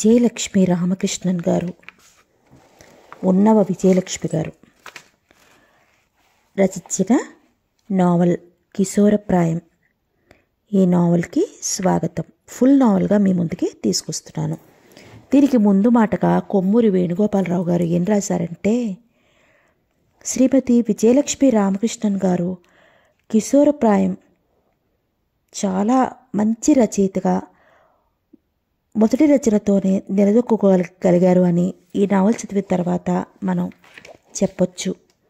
విజయలక్ష్మి రామకృష్ణన్ గారు ఉన్నవ విజయలక్ష్మి గారు రచించిన నావల్ కిశోరప్రాయం ఈ నావల్కి స్వాగతం ఫుల్ నావల్గా మీ ముందుకి తీసుకొస్తున్నాను దీనికి ముందు మాటగా కొమ్మూరి వేణుగోపాలరావు గారు ఏం రాశారంటే శ్రీమతి విజయలక్ష్మి రామకృష్ణన్ గారు కిశోరప్రాయం చాలా మంచి రచయితగా మొదటి రచనతోనే నిలదొక్కుకోగలిగారు అని ఈ నావల్ చదివిన తర్వాత మనం చెప్పొచ్చు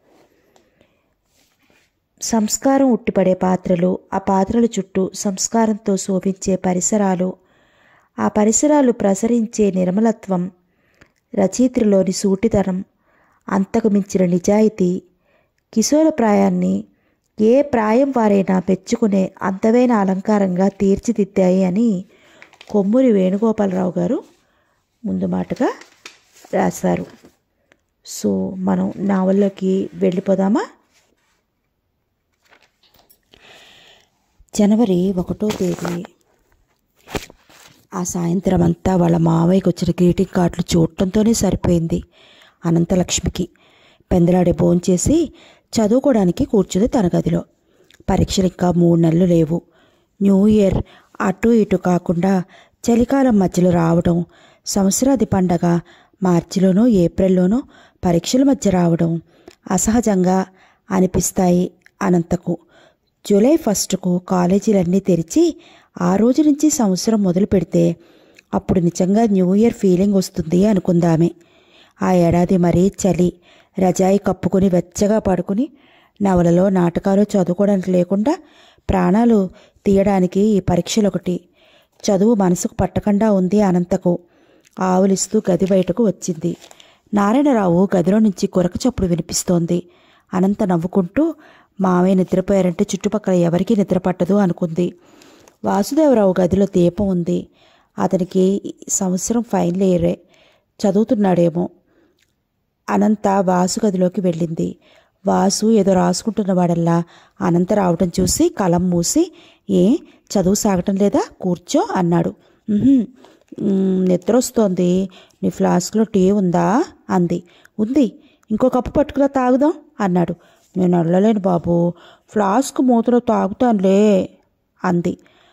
సంస్కారం ఉట్టిపడే పాత్రలు ఆ పాత్రల చుట్టూ సంస్కారంతో శోభించే పరిసరాలు ఆ పరిసరాలు ప్రసరించే నిర్మలత్వం రచయిత్రిలోని సూటితనం అంతకు మించిన నిజాయితీ కిశోర ప్రాయాన్ని ఏ ప్రాయం వారైనా మెచ్చుకునే అందమైన అలంకారంగా తీర్చిదిద్దాయి అని కొమ్మూరి వేణుగోపాలరావు గారు ముందు మాటగా రాశారు సో మనం నావల్లోకి వెళ్ళిపోదామా జనవరి ఒకటో తేదీ ఆ సాయంత్రం అంతా వాళ్ళ మావయ్యకి వచ్చిన గ్రీటింగ్ కార్డులు చూడటంతోనే సరిపోయింది అనంతలక్ష్మికి పెందలాడే భోంచేసి చదువుకోవడానికి కూర్చుంది తన గదిలో పరీక్షలు ఇంకా మూడు నెలలు లేవు న్యూ ఇయర్ అటు ఇటు కాకుండా చలికాలం మధ్యలో రావడం సంవత్సరాది పండగ మార్చిలోనో ఏప్రిల్లోనో పరీక్షల మధ్య రావడం అసహజంగా అనిపిస్తాయి అనంతకు జూలై ఫస్ట్కు కాలేజీలన్నీ తెరిచి ఆ రోజు నుంచి సంవత్సరం మొదలు పెడితే అప్పుడు నిజంగా న్యూ ఇయర్ ఫీలింగ్ వస్తుంది అనుకుందామే ఆ ఏడాది మరీ చలి రజాయి కప్పుకొని వెచ్చగా పడుకుని నవలలో నాటకాలు చదువుకోవడానికి లేకుండా ప్రాణాలు తీయడానికి ఈ పరీక్షలు ఒకటి చదువు మనసుకు పట్టకుండా ఉంది అనంతకు ఆవులిస్తూ గది బయటకు వచ్చింది నారాయణరావు గదిలో నుంచి కొరక చప్పుడు వినిపిస్తోంది అనంత నవ్వుకుంటూ మావయ్య నిద్రపోయారంటే చుట్టుపక్కల ఎవరికీ నిద్ర పట్టదు అనుకుంది వాసుదేవరావు గదిలో దీపం ఉంది అతనికి ఈ సంవత్సరం ఫైనల్ ఇయరే చదువుతున్నాడేమో అనంత వాసు గదిలోకి వెళ్ళింది వాసు ఏదో రాసుకుంటున్నవాడల్లా అనంత రావటం చూసి కలం మూసి ఏ చదువు సాగటం లేదా కూర్చో అన్నాడు "ఉహుం, మ్, నిద్ర వస్తోంది నీ ఫ్లాస్క్లో టీ ఉందా అంది ఉంది ఇంకో కప్పు పట్టుకురా తాగుదాం అన్నాడు నేను అడలలేను బాబు ఫ్లాస్క్ మూతలో తాగుతానులే అంది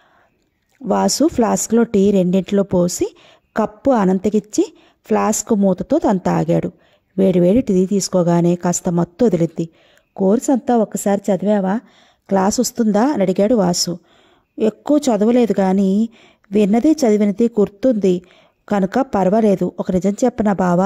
వాసు ఫ్లాస్క్లో టీ రెండింటిలో పోసి కప్పు అనంతకిచ్చి ఫ్లాస్క్ మూతతో తను తాగాడు వేడివేడి టీ తీసుకోగానే కాస్త మత్తు వదిలింది కోర్స్ అంతా ఒక్కసారి చదివావా క్లాస్ వస్తుందా అని అడిగాడు వాసు ఎక్కువ చదవలేదు కానీ విన్నది చదివినది గుర్తుంది కనుక పర్వాలేదు ఒక నిజం చెప్పనా బావా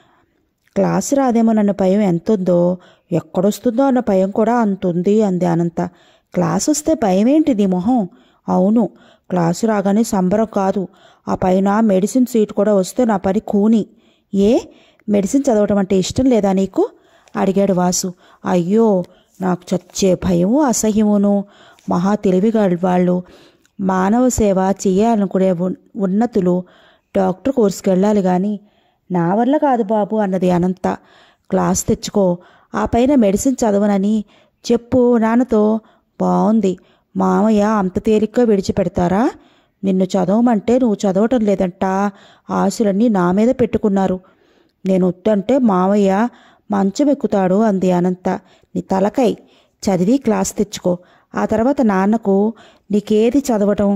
క్లాసు రాదేమోనన్న భయం ఎంతుందో ఎక్కడొస్తుందో అన్న భయం కూడా అంతుంది అంది అనంత క్లాస్ వస్తే భయం ఏంటి నీ మొహం అవును క్లాసు రాగానే సంబరం కాదు ఆ పైన మెడిసిన్ సీట్ కూడా వస్తే నా పని కూని ఏ మెడిసిన్ చదవటం అంటే ఇష్టం లేదా నీకు అడిగాడు వాసు అయ్యో నాకు చచ్చే భయము అసహ్యమును మహా తెలివిగా వాళ్ళు మానవ సేవ చేయాలనుకునే ఉన్- ఉన్నతులు డాక్టర్ కోర్సుకి వెళ్ళాలి కానీ నా వల్ల కాదు బాబు అన్నది అనంత క్లాస్ తెచ్చుకో ఆ పైన మెడిసిన్ చదవనని చెప్పు నాన్నతో బాగుంది మామయ్య అంత తేలిగ్గా విడిచిపెడతారా నిన్ను చదవమంటే నువ్వు చదవటం లేదంట ఆశలన్నీ నా మీద పెట్టుకున్నారు నేను వద్దంటే మామయ్య మంచం ఎక్కుతాడు అంది అనంత నీ తలకై చదివి క్లాస్ తెచ్చుకో ఆ తర్వాత నాన్నకు నీకేది చదవటం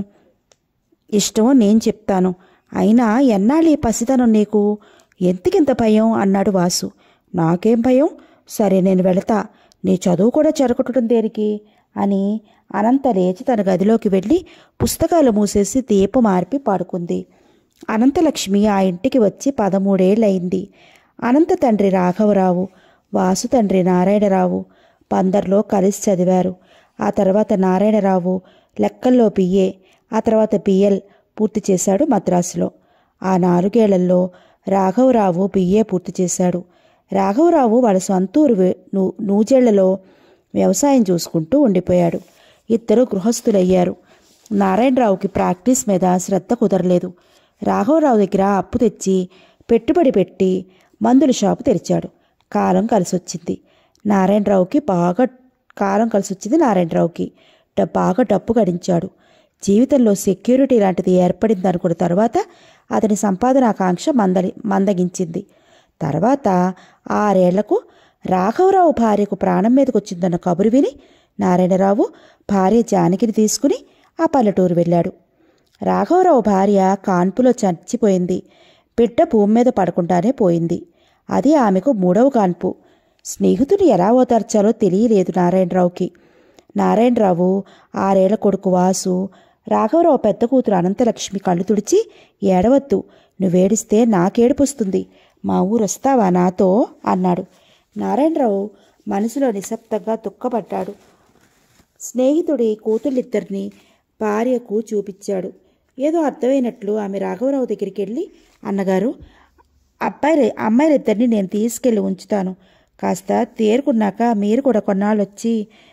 ఇష్టమో నేను చెప్తాను అయినా ఎన్నాళ్ళు ఈ పసితనం నీకు ఎంతకింత భయం అన్నాడు వాసు నాకేం భయం సరే నేను వెళతా నీ చదువు కూడా చెరగొట్టడం దేనికి అని అనంత లేచి తన గదిలోకి వెళ్ళి పుస్తకాలు మూసేసి దీపం మార్పి పడుకుంది అనంతలక్ష్మి ఆ ఇంటికి వచ్చి పదమూడేళ్ళయింది అనంత తండ్రి రాఘవరావు వాసు తండ్రి నారాయణరావు పందర్లో కలిసి చదివారు ఆ తర్వాత నారాయణరావు లెక్కల్లో బిఏ ఆ తర్వాత బిఎల్ పూర్తి చేశాడు మద్రాసులో ఆ నాలుగేళ్లలో రాఘవరావు బిఏ పూర్తి చేశాడు రాఘవరావు వాళ్ళ సొంతూరు వే- నూ- నూజేళ్లలో వ్యవసాయం చూసుకుంటూ ఉండిపోయాడు ఇద్దరు గృహస్థులయ్యారు నారాయణరావుకి ప్రాక్టీస్ మీద శ్రద్ధ కుదరలేదు రాఘవరావు దగ్గర అప్పు తెచ్చి పెట్టుబడి పెట్టి మందుల షాపు తెరిచాడు కాలం కలిసొచ్చింది నారాయణరావుకి బాగా కాలం కలిసొచ్చింది నారాయణరావుకి డ- బాగా డబ్బు గడించాడు జీవితంలో సెక్యూరిటీ లాంటిది ఏర్పడింది అనుకున్న తర్వాత అతని సంపాదనాకాంక్ష మందలి మందగించింది తర్వాత ఆరేళ్లకు రాఘవరావు భార్యకు ప్రాణం మీదకు వచ్చిందన్న కబురు విని నారాయణరావు భార్య జానకిని తీసుకుని ఆ పల్లెటూరు వెళ్ళాడు రాఘవరావు భార్య కాన్పులో చచ్చిపోయింది బిడ్డ భూమి మీద పడకుండానే పోయింది అది ఆమెకు మూడవ కాన్పు స్నేహితుడు ఎలా ఓదార్చాలో తెలియలేదు నారాయణరావుకి నారాయణరావు ఆరేళ్ల కొడుకు వాసు రాఘవరావు పెద్ద కూతురు అనంతలక్ష్మి కళ్ళు తుడిచి ఏడవద్దు నువ్వేడిస్తే నాకేడుపుస్తుంది మా ఊరు వస్తావా నాతో అన్నాడు నారాయణరావు మనసులో నిశ్శబ్దంగా దుఃఖపడ్డాడు స్నేహితుడి కూతుళ్ళిద్దరిని భార్యకు చూపించాడు ఏదో అర్థమైనట్లు ఆమె రాఘవరావు దగ్గరికి వెళ్ళి అన్నగారు అబ్బాయి అమ్మాయిలిద్దరిని నేను తీసుకెళ్ళి ఉంచుతాను కాస్త తేరుకున్నాక మీరు కూడా కొన్నాళ్ళు వచ్చి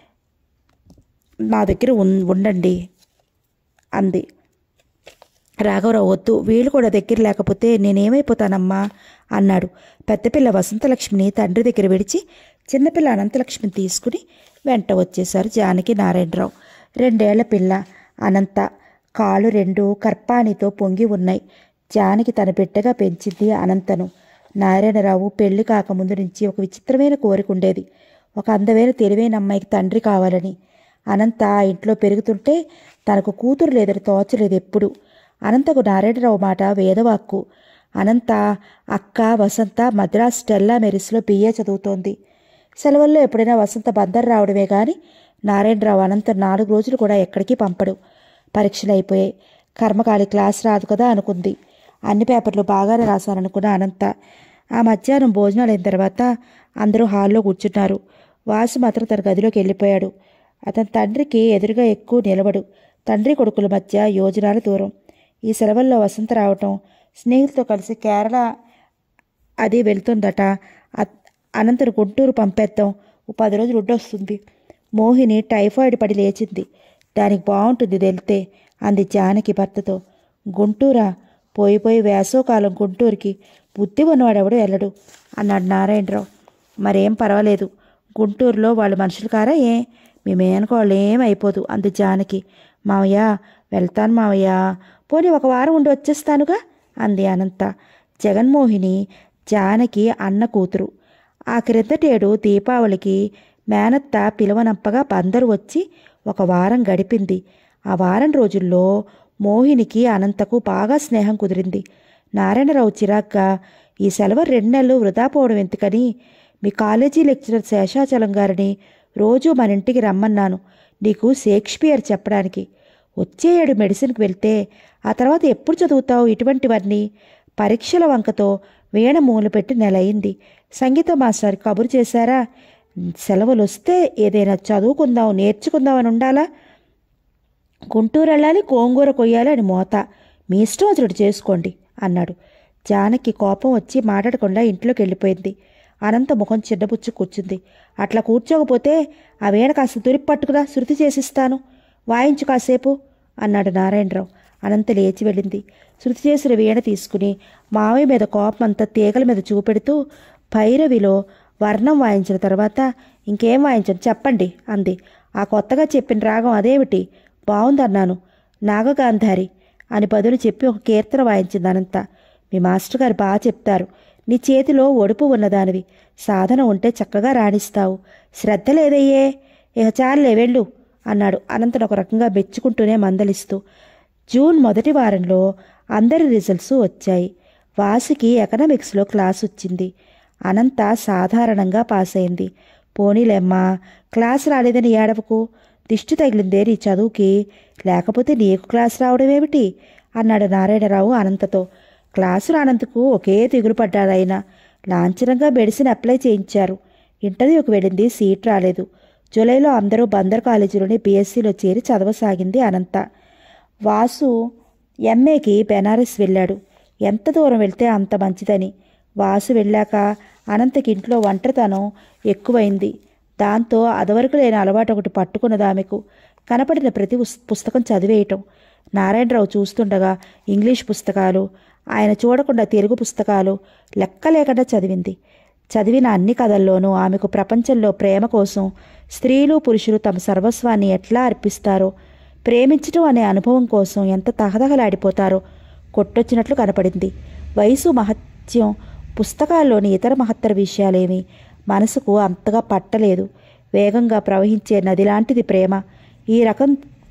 నా దగ్గర ఉన్- ఉండండి అంది రాఘవరావు వద్దు వీళ్ళు కూడా దగ్గర లేకపోతే నేనేమైపోతానమ్మా అన్నాడు పెద్దపిల్ల వసంతలక్ష్మిని తండ్రి దగ్గర విడిచి చిన్నపిల్ల అనంతలక్ష్మిని తీసుకుని వెంట వచ్చేశారు జానకి నారాయణరావు రెండేళ్ల పిల్ల అనంత కాళ్ళు రెండు కర్పానితో పొంగి ఉన్నాయి జానకి తన బిడ్డగా పెంచింది అనంతను నారాయణరావు పెళ్లి కాకముందు నుంచి ఒక విచిత్రమైన కోరిక ఉండేది ఒక అందమైన తెలివైన అమ్మాయికి తండ్రి కావాలని అనంత ఆ ఇంట్లో పెరుగుతుంటే తనకు కూతురు లేదని తోచలేదు ఎప్పుడు అనంతకు నారాయణరావు మాట వేదవాక్కు అనంత అక్క వసంత మద్రాస్ స్టెల్లా మెరిస్లో బిఏ చదువుతోంది సెలవుల్లో ఎప్పుడైనా వసంత బందర్ రావడమే గాని నారాయణరావు అనంత నాలుగు రోజులు కూడా ఎక్కడికి పంపడు పరీక్షలు అయిపోయాయి కర్మకాలి క్లాస్ రాదు కదా అనుకుంది అన్ని పేపర్లు బాగానే రాశాననుకున్న అనంత ఆ మధ్యాహ్నం భోజనాలు అయిన తర్వాత అందరూ హాల్లో కూర్చున్నారు వాసు మాత్రం తన గదిలోకి వెళ్ళిపోయాడు అతని తండ్రికి ఎదురుగా ఎక్కువ నిలబడు తండ్రి కొడుకుల మధ్య యోజనాల దూరం ఈ సెలవుల్లో వసంత రావటం స్నేహితులతో కలిసి కేరళ అది వెళ్తుందట అ- అనంతరం గుంటూరు పంపేద్దాం ఓ పది రోజులు ఉండొస్తుంది మోహిని టైఫాయిడ్ పడి లేచింది దానికి బాగుంటుంది వెళ్తే అంది జానకి భర్తతో గుంటూరా పోయి పోయి వేసవకాలం గుంటూరుకి బుద్ధి ఉన్నవాడెవడు వెళ్ళడు అన్నాడు నారాయణరావు మరేం పర్వాలేదు గుంటూరులో వాళ్ళు మనుషులు కారా ఏ మీ మేనకోళ్ళు ఏం అయిపోదు అంది జానకి మావయ్య వెళ్తాను మావయ్య పోనీ ఒక వారం ఉండి వచ్చేస్తానుగా అంది అనంత జగన్మోహిని జానకి అన్న కూతురు ఆ క్రిందటేడు దీపావళికి మేనత్త పిలవనంపగా బందరు వచ్చి ఒక వారం గడిపింది ఆ వారం రోజుల్లో మోహినికి అనంతకు బాగా స్నేహం కుదిరింది నారాయణరావు చిరాగ్గా ఈ సెలవు రెండు నెలలు వృధా పోవడం ఎందుకని మీ కాలేజీ లెక్చరర్ శేషాచలం గారిని రోజు మన ఇంటికి రమ్మన్నాను నీకు షేక్స్పియర్ చెప్పడానికి వచ్చే ఏడు మెడిసిన్కి వెళ్తే ఆ తర్వాత ఎప్పుడు చదువుతావు ఇటువంటివన్నీ పరీక్షల వంకతో వీణ మూలపెట్టి నెలయింది సంగీత మాస్టర్ కబురు చేశారా సెలవులు వస్తే ఏదైనా చదువుకుందాం నేర్చుకుందాం అని ఉండాలా గుంటూరు వెళ్ళాలి గోంగూర కొయ్యాలి అని మోత మీ ఇష్టం అతడు చేసుకోండి అన్నాడు జానకి కోపం వచ్చి మాట్లాడకుండా ఇంట్లోకి వెళ్ళిపోయింది అనంత ముఖం చిన్నబుచ్చు కూర్చుంది అట్లా కూర్చోకపోతే ఆ వీణ కాస్త దురిపి పట్టుకురా శృతి చేసిస్తాను వాయించు కాసేపు అన్నాడు నారాయణరావు అనంత లేచి వెళ్ళింది శృతి చేసిన వీణ తీసుకుని మావయ్య మీద కోపం అంతా తీగల మీద చూపెడుతూ భైరవిలో వర్ణం వాయించిన తర్వాత ఇంకేం వాయించను చెప్పండి అంది ఆ కొత్తగా చెప్పిన రాగం అదేమిటి బాగుందన్నాను నాగగాంధారి అని బదులు చెప్పి ఒక కీర్తన వాయించింది అనంత మీ మాస్టర్ గారు బాగా చెప్తారు నీ చేతిలో ఒడుపు ఉన్నదానివి సాధన ఉంటే చక్కగా రాణిస్తావు శ్రద్ధ లేదయ్యే ఇక చాలులే వెళ్ళు అన్నాడు అనంతను ఒక రకంగా మెచ్చుకుంటూనే మందలిస్తూ జూన్ మొదటి వారంలో అందరి రిజల్ట్స్ వచ్చాయి వాసుకి ఎకనామిక్స్లో క్లాస్ వచ్చింది అనంత సాధారణంగా పాస్ అయింది పోనీలేమ్మా క్లాస్ రాలేదని ఏడవకు దిష్టి తగిలిందే నీ చదువుకి లేకపోతే నీకు క్లాస్ రావడం ఏమిటి అన్నాడు నారాయణరావు అనంతతో క్లాసు రానందుకు ఒకే దిగులు పడ్డాడు ఆయన లాంఛనంగా మెడిసిన్ అప్లై చేయించారు ఇంటర్వ్యూకి వెళ్ళింది సీట్ రాలేదు జూలైలో అందరూ బందర్ కాలేజీలోని బీఎస్సీలో చేరి చదవసాగింది అనంత వాసు ఎంఏకి బెనారస్ వెళ్ళాడు ఎంత దూరం వెళ్తే అంత మంచిదని వాసు వెళ్ళాక అనంతకి ఇంట్లో ఒంటరితనం ఎక్కువైంది దాంతో అదవరకు లేని అలవాటు ఒకటి పట్టుకున్నది ఆమెకు కనపడిన ప్రతి ఉస్- పుస్తకం చదివేయటం నారాయణరావు చూస్తుండగా ఇంగ్లీష్ పుస్తకాలు ఆయన చూడకుండా తెలుగు పుస్తకాలు లెక్క లేకుండా చదివింది చదివిన అన్ని కథల్లోనూ ఆమెకు ప్రపంచంలో ప్రేమ కోసం స్త్రీలు పురుషులు తమ సర్వస్వాన్ని ఎట్లా అర్పిస్తారో ప్రేమించడం అనే అనుభవం కోసం ఎంత తహదహలాడిపోతారో కొట్టొచ్చినట్లు కనపడింది వయసు మహత్యం పుస్తకాల్లోని ఇతర మహత్తర విషయాలేమి మనసుకు అంతగా పట్టలేదు వేగంగా ప్రవహించే నది లాంటిది ప్రేమ ఈ రకం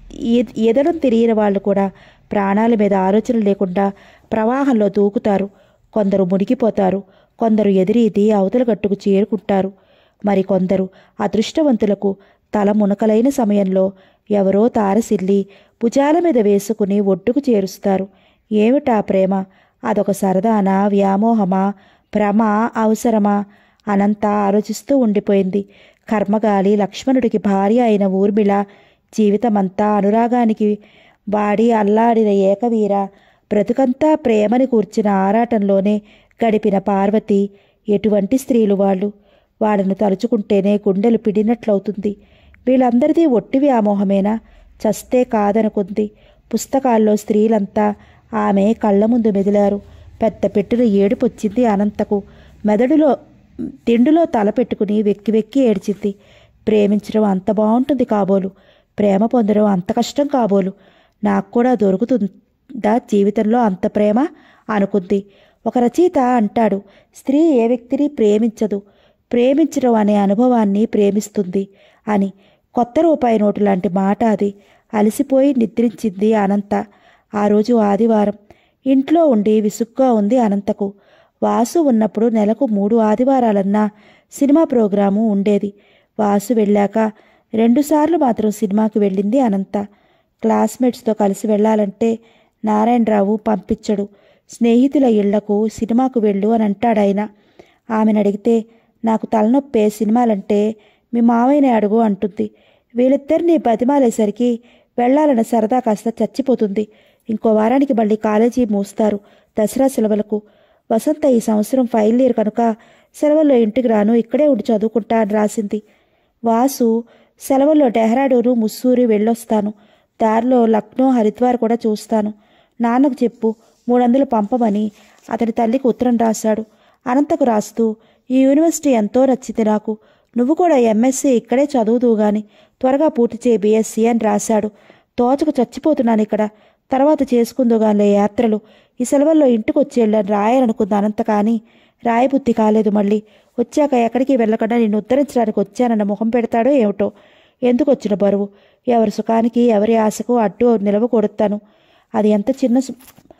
ఈ- ఎదడం తెలియని వాళ్ళు కూడా ప్రాణాల మీద ఆలోచన లేకుండా ప్రవాహంలో దూకుతారు కొందరు మునిగిపోతారు కొందరు ఎదిరీది అవతల గట్టుకు చేరుకుంటారు మరి కొందరు అదృష్టవంతులకు తల మునకలైన సమయంలో ఎవరో తారసిల్లి భుజాల మీద వేసుకుని ఒడ్డుకు చేరుస్తారు ఏమిటా ప్రేమ అదొక సరదానా వ్యామోహమా భ్రమ అవసరమా అనంత ఆలోచిస్తూ ఉండిపోయింది కర్మగాలి లక్ష్మణుడికి భార్య అయిన ఊర్మిళ జీవితమంతా అనురాగానికి వాడి అల్లాడిన ఏకవీర బ్రతుకంతా ప్రేమని కూర్చిన ఆరాటంలోనే గడిపిన పార్వతి ఎటువంటి స్త్రీలు వాళ్ళు వాళ్ళను తలుచుకుంటేనే గుండెలు పిడినట్లవుతుంది వీళ్ళందరిది ఒట్టి వ్యామోహమేనా చస్తే కాదనుకుంది పుస్తకాల్లో స్త్రీలంతా ఆమె కళ్ళ ముందు మెదిలారు పెద్ద పెట్టున ఏడుపొచ్చింది అనంతకు మెదడులో తిండులో తల పెట్టుకుని వెక్కి వెక్కి ఏడ్చింది ప్రేమించడం అంత బాగుంటుంది కాబోలు ప్రేమ పొందడం అంత కష్టం కాబోలు నాకు కూడా దొరుకుతుందా జీవితంలో అంత ప్రేమ అనుకుంది ఒక రచయిత అంటాడు స్త్రీ ఏ వ్యక్తిని ప్రేమించదు ప్రేమించడం అనే అనుభవాన్ని ప్రేమిస్తుంది అని కొత్త రూపాయి నోటు లాంటి మాట అది అలసిపోయి నిద్రించింది అనంత ఆ రోజు ఆదివారం ఇంట్లో ఉండి విసుగ్గా ఉంది అనంతకు వాసు ఉన్నప్పుడు నెలకు మూడు ఆదివారాలన్నా సినిమా ప్రోగ్రాము ఉండేది వాసు వెళ్ళాక రెండుసార్లు మాత్రం సినిమాకి వెళ్ళింది అనంత క్లాస్మేట్స్తో కలిసి వెళ్ళాలంటే నారాయణరావు పంపించడు స్నేహితుల ఇళ్లకు సినిమాకు వెళ్ళు అని అంటాడాయన ఆమెను అడిగితే నాకు తలనొప్పే సినిమాలంటే మీ మావయ్యని అడుగు అంటుంది వీళ్ళిద్దరిని బతిమాలేసరికి వెళ్ళాలన్న సరదా కాస్త చచ్చిపోతుంది ఇంకో వారానికి మళ్ళీ కాలేజీ మూస్తారు దసరా సెలవులకు వసంత ఈ సంవత్సరం ఫైల్ ఇయర్ కనుక సెలవుల్లో ఇంటికి రాను ఇక్కడే ఉండి చదువుకుంటా అని రాసింది వాసు సెలవుల్లో డెహ్రాడూను ముస్సూరి వెళ్ళొస్తాను దారిలో లక్నో హరిద్వార్ కూడా చూస్తాను నాన్నకు చెప్పు మూడొందలు పంపమని అతని తల్లికి ఉత్తరం రాశాడు అనంతకు రాస్తూ ఈ యూనివర్సిటీ ఎంతో నచ్చింది నాకు నువ్వు కూడా ఎంఎస్సీ ఇక్కడే చదువుదువు గాని త్వరగా పూర్తి చేయి బీఎస్సీ అని రాశాడు తోచకు చచ్చిపోతున్నాను ఇక్కడ తర్వాత చేసుకుందుగానిలే యాత్రలు ఈ సెలవుల్లో ఇంటికి వచ్చి వెళ్ళాను రాయాలనుకుంది అనంత కానీ రాయబుద్ధి కాలేదు మళ్ళీ వచ్చాక ఎక్కడికి వెళ్ళకుండా నిన్ను ఉద్ధరించడానికి వచ్చానన్న ముఖం పెడతాడో ఏమిటో ఎందుకు వచ్చిన బరువు ఎవరి సుఖానికి ఎవరి ఆశకు అడ్డు నిలవకూడతాను అది ఎంత చిన్న సు-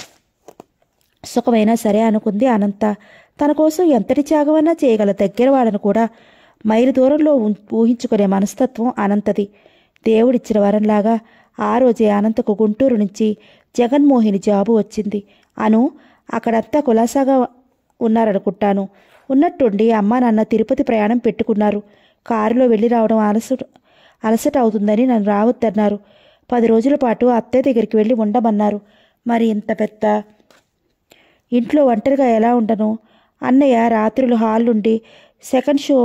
సుఖమైనా సరే అనుకుంది అనంత తన కోసం ఎంతటి త్యాగమైనా చేయగల దగ్గర వాళ్ళను కూడా మైలు దూరంలో ఉం- ఊహించుకునే మనస్తత్వం అనంతది దేవుడిచ్చిన వరంలాగా ఆ రోజే అనంతకు గుంటూరు నుంచి జగన్మోహిని జాబు వచ్చింది అను అక్కడంతా కులాసాగా ఉన్నారనుకుంటాను ఉన్నట్టుండి అమ్మా నాన్న తిరుపతి ప్రయాణం పెట్టుకున్నారు కారులో వెళ్ళి రావడం అలసట అలసట అవుతుందని నన్ను రావద్దన్నారు పది రోజుల పాటు అత్తయ్య దగ్గరికి వెళ్ళి ఉండమన్నారు మరి ఇంత పెద్ద ఇంట్లో ఒంటరిగా ఎలా ఉండను అన్నయ్య రాత్రులు హాల్ నుండి సెకండ్ షో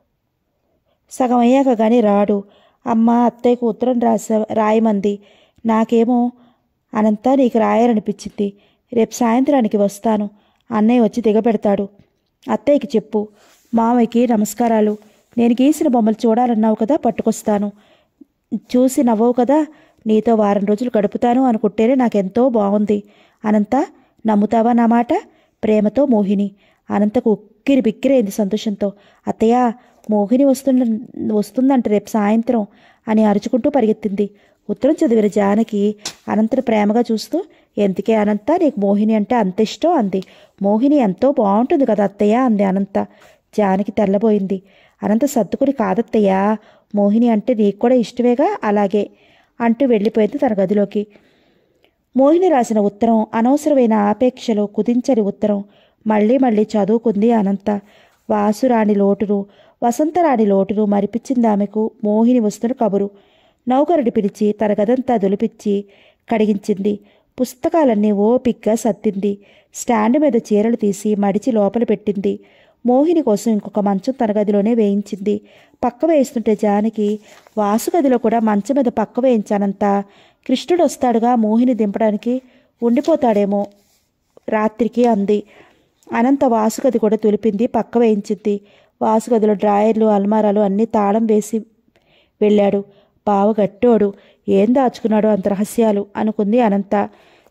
సగం అయ్యాక కానీ రాడు అమ్మ అత్తయ్యకు ఉత్తరం రాస రాయమంది నాకేమో అనంతా నీకు రాయాలనిపించింది రేపు సాయంత్రానికి వస్తాను అన్నయ్య వచ్చి దిగబెడతాడు అత్తయ్యకి చెప్పు మామయ్యకి నమస్కారాలు నేను గీసిన బొమ్మలు చూడాలన్నావు కదా పట్టుకొస్తాను చూసి నవ్వవు కదా నీతో వారం రోజులు గడుపుతాను అనుకుంటేనే నాకెంతో బాగుంది అనంత నమ్ముతావా నా మాట ప్రేమతో మోహిని అనంతకు ఉక్కిరి బిక్కిరైంది సంతోషంతో అత్తయ్య మోహిని వస్తుంద వస్తుందంట రేపు సాయంత్రం అని అరుచుకుంటూ పరిగెత్తింది ఉత్తరం చదివిన జానకి అనంతను ప్రేమగా చూస్తూ ఎందుకే అనంత నీకు మోహిని అంటే అంత ఇష్టం అంది మోహిని ఎంతో బాగుంటుంది కదా అత్తయ్య అంది అనంత జానకి తెల్లబోయింది అనంత సర్దుకుని కాదత్తయ్య మోహిని అంటే నీకు కూడా ఇష్టమేగా అలాగే అంటూ వెళ్ళిపోయింది తన గదిలోకి మోహిని రాసిన ఉత్తరం అనవసరమైన ఆపేక్షలో కుదించని ఉత్తరం మళ్ళీ మళ్ళీ చదువుకుంది అనంత వాసురాణి లోటును వసంతరాణి లోటును మరిపించింది ఆమెకు మోహిని వస్తున్న కబురు నౌకరుడి పిలిచి తన గదంతా దులిపిచ్చి కడిగించింది పుస్తకాలన్నీ ఓపిగ్గా సర్దింది స్టాండ్ మీద చీరలు తీసి మడిచి లోపల పెట్టింది మోహిని కోసం ఇంకొక మంచం తన గదిలోనే వేయించింది పక్క వేయిస్తుంటే జానకి వాసు గదిలో కూడా మంచం మీద పక్క వేయించానంత కృష్ణుడు వస్తాడుగా మోహిని దింపడానికి ఉండిపోతాడేమో రాత్రికి అంది అనంత వాసుగది కూడా తులిపింది పక్క వేయించింది వాసుగదిలో డ్రాయర్లు అల్మారాలు అన్నీ తాళం వేసి వెళ్ళాడు బావ గట్టోడు ఏం దాచుకున్నాడో అంత రహస్యాలు అనుకుంది అనంత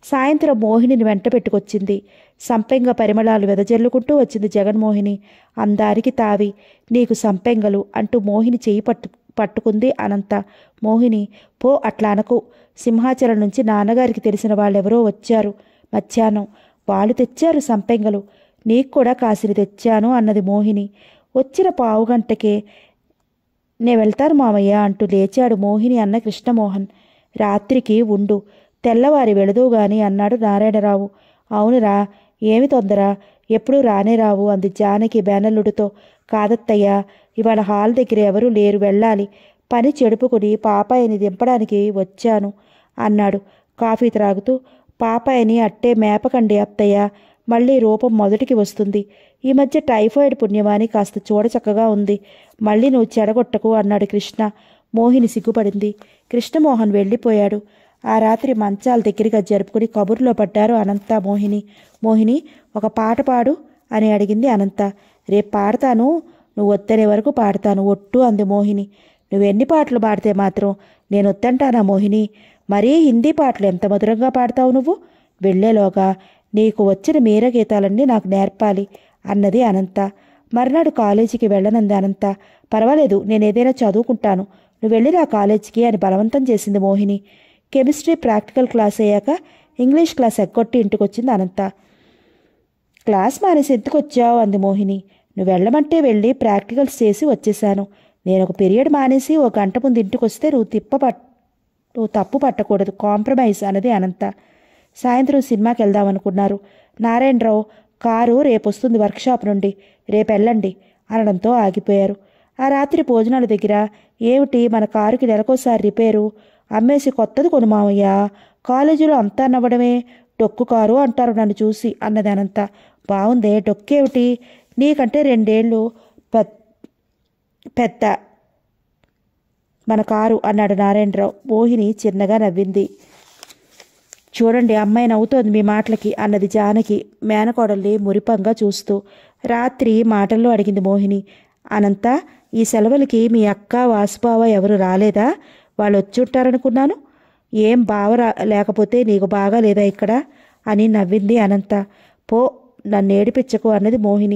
సాయంత్రం మోహినిని వెంట పెట్టుకొచ్చింది సంపెంగ పరిమళాలు వెదజల్లుకుంటూ వచ్చింది జగన్మోహిని అందారికి తావి నీకు సంపెంగలు అంటూ మోహిని చేయి పట్టు పట్టుకుంది అనంత మోహిని పో అట్లా అనకు సింహాచలం నుంచి నాన్నగారికి తెలిసిన వాళ్ళెవరో వచ్చారు మధ్యాహ్నం వాళ్ళు తెచ్చారు సంపెంగలు నీకు కూడా కాసిని తెచ్చాను అన్నది మోహిని వచ్చిన పావు గంటకే నే వెళ్తాను మామయ్య అంటూ లేచాడు మోహిని అన్న కృష్ణమోహన్ రాత్రికి ఉండు తెల్లవారి వెళదు గాని అన్నాడు నారాయణరావు అవునురా ఏమి తొందర ఎప్పుడూ రానే రావు అంది జానకి బేనల్లుడితో కాదత్తయ్య ఇవాళ హాల్ దగ్గర ఎవరూ లేరు వెళ్ళాలి పని చెడుపుకుని పాపాయిని దింపడానికి వచ్చాను అన్నాడు కాఫీ త్రాగుతూ పాపాయిని అట్టే మేపకండి అత్తయ్య మళ్ళీ రూపం మొదటికి వస్తుంది ఈ మధ్య టైఫాయిడ్ పుణ్యమాని కాస్త చూడచక్కగా ఉంది మళ్ళీ నువ్వు చెడగొట్టకు అన్నాడు కృష్ణ మోహిని సిగ్గుపడింది కృష్ణమోహన్ వెళ్ళిపోయాడు ఆ రాత్రి మంచాల దగ్గరగా జరుపుకుని కబుర్లో పడ్డారు అనంత మోహిని మోహిని ఒక పాట పాడు అని అడిగింది అనంత రేపు పాడతాను నువ్వు వద్దనే వరకు పాడతాను ఒట్టు అంది మోహిని నువ్వెన్ని పాటలు పాడితే మాత్రం నేను వద్దంటానా మోహిని మరీ హిందీ పాటలు ఎంత మధురంగా పాడతావు నువ్వు వెళ్ళేలోగా నీకు వచ్చిన మీర గీతాలన్నీ నాకు నేర్పాలి అన్నది అనంత మర్నాడు కాలేజీకి వెళ్ళనంది అనంత పర్వాలేదు నేను ఏదైనా చదువుకుంటాను నువ్వు వెళ్ళి నా కాలేజీకి అని బలవంతం చేసింది మోహిని కెమిస్ట్రీ ప్రాక్టికల్ క్లాస్ అయ్యాక ఇంగ్లీష్ క్లాస్ ఎగ్గొట్టి ఇంటికి వచ్చింది అనంత క్లాస్ మానేసి ఎందుకు వచ్చావు అంది మోహిని నువ్వు వెళ్ళమంటే వెళ్ళి ప్రాక్టికల్స్ చేసి వచ్చేసాను నేను ఒక పీరియడ్ మానేసి ఒక గంట ముందు ఇంటికి వస్తే నువ్వు తిప్ప పట్ నువ్వు తప్పు పట్టకూడదు కాంప్రమైజ్ అన్నది అనంత సాయంత్రం సినిమాకి వెళ్దాం అనుకున్నారు నారాయణరావు కారు రేపు వస్తుంది వర్క్షాప్ నుండి రేపు వెళ్ళండి అనడంతో ఆగిపోయారు ఆ రాత్రి భోజనాల దగ్గర ఏమిటి మన కారుకి నెలకోసారి రిపేరు అమ్మేసి కొత్తది కొను మావయ్య కాలేజీలో అంతా నవ్వడమే డొక్కు కారు అంటారు నన్ను చూసి అన్నది అనంత బాగుందే డొక్కేమిటి నీకంటే రెండేళ్ళు పెద్ద పెద్ద మన కారు అన్నాడు నారాయణరావు మోహిని చిన్నగా నవ్వింది చూడండి అమ్మాయి నవ్వుతోంది మీ మాటలకి అన్నది జానకి మేనకోడల్ని మురిపంగా చూస్తూ రాత్రి మాటల్లో అడిగింది మోహిని అనంత ఈ సెలవులకి మీ అక్క వాసుబావ ఎవరు రాలేదా వాళ్ళు వచ్చుంటారనుకున్నాను ఏం బావ రా లేకపోతే నీకు బాగా లేదా ఇక్కడ అని నవ్వింది అనంత పో నన్ను ఏడిపించకు అన్నది మోహిని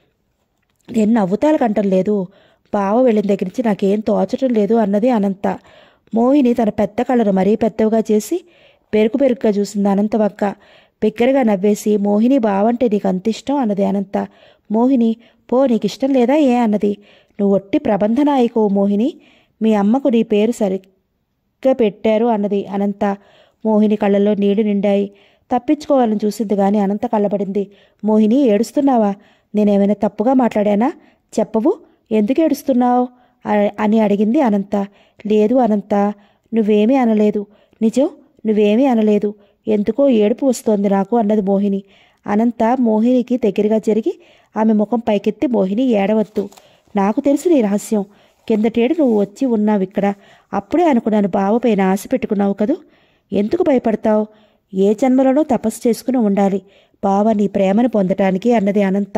నేను నవ్వుతాలు కంటం లేదు బావ వెళ్ళిన దగ్గర నుంచి నాకేం తోచటం లేదు అన్నది అనంత మోహిని తన పెద్ద కళ్ళను మరీ పెద్దవిగా చేసి పెరుకు పెరుగ్గా చూసింది అనంత వక్క బిగ్గరగా నవ్వేసి మోహిని బావంటే నీకు అంత ఇష్టం అన్నది అనంత మోహిని పో నీకు ఇష్టం లేదా ఏ అన్నది నువ్వు ఒట్టి ప్రబంధ నాయకు మోహిని మీ అమ్మకు నీ పేరు సరిగ్గా పెట్టారు అన్నది అనంత మోహిని కళ్ళల్లో నీళ్లు నిండాయి తప్పించుకోవాలని చూసింది గాని అనంత కళ్ళబడింది మోహిని ఏడుస్తున్నావా నేనేమైనా తప్పుగా మాట్లాడానా చెప్పవు ఎందుకు ఏడుస్తున్నావు అ- అని అడిగింది అనంత లేదు అనంత నువ్వేమీ అనలేదు నిజం నువ్వేమీ అనలేదు ఎందుకో ఏడుపు వస్తోంది నాకు అన్నది మోహిని అనంత మోహినికి దగ్గరగా జరిగి ఆమె ముఖం పైకెత్తి మోహిని ఏడవద్దు నాకు తెలుసు నీ రహస్యం కిందటేడు నువ్వు వచ్చి ఉన్నావు ఇక్కడ అప్పుడే అనుకున్నాను బావపైన ఆశ పెట్టుకున్నావు కదూ ఎందుకు భయపడతావు ఏ జన్మలోనో తపస్సు చేసుకుని ఉండాలి బావ నీ ప్రేమను పొందటానికి అన్నది అనంత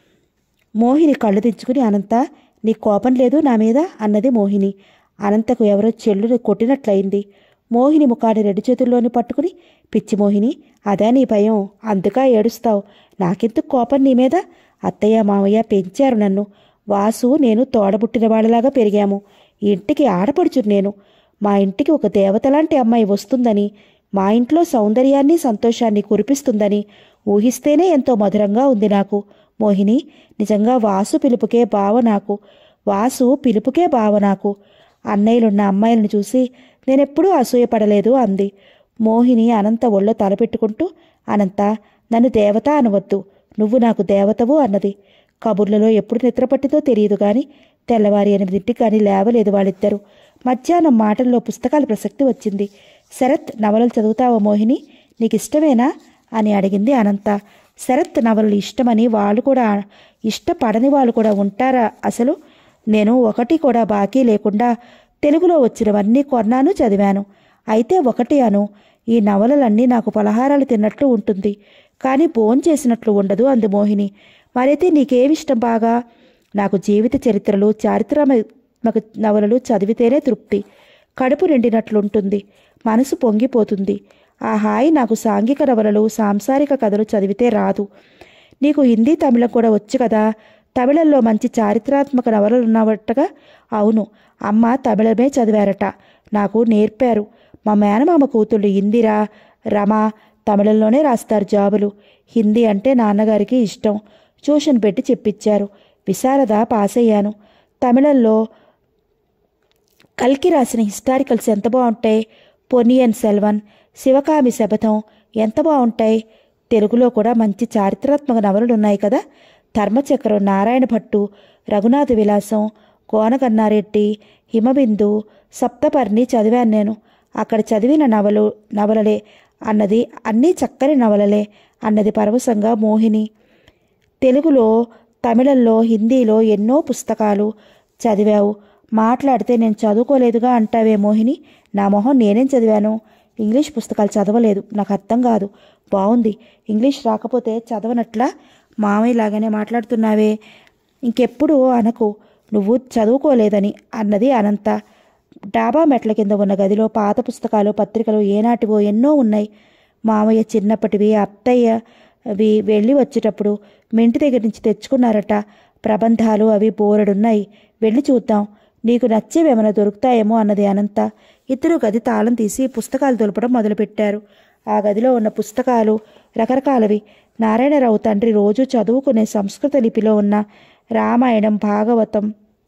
మోహిని కళ్ళు తెచ్చుకుని అనంత నీ కోపం లేదు నా మీద అన్నది మోహిని అనంతకు ఎవరో చెల్లుని కొట్టినట్లయింది మోహిని ముఖాన్ని రెండు చేతుల్లోని పట్టుకుని పిచ్చి మోహిని అదే నీ భయం అందుకా ఏడుస్తావు నాకెందుకు కోపం నీ మీద అత్తయ్య మామయ్య పెంచారు నన్ను వాసు నేను తోడబుట్టిన వాళ్ళలాగా పెరిగాము ఈ ఇంటికి ఆడపడుచును నేను మా ఇంటికి ఒక దేవత లాంటి అమ్మాయి వస్తుందని మా ఇంట్లో సౌందర్యాన్ని సంతోషాన్ని కురిపిస్తుందని ఊహిస్తేనే ఎంతో మధురంగా ఉంది నాకు మోహిని నిజంగా వాసు పిలుపుకే బావ నాకు వాసు పిలుపుకే బావ నాకు అన్నయ్యలున్న అమ్మాయిలను చూసి నేనెప్పుడూ అసూయపడలేదు అంది మోహిని అనంత ఒళ్ళో తలపెట్టుకుంటూ అనంత నన్ను దేవత అనవద్దు నువ్వు నాకు దేవతవు అన్నది కబుర్లలో ఎప్పుడు నిద్రపట్టిదో తెలియదు గాని తెల్లవారి ఎనిమిదింటికి కానీ లేవలేదు వాళ్ళిద్దరూ మధ్యాహ్నం మాటల్లో పుస్తకాల ప్రసక్తి వచ్చింది శరత్ నవలలు చదువుతావా మోహిని నీకు ఇష్టమేనా అని అడిగింది అనంత శరత్ నవలలు ఇష్టమని వాళ్ళు కూడా ఇష్టపడని వాళ్ళు కూడా ఉంటారా అసలు నేను ఒకటి కూడా బాకీ లేకుండా తెలుగులో వచ్చినవన్నీ కొన్నాను చదివాను అయితే ఒకటి అను ఈ నవలలన్నీ నాకు పలహారాలు తిన్నట్లు ఉంటుంది కానీ భోన్ చేసినట్లు ఉండదు అంది మోహిని మరైతే నీకేమిష్టం బాగా నాకు జీవిత చరిత్రలు చారిత్రాత్మక నవలలు చదివితేనే తృప్తి కడుపు నిండినట్లుంటుంది మనసు పొంగిపోతుంది ఆ హాయి నాకు సాంఘిక నవలలు సాంసారిక కథలు చదివితే రాదు నీకు హిందీ తమిళం కూడా వచ్చు కదా తమిళంలో మంచి చారిత్రాత్మక నవలలు ఉన్నవటగా అవును అమ్మ తమిళమే చదివారట నాకు నేర్పారు మా మేనమామ కూతుళ్ళు ఇందిర రమ తమిళంలోనే రాస్తారు జాబులు హిందీ అంటే నాన్నగారికి ఇష్టం ట్యూషన్ పెట్టి చెప్పించారు విశారద పాస్ అయ్యాను తమిళంలో కల్కి రాసిన హిస్టారికల్స్ ఎంత బాగుంటాయి పొన్నియన్ సెల్వన్ శివకామి శపథం ఎంత బాగుంటాయి తెలుగులో కూడా మంచి చారిత్రాత్మక నవలలు ఉన్నాయి కదా ధర్మచక్రం నారాయణ భట్టు రఘునాథ విలాసం కోనకన్నారెడ్డి హిమబిందు సప్తపర్ణి చదివాను నేను అక్కడ చదివిన నవలు నవలలే అన్నది అన్నీ చక్కని నవలలే అన్నది పరవశంగా మోహిని తెలుగులో తమిళంలో హిందీలో ఎన్నో పుస్తకాలు చదివావు మాట్లాడితే నేను చదువుకోలేదుగా అంటావే మోహిని నా మొహం నేనేం చదివాను ఇంగ్లీష్ పుస్తకాలు చదవలేదు నాకు అర్థం కాదు బాగుంది ఇంగ్లీష్ రాకపోతే చదవనట్లా మామయ్య లాగానే మాట్లాడుతున్నావే ఇంకెప్పుడు అనకు నువ్వు చదువుకోలేదని అన్నది అనంత డాబా మెట్ల కింద ఉన్న గదిలో పాత పుస్తకాలు పత్రికలు ఏనాటివో ఎన్నో ఉన్నాయి మామయ్య చిన్నప్పటివి అత్తయ్య అవి వెళ్ళి వచ్చేటప్పుడు మీ ఇంటి దగ్గర నుంచి తెచ్చుకున్నారట ప్రబంధాలు అవి బోరెడున్నాయి వెళ్ళి చూద్దాం నీకు నచ్చేవేమైనా దొరుకుతాయేమో అన్నది అనంత ఇద్దరు గది తాళం తీసి పుస్తకాలు దులపడం మొదలుపెట్టారు ఆ గదిలో ఉన్న పుస్తకాలు రకరకాలవి నారాయణరావు తండ్రి రోజు చదువుకునే సంస్కృత లిపిలో ఉన్న రామాయణం భాగవతం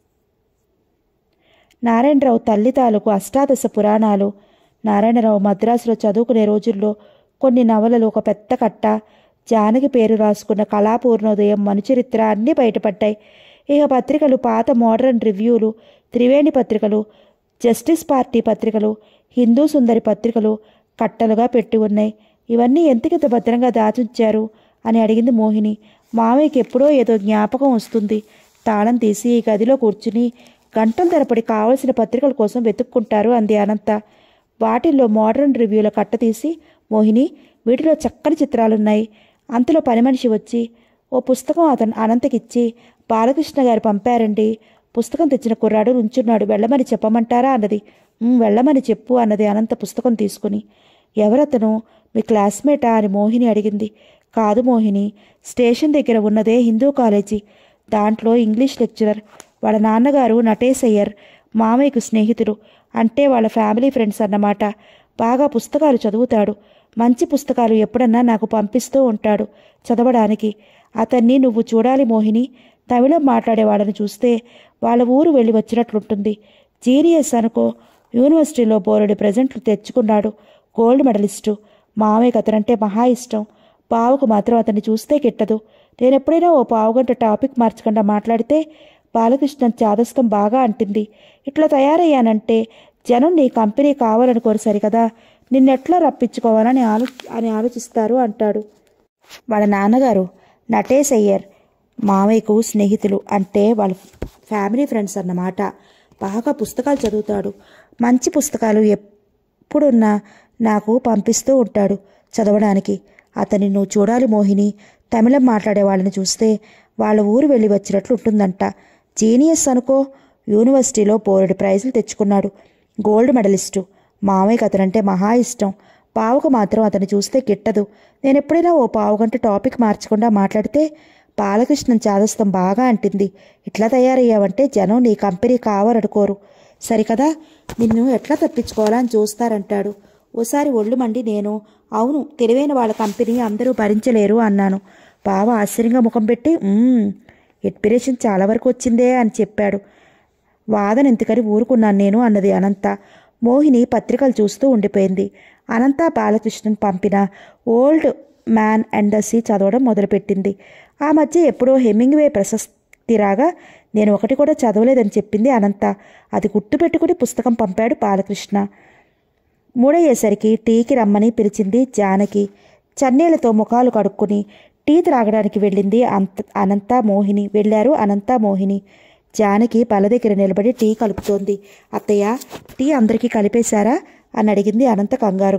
నారాయణరావు తల్లి తాలూకు అష్టాదశ పురాణాలు నారాయణరావు మద్రాసులో చదువుకునే రోజుల్లో కొన్ని నవలలు ఒక పెద్ద కట్ట జానకి పేరు రాసుకున్న కళాపూర్ణోదయం మనుచరిత్ర అన్నీ బయటపడ్డాయి ఇక పత్రికలు పాత మోడర్న్ రివ్యూలు త్రివేణి పత్రికలు జస్టిస్ పార్టీ పత్రికలు హిందూ సుందరి పత్రికలు కట్టలుగా పెట్టి ఉన్నాయి ఇవన్నీ ఎంతకింత భద్రంగా దాచుంచారు అని అడిగింది మోహిని మామయ్యకి ఎప్పుడో ఏదో జ్ఞాపకం వస్తుంది తాళం తీసి ఈ గదిలో కూర్చుని గంటల తరపడి కావలసిన పత్రికల కోసం వెతుక్కుంటారు అంది అనంత వాటిల్లో మోడర్న్ రివ్యూల కట్ట తీసి మోహిని వీటిలో చక్కని చిత్రాలున్నాయి అంతలో పని మనిషి వచ్చి ఓ పుస్తకం అతను అనంతకిచ్చి బాలకృష్ణ గారు పంపారండి పుస్తకం తెచ్చిన కుర్రాడు నుంచున్నాడు వెళ్ళమని చెప్పమంటారా అన్నది "ఉమ్, వెళ్ళమని చెప్పు అన్నది అనంత పుస్తకం తీసుకుని ఎవరతను మీ క్లాస్మేటా అని మోహిని అడిగింది కాదు మోహిని స్టేషన్ దగ్గర ఉన్నదే హిందూ కాలేజీ దాంట్లో ఇంగ్లీష్ లెక్చరర్ వాళ్ళ నాన్నగారు నటేశ్ అయ్యర్ మామయ్యకు స్నేహితుడు అంటే వాళ్ళ ఫ్యామిలీ ఫ్రెండ్స్ అన్నమాట బాగా పుస్తకాలు చదువుతాడు మంచి పుస్తకాలు ఎప్పుడన్నా నాకు పంపిస్తూ ఉంటాడు చదవడానికి అతన్ని నువ్వు చూడాలి మోహిని తమిళం మాట్లాడే వాళ్ళని చూస్తే వాళ్ళ ఊరు వెళ్ళి వచ్చినట్లుంటుంది జీనియస్ అనుకో యూనివర్సిటీలో బోరెడు ప్రజెంట్లు తెచ్చుకున్నాడు గోల్డ్ మెడలిస్టు మామయ్యకి అతనంటే మహా ఇష్టం బావకు మాత్రం అతన్ని చూస్తే గిట్టదు నేను ఎప్పుడైనా ఓ పావుగంట టాపిక్ మార్చకుండా మాట్లాడితే బాలకృష్ణన్ చాదస్తం బాగా అంటింది ఇట్లా తయారయ్యానంటే జనం నీ కంపెనీ కావాలనుకోరు సరికదా నిన్నెట్లా రప్పించుకోవాలని ఆలో అని ఆలోచిస్తారు అంటాడు వాళ్ళ నాన్నగారు నటేశ్ అయ్యర్ మామయ్యకు స్నేహితులు అంటే వాళ్ళ ఫ్యామిలీ ఫ్రెండ్స్ అన్నమాట బాగా పుస్తకాలు చదువుతాడు మంచి పుస్తకాలు ఎప్పుడున్నా నాకు పంపిస్తూ ఉంటాడు చదవడానికి అతన్ని నువ్వు చూడాలి మోహిని తమిళం మాట్లాడే వాళ్ళని చూస్తే వాళ్ళ ఊరు వెళ్ళి వచ్చినట్లు ఉంటుందంట జీనియస్ అనుకో యూనివర్సిటీలో బోర్డు ప్రైజులు తెచ్చుకున్నాడు గోల్డ్ మెడలిస్టు మామయ్యకి అతనంటే మహా ఇష్టం పావుకు మాత్రం అతన్ని చూస్తే గిట్టదు నేను ఎప్పుడైనా ఓ పావుగంట టాపిక్ మార్చకుండా మాట్లాడితే బాలకృష్ణన్ చాదస్తం బాగా అంటింది ఇట్లా తయారయ్యావంటే జనం నీ కంపెనీ కావాలనుకోరు సరికదా నిన్ను ఎట్లా తప్పించుకోవాలా అని చూస్తారంటాడు ఓసారి ఒళ్ళు మండి నేను అవును తెలివైన వాళ్ళ కంపెనీ అందరూ భరించలేరు అన్నాను బావ ఆశ్చర్యంగా ముఖం పెట్టి "మ్మ్, ఎడ్పిరేషన్ చాలా వరకు వచ్చిందే అని చెప్పాడు వాదన ఎందుకని ఊరుకున్నాను నేను అన్నది అనంత మోహిని పత్రికలు చూస్తూ ఉండిపోయింది అనంత బాలకృష్ణన్ పంపిన old man and the sea చదవడం మొదలుపెట్టింది ఆ మధ్య ఎప్పుడో హెమింగ్వే ప్రశస్తి రాగా నేను ఒకటి కూడా చదవలేదని చెప్పింది అనంత అది గుర్తుపెట్టుకుని పుస్తకం పంపాడు బాలకృష్ణ మూడయ్యేసరికి టీకి రమ్మని పిలిచింది జానకి చన్నీళ్లతో ముఖాలు కడుక్కుని టీ త్రాగడానికి వెళ్ళింది అంత అనంత మోహిని వెళ్ళారు అనంత మోహిని జానకి పల దగ్గర నిలబడి టీ కలుపుతోంది అత్తయ్య టీ అందరికీ కలిపేశారా అని అడిగింది అనంత కంగారు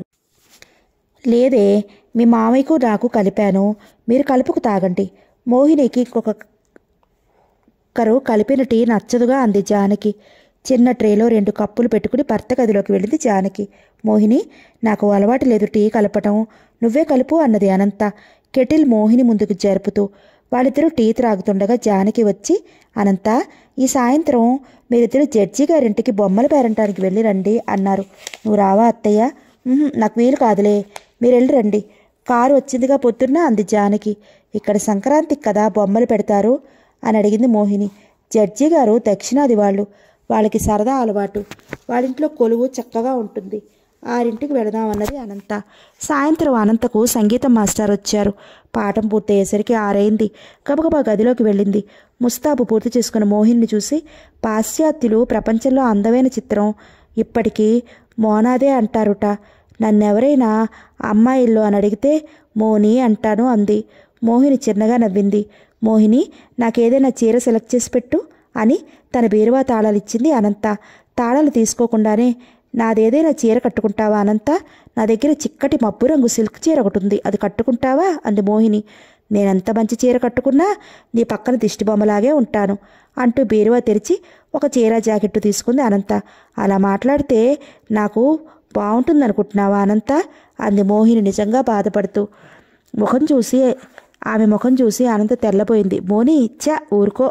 లేదే మీ మామయ్యకు నాకు కలిపాను మీరు కలుపుకు తాగండి మోహినికి ఇంకొక కరు కలిపిన టీ నచ్చదుగా అంది జానకి చిన్న ట్రేలో రెండు కప్పులు పెట్టుకుని భర్త గదిలోకి వెళ్ళింది జానకి మోహిని నాకు అలవాటు లేదు టీ కలపటం నువ్వే కలుపు అన్నది అనంత కెటిల్ మోహిని ముందుకు జరుపుతూ వాళ్ళిద్దరూ టీ త్రాగుతుండగా జానకి వచ్చి అనంత ఈ సాయంత్రం మీరిద్దరు జడ్జి గారింటికి బొమ్మలు పేరంటానికి వెళ్ళి రండి అన్నారు నువ్వు రావా అత్తయ్య "ఉహుం, నాకు వీలు కాదులే మీరు వెళ్ళి రండి కారు వచ్చిందిగా పొద్దున్న అంది జానకి ఇక్కడ సంక్రాంతికి కదా బొమ్మలు పెడతారు అని అడిగింది మోహిని జడ్జి గారు దక్షిణాది వాళ్ళు వాళ్ళకి సరదా అలవాటు వాళ్ళింట్లో కొలువు చక్కగా ఉంటుంది ఆరింటికి వెళదామన్నది అనంత సాయంత్రం అనంతకు సంగీతం మాస్టర్ వచ్చారు పాఠం పూర్తయ్యేసరికి ఆరైంది గబగబా గదిలోకి వెళ్ళింది ముస్తాబు పూర్తి చేసుకున్న మోహిన్ని చూసి పాశ్చాత్యులు ప్రపంచంలో అందమైన చిత్రం ఇప్పటికీ మోనాదే అంటారుట నన్నెవరైనా అమ్మాయిల్లో అని అడిగితే మోని అంటాను అంది మోహిని చిన్నగా నవ్వింది మోహిని నాకేదైనా చీర సెలెక్ట్ చేసి పెట్టు అని తన బీరువా తాళాలు ఇచ్చింది అనంత తాళాలు తీసుకోకుండానే నాదేదైనా చీర కట్టుకుంటావా అనంత నా దగ్గర చిక్కటి మబ్బు రంగు సిల్క్ చీర ఒకటి ఉంది అది కట్టుకుంటావా అంది మోహిని నేనెంత మంచి చీర కట్టుకున్నా నీ పక్కన దిష్టి బొమ్మలాగే ఉంటాను అంటూ బీరువా తెరిచి ఒక చీర జాకెట్టు తీసుకుంది అనంత అలా మాట్లాడితే నాకు బాగుంటుందనుకుంటున్నావా అనంత అంది మోహిని నిజంగా బాధపడుతూ ముఖం చూసి ఆమె ముఖం చూసి అనంత తెల్లబోయింది మోని ఇచ్చా ఊరుకో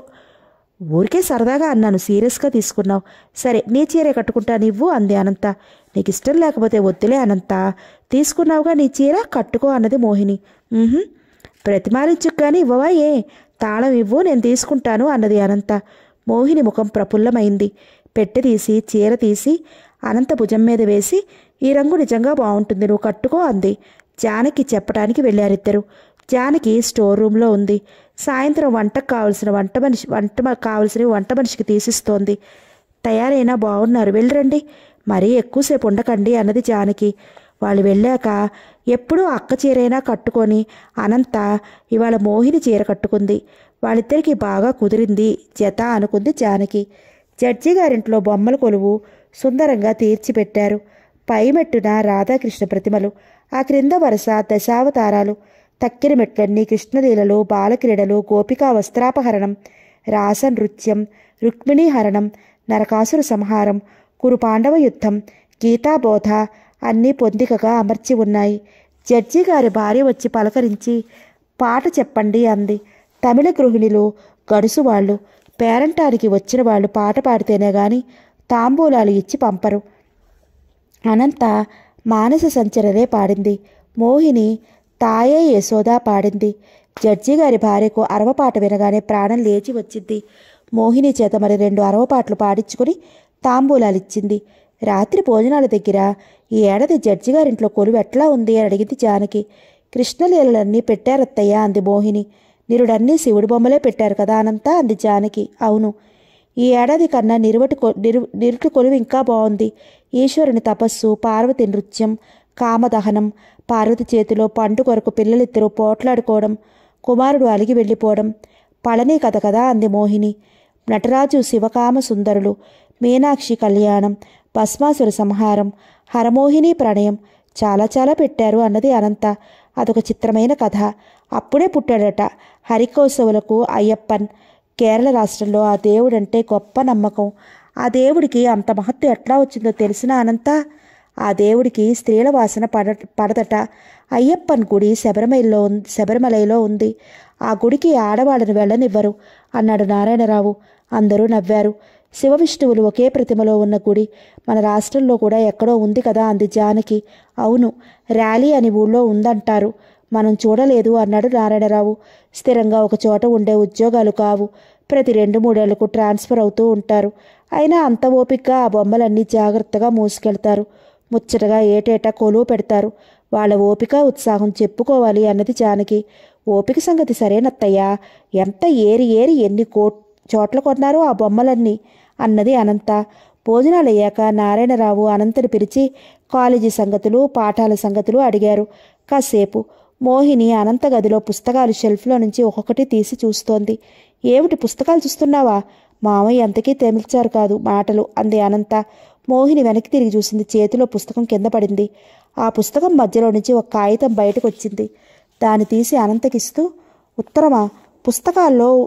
ఊరికే సరదాగా అన్నాను సీరియస్గా తీసుకున్నావు సరే నీ చీరే కట్టుకుంటా నువ్వు అంది అనంత నీకు ఇష్టం లేకపోతే వద్దులే అనంత తీసుకున్నావుగా నీ చీర కట్టుకో అన్నది మోహిని "ఉహుం, ప్రతిమాలించుకు కానీ ఇవ్వవా ఏ తాళం ఇవ్వు నేను తీసుకుంటాను అన్నది అనంత మోహిని ముఖం ప్రఫుల్లమైంది పెట్టె తీసి చీర తీసి అనంత భుజం మీద వేసి ఈ రంగు నిజంగా బాగుంటుంది నువ్వు కట్టుకో అంది జానకి చెప్పడానికి వెళ్ళారిద్దరు జానకి స్టోర్ రూమ్లో ఉంది సాయంత్రం వంటకు కావలసిన వంట మనిషి వంట మ- కావలసినవి వంట మనిషికి తీసిస్తోంది తయారైనా బాగున్నారు వెళ్ళరండి మరీ ఎక్కువసేపు ఉండకండి అన్నది జానకి వాళ్ళు వెళ్ళాక ఎప్పుడూ అక్క చీరైనా కట్టుకొని అనంత ఇవాళ మోహిని చీర కట్టుకుంది వాళ్ళిద్దరికీ బాగా కుదిరింది జత అనుకుంది జానకి జడ్జి గారింట్లో బొమ్మల కొలువు సుందరంగా తీర్చిపెట్టారు పై మెట్టున రాధాకృష్ణ ప్రతిమలు ఆ క్రింద వరుస దశావతారాలు తక్కిన మెట్లన్నీ కృష్ణలీలలు బాలక్రీడలు గోపికా వస్త్రాపహరణం రాస నృత్యం రుక్మిణీ హరణం నరకాసుర సంహారం కురు పాండవ యుద్ధం గీతాబోధ అన్నీ పొందికగా అమర్చి ఉన్నాయి జడ్జి గారి భార్య వచ్చి పలకరించి పాట చెప్పండి అంది తమిళ గృహిణులు గడుసు వాళ్ళు పేరంటానికి వచ్చిన వాళ్ళు పాట పాడితేనే గాని తాంబూలాలు ఇచ్చి పంపరు అనంత మానస సంచరనే పాడింది మోహిని తాయే యశోద పాడింది జడ్జి గారి భార్యకు అరవపాట వినగానే ప్రాణం లేచి వచ్చింది మోహిని చేత మరి రెండు అరవపాటలు పాడించుకుని తాంబూలాలిచ్చింది రాత్రి భోజనాల దగ్గర ఈ ఏడాది జడ్జి గారింట్లో కొలువు ఎట్లా ఉంది అని అడిగింది జానకి కృష్ణలీలలన్నీ పెట్టారత్తయ్య అంది మోహిని నిరుడన్నీ శివుడి బొమ్మలే పెట్టారు కదా అనంతా అంది జానకి అవును ఈ ఏడాది కన్నా నిరువటి కొ- నిరు నిరుటి కొలువు ఇంకా బాగుంది ఈశ్వరుని తపస్సు పార్వతి నృత్యం కామదహనం పార్వతి చేతిలో పండు కొరకు పిల్లలిద్దరూ పోట్లాడుకోవడం కుమారుడు అలిగి వెళ్ళిపోవడం పళని కథ కదా అంది మోహిని నటరాజు శివకామ సుందరులు మీనాక్షి కళ్యాణం భస్మాసుర సంహారం హరమోహిని ప్రణయం చాలా చాలా పెట్టారు అన్నది అనంత అదొక చిత్రమైన కథ అప్పుడే పుట్టాడట హరికోసవులకు అయ్యప్పన్ కేరళ రాష్ట్రంలో ఆ దేవుడంటే గొప్ప నమ్మకం ఆ దేవుడికి అంత మహత్తు ఎట్లా వచ్చిందో తెలిసిన అనంత ఆ దేవుడికి స్త్రీల వాసన పడ పడదట అయ్యప్పన్ గుడి శబరిమలలో ఉంది శబరిమలలో ఉంది ఆ గుడికి ఆడవాళ్ళని వెళ్ళనివ్వరు అన్నాడు నారాయణరావు అందరూ నవ్వారు శివ విష్ణువులు ఒకే ప్రతిమలో ఉన్న గుడి మన రాష్ట్రంలో కూడా ఎక్కడో ఉంది కదా అంది జానకి అవును ర్యాలీ అని ఊళ్ళో ఉందంటారు మనం చూడలేదు అన్నాడు నారాయణరావు స్థిరంగా ఒక చోట ఉండే ఉద్యోగాలు కావు ప్రతి రెండు మూడేళ్లకు ట్రాన్స్ఫర్ అవుతూ ఉంటారు అయినా అంత ఓపికగా ఆ బొమ్మలన్నీ జాగ్రత్తగా మూసుకెళ్తారు ముచ్చటగా ఏటేటా కొలువు పెడతారు వాళ్ళ ఓపిక ఉత్సాహం చెప్పుకోవాలి అన్నది జానకి ఓపిక సంగతి సరేనత్తయ్యా ఎంత ఏరి ఏరి ఎన్ని కో చోట్ల కొన్నారో ఆ బొమ్మలన్నీ అన్నది అనంత భోజనాలయ్యాక నారాయణరావు అనంతని పిలిచి కాలేజీ సంగతులు పాఠాల సంగతులు అడిగారు కాసేపు మోహిని అనంత గదిలో పుస్తకాలు షెల్ఫ్లో నుంచి ఒక్కొక్కటి తీసి చూస్తోంది ఏమిటి పుస్తకాలు చూస్తున్నావా మామయ్య అంతకీ తెమిల్చారు కాదు మాటలు అంది అనంత మోహిని వెనక్కి తిరిగి చూసింది చేతిలో పుస్తకం కింద పడింది ఆ పుస్తకం మధ్యలో నుంచి ఒక కాగితం బయటకు వచ్చింది దాన్ని తీసి అనంతకిస్తూ ఉత్తరమా పుస్తకాల్లో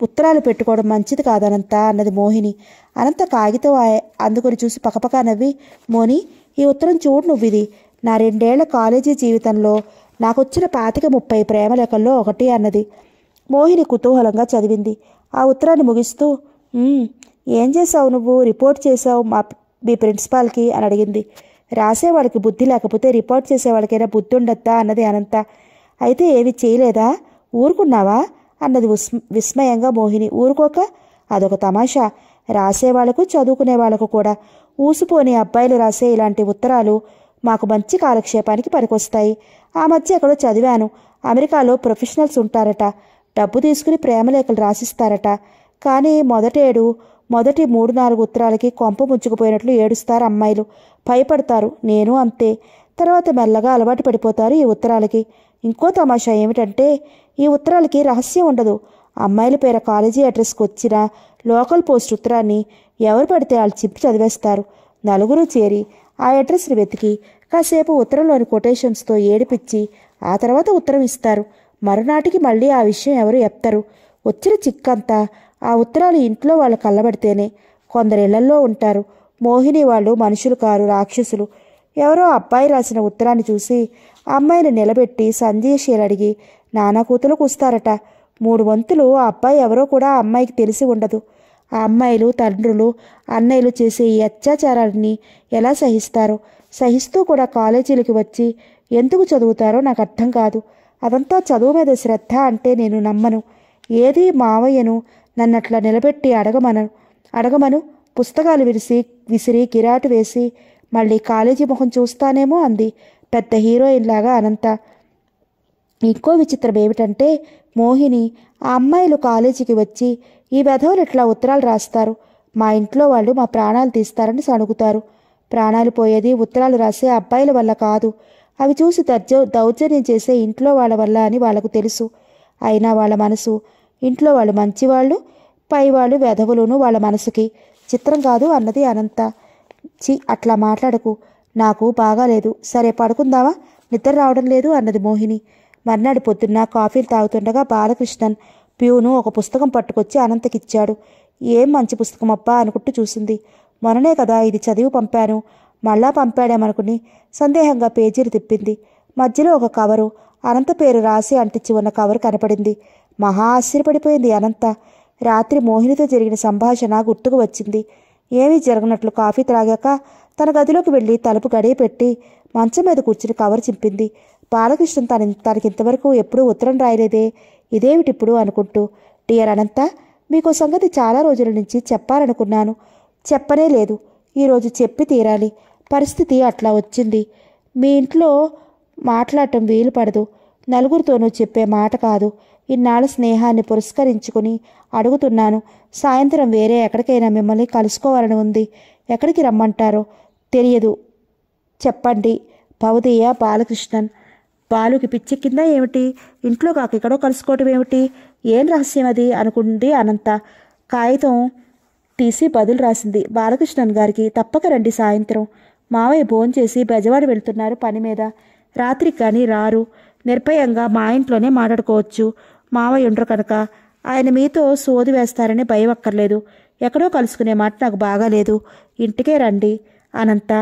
ఉత్తరాలు పెట్టుకోవడం మంచిది కాదనంత అన్నది మోహిని అనంత కాగితం ఆ- అందుకొని చూసి పకపకా నవ్వి మోని ఈ ఉత్తరం చూడు నువ్వు ఇది నా రెండేళ్ల కాలేజీ జీవితంలో నాకొచ్చిన పాతిక ముప్పై ప్రేమ లేఖల్లో ఒకటి అన్నది మోహిని కుతూహలంగా చదివింది ఆ ఉత్తరాన్ని ముగిస్తూ "ఉమ్, ఏం చేసావు నువ్వు రిపోర్ట్ చేసావు మా మీ ప్రిన్సిపాల్కి అని అడిగింది రాసేవాడికి బుద్ధి లేకపోతే రిపోర్ట్ చేసేవాడికైనా బుద్ధి ఉండద్దా అన్నది అనంత అయితే ఏమి చేయలేదా ఊరుకున్నావా అన్నది విస్మ విస్మయంగా మోహిని ఊరుకోక అదొక తమాషా రాసేవాళ్లకు చదువుకునే వాళ్ళకు కూడా ఊసిపోని అబ్బాయిలు రాసే ఇలాంటి ఉత్తరాలు మాకు మంచి కాలక్షేపానికి పనికొస్తాయి ఆ మధ్య ఎక్కడో చదివాను అమెరికాలో ప్రొఫెషనల్స్ ఉంటారట డబ్బు తీసుకుని ప్రేమలేఖలు రాసిస్తారట కానీ మొదటేడు మొదటి మూడు నాలుగు ఉత్తరాలకి కొంప ముంచుకుపోయినట్లు ఏడుస్తారు అమ్మాయిలు భయపడతారు నేను అంతే తర్వాత మెల్లగా అలవాటు పడిపోతారు ఈ ఉత్తరాలకి ఇంకో తమాషా ఏమిటంటే ఈ ఉత్తరాలకి రహస్యం ఉండదు అమ్మాయిల పేర కాలేజీ అడ్రస్కి వచ్చిన లోకల్ పోస్ట్ ఉత్తరాన్ని ఎవరు పడితే వాళ్ళు చింపి చదివేస్తారు నలుగురు చేరి ఆ అడ్రస్ని వెతికి కాసేపు ఉత్తరంలోని కొటేషన్స్తో ఏడిపించి ఆ తర్వాత ఉత్తరం ఇస్తారు మరునాటికి మళ్ళీ ఆ విషయం ఎవరు ఎత్తరు వచ్చిన చిక్కంతా ఆ ఉత్తరాలు ఇంట్లో వాళ్ళు కళ్ళబడితేనే కొందరు ఇళ్లల్లో ఉంటారు మోహిని వాళ్ళు మనుషులు కారు రాక్షసులు ఎవరో అబ్బాయి రాసిన ఉత్తరాన్ని చూసి ఆ అమ్మాయిని నిలబెట్టి సంజయశీల్ అడిగి నానా కూతులు కూస్తారట మూడు వంతులు ఆ అబ్బాయి ఎవరో కూడా ఆ అమ్మాయికి తెలిసి ఉండదు ఆ అమ్మాయిలు తండ్రులు అన్నయ్యలు చేసే ఈ అత్యాచారాలని ఎలా సహిస్తారో సహిస్తూ కూడా కాలేజీలకి వచ్చి ఎందుకు చదువుతారో నాకు అర్థం కాదు అదంతా చదువు మీద శ్రద్ధ అంటే నేను నమ్మను ఏది మావయ్యను నన్ను అట్లా నిలబెట్టి అడగమను అడగమను పుస్తకాలు విరిసి విసిరి గిరాటు వేసి మళ్ళీ కాలేజీ ముఖం చూస్తానేమో అంది పెద్ద హీరోయిన్ లాగా అనంత ఇంకో విచిత్రం ఏమిటంటే మోహిని ఆ అమ్మాయిలు కాలేజీకి వచ్చి ఈ వెధవులు ఇట్లా ఉత్తరాలు రాస్తారు మా ఇంట్లో వాళ్ళు మా ప్రాణాలు తీస్తారని సణుగుతారు ప్రాణాలు పోయేది ఉత్తరాలు రాసే అబ్బాయిల వల్ల కాదు అవి చూసి దర్జ దౌర్జన్యం చేసే ఇంట్లో వాళ్ళ వల్ల అని వాళ్ళకు తెలుసు అయినా వాళ్ళ మనసు ఇంట్లో వాళ్ళు మంచివాళ్ళు పైవాళ్ళు వెధవులును వాళ్ళ మనసుకి చిత్రం కాదు అన్నది అనంత చి అట్లా మాట్లాడకు నాకు బాగాలేదు సరే పడుకుందావా నిద్ర రావడం లేదు అన్నది మోహిని మర్నాడు పొద్దున్న కాఫీలు తాగుతుండగా బాలకృష్ణన్ ప్యూను ఒక పుస్తకం పట్టుకొచ్చి అనంతకిచ్చాడు ఏం మంచి పుస్తకం అబ్బా అనుకుంటూ చూసింది మొన్ననే కదా ఇది చదివి పంపాను మళ్ళా పంపాడేమనుకుని సందేహంగా పేజీలు తిప్పింది మధ్యలో ఒక కవరు అనంత పేరు రాసి అంటించి ఉన్న కవరు కనపడింది మహా ఆశ్చర్యపడిపోయింది అనంత రాత్రి మోహినితో జరిగిన సంభాషణ గుర్తుకు వచ్చింది ఏమీ జరగనట్లు కాఫీ త్రాగాక తన గదిలోకి వెళ్ళి తలుపు గడియ పెట్టి మంచం మీద కూర్చుని కవర్ చింపింది బాలకృష్ణ తన తనకి ఇంతవరకు ఎప్పుడూ ఉత్తరం రాయలేదే ఇదేమిటిప్పుడు అనుకుంటూ డియర్ అనంత మీకు సంగతి చాలా రోజుల నుంచి చెప్పాలనుకున్నాను చెప్పనే లేదు ఈరోజు చెప్పి తీరాలి పరిస్థితి అట్లా వచ్చింది మీ ఇంట్లో మాట్లాడటం వీలు పడదు నలుగురితోనూ చెప్పే మాట కాదు ఇన్నాళ్ళ స్నేహాన్ని పురస్కరించుకుని అడుగుతున్నాను సాయంత్రం వేరే ఎక్కడికైనా మిమ్మల్ని కలుసుకోవాలని ఉంది ఎక్కడికి రమ్మంటారో తెలియదు చెప్పండి భవదీయ బాలకృష్ణన్ బాలుకి పిచ్చెక్కిందా ఏమిటి ఇంట్లో కాక ఎక్కడో కలుసుకోవటం ఏమిటి ఏం రహస్యం అది అనుకుంది అనంత కాగితం తీసి బదులు రాసింది బాలకృష్ణన్ గారికి తప్పక రండి సాయంత్రం మావయ్య భోంచేసి బెజవాడ వెళ్తున్నారు పని మీద రాత్రికి కానీ రారు నిర్భయంగా మా ఇంట్లోనే మాట్లాడుకోవచ్చు మావయ్య ఉండరు కనుక ఆయన మీతో సోది వేస్తారని భయం అక్కర్లేదు ఎక్కడో కలుసుకునే మాట నాకు బాగాలేదు ఇంటికే రండి అనంత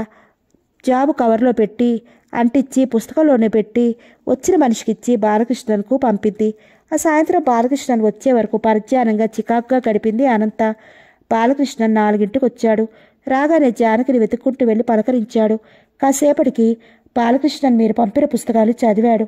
జాబు కవర్లో పెట్టి అంటించి పుస్తకంలోనే పెట్టి వచ్చిన మనిషికిచ్చి బాలకృష్ణన్కు పంపింది ఆ సాయంత్రం బాలకృష్ణన్ వచ్చే వరకు పరిజ్ఞానంగా చికాకుగా గడిపింది అనంత బాలకృష్ణన్ నాలుగింటికి వచ్చాడు రాగానే జానకిని వెతుక్కుంటూ వెళ్ళి పలకరించాడు కాసేపటికి బాలకృష్ణన్ మీరు పంపిన పుస్తకాలు చదివాడు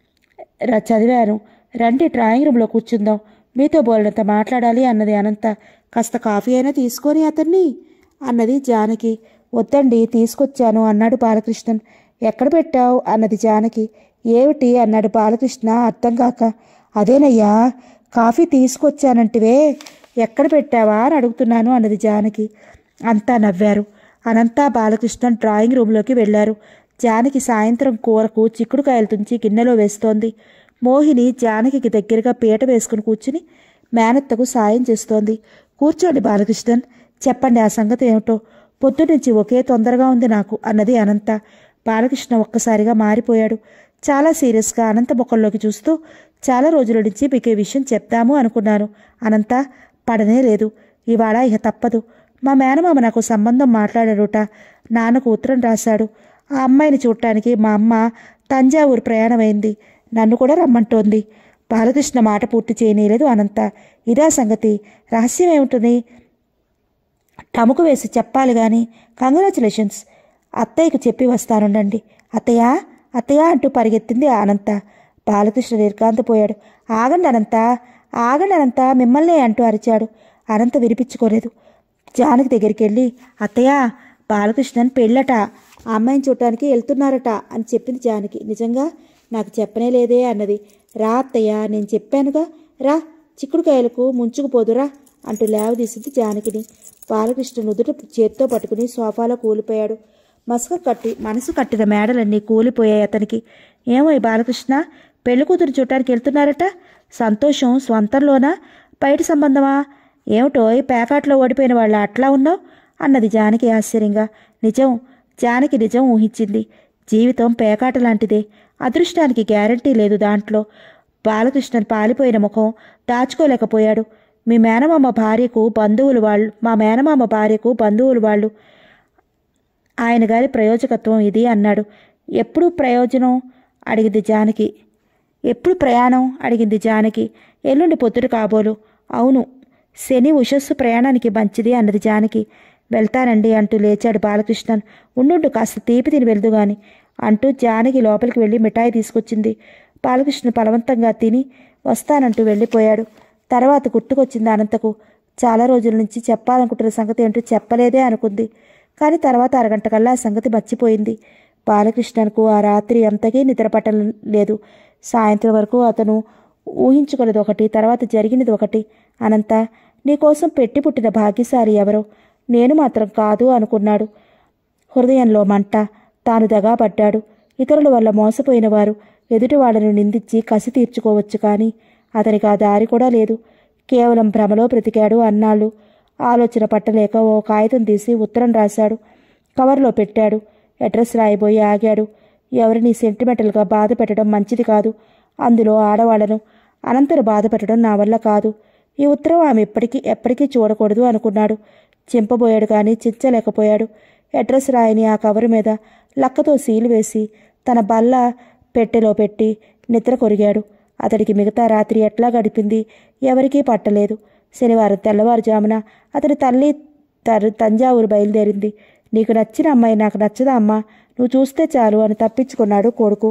ర- చదివాను రండి డ్రాయింగ్ రూమ్లో కూర్చుందాం మీతో బోలనంత మాట్లాడాలి అన్నది అనంత కాస్త కాఫీ అయినా తీసుకొని అతన్ని అన్నది జానకి వద్దండి తీసుకొచ్చాను అన్నాడు బాలకృష్ణన్ ఎక్కడ పెట్టావు అన్నది జానకి ఏమిటి అన్నాడు బాలకృష్ణ అర్థం కాక అదేనయ్యా కాఫీ తీసుకొచ్చానంటివే ఎక్కడ పెట్టావా అని అడుగుతున్నాను అన్నది జానకి అంతా నవ్వారు అనంతా బాలకృష్ణన్ డ్రాయింగ్ రూమ్లోకి వెళ్ళారు జానకి సాయంత్రం కూరకు చిక్కుడుకాయలు తుంచి గిన్నెలో వేస్తోంది మోహిని జానకి దగ్గరగా పీట వేసుకుని కూర్చుని మేనత్తకు సాయం చేస్తోంది కూర్చోండి బాలకృష్ణన్ చెప్పండి ఆ సంగతి ఏమిటో పొద్దునుంచి ఒకే తొందరగా ఉంది నాకు అన్నది అనంత బాలకృష్ణ ఒక్కసారిగా మారిపోయాడు చాలా సీరియస్గా అనంత ముఖంలోకి చూస్తూ చాలా రోజుల నుంచి మీకు ఈ విషయం చెప్దాము అనుకున్నాను అనంత పడనే లేదు ఇవాళ ఇక తప్పదు మా మేనమామ నాకు సంబంధం మాట్లాడాడుట నాన్నకు ఉత్తరం రాశాడు ఆ అమ్మాయిని చూడటానికి మా అమ్మ తంజావూరు ప్రయాణమైంది నన్ను కూడా రమ్మంటోంది బాలకృష్ణ మాట పూర్తి చేయనీయలేదు అనంత ఇదా సంగతి రహస్యం ఏముంటుంది టముకు వేసి చెప్పాలి కానీ కంగ్రాచులేషన్స్ అత్తయ్యకు చెప్పి వస్తానుండండి అత్తయ్య అత్తయ్య అంటూ పరిగెత్తింది అనంత బాలకృష్ణ నిర్గాంతపోయాడు ఆగండి అనంత ఆగండి అనంత మిమ్మల్నే అంటూ అరిచాడు అనంత వినిపించుకోలేదు జానకి దగ్గరికి వెళ్ళి అత్తయ్య బాలకృష్ణన్ పెళ్ళట ఆ అమ్మాయిని చూడటానికి వెళ్తున్నారట అని చెప్పింది జానకి నిజంగా నాకు చెప్పనే లేదే అన్నది రా అత్తయ్య నేను చెప్పానుగా రా చిక్కుడుకాయలకు ముంచుకుపోదురా అంటూ లేవదీసింది జానకిని బాలకృష్ణ నుదుట చేత్తో పట్టుకుని సోఫాలో కూలిపోయాడు మసక కట్టి మనసు కట్టిన మేడలన్నీ కూలిపోయాయి అతనికి ఏమో ఈ బాలకృష్ణ పెళ్లి కూతురు చూడటానికి వెళ్తున్నారట సంతోషం స్వంతంలోనా బయట సంబంధమా ఏమిటో ఈ పేకాట్లో ఓడిపోయిన వాళ్ళ అట్లా ఉన్నావు అన్నది జానకి ఆశ్చర్యంగా నిజం జానకి నిజం ఊహించింది జీవితం పేకాట లాంటిదే అదృష్టానికి గ్యారంటీ లేదు దాంట్లో బాలకృష్ణన్ పాలిపోయిన ముఖం దాచుకోలేకపోయాడు మీ మేనమామ భార్యకు బంధువులు వాళ్ళు మా మేనమామ భార్యకు బంధువులు వాళ్ళు ఆయన గారి ప్రయోజకత్వం ఇది అన్నాడు ఎప్పుడు ప్రయోజనం అడిగింది జానకి ఎప్పుడు ప్రయాణం అడిగింది జానకి ఎల్లుండి పొద్దుట కాబోలు అవును శని ఉషస్సు ప్రయాణానికి మంచిది అన్నది జానకి వెళ్తానండి అంటూ లేచాడు బాలకృష్ణన్ ఉండుండు కాస్త తీపి తిని వెళ్దు గాని అంటూ జానకి లోపలికి వెళ్ళి మిఠాయి తీసుకొచ్చింది బాలకృష్ణ బలవంతంగా తిని వస్తానంటూ వెళ్ళిపోయాడు తర్వాత గుర్తుకొచ్చింది అనంతకు చాలా రోజుల నుంచి చెప్పాలనుకుంటున్న సంగతి ఏంటో చెప్పలేదే అనుకుంది కానీ తర్వాత అరగంట కల్లా ఆ సంగతి మర్చిపోయింది బాలకృష్ణన్కు ఆ రాత్రి అంతకీ నిద్ర పట్టడం లేదు సాయంత్రం వరకు అతను ఊహించుకున్నది ఒకటి తర్వాత జరిగినది ఒకటి అనంత నీకోసం పెట్టి పుట్టిన భాగ్యశాలి ఎవరో నేను మాత్రం కాదు అనుకున్నాడు హృదయంలో మంట తాను దగాపడ్డాడు ఇతరుల వల్ల మోసపోయిన వారు ఎదుటి వాళ్ళను నిందించి కసి తీర్చుకోవచ్చు కానీ అతనికి ఆ దారి కూడా లేదు కేవలం భ్రమలో బ్రతికాడు అన్నాళ్ళు ఆలోచన పట్టలేక ఓ కాగితం తీసి ఉత్తరం రాశాడు కవర్లో పెట్టాడు అడ్రస్ రాయబోయి ఆగాడు ఎవరిని సెంటిమెంటల్గా బాధ పెట్టడం మంచిది కాదు అందులో ఆడవాళ్లను అనంతరం బాధ పెట్టడం నా వల్ల కాదు ఈ ఉత్తరం ఆమె ఎప్పటికీ ఎప్పటికీ చూడకూడదు అనుకున్నాడు చింపబోయాడు కానీ చించలేకపోయాడు అడ్రస్ రాయని ఆ కవరు మీద లక్కతో సీలు వేసి తన బల్ల పెట్టెలో పెట్టి నిద్ర కొరిగాడు అతడికి మిగతా రాత్రి ఎట్లా గడిపింది ఎవరికీ పట్టలేదు శనివారం తెల్లవారుజామున అతని తల్లి తరు తంజావూరు బయలుదేరింది నీకు నచ్చిన అమ్మాయి నాకు నచ్చదా అమ్మా నువ్వు చూస్తే చాలు అని తప్పించుకున్నాడు కొడుకు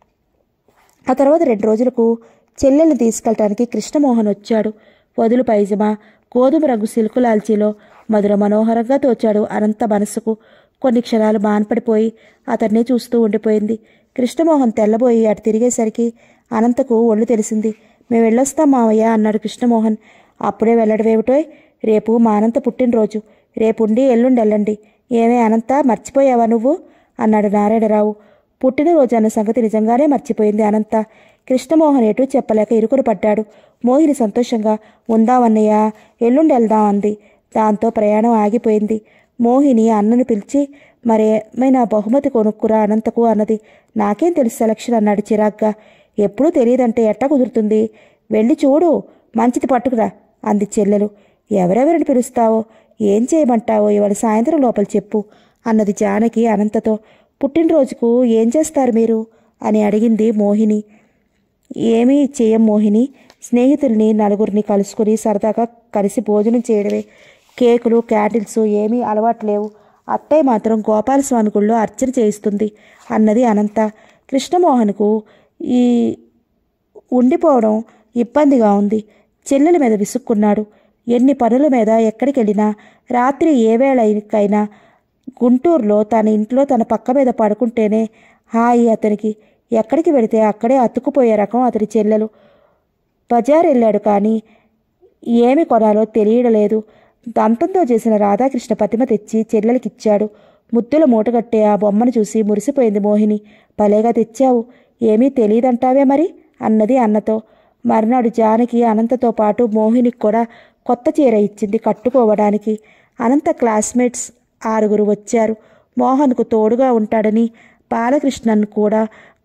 ఆ తర్వాత రెండు రోజులకు చెల్లెల్ని తీసుకెళ్ళటానికి కృష్ణమోహన్ వచ్చాడు వదులు పైజమా గోధుమ రంగు సిల్కు లాల్చీలో మధుర మనోహరంగా తోచాడు అనంత మనసుకు కొన్ని క్షణాలు మాన్పడిపోయి అతన్నే చూస్తూ ఉండిపోయింది కృష్ణమోహన్ తెల్లబోయి అటు తిరిగేసరికి అనంతకు ఒళ్ళు తెలిసింది మేము వెళ్ళొస్తాం మావయ్య అన్నాడు కృష్ణమోహన్ అప్పుడే వెళ్ళడమేమిటోయ్ రేపు మా అనంత పుట్టినరోజు రేపుండి ఎల్లుండి వెళ్ళండి ఏమే అనంత మర్చిపోయావా నువ్వు అన్నాడు నారాయణరావు పుట్టినరోజు అన్న సంగతి నిజంగానే మర్చిపోయింది అనంత కృష్ణమోహన్ ఎటు చెప్పలేక ఇరుకురు పడ్డాడు మోహిని సంతోషంగా ఉందామన్నయ్య ఎల్లుండి వెళ్దాం అంది దాంతో ప్రయాణం ఆగిపోయింది మోహిని అన్నను పిలిచి మరేమైనా బహుమతి కొనుక్కురా అనంతకు అన్నది నాకేం తెలుసు సెలక్షన్ అన్నాడు చిరాగ్గా ఎప్పుడూ తెలియదంటే ఎట్ట కుదురుతుంది వెళ్ళి చూడు మంచిది పట్టుకురా అంది చెల్లెలు ఎవరెవరిని పిలుస్తావో ఏం చేయమంటావో ఇవాళ సాయంత్రం లోపల చెప్పు అన్నది జానకి అనంతతో పుట్టినరోజుకు ఏం చేస్తారు మీరు అని అడిగింది మోహిని ఏమీ చేయం మోహిని స్నేహితుల్ని నలుగురిని కలుసుకుని సరదాగా కలిసి భోజనం చేయడమే కేకులు క్యాండిల్స్ ఏమీ అలవాటు లేవు అత్తయ్య మాత్రం గోపాలస్వామి గుళ్ళో అర్చన చేయిస్తుంది అన్నది అనంత కృష్ణమోహన్కు ఈ ఉండిపోవడం ఇబ్బందిగా ఉంది చెల్లెల మీద విసుక్కున్నాడు ఎన్ని పనుల మీద ఎక్కడికి వెళ్ళినా రాత్రి ఏ వేళకైనా గుంటూరులో తన ఇంట్లో తన పక్క మీద పడుకుంటేనే హాయి అతనికి ఎక్కడికి వెళితే అక్కడే అతుక్కుపోయే రకం అతని చెల్లెలు బజార్ వెళ్ళాడు కానీ ఏమి కొనాలో తెలియడలేదు దంతంతో చేసిన రాధాకృష్ణ ప్రతిమ తెచ్చి చెల్లెలకిచ్చాడు ముద్దుల మూటగట్టే ఆ బొమ్మను చూసి మురిసిపోయింది మోహిని భలేగా తెచ్చావు ఏమీ తెలియదంటావే మరి అన్నది అన్నతో మర్నాడు జానకి అనంతతో పాటు మోహినికి కూడా కొత్త చీర ఇచ్చింది కట్టుకోవడానికి అనంత క్లాస్మేట్స్ ఆరుగురు వచ్చారు మోహన్కు తోడుగా ఉంటాడని బాలకృష్ణన్ కూడా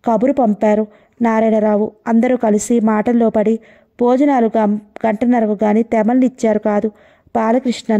కబురు పంపారు నారాయణరావు అందరూ కలిసి మాటల్లో పడి భోజనాలు గం- గంటన్నరకు గాని తెమల్నిచ్చారు కాదు బాలకృష్ణన్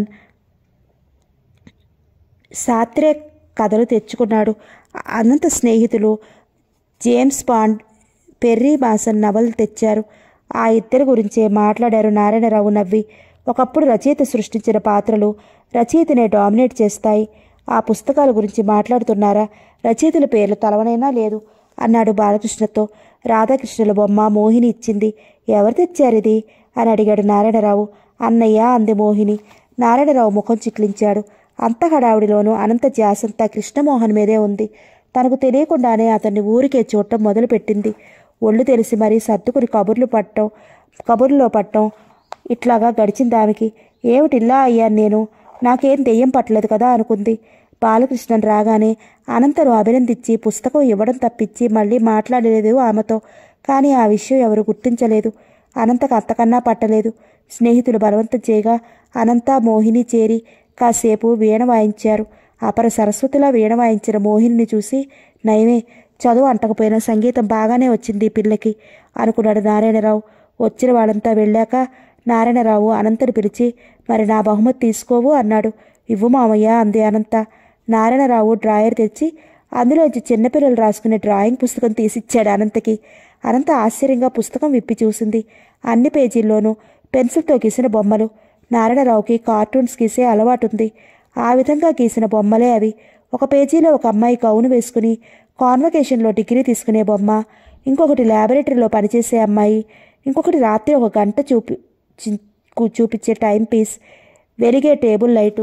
శాస్త్రీయ కథలు తెచ్చుకున్నాడు అనంత స్నేహితులు జేమ్స్ బాండ్ పెర్రీ మాసన్ నవలు తెచ్చారు ఆ ఇద్దరి గురించే మాట్లాడారు నారాయణరావు నవ్వి ఒకప్పుడు రచయిత సృష్టించిన పాత్రలు రచయితనే డామినేట్ చేస్తాయి ఆ పుస్తకాల గురించి మాట్లాడుతున్నారా రచయితల పేర్లు తలవనైనా లేదు అన్నాడు బాలకృష్ణతో రాధాకృష్ణుల బొమ్మ మోహిని ఇచ్చింది ఎవరు తెచ్చారిది అని అడిగాడు నారాయణరావు అన్నయ్య అంది మోహిని నారాయణరావు ముఖం చిట్లించాడు అంత హడావుడిలోనూ అనంత ధ్యాసంతా కృష్ణమోహన్ మీదే ఉంది తనకు తెలియకుండానే అతన్ని ఊరికే చూడటం మొదలుపెట్టింది ఒళ్ళు తెలిసి మరీ సర్దుకుని కబుర్లు పట్టం కబుర్లో పట్టం ఇట్లాగా గడిచింది ఆమెకి ఏమిటి ఇలా అయ్యాను నేను నాకేం దెయ్యం పట్టలేదు కదా అనుకుంది బాలకృష్ణన్ రాగానే అనంతను అభినందించి పుస్తకం ఇవ్వడం తప్పించి మళ్ళీ మాట్లాడలేదు ఆమెతో కానీ ఆ విషయం ఎవరు గుర్తించలేదు అనంతకు అంతకన్నా పట్టలేదు స్నేహితులు బలవంతం చేయగా అనంత మోహిని చేరి కాసేపు వీణ వాయించారు అపర సరస్వతిలా వీణ వాయించిన మోహిని చూసి నయమే చదువు అంటకపోయినా సంగీతం బాగానే వచ్చింది ఈ పిల్లకి అనుకున్నాడు నారాయణరావు వచ్చిన వాళ్ళంతా వెళ్ళాక నారాయణరావు అనంతను పిలిచి మరి నా బహుమతి తీసుకోవు అన్నాడు ఇవ్వు మామయ్య అంది అనంత నారాయణరావు డ్రాయర్ తెచ్చి అందులోంచి చిన్నపిల్లలు రాసుకునే డ్రాయింగ్ పుస్తకం తీసిచ్చాడు అనంతకి అనంత ఆశ్చర్యంగా పుస్తకం విప్పి చూసింది అన్ని పేజీల్లోనూ పెన్సిల్తో గీసిన బొమ్మలు నారాయణరావుకి కార్టూన్స్ గీసే అలవాటుంది ఆ విధంగా గీసిన బొమ్మలే అవి ఒక పేజీలో ఒక అమ్మాయి గౌను వేసుకుని కాన్వకేషన్లో డిగ్రీ తీసుకునే బొమ్మ ఇంకొకటి ల్యాబొరేటరీలో పనిచేసే అమ్మాయి ఇంకొకటి రాత్రి ఒక గంట చూపి చి- కు- చూపించే టైం పీస్ వెలిగే టేబుల్ లైటు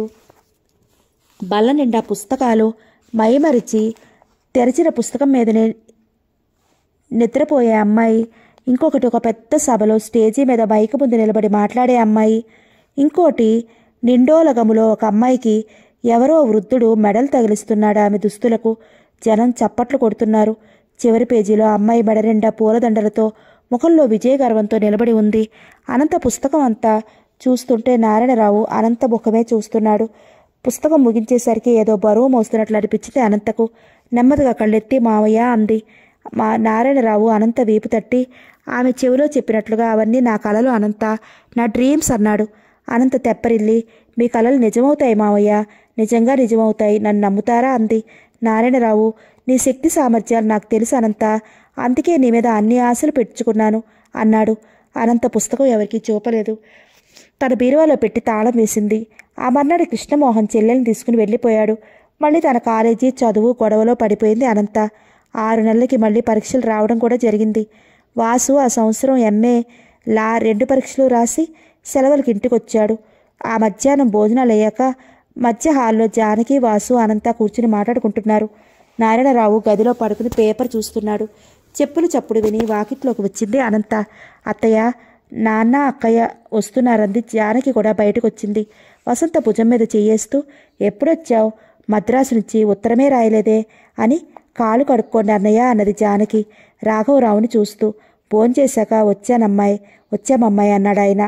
బల్ల నిండా పుస్తకాలు మైమరిచి తెరిచిన పుస్తకం మీదనే నిద్రపోయే అమ్మాయి ఇంకొకటి ఒక పెద్ద సభలో స్టేజీ మీద మైకు ముందు నిలబడి మాట్లాడే అమ్మాయి ఇంకోటి నిండోలగములో ఒక అమ్మాయికి ఎవరో వృద్ధుడు మెడలు తగిలిస్తున్నాడు ఆమె దుస్తులకు జనం చప్పట్లు కొడుతున్నారు చివరి పేజీలో అమ్మాయి మెడ నిండా పూలదండలతో ముఖంలో విజయ గర్వంతో నిలబడి ఉంది అనంత పుస్తకం అంతా చూస్తుంటే నారాయణరావు అనంత ముఖమే చూస్తున్నాడు పుస్తకం ముగించేసరికి ఏదో బరువు మోస్తున్నట్లు అనిపించింది అనంతకు నెమ్మదిగా కళ్ళెత్తి మావయ్య అంది మా నారాయణరావు అనంత వీపు తట్టి ఆమె చెవిలో చెప్పినట్లుగా అవన్నీ నా కలలు అనంత నా డ్రీమ్స్ అన్నాడు అనంత తెప్పరిల్లి మీ కలలు నిజమవుతాయి మావయ్య నిజంగా నిజమవుతాయి నన్ను నమ్ముతారా అంది నారాయణరావు నీ శక్తి సామర్థ్యాలు నాకు తెలుసు అనంత అందుకే నీ మీద అన్ని ఆశలు పెట్టుకున్నాను అన్నాడు అనంత పుస్తకం ఎవరికీ చూపలేదు తన బీరువాలో పెట్టి తాళం వేసింది ఆ మర్నాడు కృష్ణమోహన్ చెల్లెల్ని తీసుకుని వెళ్ళిపోయాడు మళ్ళీ తన కాలేజీ చదువు గొడవలో పడిపోయింది అనంత ఆరు నెలలకి మళ్ళీ పరీక్షలు రావడం కూడా జరిగింది వాసు ఆ సంవత్సరం ఎంఏ లా రెండు పరీక్షలు రాసి సెలవులకి ఇంటికి వచ్చాడు ఆ మధ్యాహ్నం భోజనాలు అయ్యాక మధ్య హాల్లో జానకి వాసు అనంత కూర్చుని మాట్లాడుకుంటున్నారు నారాయణరావు గదిలో పడుకుని పేపర్ చూస్తున్నాడు చెప్పులు చప్పుడు విని వాకిట్లోకి వచ్చింది అనంత అత్తయ్య నాన్న అక్కయ్య వస్తున్నారంది జానకి కూడా బయటకు వచ్చింది వసంత భుజం మీద చెయ్యేస్తూ ఎప్పుడొచ్చావు మద్రాసు నుంచి ఉత్తరమే రాయలేదే అని కాలు కడుక్కోండి అన్నయ్య అన్నది జానకి రాఘవరావుని చూస్తూ భోంచేశాక వచ్చానమ్మాయి వచ్చామమ్మాయి అన్నాడు ఆయన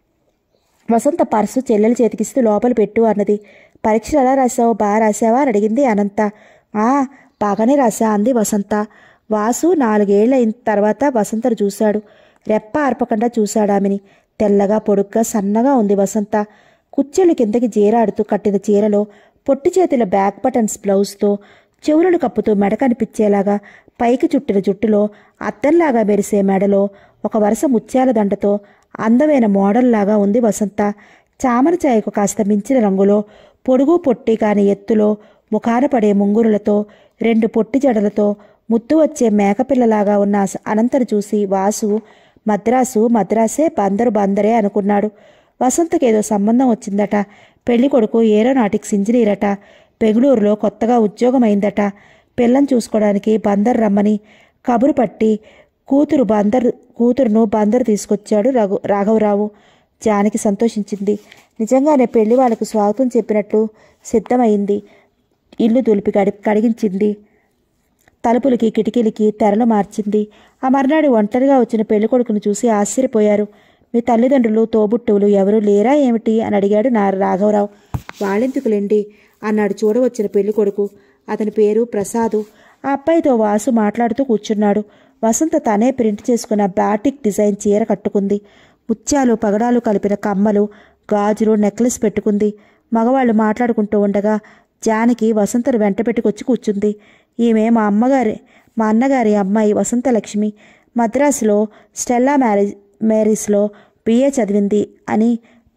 వసంత పర్సు చెల్లెల చేతికిస్తూ లోపల పెట్టు అన్నది పరీక్షలు ఎలా రాసావు బాగా రాసావా అని అడిగింది అనంత ఆ బాగానే రాసా అంది వసంత వాసు నాలుగేళ్లైన తర్వాత వసంతను చూశాడు రెప్ప ఆర్పకుండా చూశాడు ఆమెని తెల్లగా పొడుగ్గా సన్నగా ఉంది వసంత కుచ్చెలు కిందకి జీరాడుతూ కట్టిన చీరలో పొట్టి చేతుల బ్యాక్ బటన్స్ బ్లౌజ్తో చెవులను కప్పుతూ మెడ కనిపించేలాగా పైకి చుట్టిన జుట్టులో అద్దంలాగా మెరిసే మెడలో ఒక వరుస ముత్యాల దండతో అందమైన మోడల్లాగా ఉంది వసంత చామర ఛాయకు కాస్త మించిన రంగులో పొడుగు పొట్టి కాని ఎత్తులో ముఖాన పడే ముంగురులతో రెండు పొట్టి జడలతో ముద్దు వచ్చే మేకపిల్లలాగా ఉన్న అస- అనంతను చూసి వాసు మద్రాసు మద్రాసే బందరు బందరే అనుకున్నాడు వసంతకేదో సంబంధం వచ్చిందట పెళ్లి కొడుకు ఏరోనాటిక్స్ ఇంజనీర్ అట బెంగళూరులో కొత్తగా ఉద్యోగం అయిందట పిల్లని చూసుకోవడానికి బందర్ రమ్మని కబురు పట్టి కూతురు బందర్ కూతురును బందరు తీసుకొచ్చాడు రఘు రాఘవరావు జానకి సంతోషించింది నిజంగానే పెళ్లి వాళ్ళకు స్వాగతం చెప్పినట్లు సిద్ధమైంది ఇల్లు దులిపి కడి కడిగించింది తలుపులకి కిటికీలకి తెరలు మార్చింది ఆ మర్నాడు ఒంటరిగా వచ్చిన పెళ్ళికొడుకును చూసి ఆశ్చర్యపోయారు మీ తల్లిదండ్రులు తోబుట్టువులు ఎవరు లేరా ఏమిటి అని అడిగాడు నా రాఘవరావు వాళ్ళెందుకులేండి అన్నాడు చూడవచ్చిన పెళ్ళికొడుకు అతని పేరు ప్రసాదు ఆ అబ్బాయితో వాసు మాట్లాడుతూ కూర్చున్నాడు వసంత తనే ప్రింట్ చేసుకున్న బాటిక్ డిజైన్ చీర కట్టుకుంది ముత్యాలు పగడాలు కలిపిన కమ్మలు గాజులు నెక్లెస్ పెట్టుకుంది మగవాళ్ళు మాట్లాడుకుంటూ ఉండగా జానకి వసంతను వెంట పెట్టుకొచ్చి కూర్చుంది ఈమె మా అమ్మగారి మా అన్నగారి అమ్మాయి వసంతలక్ష్మి మద్రాసులో స్టెల్లా మ్యారేజ్ మ్యారీస్లో బిఏ చదివింది అని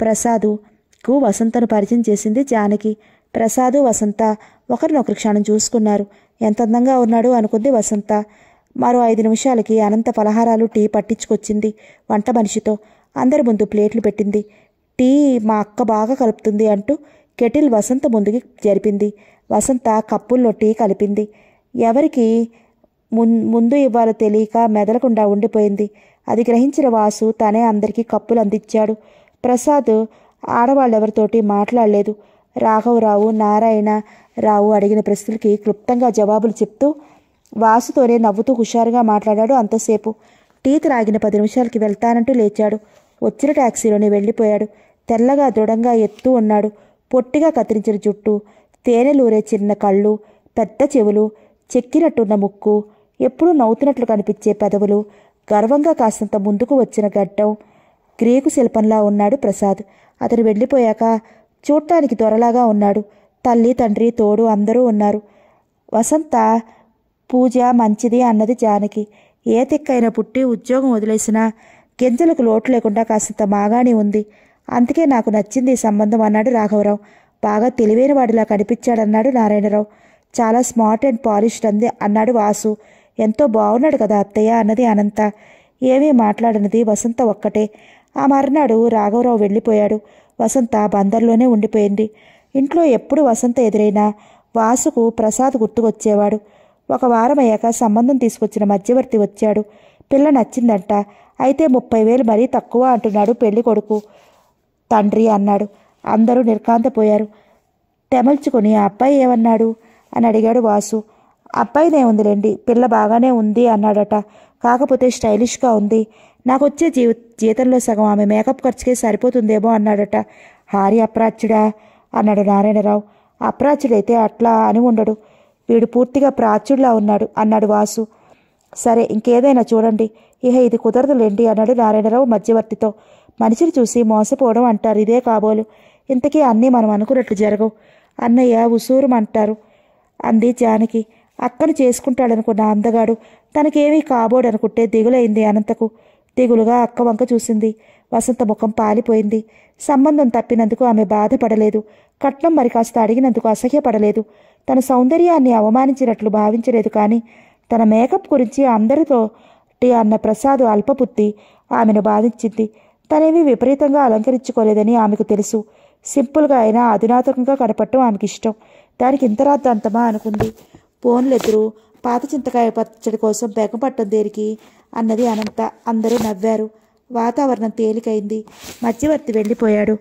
ప్రసాదుకు వసంతను పరిచయం చేసింది జానకి ప్రసాదు వసంత ఒకరినొకరు క్షణం చూసుకున్నారు ఎంత అందంగా ఉన్నాడు అనుకుంది వసంత మరో ఐదు నిమిషాలకి అనంత పలహారాలు టీ పట్టించుకొచ్చింది వంట మనిషితో అందరి ముందు ప్లేట్లు పెట్టింది టీ మా అక్క బాగా కలుపుతుంది అంటూ కెటిల్ వసంత ముందుకి జరిపింది వసంత కప్పుల్లో టీ కలిపింది ఎవరికి మున్ ముందు ఇవ్వాలో తెలియక మెదలకుండా ఉండిపోయింది అది గ్రహించిన వాసు తనే అందరికీ కప్పులు అందించాడు ప్రసాద్ ఆడవాళ్ళెవరితోటి మాట్లాడలేదు రాఘవరావు నారాయణ రావు అడిగిన ప్రశ్నలకి క్లుప్తంగా జవాబులు చెప్తూ వాసుతోనే నవ్వుతూ హుషారుగా మాట్లాడాడు అంతసేపు టీ త్రాగిన పది నిమిషాలకి వెళ్తానంటూ లేచాడు వచ్చిన ట్యాక్సీలోనే వెళ్ళిపోయాడు తెల్లగా దృఢంగా ఎత్తూ ఉన్నాడు పొట్టిగా కత్తిరించిన జుట్టు తేనెలూరే చిన్న కళ్ళు పెద్ద చెవులు చెక్కినట్టున్న ముక్కు ఎప్పుడూ నవ్వుతున్నట్లు కనిపించే పెదవులు గర్వంగా కాస్తంత ముందుకు వచ్చిన గడ్డం గ్రీకు శిల్పంలా ఉన్నాడు ప్రసాద్ అతను వెళ్ళిపోయాక చూడటానికి దొరలాగా ఉన్నాడు తల్లి తండ్రి తోడు అందరూ ఉన్నారు వసంత పూజ మంచిది అన్నది జానకి ఏ తిక్కైనా పుట్టి ఉద్యోగం వదిలేసినా గింజలకు లోటు లేకుండా కాసింత మాగాణి ఉంది అందుకే నాకు నచ్చింది ఈ సంబంధం అన్నాడు రాఘవరావు బాగా తెలివైన వాడిలా కనిపించాడన్నాడు నారాయణరావు చాలా స్మార్ట్ అండ్ పాలిష్డ్ అంది అన్నాడు వాసు ఎంతో బాగున్నాడు కదా అత్తయ్య అన్నది అనంత ఏమీ మాట్లాడనిది వసంత ఒక్కటే ఆ మర్నాడు రాఘవరావు వెళ్ళిపోయాడు వసంత బందర్లోనే ఉండిపోయింది ఇంట్లో ఎప్పుడు వసంత ఎదురైనా వాసుకు ప్రసాద్ గుర్తుకొచ్చేవాడు ఒక వారం అయ్యాక సంబంధం తీసుకొచ్చిన మధ్యవర్తి వచ్చాడు పిల్ల నచ్చిందంట అయితే ముప్పై వేలు మరీ తక్కువ అంటున్నాడు పెళ్లి కొడుకు తండ్రి అన్నాడు అందరూ నిర్కాంతపోయారు తెమల్చుకొని ఆ అబ్బాయి ఏమన్నాడు అని అడిగాడు వాసు అబ్బాయిదే ఉందిలేండి పిల్ల బాగానే ఉంది అన్నాడట కాకపోతే స్టైలిష్గా ఉంది నాకు వచ్చే జీవ జీతంలో సగం ఆమె మేకప్ ఖర్చుకే సరిపోతుందేమో అన్నాడట హారి అప్రాచ్యుడా అన్నాడు నారాయణరావు అప్రాచ్యుడైతే అట్లా అని ఉండడు వీడు పూర్తిగా ప్రాచ్యుడిలా ఉన్నాడు అన్నాడు వాసు సరే ఇంకేదైనా చూడండి ఇహ ఇది కుదరదులేండి అన్నాడు నారాయణరావు మధ్యవర్తితో మనిషిని చూసి మోసపోవడం అంటారు ఇదే కాబోలు ఇంతకీ అన్నీ మనం అనుకున్నట్లు జరగవు అన్నయ్య ఉసూరుమంటారు అంది జానకి అక్కను చేసుకుంటాడనుకున్న అందగాడు తనకేమీ కాబోడనుకుంటే దిగులైంది అనంతకు దిగులుగా అక్క వంక చూసింది వసంత ముఖం పాలిపోయింది సంబంధం తప్పినందుకు ఆమె బాధపడలేదు కట్నం మరి కాస్త అడిగినందుకు అసహ్యపడలేదు తన సౌందర్యాన్ని అవమానించినట్లు భావించలేదు కానీ తన మేకప్ గురించి అందరితో టీ అన్న ప్రసాద్ అల్పబుద్ధి ఆమెను బాధించింది తనేమీ విపరీతంగా అలంకరించుకోలేదని ఆమెకు తెలుసు సింపుల్గా అయినా అధునాతకంగా కనపడటం ఆమెకి ఇష్టం దానికి ఇంత రాద్దాంతమా అనుకుంది పోన్లెదురు పాత చింతకాయ పచ్చడి కోసం బెగపట్టం దేనికి అన్నది అనంత అందరూ నవ్వారు వాతావరణం తేలికైంది మధ్యవర్తి వెళ్ళిపోయాడు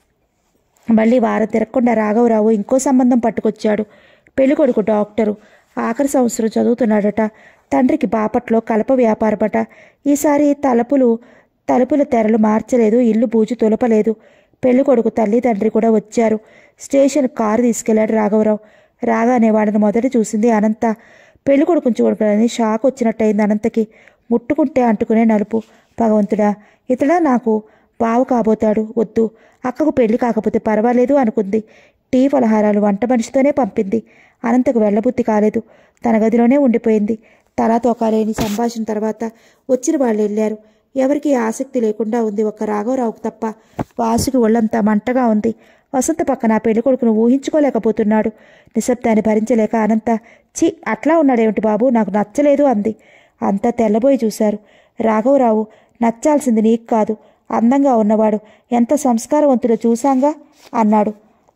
మళ్ళీ వారం తిరగకుండా రాఘవరావు ఇంకో సంబంధం పట్టుకొచ్చాడు పెళ్ళికొడుకు డాక్టరు ఆఖరి సంవత్సరం చదువుతున్నాడట తండ్రికి బాపట్లో కలప వ్యాపారమట ఈసారి తలుపులు తలుపుల తెరలు మార్చలేదు ఇల్లు బూజు తులపలేదు పెళ్ళికొడుకు తల్లి తండ్రి కూడా వచ్చారు స్టేషన్ కారు తీసుకెళ్లాడు రాఘవరావు రాగానే వాడిని మొదట చూసింది అనంత పెళ్ళికొడుకుని చూడగానే షాక్ వచ్చినట్టయింది అనంతకి ముట్టుకుంటే అంటుకునే నలుపు భగవంతుడా ఇతడా నాకు బావు కాబోతాడు వద్దు అక్కకు పెళ్లి కాకపోతే పర్వాలేదు అనుకుంది టీ పలహారాలు వంట మనిషితోనే పంపింది అనంతకు వెళ్ళబుద్ధి కాలేదు తన గదిలోనే ఉండిపోయింది తలా తోకాలేని సంభాషణ తర్వాత వచ్చిన వాళ్ళు వెళ్ళారు ఎవరికీ ఆసక్తి లేకుండా ఉంది ఒక్క రాఘవరావుకు తప్ప వాసుకి ఒళ్ళంతా మంటగా ఉంది వసంత పక్కన పెళ్లి కొడుకును ఊహించుకోలేకపోతున్నాడు నిశ్శబ్దాన్ని భరించలేక అనంత చి అట్లా ఉన్నాడేమిటి బాబు నాకు నచ్చలేదు అంది అంతా తెల్లబోయి చూశారు రాఘవరావు నచ్చాల్సింది నీకు కాదు అందంగా ఉన్నవాడు ఎంత సంస్కారవంతుడో చూశాంగా అన్నాడు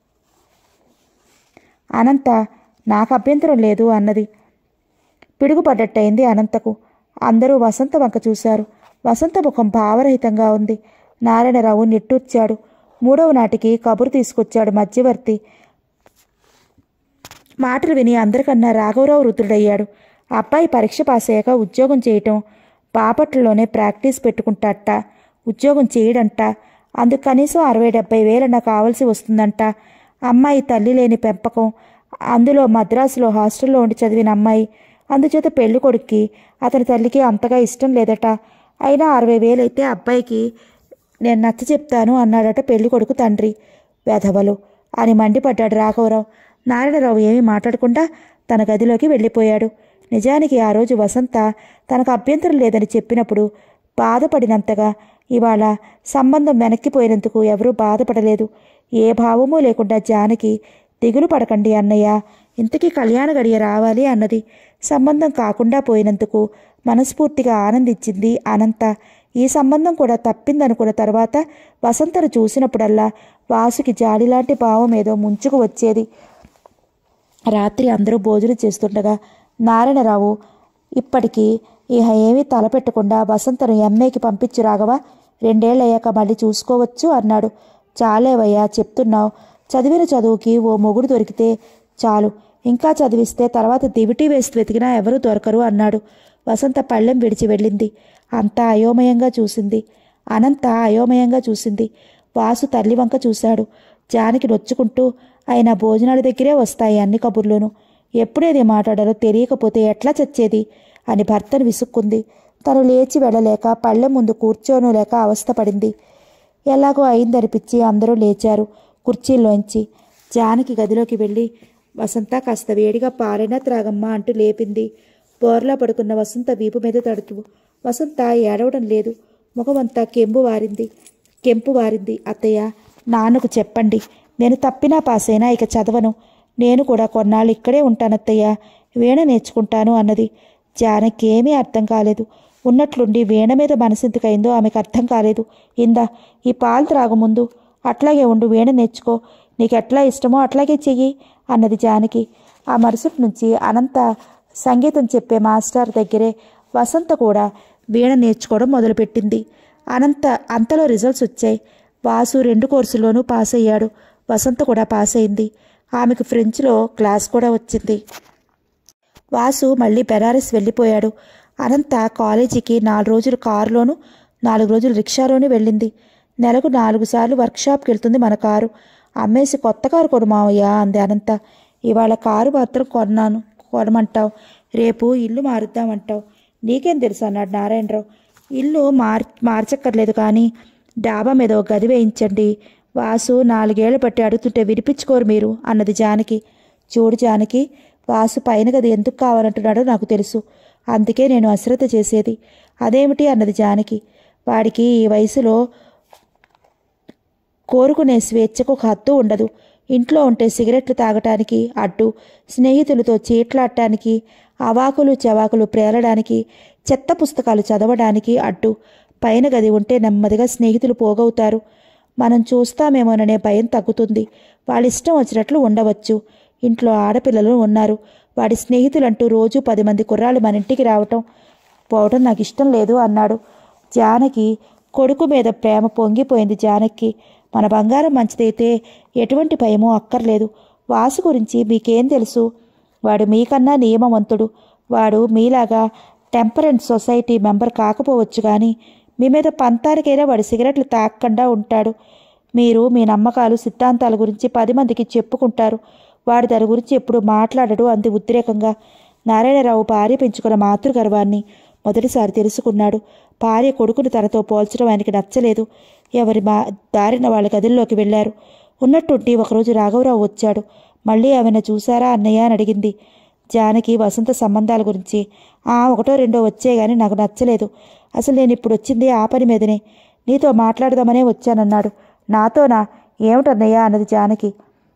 అనంత నాకు అభ్యంతరం లేదు అన్నది పిడుగుపడ్డట్టయింది అనంతకు అందరూ వసంత వంక చూశారు వసంత ముఖం భావరహితంగా ఉంది నారాయణరావు నిట్టూర్చాడు మూడవ నాటికి కబురు తీసుకొచ్చాడు మధ్యవర్తి మాటలు విని అందరికన్నా రాఘవరావు రుద్రుడయ్యాడు అబ్బాయి పరీక్ష పాస్ అయ్యాక ఉద్యోగం చేయటం బాపట్లలోనే ప్రాక్టీస్ పెట్టుకుంటాట ఉద్యోగం చేయడంట అందుకు కనీసం అరవై డెబ్బై వేలన్నా కావాల్సి వస్తుందంట అమ్మాయి తల్లి లేని పెంపకం అందులో మద్రాసులో హాస్టల్లో ఉండి చదివిన అమ్మాయి అందుచేత పెళ్లి కొడుక్కి అతని తల్లికి అంతగా ఇష్టం లేదట అయినా అరవై వేలైతే అబ్బాయికి నేను నచ్చ చెప్తాను అన్నాడట పెళ్లి కొడుకు తండ్రి వెధవలు అని మండిపడ్డాడు రాఘవరావు నారాయణరావు ఏమీ మాట్లాడకుండా తన గదిలోకి వెళ్ళిపోయాడు నిజానికి ఆ రోజు వసంత తనకు అభ్యంతరం లేదని చెప్పినప్పుడు బాధపడినంతగా ఇవాళ సంబంధం వెనక్కిపోయినందుకు ఎవరూ బాధపడలేదు ఏ భావమూ లేకుండా జానకి దిగులు పడకండి అన్నయ్య ఇంతకీ కళ్యాణ గడియ రావాలి అన్నది సంబంధం కాకుండా పోయినందుకు మనస్ఫూర్తిగా ఆనందించింది అనంత ఈ సంబంధం కూడా తప్పిందనుకున్న తర్వాత వసంతను చూసినప్పుడల్లా వాసుకి జాలిలాంటి భావం ఏదో ముంచుకు వచ్చేది రాత్రి అందరూ భోజనం చేస్తుండగా నారాయణరావు ఇప్పటికీ ఇహ ఏమీ తలపెట్టకుండా వసంతను ఎంఏకి పంపించి రాగవా రెండేళ్ళయ్యాక మళ్ళీ చూసుకోవచ్చు అన్నాడు చాలేవయ్యా చెప్తున్నావు చదివిన చదువుకి ఓ మొగుడు దొరికితే చాలు ఇంకా చదివిస్తే తర్వాత దివిటి వేసి వెతికినా ఎవరూ దొరకరు అన్నాడు వసంత పళ్ళెం విడిచి వెళ్ళింది అంతా అయోమయంగా చూసింది అనంత అయోమయంగా చూసింది వాసు తల్లి వంక చూశాడు జానకి నొచ్చుకుంటూ ఆయన భోజనాల దగ్గరే వస్తాయి అన్ని కబుర్లోనూ ఎప్పుడేది మాట్లాడాలో తెలియకపోతే ఎట్లా చచ్చేది అని భర్తను విసుక్కుంది తను లేచి వెళ్ళలేక పళ్ళెం ముందు కూర్చోను లేక అవస్థపడింది ఎలాగో అయిందనిపించి అందరూ లేచారు కుర్చీల్లోంచి జానకి గదిలోకి వెళ్ళి వసంత కాస్త వేడిగా పాలైనా త్రాగమ్మా అంటూ లేపింది బోర్లా పడుకున్న వసంత వీపు మీద తడుతూ వసంత ఏడవడం లేదు ముఖమంతా కెంపు వారింది కెంపు వారింది అత్తయ్య నాన్నకు చెప్పండి నేను తప్పినా పాసైనా ఇక చదవను నేను కూడా కొన్నాళ్ళు ఇక్కడే ఉంటానత్తయ్య వీణ నేర్చుకుంటాను అన్నది జానకి ఏమీ అర్థం కాలేదు ఉన్నట్లుండి వీణ మీద మనసెందుకైందో ఆమెకు అర్థం కాలేదు ఇందా ఈ పాలు త్రాగు ముందు అట్లాగే ఉండు వీణ నేర్చుకో నీకు ఎట్లా ఇష్టమో అట్లాగే చెయ్యి అన్నది జానకి ఆ మరుసటి నుంచి అనంత సంగీతం చెప్పే మాస్టర్ దగ్గరే వసంత కూడా వీణ నేర్చుకోవడం మొదలుపెట్టింది అనంత అంతలో రిజల్ట్స్ వచ్చాయి వాసు రెండు కోర్సుల్లోనూ పాస్ అయ్యాడు వసంత కూడా పాస్ అయింది ఆమెకు ఫ్రెంచ్లో క్లాస్ కూడా వచ్చింది వాసు మళ్ళీ బెనారస్ వెళ్ళిపోయాడు అనంత కాలేజీకి నాలుగు రోజులు కారులోను నాలుగు రోజులు రిక్షాలోనూ వెళ్ళింది నెలకు నాలుగు సార్లు వర్క్షాప్కి వెళ్తుంది మన కారు అమ్మేసి కొత్త కారు కొను మావయ్య అంది అనంత ఇవాళ కారు మాత్రం కొన్నాను కొనమంటావు రేపు ఇల్లు మారుద్దామంటావు నీకేం తెలుసు అన్నాడు నారాయణరావు ఇల్లు మార్ మార్చక్కర్లేదు కానీ డాబా మీద ఒక గది వేయించండి వాసు నాలుగేళ్లు బట్టి అడుగుతుంటే వినిపించుకోరు మీరు అన్నది జానకి చూడు జానకి వాసు పైన గది ఎందుకు కావాలంటున్నాడో నాకు తెలుసు అందుకే నేను అశ్రద్ధ చేసేది అదేమిటి అన్నది జానకి వాడికి ఈ వయసులో కోరుకునే స్వేచ్ఛకు ఒక హద్దు ఉండదు ఇంట్లో ఉంటే సిగరెట్లు తాగటానికి అడ్డు స్నేహితులతో చీట్లాడటానికి అవాకులు చవాకులు ప్రేలడానికి చెత్త పుస్తకాలు చదవడానికి అడ్డు పైన గది ఉంటే నెమ్మదిగా స్నేహితులు పోగవుతారు మనం చూస్తామేమోననే భయం తగ్గుతుంది వాళ్ళ ఇష్టం వచ్చినట్లు ఉండవచ్చు ఇంట్లో ఆడపిల్లలు ఉన్నారు వాడి స్నేహితులంటూ రోజు పది మంది కుర్రాళ్ళు మన ఇంటికి రావటం పోవటం నాకు ఇష్టం లేదు అన్నాడు జానకి కొడుకు మీద ప్రేమ పొంగిపోయింది జానకి మన బంగారం మంచిదైతే ఎటువంటి భయమో అక్కర్లేదు వాసు గురించి మీకేం తెలుసు వాడు మీకన్నా నియమవంతుడు వాడు మీలాగా టెంపరెంట్ సొసైటీ మెంబర్ కాకపోవచ్చు కానీ మీ మీద పంతానికైనా వాడు సిగరెట్లు తాగకుండా ఉంటాడు మీరు మీ నమ్మకాలు సిద్ధాంతాల గురించి పది మందికి చెప్పుకుంటారు వాడు దాని గురించి ఎప్పుడు మాట్లాడడు అంది ఉద్రేకంగా నారాయణరావు భార్య పెంచుకున్న మాతృగర్వాన్ని మొదటిసారి తెలుసుకున్నాడు భార్య కొడుకును తనతో పోల్చడం ఆయనకి నచ్చలేదు ఎవరి మా దారిన వాళ్ళ గదుల్లోకి వెళ్ళారు ఉన్నట్టుండి ఒకరోజు రాఘవరావు వచ్చాడు మళ్ళీ ఆమెను చూసారా అన్నయ్య అని అడిగింది జానకి వసంత సంబంధాల గురించి ఆ ఒకటో రెండో వచ్చే గాని నాకు నచ్చలేదు అసలు నేను ఇప్పుడు వచ్చింది ఆ పని మీదనే నీతో మాట్లాడదామనే వచ్చానన్నాడు నాతోనా ఏమిటన్నయ్య అన్నది జానకి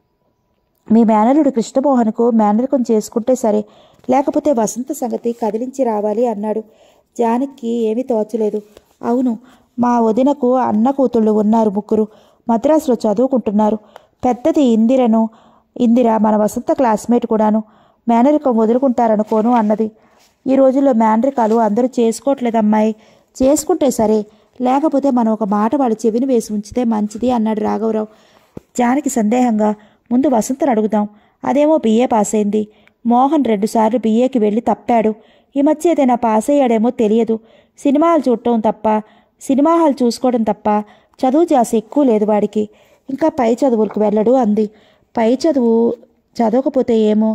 మీ మేనలుడు కృష్ణమోహన్కు మేనరికం చేసుకుంటే సరే లేకపోతే వసంత సంగతి కదిలించి రావాలి అన్నాడు జానకి ఏమీ తోచలేదు అవును మా వదినకు అన్న కూతుళ్ళు ఉన్నారు ముగ్గురు మద్రాసులో చదువుకుంటున్నారు పెద్దది ఇందిరను ఇందిర మన వసంత క్లాస్మేట్ కూడాను మేనరికం వదులుకుంటారనుకోను అన్నది ఈ రోజుల్లో మేనరికాలు అందరూ చేసుకోవట్లేదు అమ్మాయి చేసుకుంటే సరే లేకపోతే మనం ఒక మాట వాళ్ళ చెవిని వేసి ఉంచితే మంచిది అన్నాడు రాఘవరావు జానకి సందేహంగా ముందు వసంతను అడుగుదాం అదేమో బిఏ పాస్ అయింది మోహన్ రెండుసార్లు బిఏకి వెళ్ళి తప్పాడు ఈ మధ్య ఏదైనా పాస్ అయ్యాడేమో తెలియదు సినిమాలు చూడటం తప్ప సినిమా హాల్ చూసుకోవడం తప్ప చదువు జాస ఎక్కువ లేదు వాడికి ఇంకా పై చదువులకు వెళ్ళడు అంది పై చదువు చదవకపోతే ఏమో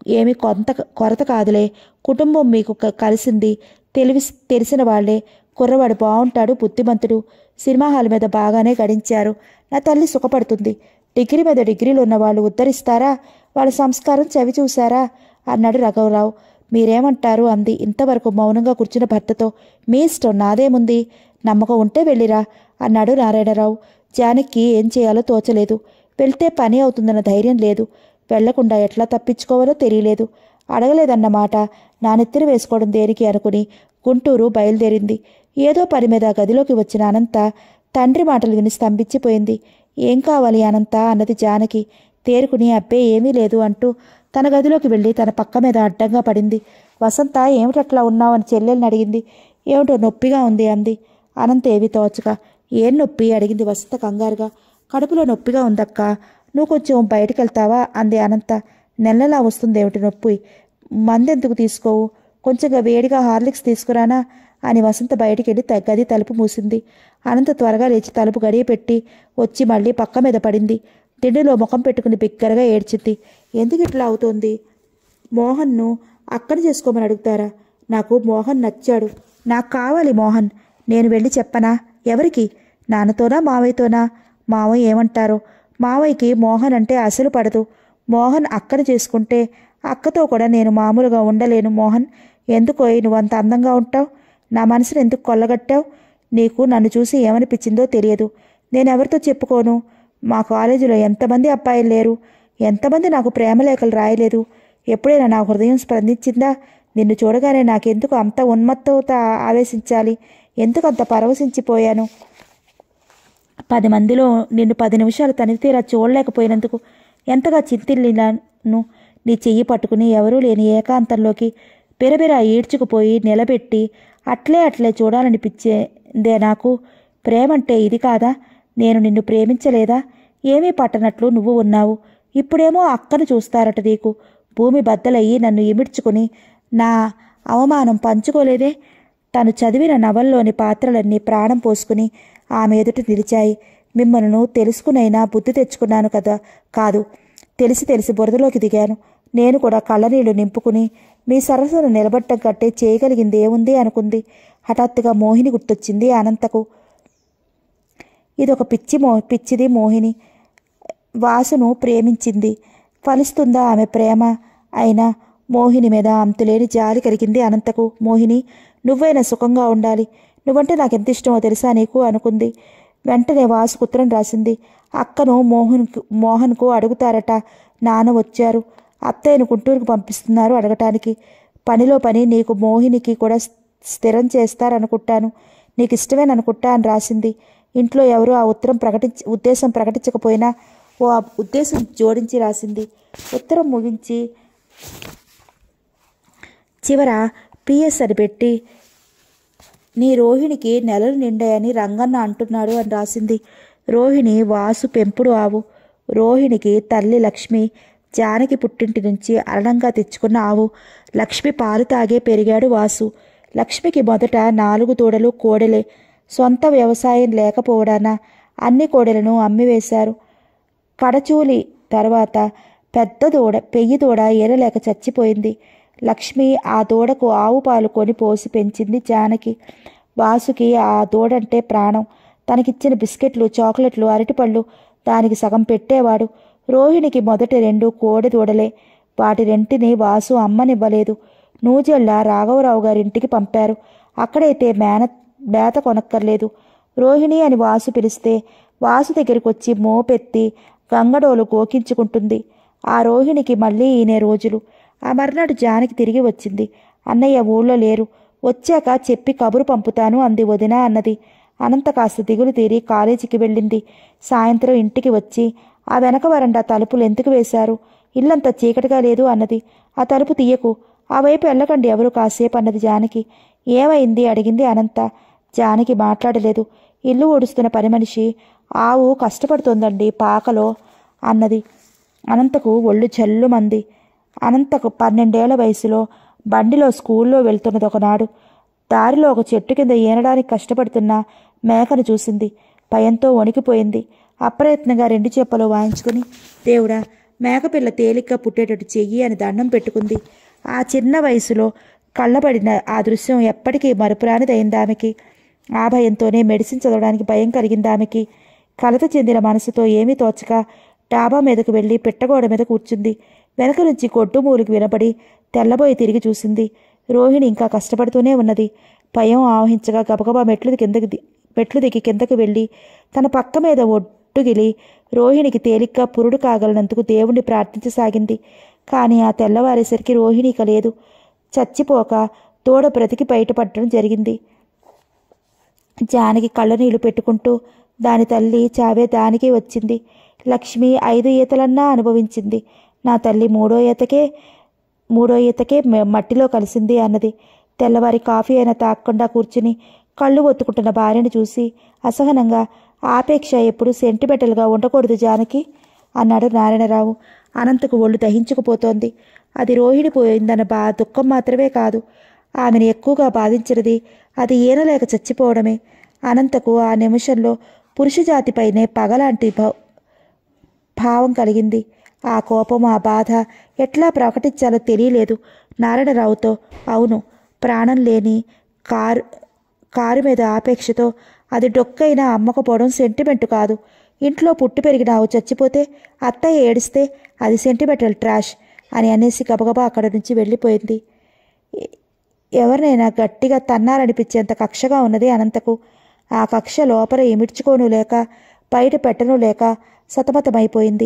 ఏమి కొంత కొరత కాదులే కుటుంబం మీకు క- కలిసింది తెలివి తెలిసిన వాళ్ళే కుర్రవాడు బాగుంటాడు బుద్ధిమంతుడు సినిమా హాల్ మీద బాగానే గడించారు నా తల్లి సుఖపడుతుంది డిగ్రీ మీద డిగ్రీలు ఉన్న వాళ్ళు ఉద్ధరిస్తారా వాళ్ళ సంస్కారం చవి చూశారా అన్నాడు రఘవరావు మీరేమంటారు అంది ఇంతవరకు మౌనంగా కూర్చున్న భర్తతో మీ ఇష్టం నాదేముంది నమ్మకం ఉంటే వెళ్ళిరా అన్నాడు నారాయణరావు జానకి ఏం చేయాలో తోచలేదు వెళ్తే పని అవుతుందన్న ధైర్యం లేదు వెళ్లకుండా ఎట్లా తప్పించుకోవాలో తెలియలేదు అడగలేదన్నమాట నా నెత్తిన వేసుకోవడం దేనికి అనుకుని గుంటూరు బయలుదేరింది ఏదో పని మీద గదిలోకి వచ్చిన అనంత తండ్రి మాటలు విని స్తంభించిపోయింది ఏం కావాలి అనంత అన్నది జానకి తేరుకుని అబ్బే ఏమీ లేదు అంటూ తన గదిలోకి వెళ్ళి తన పక్క మీద అడ్డంగా పడింది వసంత ఏమిటట్లా ఉన్నావు అని చెల్లెల్ని అడిగింది ఏమిటో నొప్పిగా ఉంది అంది అనంత ఏవి తోచగా ఏం నొప్పి అడిగింది వసంత కంగారుగా కడుపులో నొప్పిగా ఉందక్క నువ్వు కొంచెం బయటికి వెళ్తావా అంది అనంత నెలలా వస్తుంది ఏమిటి నొప్పి మందెందుకు తీసుకోవు కొంచెంగా వేడిగా హార్లిక్స్ తీసుకురానా అని వసంత బయటికి వెళ్ళి త- గది తలుపు మూసింది అనంత త్వరగా లేచి తలుపు గడియ పెట్టి వచ్చి మళ్ళీ పక్క మీద పడింది దిండులో ముఖం పెట్టుకుని బిగ్గరగా ఏడ్చింది ఎందుకు ఇట్లా అవుతోంది మోహన్ను అక్కడ చేసుకోమని అడుగుతారా నాకు మోహన్ నచ్చాడు నాకు కావాలి మోహన్ నేను వెళ్ళి చెప్పనా ఎవరికి నాన్నతోనా మావయ్యతోనా మావయ్య ఏమంటారో మావయ్యకి మోహన్ అంటే అసలు పడదు మోహన్ అక్కడ చేసుకుంటే అక్కతో కూడా నేను మామూలుగా ఉండలేను మోహన్ ఎందుకో నువ్వు అంత అందంగా ఉంటావు నా మనసును ఎందుకు కొల్లగట్టావు నీకు నన్ను చూసి ఏమనిపించిందో తెలియదు నేను ఎవరితో చెప్పుకోను మా కాలేజీలో ఎంతమంది అబ్బాయిలు లేరు ఎంతమంది నాకు ప్రేమ లేఖలు రాయలేదు ఎప్పుడైనా నా హృదయం స్పందించిందా నిన్ను చూడగానే నాకెందుకు అంత ఉన్మత్తత ఆవేశించాలి ఎందుకు అంత పరవశించిపోయాను పది మందిలో నిన్ను పది నిమిషాలు తనివి తీరా చూడలేకపోయినందుకు ఎంతగా చింతిల్లినాను నీ చెయ్యి పట్టుకుని ఎవరూ లేని ఏకాంతంలోకి బిరబిరా ఈడ్చుకుపోయి నిలబెట్టి అట్లే అట్లే చూడాలనిపించేదే నాకు ప్రేమంటే ఇది కాదా నేను నిన్ను ప్రేమించలేదా ఏమీ పట్టనట్లు నువ్వు ఉన్నావు ఇప్పుడేమో అక్కను చూస్తారట నీకు భూమి బద్దలయ్యి నన్ను ఇమిడ్చుకుని నా అవమానం పంచుకోలేదే తను చదివిన నవల్లోని పాత్రలన్నీ ప్రాణం పోసుకుని ఆమె ఎదుట నిలిచాయి మిమ్మల్ని తెలుసుకునైనా బుద్ధి తెచ్చుకున్నాను కదా కాదు తెలిసి తెలిసి బురదలోకి దిగాను నేను కూడా కళ్ళనీళ్లు నింపుకుని మీ సరస్సును నిలబట్టం కట్టే చేయగలిగింది ఏముంది అనుకుంది హఠాత్తుగా మోహిని గుర్తొచ్చింది అనంతకు ఇదొక పిచ్చి మో పిచ్చిది మోహిని వాసును ప్రేమించింది ఫలిస్తుందా ఆమె ప్రేమ అయినా మోహిని మీద అంతులేని జాలి కలిగింది అనంతకు మోహిని నువ్వైనా సుఖంగా ఉండాలి నువ్వంటే నాకెంత ఇష్టమో తెలుసా నీకు అనుకుంది వెంటనే వాసు ఉత్తరం రాసింది అక్కను మోహన్కు మోహన్కు అడుగుతారట నాన్న వచ్చారు అత్తయ్యను గుంటూరుకు పంపిస్తున్నారు అడగటానికి పనిలో పని నీకు మోహినికి కూడా స్థిరం చేస్తారనుకుంటాను నీకు ఇష్టమేననుకుంటా అని రాసింది ఇంట్లో ఎవరు ఆ ఉత్తరం ప్రకటించ ఉద్దేశం ప్రకటించకపోయినా ఓ ఆ ఉద్దేశం జోడించి రాసింది ఉత్తరం ముగించి చివర పిఎస్ అని పెట్టి నీ రోహిణికి నెలలు నిండాయని రంగన్న అంటున్నాడు అని రాసింది రోహిణి వాసు పెంపుడు ఆవు రోహిణికి తల్లి లక్ష్మి జానకి పుట్టింటి నుంచి అరణంగా తెచ్చుకున్న ఆవు లక్ష్మి పాలు తాగే పెరిగాడు వాసు లక్ష్మికి మొదట నాలుగు దూడలు కోడెలే సొంత వ్యవసాయం లేకపోవడాన అన్ని కోడెలను అమ్మివేశారు కడచూలి తర్వాత పెద్ద దూడ పెయ్యి దూడ ఏరలేక చచ్చిపోయింది లక్ష్మి ఆ దూడకు ఆవు పాలు కొని పోసి పెంచింది జానకి వాసుకి ఆ దూడంటే ప్రాణం తనకిచ్చిన బిస్కెట్లు చాక్లెట్లు అరటిపళ్ళు దానికి సగం పెట్టేవాడు రోహిణికి మొదటి రెండు కోడి దూడలే వాటి రెంటిని వాసు అమ్మనివ్వలేదు నూజెళ్ళ రాఘవరావు గారింటికి పంపారు అక్కడైతే మేన మేత కొనక్కర్లేదు రోహిణి అని వాసు పిలిస్తే వాసు దగ్గరికి వచ్చి మోపెత్తి గంగడోలు గోకించుకుంటుంది ఆ రోహిణికి మళ్ళీ ఈనే రోజులు ఆ మర్నాడు జానకి తిరిగి వచ్చింది అన్నయ్య ఊళ్ళో లేరు వచ్చాక చెప్పి కబురు పంపుతాను అంది వదిన అన్నది అనంత కాస్త దిగులు తీరి కాలేజీకి వెళ్ళింది సాయంత్రం ఇంటికి వచ్చి ఆ వెనక వరండా తలుపులు ఎందుకు వేశారు ఇల్లంతా చీకటిగా లేదు అన్నది ఆ తలుపు తీయకు ఆ వైపు వెళ్ళకండి ఎవరు కాసేపు అన్నది జానకి ఏమైంది అడిగింది అనంత జానకి మాట్లాడలేదు ఇల్లు ఊడుస్తున్న పని మనిషి ఆవు కష్టపడుతోందండి పాకలో అన్నది అనంతకు ఒళ్ళు జల్లుమంది అనంతకు పన్నెండేళ్ల వయసులో బండిలో స్కూల్లో వెళ్తున్నది ఒకనాడు దారిలో ఒక చెట్టు కింద ఈనడానికి కష్టపడుతున్న మేకను చూసింది భయంతో వణికిపోయింది అప్రయత్నంగా రెండు చెప్పలు వాయించుకుని దేవుడా మేకపిల్ల తేలిగ్గా పుట్టేటట్టు చెయ్యి అని దండం పెట్టుకుంది ఆ చిన్న వయసులో కళ్ళబడిన ఆ దృశ్యం ఎప్పటికీ మరుపురానిదైంది ఆమెకి ఆ భయంతోనే మెడిసిన్ చదవడానికి భయం కలిగింది ఆమెకి కలత చెందిన మనసుతో ఏమీ తోచక డాబా మీదకు వెళ్ళి పెట్టగోడ మీద కూర్చుంది వెనక నుంచి కొట్టు మూలికి వినపడి తెల్లబోయి తిరిగి చూసింది రోహిణి ఇంకా కష్టపడుతూనే ఉన్నది భయం ఆవహించగా గబగబా మెట్లు కిందకి ది- మెట్లు దిగి కిందకు వెళ్ళి తన పక్క మీద ఒట్టుగిలి రోహిణికి తేలిగ్గా పురుడు కాగలనందుకు దేవుణ్ణి ప్రార్థించసాగింది కానీ ఆ తెల్లవారేసరికి రోహిణి ఇక లేదు చచ్చిపోక తోడ బ్రతికి బయటపడటం జరిగింది జానకి కళ్ళ నీళ్లు పెట్టుకుంటూ దాని తల్లి చావే దానికి వచ్చింది లక్ష్మి ఐదు ఈతలన్నా అనుభవించింది నా తల్లి మూడో ఈతకే మూడో ఈతకే మ- మట్టిలో కలిసింది అన్నది తెల్లవారి కాఫీ అయినా తాగకుండా కూర్చుని కళ్ళు ఒత్తుకుంటున్న భార్యను చూసి అసహనంగా ఆపేక్ష ఎప్పుడు సెంటిమెంటల్గా ఉండకూడదు జానకి అన్నాడు నారాయణరావు అనంతకు ఒళ్ళు దహించుకుపోతోంది అది రోహిణి పోయిందన్న బా దుఃఖం మాత్రమే కాదు ఆమెను ఎక్కువగా బాధించినది అది ఈనలేక చచ్చిపోవడమే అనంతకు ఆ నిమిషంలో పురుషజాతిపైనే పగలాంటి భా- భావం కలిగింది ఆ కోపం ఆ బాధ ఎట్లా ప్రకటించాలో తెలియలేదు నారాయణరావుతో అవును ప్రాణం లేని కారు కారు మీద ఆపేక్షతో అది డొక్కైనా అమ్మకపోవడం సెంటిమెంట్ కాదు ఇంట్లో పుట్టి పెరిగిన ఆవు చచ్చిపోతే అత్తయ్య ఏడిస్తే అది సెంటిమెంటల్ ట్రాష్ అని అనేసి గబగబా అక్కడి నుంచి వెళ్ళిపోయింది ఎ- ఎవరినైనా గట్టిగా తన్నారనిపించేంత కక్షగా ఉన్నది అనంతకు ఆ కక్ష లోపల ఇమిడ్చుకోను లేక బయట పెట్టను లేక సతమతమైపోయింది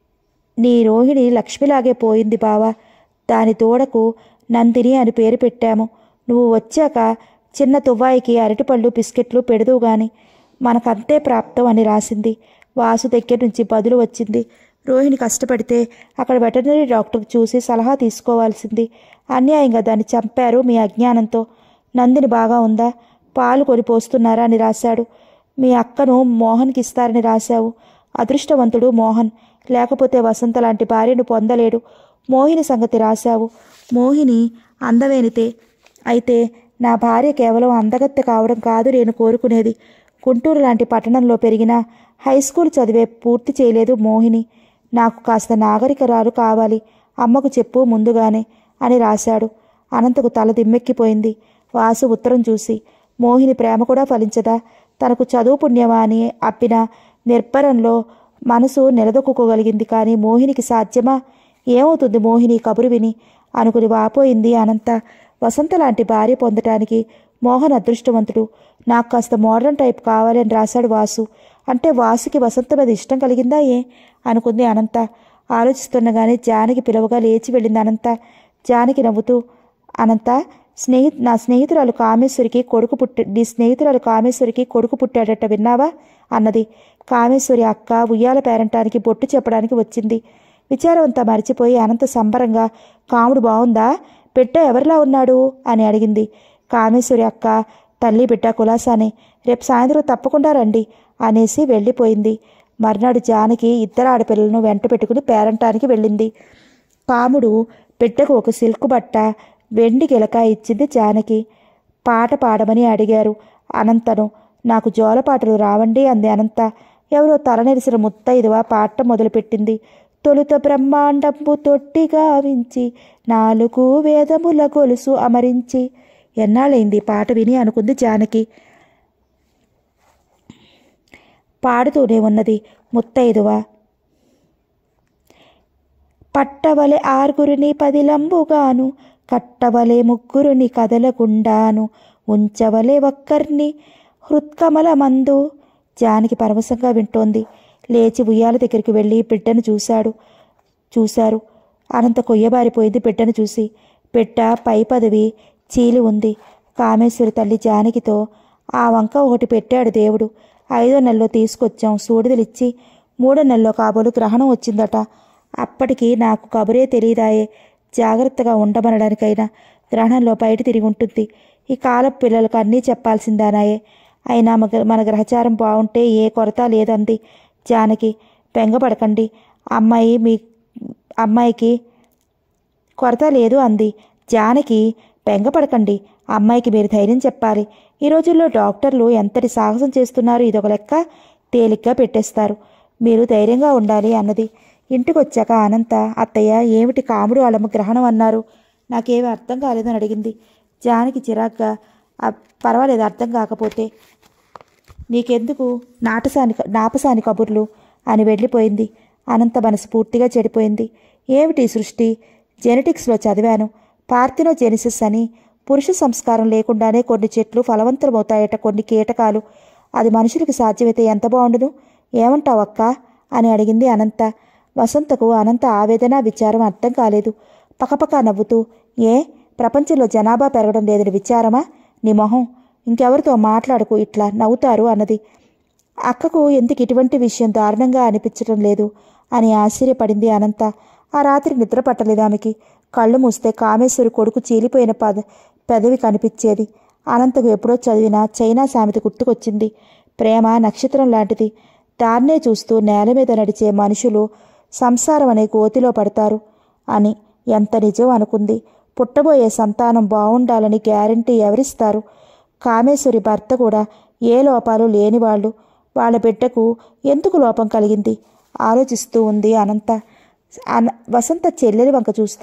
నీ రోహిణి లక్ష్మిలాగే పోయింది బావా దాని తోడకు నందిని అని పేరు పెట్టాము నువ్వు వచ్చాక చిన్న తువ్వాయికి అరటిపళ్ళు బిస్కెట్లు పెడదువు గాని మనకంతే ప్రాప్తం అని రాసింది వాసు దగ్గర నుంచి బదులు వచ్చింది రోహిణి కష్టపడితే అక్కడ వెటర్నరీ డాక్టర్ చూసి సలహా తీసుకోవాల్సింది అన్యాయంగా దాన్ని చంపారు మీ అజ్ఞానంతో నందిని బాగా ఉందా పాలు కొని పోస్తున్నారా అని రాశాడు మీ అక్కను మోహన్కి ఇస్తారని రాశావు అదృష్టవంతుడు మోహన్ లేకపోతే వసంత లాంటి భార్యను పొందలేడు మోహిని సంగతి రాశావు మోహిని అందవేనితే అయితే నా భార్య కేవలం అందగత్తె కావడం కాదు నేను కోరుకునేది గుంటూరు లాంటి పట్టణంలో పెరిగిన హై స్కూల్ చదివే పూర్తి చేయలేదు మోహిని నాకు కాస్త నాగరికరాలు కావాలి అమ్మకు చెప్పు ముందుగానే అని రాశాడు అనంతకు తల దిమ్మెక్కిపోయింది వాసు ఉత్తరం చూసి మోహిని ప్రేమ కూడా ఫలించదా తనకు చదువు పుణ్యమా అని అప్పిన నిర్భరంలో మనసు నిలదొక్కుకోగలిగింది కానీ మోహినికి సాధ్యమా ఏమవుతుంది మోహిని కబురు విని అనుకుని వాపోయింది అనంత వసంత లాంటి భార్య పొందటానికి మోహన్ అదృష్టవంతుడు నాకు కాస్త మోడర్న్ టైప్ కావాలి అని రాశాడు వాసు అంటే వాసుకి వసంత మీద ఇష్టం కలిగిందా ఏ అనుకుంది అనంత ఆలోచిస్తుండగానే జానకి పిలవగా లేచి వెళ్ళింది అనంత జానకి నవ్వుతూ అనంత స్నేహి నా స్నేహితురాలు కామేశ్వరికి కొడుకు పుట్టి నీ స్నేహితురాలు కామేశ్వరికి కొడుకు పుట్టాడట విన్నావా అన్నది కామేశ్వరి అక్క ఉయ్యాల పేరంటానికి బొట్టు చెప్పడానికి వచ్చింది విచారవంతా మరిచిపోయి అనంత సంబరంగా కాముడు బాగుందా బిడ్డ ఎవరిలా ఉన్నాడు అని అడిగింది కామేశ్వరి అక్క తల్లి బిడ్డ కులాసానే రేపు సాయంత్రం తప్పకుండా రండి అనేసి వెళ్ళిపోయింది మర్నాడు జానకి ఇద్దరు ఆడపిల్లలను వెంట పెట్టుకుని పేరంటానికి వెళ్ళింది కాముడు బిడ్డకు ఒక సిల్క్ బట్ట వెండి గిలక ఇచ్చింది జానకి పాట పాడమని అడిగారు అనంతను నాకు జోలపాటలు రావండి అంది అనంత ఎవరో తలనెరిసిన ముత్తైదువ పాట మొదలుపెట్టింది తొలుత బ్రహ్మాండంబు తొట్టి గావించి నాలుగు వేదముల గొలుసు అమరించి ఎన్నాళ్ళైంది ఈ పాట విని అనుకుంది జానకి పాడుతూనే ఉన్నది ముత్తైదువ పట్టవలె ఆరుగురిని పదిలంబుగాను కట్టవలె ముగ్గురుని కదలకుండాను ఉంచవలె ఒక్కర్ని హృత్కమల మందు జానికి పరవశంగా వింటోంది లేచి ఉయ్యాల దగ్గరికి వెళ్ళి బిడ్డను చూశాడు చూశారు అనంత కొయ్యబారిపోయింది బిడ్డను చూసి బిడ్డ పై పదవి చీలి ఉంది కామేశ్వరి తల్లి జానకితో ఆ వంక ఒకటి పెట్టాడు దేవుడు ఐదో నెలలో తీసుకొచ్చాం సూడిదలిచ్చి మూడో నెలలో కాబోలు గ్రహణం వచ్చిందట అప్పటికి నాకు కబురే తెలియదాయే జాగ్రత్తగా ఉండమనడానికైనా గ్రహణంలో బయట తిరిగి ఉంటుంది ఈ కాలపు పిల్లలకు అన్నీ చెప్పాల్సిందానాయే అయినా మగ మన గ్రహచారం బాగుంటే ఏ కొరత లేదంది జానకి బెంగపడకండి అమ్మాయి మీ అమ్మాయికి కొరత లేదు అంది జానకి బెంగపడకండి అమ్మాయికి మీరు ధైర్యం చెప్పాలి ఈ రోజుల్లో డాక్టర్లు ఎంతటి సాహసం చేస్తున్నారు ఇదొక లెక్క తేలిగ్గా పెట్టేస్తారు మీరు ధైర్యంగా ఉండాలి అన్నది ఇంటికి వచ్చాక అనంత అత్తయ్య ఏమిటి కాముడు అలమ్మ గ్రహణం అన్నారు నాకేమీ అర్థం కాలేదని అడిగింది జానకి చిరాగ్గా "ఆ, పర్వాలేదు అర్థం కాకపోతే నీకెందుకు నాటసాని నాపసాని కబుర్లు అని వెళ్ళిపోయింది అనంత మనసు పూర్తిగా చెడిపోయింది ఏమిటి ఈ సృష్టి జెనెటిక్స్లో చదివాను పార్థినోజెనిసిస్ అని పురుష సంస్కారం లేకుండానే కొన్ని చెట్లు ఫలవంతమవుతాయట కొన్ని కీటకాలు అది మనుషులకు సాధ్యమైతే ఎంత బాగుండును ఏమంటావు అక్క అని అడిగింది అనంత వసంతకు అనంత ఆవేదన విచారం అర్థం కాలేదు పకపక నవ్వుతూ ఏ ప్రపంచంలో జనాభా పెరగడం లేదని విచారమా నీ మొహం ఇంకెవరితో మాట్లాడకు ఇట్లా నవ్వుతారు అన్నది అక్కకు ఎందుకు ఇటువంటి విషయం దారుణంగా అనిపించడం లేదు అని ఆశ్చర్యపడింది అనంత ఆ రాత్రి నిద్ర పట్టలేదు ఆమెకి కళ్ళు మూస్తే కామేశ్వరి కొడుకు చీలిపోయిన పద పెదవి కనిపించేది అనంతకు ఎప్పుడో చదివిన చైనా సామెత గుర్తుకొచ్చింది ప్రేమ నక్షత్రం లాంటిది దాన్నే చూస్తూ నేల మీద నడిచే మనుషులు సంసారం అనే గోతిలో పడతారు అని ఎంత నిజం అనుకుంది పుట్టబోయే సంతానం బావుండాలని గ్యారంటీ ఎవరిస్తారు కామేశ్వరి భర్త కూడా ఏ లోపాలు లేనివాళ్ళు వాళ్ళ బిడ్డకు ఎందుకు లోపం కలిగింది ఆలోచిస్తూ ఉంది అనంత అన వసంత చెల్లెలి వంక చూస్తూ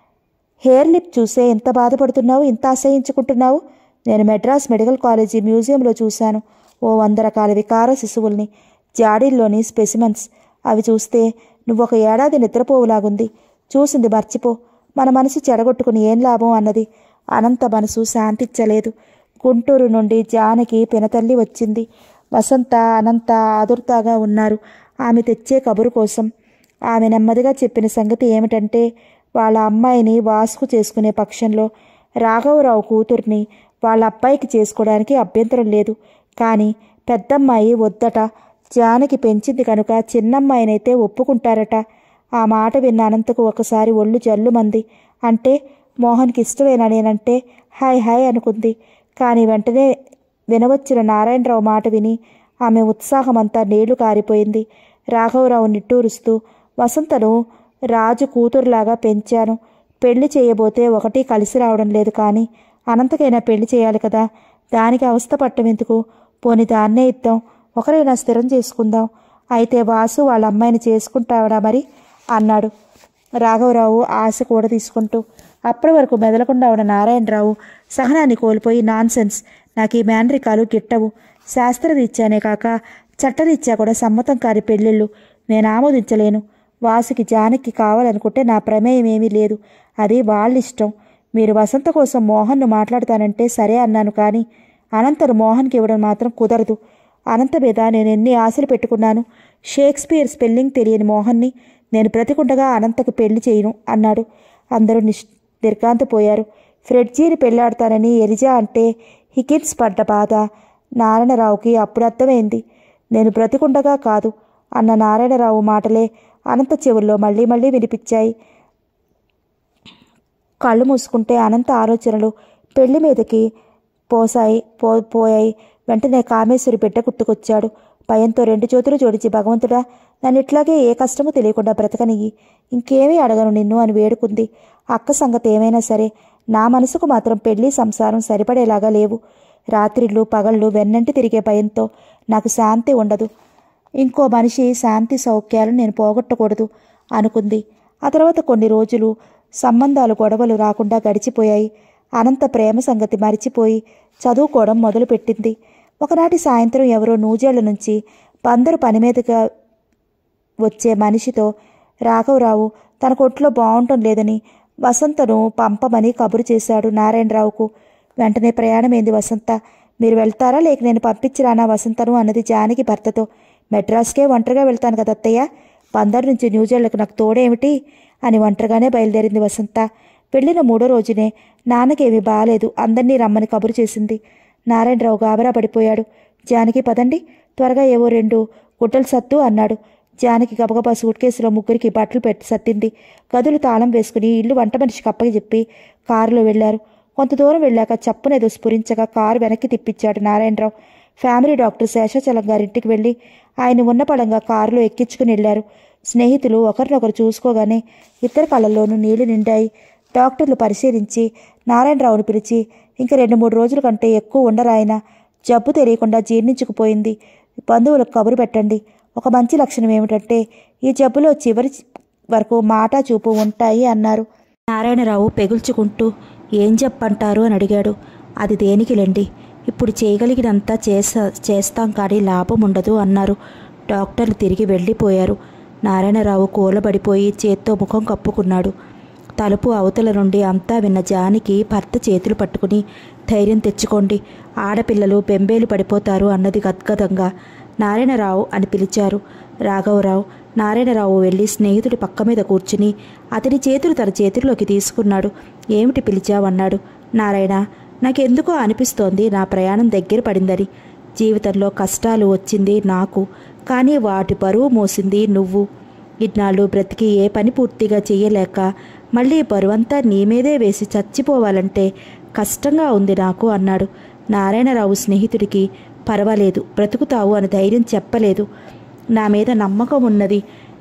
హెయిర్ లిప్ చూసే ఎంత బాధపడుతున్నావు ఇంత అసహించుకుంటున్నావు నేను మెడ్రాస్ మెడికల్ కాలేజీ మ్యూజియంలో చూశాను ఓ వంద రకాల వికార శిశువుల్ని జాడీల్లోని స్పెసిమన్స్ అవి చూస్తే నువ్వు ఒక ఏడాది నిద్రపోవులాగుంది చూసింది మర్చిపో మన మనసు చెడగొట్టుకుని ఏం లాభం అన్నది అనంత మనసు శాంతించలేదు గుంటూరు నుండి జానకి పినతల్లి వచ్చింది వసంత అనంత ఆదుర్తాగా ఉన్నారు ఆమె తెచ్చే కబురు కోసం ఆమె నెమ్మదిగా చెప్పిన సంగతి ఏమిటంటే వాళ్ళ అమ్మాయిని వాసుకు చేసుకునే పక్షంలో రాఘవరావు కూతుర్ని వాళ్ళ అబ్బాయికి చేసుకోవడానికి అభ్యంతరం లేదు కానీ పెద్దమ్మాయి వద్దట జానకి పెంచింది కనుక చిన్నమ్మాయినైతే ఒప్పుకుంటారట ఆ మాట విన్న అనంతకు ఒకసారి ఒళ్ళు జల్లుమంది అంటే మోహన్కి ఇష్టమేనా నేనంటే హాయ్ హాయ్ అనుకుంది కానీ వెంటనే వినవచ్చిన నారాయణరావు మాట విని ఆమె ఉత్సాహమంతా నీళ్లు కారిపోయింది రాఘవరావు నిట్టూరుస్తూ వసంతను రాజు కూతురులాగా పెంచాను పెళ్లి చేయబోతే ఒకటి కలిసి రావడం లేదు కానీ అనంతకైనా పెళ్లి చేయాలి కదా దానికి అవస్థ పట్టం ఎందుకు పోని దాన్నే ఇద్దాం ఒకరైనా స్థిరం చేసుకుందాం అయితే వాసు వాళ్ళ అమ్మాయిని చేసుకుంటావడా మరి అన్నాడు రాఘవరావు ఆశ కూడా తీసుకుంటూ అప్పటి వరకు మెదలకుండా ఉన్న నారాయణరావు సహనాన్ని కోల్పోయి నాన్సెన్స్ నాకు ఈ మేనరికాలు గిట్టవు శాస్త్రరీత్యానే కాక చట్టరీత్యా కూడా సమ్మతం కాని పెళ్ళిళ్ళు నేను ఆమోదించలేను వాసుకి జానకి కావాలనుకుంటే నా ప్రమేయం ఏమీ లేదు అది వాళ్ళ ఇష్టం మీరు వసంత కోసం మోహన్ను మాట్లాడతానంటే సరే అన్నాను కానీ అనంతను మోహన్కి ఇవ్వడం మాత్రం కుదరదు అనంత మీద నేను ఎన్ని ఆశలు పెట్టుకున్నాను షేక్స్పియర్ స్పెల్లింగ్ తెలియని మోహన్ని నేను బ్రతికుండగా అనంతకు పెళ్లి చేయను అన్నాడు అందరూ నిష్ నిర్గాంతపోయారు ఫ్రెడ్జీని పెళ్లాడతానని ఎలిజా అంటే హికిన్స్ పడ్డ బాధ నారాయణరావుకి అప్పుడు అర్థమైంది నేను బ్రతికుండగా కాదు అన్న నారాయణరావు మాటలే అనంత చెవుల్లో మళ్ళీ మళ్ళీ వినిపించాయి కళ్ళు మూసుకుంటే అనంత ఆలోచనలు పెళ్లి మీదకి పోసాయి పో పోయాయి వెంటనే కామేశ్వరి బిడ్డ గుర్తుకొచ్చాడు భయంతో రెండు చేతులు జోడించి భగవంతుడా నన్ను ఇట్లాగే ఏ కష్టమూ తెలియకుండా బ్రతకనియ్యి ఇంకేమీ అడగను నిన్ను అని వేడుకుంది అక్క సంగతి ఏమైనా సరే నా మనసుకు మాత్రం పెళ్లి సంసారం సరిపడేలాగా లేవు రాత్రిళ్ళు పగళ్ళు వెన్నంటి తిరిగే భయంతో నాకు శాంతి ఉండదు ఇంకో మనిషి శాంతి సౌఖ్యాలు నేను పోగొట్టకూడదు అనుకుంది ఆ తర్వాత కొన్ని రోజులు సంబంధాలు గొడవలు రాకుండా గడిచిపోయాయి అనంత ప్రేమ సంగతి మరిచిపోయి చదువుకోవడం మొదలుపెట్టింది ఒకనాటి సాయంత్రం ఎవరో నూజేళ్ల నుంచి బందరు పని మీదగా వచ్చే మనిషితో రాఘవరావు తన కొట్లో బాగుండటం లేదని వసంతను పంపమని కబురు చేశాడు నారాయణరావుకు వెంటనే ప్రయాణమైంది వసంత మీరు వెళ్తారా లేక నేను పంపించిరానా వసంతను అన్నది జానకి భర్తతో మెడ్రాస్కే ఒంటరిగా వెళ్తాను కదా అత్తయ్య బందర్ నుంచి న్యూజిలాండ్కి నాకు తోడేమిటి అని ఒంటరిగానే బయలుదేరింది వసంత వెళ్ళిన మూడో రోజునే నాన్నకేమీ బాలేదు అందరినీ రమ్మని కబురు చేసింది నారాయణరావు గాబరా పడిపోయాడు జానకి పదండి త్వరగా ఏవో రెండు గుడ్డలు సత్తు అన్నాడు జానకి గబగబా సూట్ కేసులో ముగ్గురికి బట్టలు పెట్టి సత్తింది గదులు తాళం వేసుకుని ఇల్లు వంట మనిషికి అప్పగి చెప్పి కారులో వెళ్లారు కొంత దూరం వెళ్ళాక చప్పునేదో స్ఫురించగా కారు వెనక్కి తిప్పించాడు నారాయణరావు ఫ్యామిలీ డాక్టర్ శేషాచలం గారింటికి వెళ్ళి ఆయన ఉన్న పడంగా కారులో ఎక్కించుకుని వెళ్లారు స్నేహితులు ఒకరినొకరు చూసుకోగానే ఇద్దరి కళ్ళల్లోనూ నీళ్లు నిండాయి డాక్టర్లు పరిశీలించి నారాయణరావును పిలిచి ఇంక రెండు మూడు రోజుల కంటే ఎక్కువ ఉండరాయన జబ్బు తెలియకుండా జీర్ణించుకుపోయింది బంధువులకు కబురు పెట్టండి ఒక మంచి లక్షణం ఏమిటంటే ఈ జబ్బులో చివరి వరకు మాట చూపు ఉంటాయి అన్నారు నారాయణరావు పెగుల్చుకుంటూ ఏం చెప్పంటారు అని అడిగాడు అది దేనికిలేండి ఇప్పుడు చేయగలిగినంత చేస్తా చేస్తాం కానీ లాభం ఉండదు అన్నారు డాక్టర్లు తిరిగి వెళ్ళిపోయారు నారాయణరావు కూలబడిపోయి చేత్తో ముఖం కప్పుకున్నాడు తలుపు అవతల నుండి అంతా విన్న జానికి భర్త చేతులు పట్టుకుని ధైర్యం తెచ్చుకోండి ఆడపిల్లలు బెంబేలు పడిపోతారు అన్నది గద్గదంగా నారాయణరావు అని పిలిచారు రాఘవరావు నారాయణరావు వెళ్ళి స్నేహితుడి పక్క మీద కూర్చుని అతని చేతులు తన చేతుల్లోకి తీసుకున్నాడు ఏమిటి పిలిచావన్నాడు నారాయణ నాకెందుకో అనిపిస్తోంది నా ప్రయాణం దగ్గర పడిందని జీవితంలో కష్టాలు వచ్చింది నాకు కానీ వాటి బరువు మోసింది నువ్వు ఇన్నాళ్ళు బ్రతికి ఏ పని పూర్తిగా చెయ్యలేక మళ్ళీ బరువంతా నీ మీదే వేసి చచ్చిపోవాలంటే కష్టంగా ఉంది నాకు అన్నాడు నారాయణరావు స్నేహితుడికి పర్వాలేదు బ్రతుకుతావు అని ధైర్యం చెప్పలేదు నా మీద నమ్మకం ఉన్నది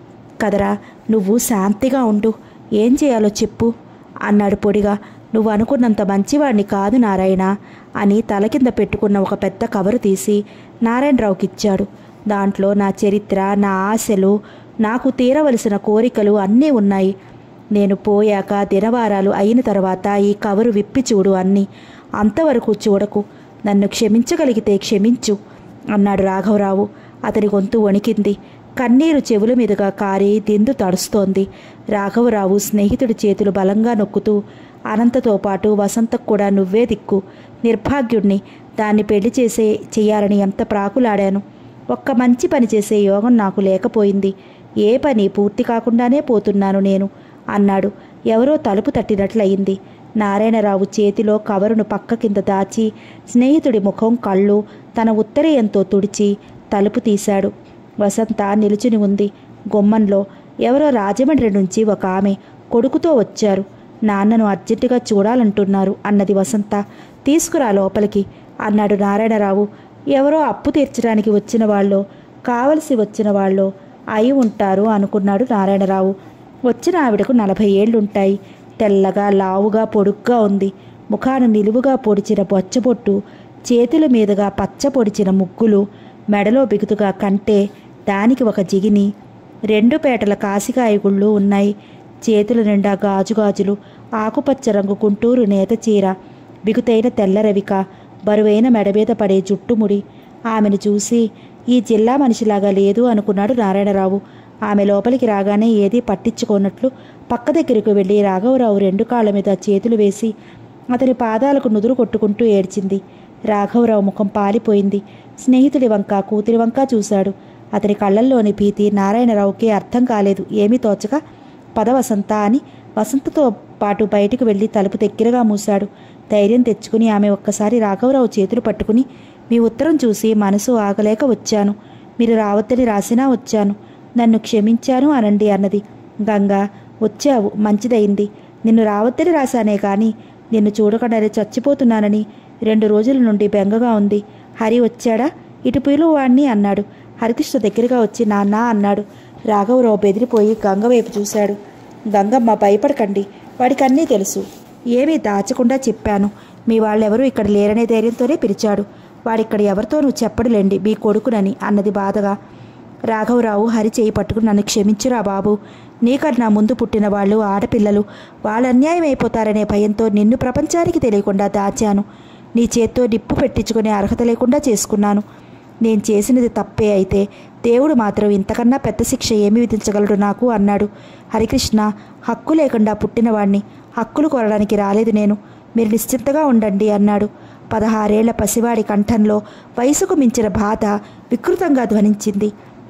కదరా నువ్వు శాంతిగా ఉండు ఏం చేయాలో చెప్పు అన్నాడు పొడిగా నువ్వు అనుకున్నంత మంచివాడిని కాదు నారాయణ అని తల కింద పెట్టుకున్న ఒక పెద్ద కవరు తీసి నారాయణరావుకి ఇచ్చాడు దాంట్లో నా చరిత్ర నా ఆశలు నాకు తీరవలసిన కోరికలు అన్నీ ఉన్నాయి నేను పోయాక దినవారాలు అయిన తర్వాత ఈ కవరు విప్పి చూడు అన్నీ అంతవరకు చూడకు నన్ను క్షమించగలిగితే క్షమించు అన్నాడు రాఘవరావు అతని గొంతు వణికింది కన్నీరు చెవుల మీదుగా కారి దిందు తడుస్తోంది రాఘవరావు స్నేహితుడి చేతులు బలంగా నొక్కుతూ అనంతతో పాటు వసంతకు కూడా నువ్వే దిక్కు నిర్భాగ్యుణ్ణి దాన్ని పెళ్లి చేసే చెయ్యాలని ఎంత ప్రాకులాడాను ఒక్క మంచి పని చేసే యోగం నాకు లేకపోయింది ఏ పని పూర్తి కాకుండానే పోతున్నాను నేను అన్నాడు ఎవరో తలుపు తట్టినట్లయింది నారాయణరావు చేతిలో కవరును పక్క కింద దాచి స్నేహితుడి ముఖం కళ్ళు తన ఉత్తరీయంతో తుడిచి తలుపు తీశాడు వసంత నిలుచుని ఉంది గుమ్మంలో ఎవరో రాజమండ్రి నుంచి ఒక ఆమె కొడుకుతో వచ్చారు నాన్నను అర్జెంటుగా చూడాలంటున్నారు అన్నది వసంత తీసుకురా లోపలికి అన్నాడు నారాయణరావు ఎవరో అప్పు తీర్చడానికి వచ్చిన వాళ్ళు కావలసి వచ్చిన వాళ్ళు అయి ఉంటారు అనుకున్నాడు నారాయణరావు వచ్చిన ఆవిడకు నలభై ఏళ్లుంటాయి తెల్లగా లావుగా పొడుగ్గా ఉంది ముఖాన నిలువుగా పొడిచిన బొచ్చబొట్టు చేతుల మీదుగా పచ్చ పొడిచిన ముగ్గులు మెడలో బిగుతుగా కంటే దానికి ఒక జిగిని రెండు పేటల కాసికాయ గుళ్ళు ఉన్నాయి చేతుల నిండా గాజుగాజులు ఆకుపచ్చ రంగు గుంటూరు నేత చీర బిగుతైన తెల్ల రవిక బరువైన మెడమీద పడే జుట్టుముడి ఆమెను చూసి ఈ జిల్లా మనిషిలాగా లేదు అనుకున్నాడు నారాయణరావు ఆమె లోపలికి రాగానే ఏదీ పట్టించుకోనట్లు పక్క దగ్గరకు వెళ్ళి రాఘవరావు రెండు కాళ్ళ మీద చేతులు వేసి అతని పాదాలకు నుదురు కొట్టుకుంటూ ఏడ్చింది రాఘవరావు ముఖం పాలిపోయింది స్నేహితుడి వంక కూతురి వంక చూశాడు అతని కళ్ళల్లోని భీతి నారాయణరావుకి అర్థం కాలేదు ఏమీ తోచక పద వసంత అని వసంతతో పాటు బయటికి వెళ్ళి తలుపు దగ్గరగా మూశాడు ధైర్యం తెచ్చుకుని ఆమె ఒక్కసారి రాఘవరావు చేతులు పట్టుకుని మీ ఉత్తరం చూసి మనసు ఆగలేక వచ్చాను మీరు రావద్దని రాసినా వచ్చాను నన్ను క్షమించాను అనండి అన్నది గంగా వచ్చావు మంచిదయింది నిన్ను రావద్దని రాశానే కానీ నిన్ను చూడకుండానే చచ్చిపోతున్నానని రెండు రోజుల నుండి బెంగగా ఉంది హరి వచ్చాడా ఇటు పిలువు వాణ్ణి అన్నాడు హరికృష్ణ దగ్గరగా వచ్చి నాన్న అన్నాడు రాఘవరావు బెదిరిపోయి గంగ వైపు చూశాడు గంగమ్మ భయపడకండి వాడికి అన్నీ తెలుసు ఏమీ దాచకుండా చెప్పాను మీ వాళ్ళెవరూ ఇక్కడ లేరనే ధైర్యంతోనే పిలిచాడు వాడిక్కడ ఎవరితోనూ చెప్పడులేండి మీ కొడుకునని అన్నది బాధగా రాఘవరావు హరి చేయి పట్టుకుని నన్ను క్షమించురా బాబు నీకన్నా ముందు పుట్టిన వాళ్ళు ఆడపిల్లలు వాళ్ళు అన్యాయం అయిపోతారనే భయంతో నిన్ను ప్రపంచానికి తెలియకుండా దాచాను నీ చేత్తో నిప్పు పెట్టించుకునే అర్హత లేకుండా చేసుకున్నాను నేను చేసినది తప్పే అయితే దేవుడు మాత్రం ఇంతకన్నా పెద్ద శిక్ష ఏమి విధించగలడు నాకు అన్నాడు హరికృష్ణ హక్కు లేకుండా పుట్టినవాణ్ణి హక్కులు కోరడానికి రాలేదు నేను మీరు నిశ్చింతగా ఉండండి అన్నాడు పదహారేళ్ల పసివాడి కంఠంలో వయసుకు మించిన బాధ వికృతంగా ధ్వనించింది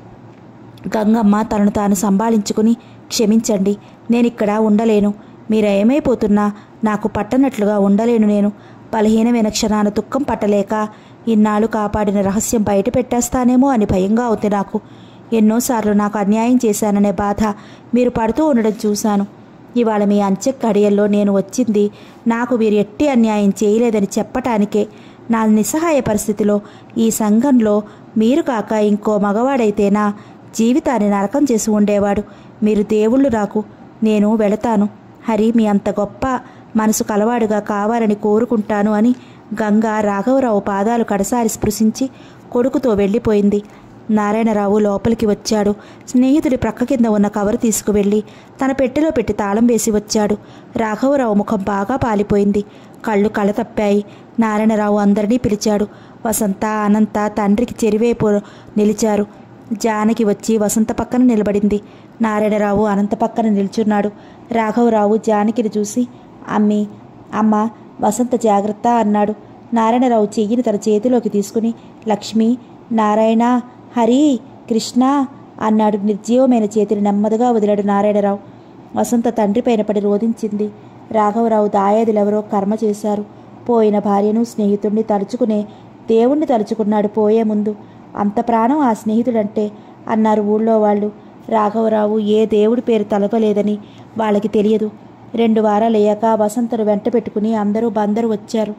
గంగమ్మ తనను తాను సంభాళించుకుని క్షమించండి నేనిక్కడ ఉండలేను మీరు ఏమైపోతున్నా నాకు పట్టనట్లుగా ఉండలేను నేను బలహీనమైన క్షణాన దుఃఖం పట్టలేక ఇన్నాళ్ళు కాపాడిన రహస్యం బయట పెట్టేస్తానేమో అని భయంగా ఉంది నాకు ఎన్నోసార్లు నాకు అన్యాయం చేశాననే బాధ మీరు పడుతూ ఉండడం చూశాను ఇవాళ మీ అంచె కడియల్లో నేను వచ్చింది నాకు మీరు ఎట్టి అన్యాయం చేయలేదని చెప్పటానికే నా నిస్సహాయ పరిస్థితిలో ఈ సంఘంలో మీరు కాక ఇంకో మగవాడైతేనా జీవితాన్ని నరకం చేసి ఉండేవాడు మీరు దేవుళ్ళు నాకు నేను వెళతాను హరి మీ అంత గొప్ప మనసు కలవాడుగా కావాలని కోరుకుంటాను అని గంగ రాఘవరావు పాదాలు కడసారి స్పృశించి కొడుకుతో వెళ్ళిపోయింది నారాయణరావు లోపలికి వచ్చాడు స్నేహితుడి ప్రక్క కింద ఉన్న కవరు తీసుకువెళ్ళి తన పెట్టెలో పెట్టి తాళం వేసి వచ్చాడు రాఘవరావు ముఖం బాగా పాలిపోయింది కళ్ళు కళ్ళ తప్పాయి నారాయణరావు అందరినీ పిలిచాడు వసంత అనంత తండ్రికి చెరివైపు నిలిచారు జానకి వచ్చి వసంత పక్కన నిలబడింది నారాయణరావు అనంత పక్కన నిల్చున్నాడు రాఘవరావు జానకిని చూసి అమ్మి అమ్మ వసంత జాగ్రత్త అన్నాడు నారాయణరావు చెయ్యిని తన చేతిలోకి తీసుకుని లక్ష్మి నారాయణ హరి కృష్ణ అన్నాడు నిర్జీవమైన చేతిని నెమ్మదిగా వదిలాడు నారాయణరావు వసంత తండ్రి పైన పడి రోధించింది రాఘవరావు దాయాదులెవరో కర్మ చేశారు పోయిన భార్యను స్నేహితుడిని తలుచుకునే దేవుణ్ణి తలుచుకున్నాడు పోయే ముందు అంత ప్రాణం ఆ స్నేహితుడంటే అన్నారు ఊళ్ళో వాళ్ళు రాఘవరావు ఏ దేవుడి పేరు తలపలేదని వాళ్ళకి తెలియదు రెండు వారాలయ్యాక వసంతను వెంట పెట్టుకుని అందరూ బందరు వచ్చారు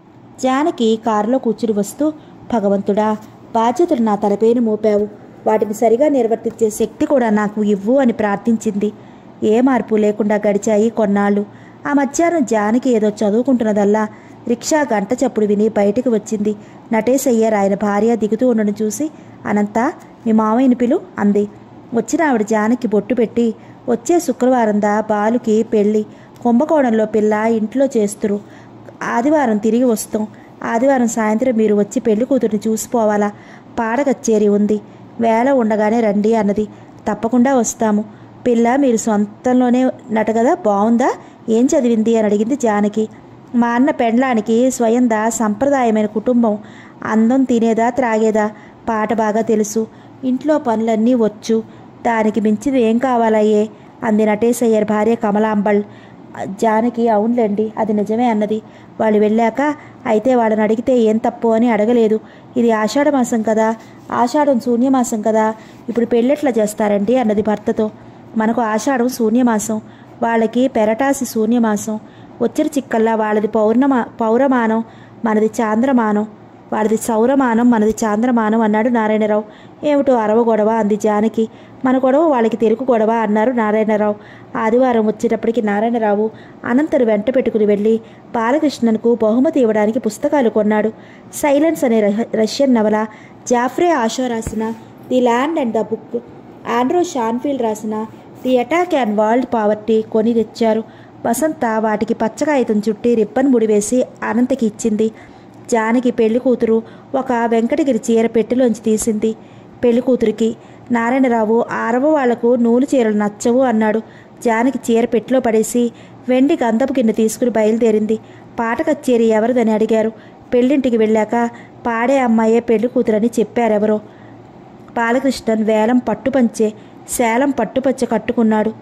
జానకి కారులో కూర్చుని వస్తూ భగవంతుడా బాధ్యతలు నా తలపైన మోపావు వాటిని సరిగా నిర్వర్తించే శక్తి కూడా నాకు ఇవ్వు అని ప్రార్థించింది ఏ మార్పు లేకుండా గడిచాయి కొన్నాళ్ళు ఆ మధ్యాహ్నం జానకి ఏదో చదువుకుంటున్నదల్లా రిక్షా గంట చప్పుడు విని బయటికి వచ్చింది నటేశయ్యర్ ఆయన భార్య దిగుతూ ఉండడం చూసి అనంత మీ మామయ్యని పిలు అంది వచ్చిన ఆవిడ జానకి బొట్టు పెట్టి వచ్చే శుక్రవారందా బాలుకి పెళ్ళి కుంభకోణంలో పిల్ల ఇంట్లో చేస్తురు ఆదివారం తిరిగి వస్తాం ఆదివారం సాయంత్రం మీరు వచ్చి పెళ్లి కూతురిని చూసిపోవాలా పాడ కచ్చేరి ఉంది వేళ ఉండగానే రండి అన్నది తప్పకుండా వస్తాము పిల్ల మీరు సొంతంలోనే నట కదా బాగుందా ఏం చదివింది అని అడిగింది జానకి మా అన్న పెండ్లానికి స్వయందా సంప్రదాయమైన కుటుంబం అందం తినేదా త్రాగేదా పాట బాగా తెలుసు ఇంట్లో పనులన్నీ వచ్చు దానికి మించిది ఏం కావాలయ్యే అంది నటేశయ్యర్ భార్య కమలాంబల్ జానకి అవునులేండి అది నిజమే అన్నది వాళ్ళు వెళ్ళాక అయితే వాళ్ళని అడిగితే ఏం తప్పు అని అడగలేదు ఇది ఆషాఢ మాసం కదా ఆషాఢం శూన్యమాసం కదా ఇప్పుడు పెళ్ళెట్లా చేస్తారండి అన్నది భర్తతో మనకు ఆషాఢం శూన్యమాసం వాళ్ళకి పెరటాసి శూన్యమాసం వచ్చిన చిక్కల్లా వాళ్ళది పౌర్ణమా పౌరమానం మనది చాంద్రమానం వాళ్ళది సౌరమానం మనది చాంద్రమానం అన్నాడు నారాయణరావు ఏమిటో అరవ గొడవ అంది జానకి మన గొడవ వాళ్ళకి తెరుకు గొడవ అన్నారు నారాయణరావు ఆదివారం వచ్చేటప్పటికి నారాయణరావు అనంతను వెంట పెట్టుకుని వెళ్ళి బాలకృష్ణన్కు బహుమతి ఇవ్వడానికి పుస్తకాలు కొన్నాడు సైలెన్స్ అనే రహ- రష్యన్ నవల జాఫ్రే ఆషో రాసిన the land and the book Andrew Shonfield రాసిన the attack and world poverty కొని తెచ్చారు వసంత వాటికి పచ్చకాగితం చుట్టి రిబ్బన్ ముడివేసి అనంతకి ఇచ్చింది జానకి పెళ్లి కూతురు ఒక వెంకటగిరి చీర పెట్టెలోంచి తీసింది పెళ్లి కూతురికి నారాయణరావు ఆరవ వాళ్లకు నూలు చీరలు నచ్చవు అన్నాడు జానకి చీర పెట్టెలో పడేసి వెండి గంధపు గిన్నె తీసుకుని బయలుదేరింది పాట కచ్చేరి ఎవరిదని అడిగారు పెళ్ళింటికి వెళ్ళాక పాడే అమ్మాయే పెళ్లి కూతురని చెప్పారెవరో బాలకృష్ణన్ వేలం పట్టుపంచే శాలం పట్టుపచ్చ కట్టుకున్నాడు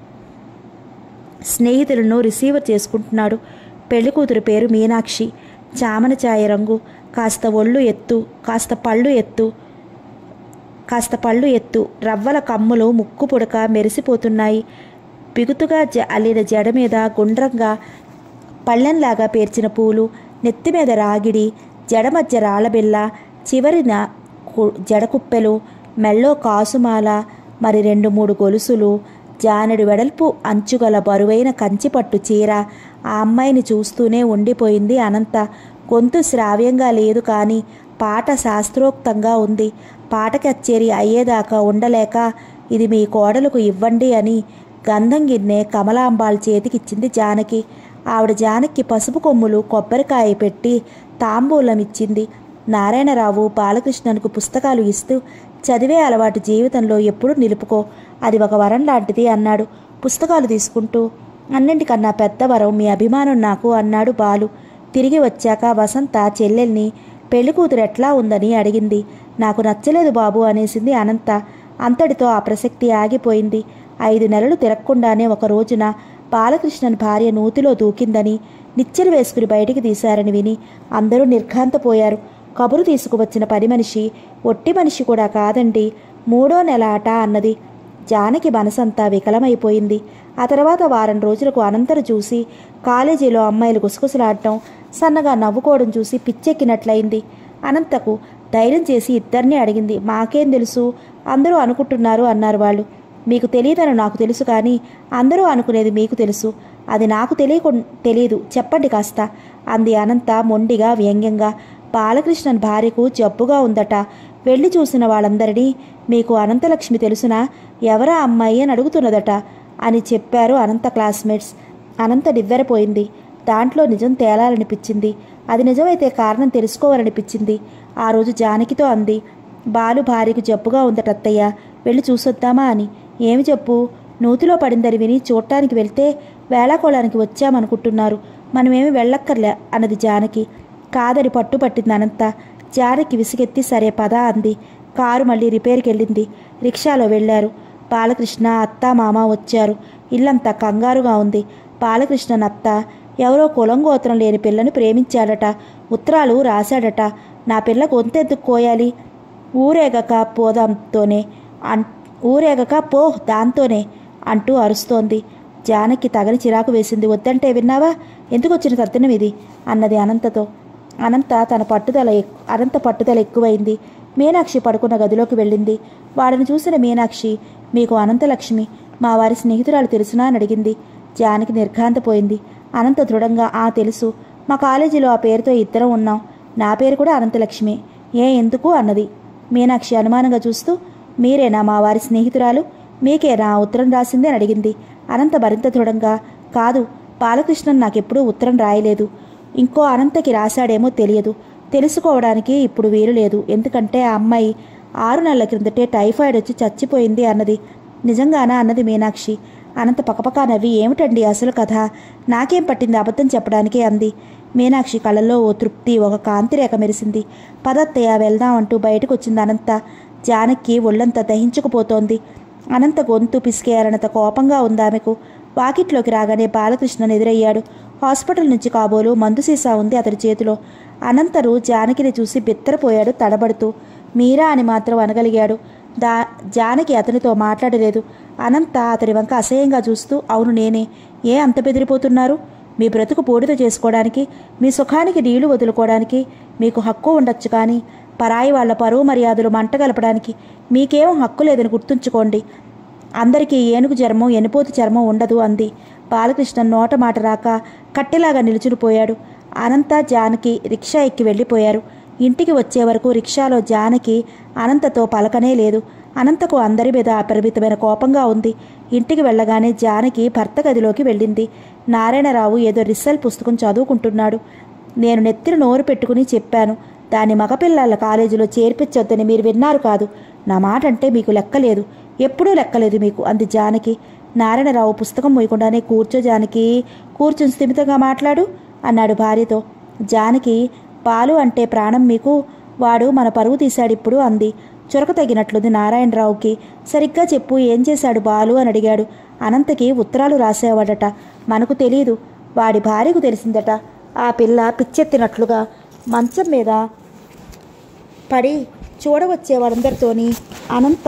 స్నేహితులను రిసీవర్ చేసుకుంటున్నాడు పెళ్లి కూతురు పేరు మీనాక్షి చామన ఛాయ రంగు కాస్త ఒళ్ళు ఎత్తు కాస్త పళ్ళు ఎత్తు కాస్త పళ్ళు ఎత్తు రవ్వల కమ్ములు ముక్కు పుడక మెరిసిపోతున్నాయి బిగుతుగా జ అల్లిన జడ మీద గుండ్రంగా పళ్ళెంలాగా పేర్చిన పూలు నెత్తి మీద రాగిడి జడ మధ్య రాళ్ళబిల్ల చివరిన కు- జడకుప్పెలు మెళ్ళో కాసుమాల మరి రెండు మూడు గొలుసులు జానెడు వెడల్పు అంచుగల బరువైన కంచిపట్టు చీర ఆ అమ్మాయిని చూస్తూనే ఉండిపోయింది అనంత గొంతు శ్రావ్యంగా లేదు కానీ పాట శాస్త్రోక్తంగా ఉంది పాట కచ్చేరి అయ్యేదాకా ఉండలేక ఇది మీ కోడలకు ఇవ్వండి అని గంధం గిన్నె కమలాంబాల్ చేతికిచ్చింది జానకి ఆవిడ జానకి పసుపు కొమ్ములు కొబ్బరికాయ పెట్టి తాంబూలం ఇచ్చింది నారాయణరావు బాలకృష్ణన్కు పుస్తకాలు ఇస్తూ చదివే అలవాటు జీవితంలో ఎప్పుడూ నిలుపుకో అది ఒక వరం లాంటిది అన్నాడు పుస్తకాలు తీసుకుంటూ అన్నింటికన్నా పెద్ద వరం మీ అభిమానం నాకు అన్నాడు బాలు తిరిగి వచ్చాక వసంత చెల్లెల్ని పెళ్లి కూతురు ఎట్లా ఉందని అడిగింది నాకు నచ్చలేదు బాబు అనేసింది అనంత అంతటితో ఆ ప్రసక్తి ఆగిపోయింది ఐదు నెలలు తిరగకుండానే ఒక రోజున బాలకృష్ణన్ భార్య నూతిలో దూకిందని నిచ్చెన వేసుకుని బయటికి తీశారని విని అందరూ నిర్ఘాంతపోయారు కబురు తీసుకువచ్చిన పని మనిషి ఒట్టి మనిషి కూడా కాదండి మూడో నెల ఆట అన్నది జానకి మనసంతా వికలమైపోయింది ఆ తర్వాత వారం రోజులకు అనంతరం చూసి కాలేజీలో అమ్మాయిలు గుసగుసలాడటం సన్నగా నవ్వుకోవడం చూసి పిచ్చెక్కినట్లయింది అనంతకు ధైర్యం చేసి ఇద్దరిని అడిగింది మాకేం తెలుసు అందరూ అనుకుంటున్నారు అన్నారు వాళ్ళు మీకు తెలియదని నాకు తెలుసు కానీ అందరూ అనుకునేది మీకు తెలుసు అది నాకు తెలియకు తెలియదు చెప్పండి కాస్త అంది అనంత మొండిగా వ్యంగ్యంగా బాలకృష్ణన్ భార్యకు జబ్బుగా ఉందట వెళ్ళి చూసిన వాళ్ళందరినీ మీకు అనంతలక్ష్మి తెలుసునా ఎవరా అమ్మాయి అని అడుగుతున్నదట అని చెప్పారు అనంత క్లాస్మేట్స్ అనంత నివ్వెరపోయింది దాంట్లో నిజం తేలాలనిపించింది అది నిజమైతే కారణం తెలుసుకోవాలనిపించింది ఆ రోజు జానకితో అంది బాలు భార్యకు జబ్బుగా ఉందట అత్తయ్య వెళ్ళి చూసొద్దామా అని ఏమి చెప్పు నూతిలో పడిందని విని చూడటానికి వెళ్తే వేళాకోళానికి వచ్చామనుకుంటున్నారు మనమేమి వెళ్ళక్కర్లే అన్నది జానకి కాదని పట్టుపట్టింది అనంత జానకి విసిగెత్తి సరే పద అంది కారు మళ్ళీ రిపేర్కి వెళ్ళింది రిక్షాలో వెళ్ళారు బాలకృష్ణ అత్త మామ వచ్చారు ఇల్లంతా కంగారుగా ఉంది బాలకృష్ణన్ అత్త ఎవరో కులం గోత్రం లేని పిల్లను ప్రేమించాడట ఉత్తరాలు రాశాడట నా పిల్ల గొంతెందుకు కోయాలి ఊరేగక పోదాంతోనే అన్ ఊరేగక పో దాంతోనే అంటూ అరుస్తోంది జానకి తగని చిరాకు వేసింది వద్దంటే విన్నావా ఎందుకు వచ్చిన తద్దినం ఇది అన్నది అనంతతో అనంత తన పట్టుదల ఎక్- అనంత పట్టుదల ఎక్కువైంది మీనాక్షి పడుకున్న గదిలోకి వెళ్ళింది వాడిని చూసిన మీనాక్షి మీకు అనంతలక్ష్మి మా వారి స్నేహితురాలు తెలుసునా అని అడిగింది జానకి నిర్ఘాంతపోయింది అనంత దృఢంగా ఆ తెలుసు మా కాలేజీలో ఆ పేరుతో ఇద్దరం ఉన్నాం నా పేరు కూడా అనంతలక్ష్మి ఏ ఎందుకు అన్నది మీనాక్షి అనుమానంగా చూస్తూ మీరేనా మా వారి స్నేహితురాలు మీకేనా ఆ ఉత్తరం రాసింది అని అడిగింది అనంత మరింత దృఢంగా కాదు బాలకృష్ణన్ నాకెప్పుడూ ఉత్తరం రాయలేదు ఇంకో అనంతకి రాశాడేమో తెలియదు తెలుసుకోవడానికి ఇప్పుడు వీలు లేదు ఎందుకంటే ఆ అమ్మాయి ఆరు నెలల క్రిందటే టైఫాయిడ్ వచ్చి చచ్చిపోయింది అన్నది నిజంగానా అన్నది మీనాక్షి అనంత పకపకా నవ్వి ఏమిటండి అసలు కథ నాకేం పట్టింది అబద్ధం చెప్పడానికి అంది మీనాక్షి కళ్ళల్లో ఓ తృప్తి ఒక కాంతిరేఖ మెరిసింది పదత్తయ్య వెళ్దాం అంటూ బయటకు వచ్చింది అనంత జానకి ఒళ్ళంతా దహించుకుపోతోంది అనంత గొంతు పిసికేయాలన్నంత కోపంగా ఉంది ఆమెకు వాకిట్లోకి రాగానే బాలకృష్ణన్ ఎదురయ్యాడు హాస్పిటల్ నుంచి కాబోలు మందు సీసా ఉంది అతడి చేతిలో అనంతరు జానకిని చూసి బిత్తరపోయాడు తడబడుతూ మీరా అని మాత్రం అనగలిగాడు దా జానకి అతనితో మాట్లాడలేదు అనంత అతని వంక అసహ్యంగా చూస్తూ అవును నేనే ఏ అంత బెదిరిపోతున్నారు మీ బ్రతుకు పూడిత చేసుకోవడానికి మీ సుఖానికి నీళ్లు వదులుకోవడానికి మీకు హక్కు ఉండొచ్చు కానీ పరాయి వాళ్ళ పరువు మర్యాదలు మంటగలపడానికి మీకేం హక్కు లేదని గుర్తుంచుకోండి అందరికీ ఏనుగు చర్మం ఎనుపోతు చర్మం ఉండదు అంది బాలకృష్ణ నోట మాట రాక కట్టెలాగా నిలుచునిపోయాడు అనంత జానకి రిక్షా ఎక్కి వెళ్ళిపోయారు ఇంటికి వచ్చే వరకు రిక్షాలో జానకి అనంతతో పలకనే లేదు అనంతకు అందరి మీద అపరిమితమైన కోపంగా ఉంది ఇంటికి వెళ్ళగానే జానకి భర్త గదిలోకి వెళ్ళింది నారాయణరావు ఏదో రిసల్ పుస్తకం చదువుకుంటున్నాడు నేను నెత్తిన నోరు పెట్టుకుని చెప్పాను దాన్ని మగపిల్లల కాలేజీలో చేర్పించొద్దని మీరు విన్నారు కాదు నా మాట అంటే మీకు లెక్కలేదు ఎప్పుడూ లెక్కలేదు మీకు అంది జానకి నారాయణరావు పుస్తకం మూయకుండానే కూర్చో జానకి కూర్చుని స్థిమితంగా మాట్లాడు అన్నాడు భార్యతో జానకి పాలు అంటే ప్రాణం మీకు వాడు మన పరువు తీశాడిప్పుడు అంది చురక తగినట్లుంది నారాయణరావుకి సరిగ్గా చెప్పు ఏం చేశాడు బాలు అని అడిగాడు అనంతకి ఉత్తరాలు రాసేవాడట మనకు తెలియదు వాడి భార్యకు తెలిసిందట ఆ పిల్ల పిచ్చెత్తినట్లుగా మంచం మీద పడి చూడవచ్చే వారందరితోని అనంత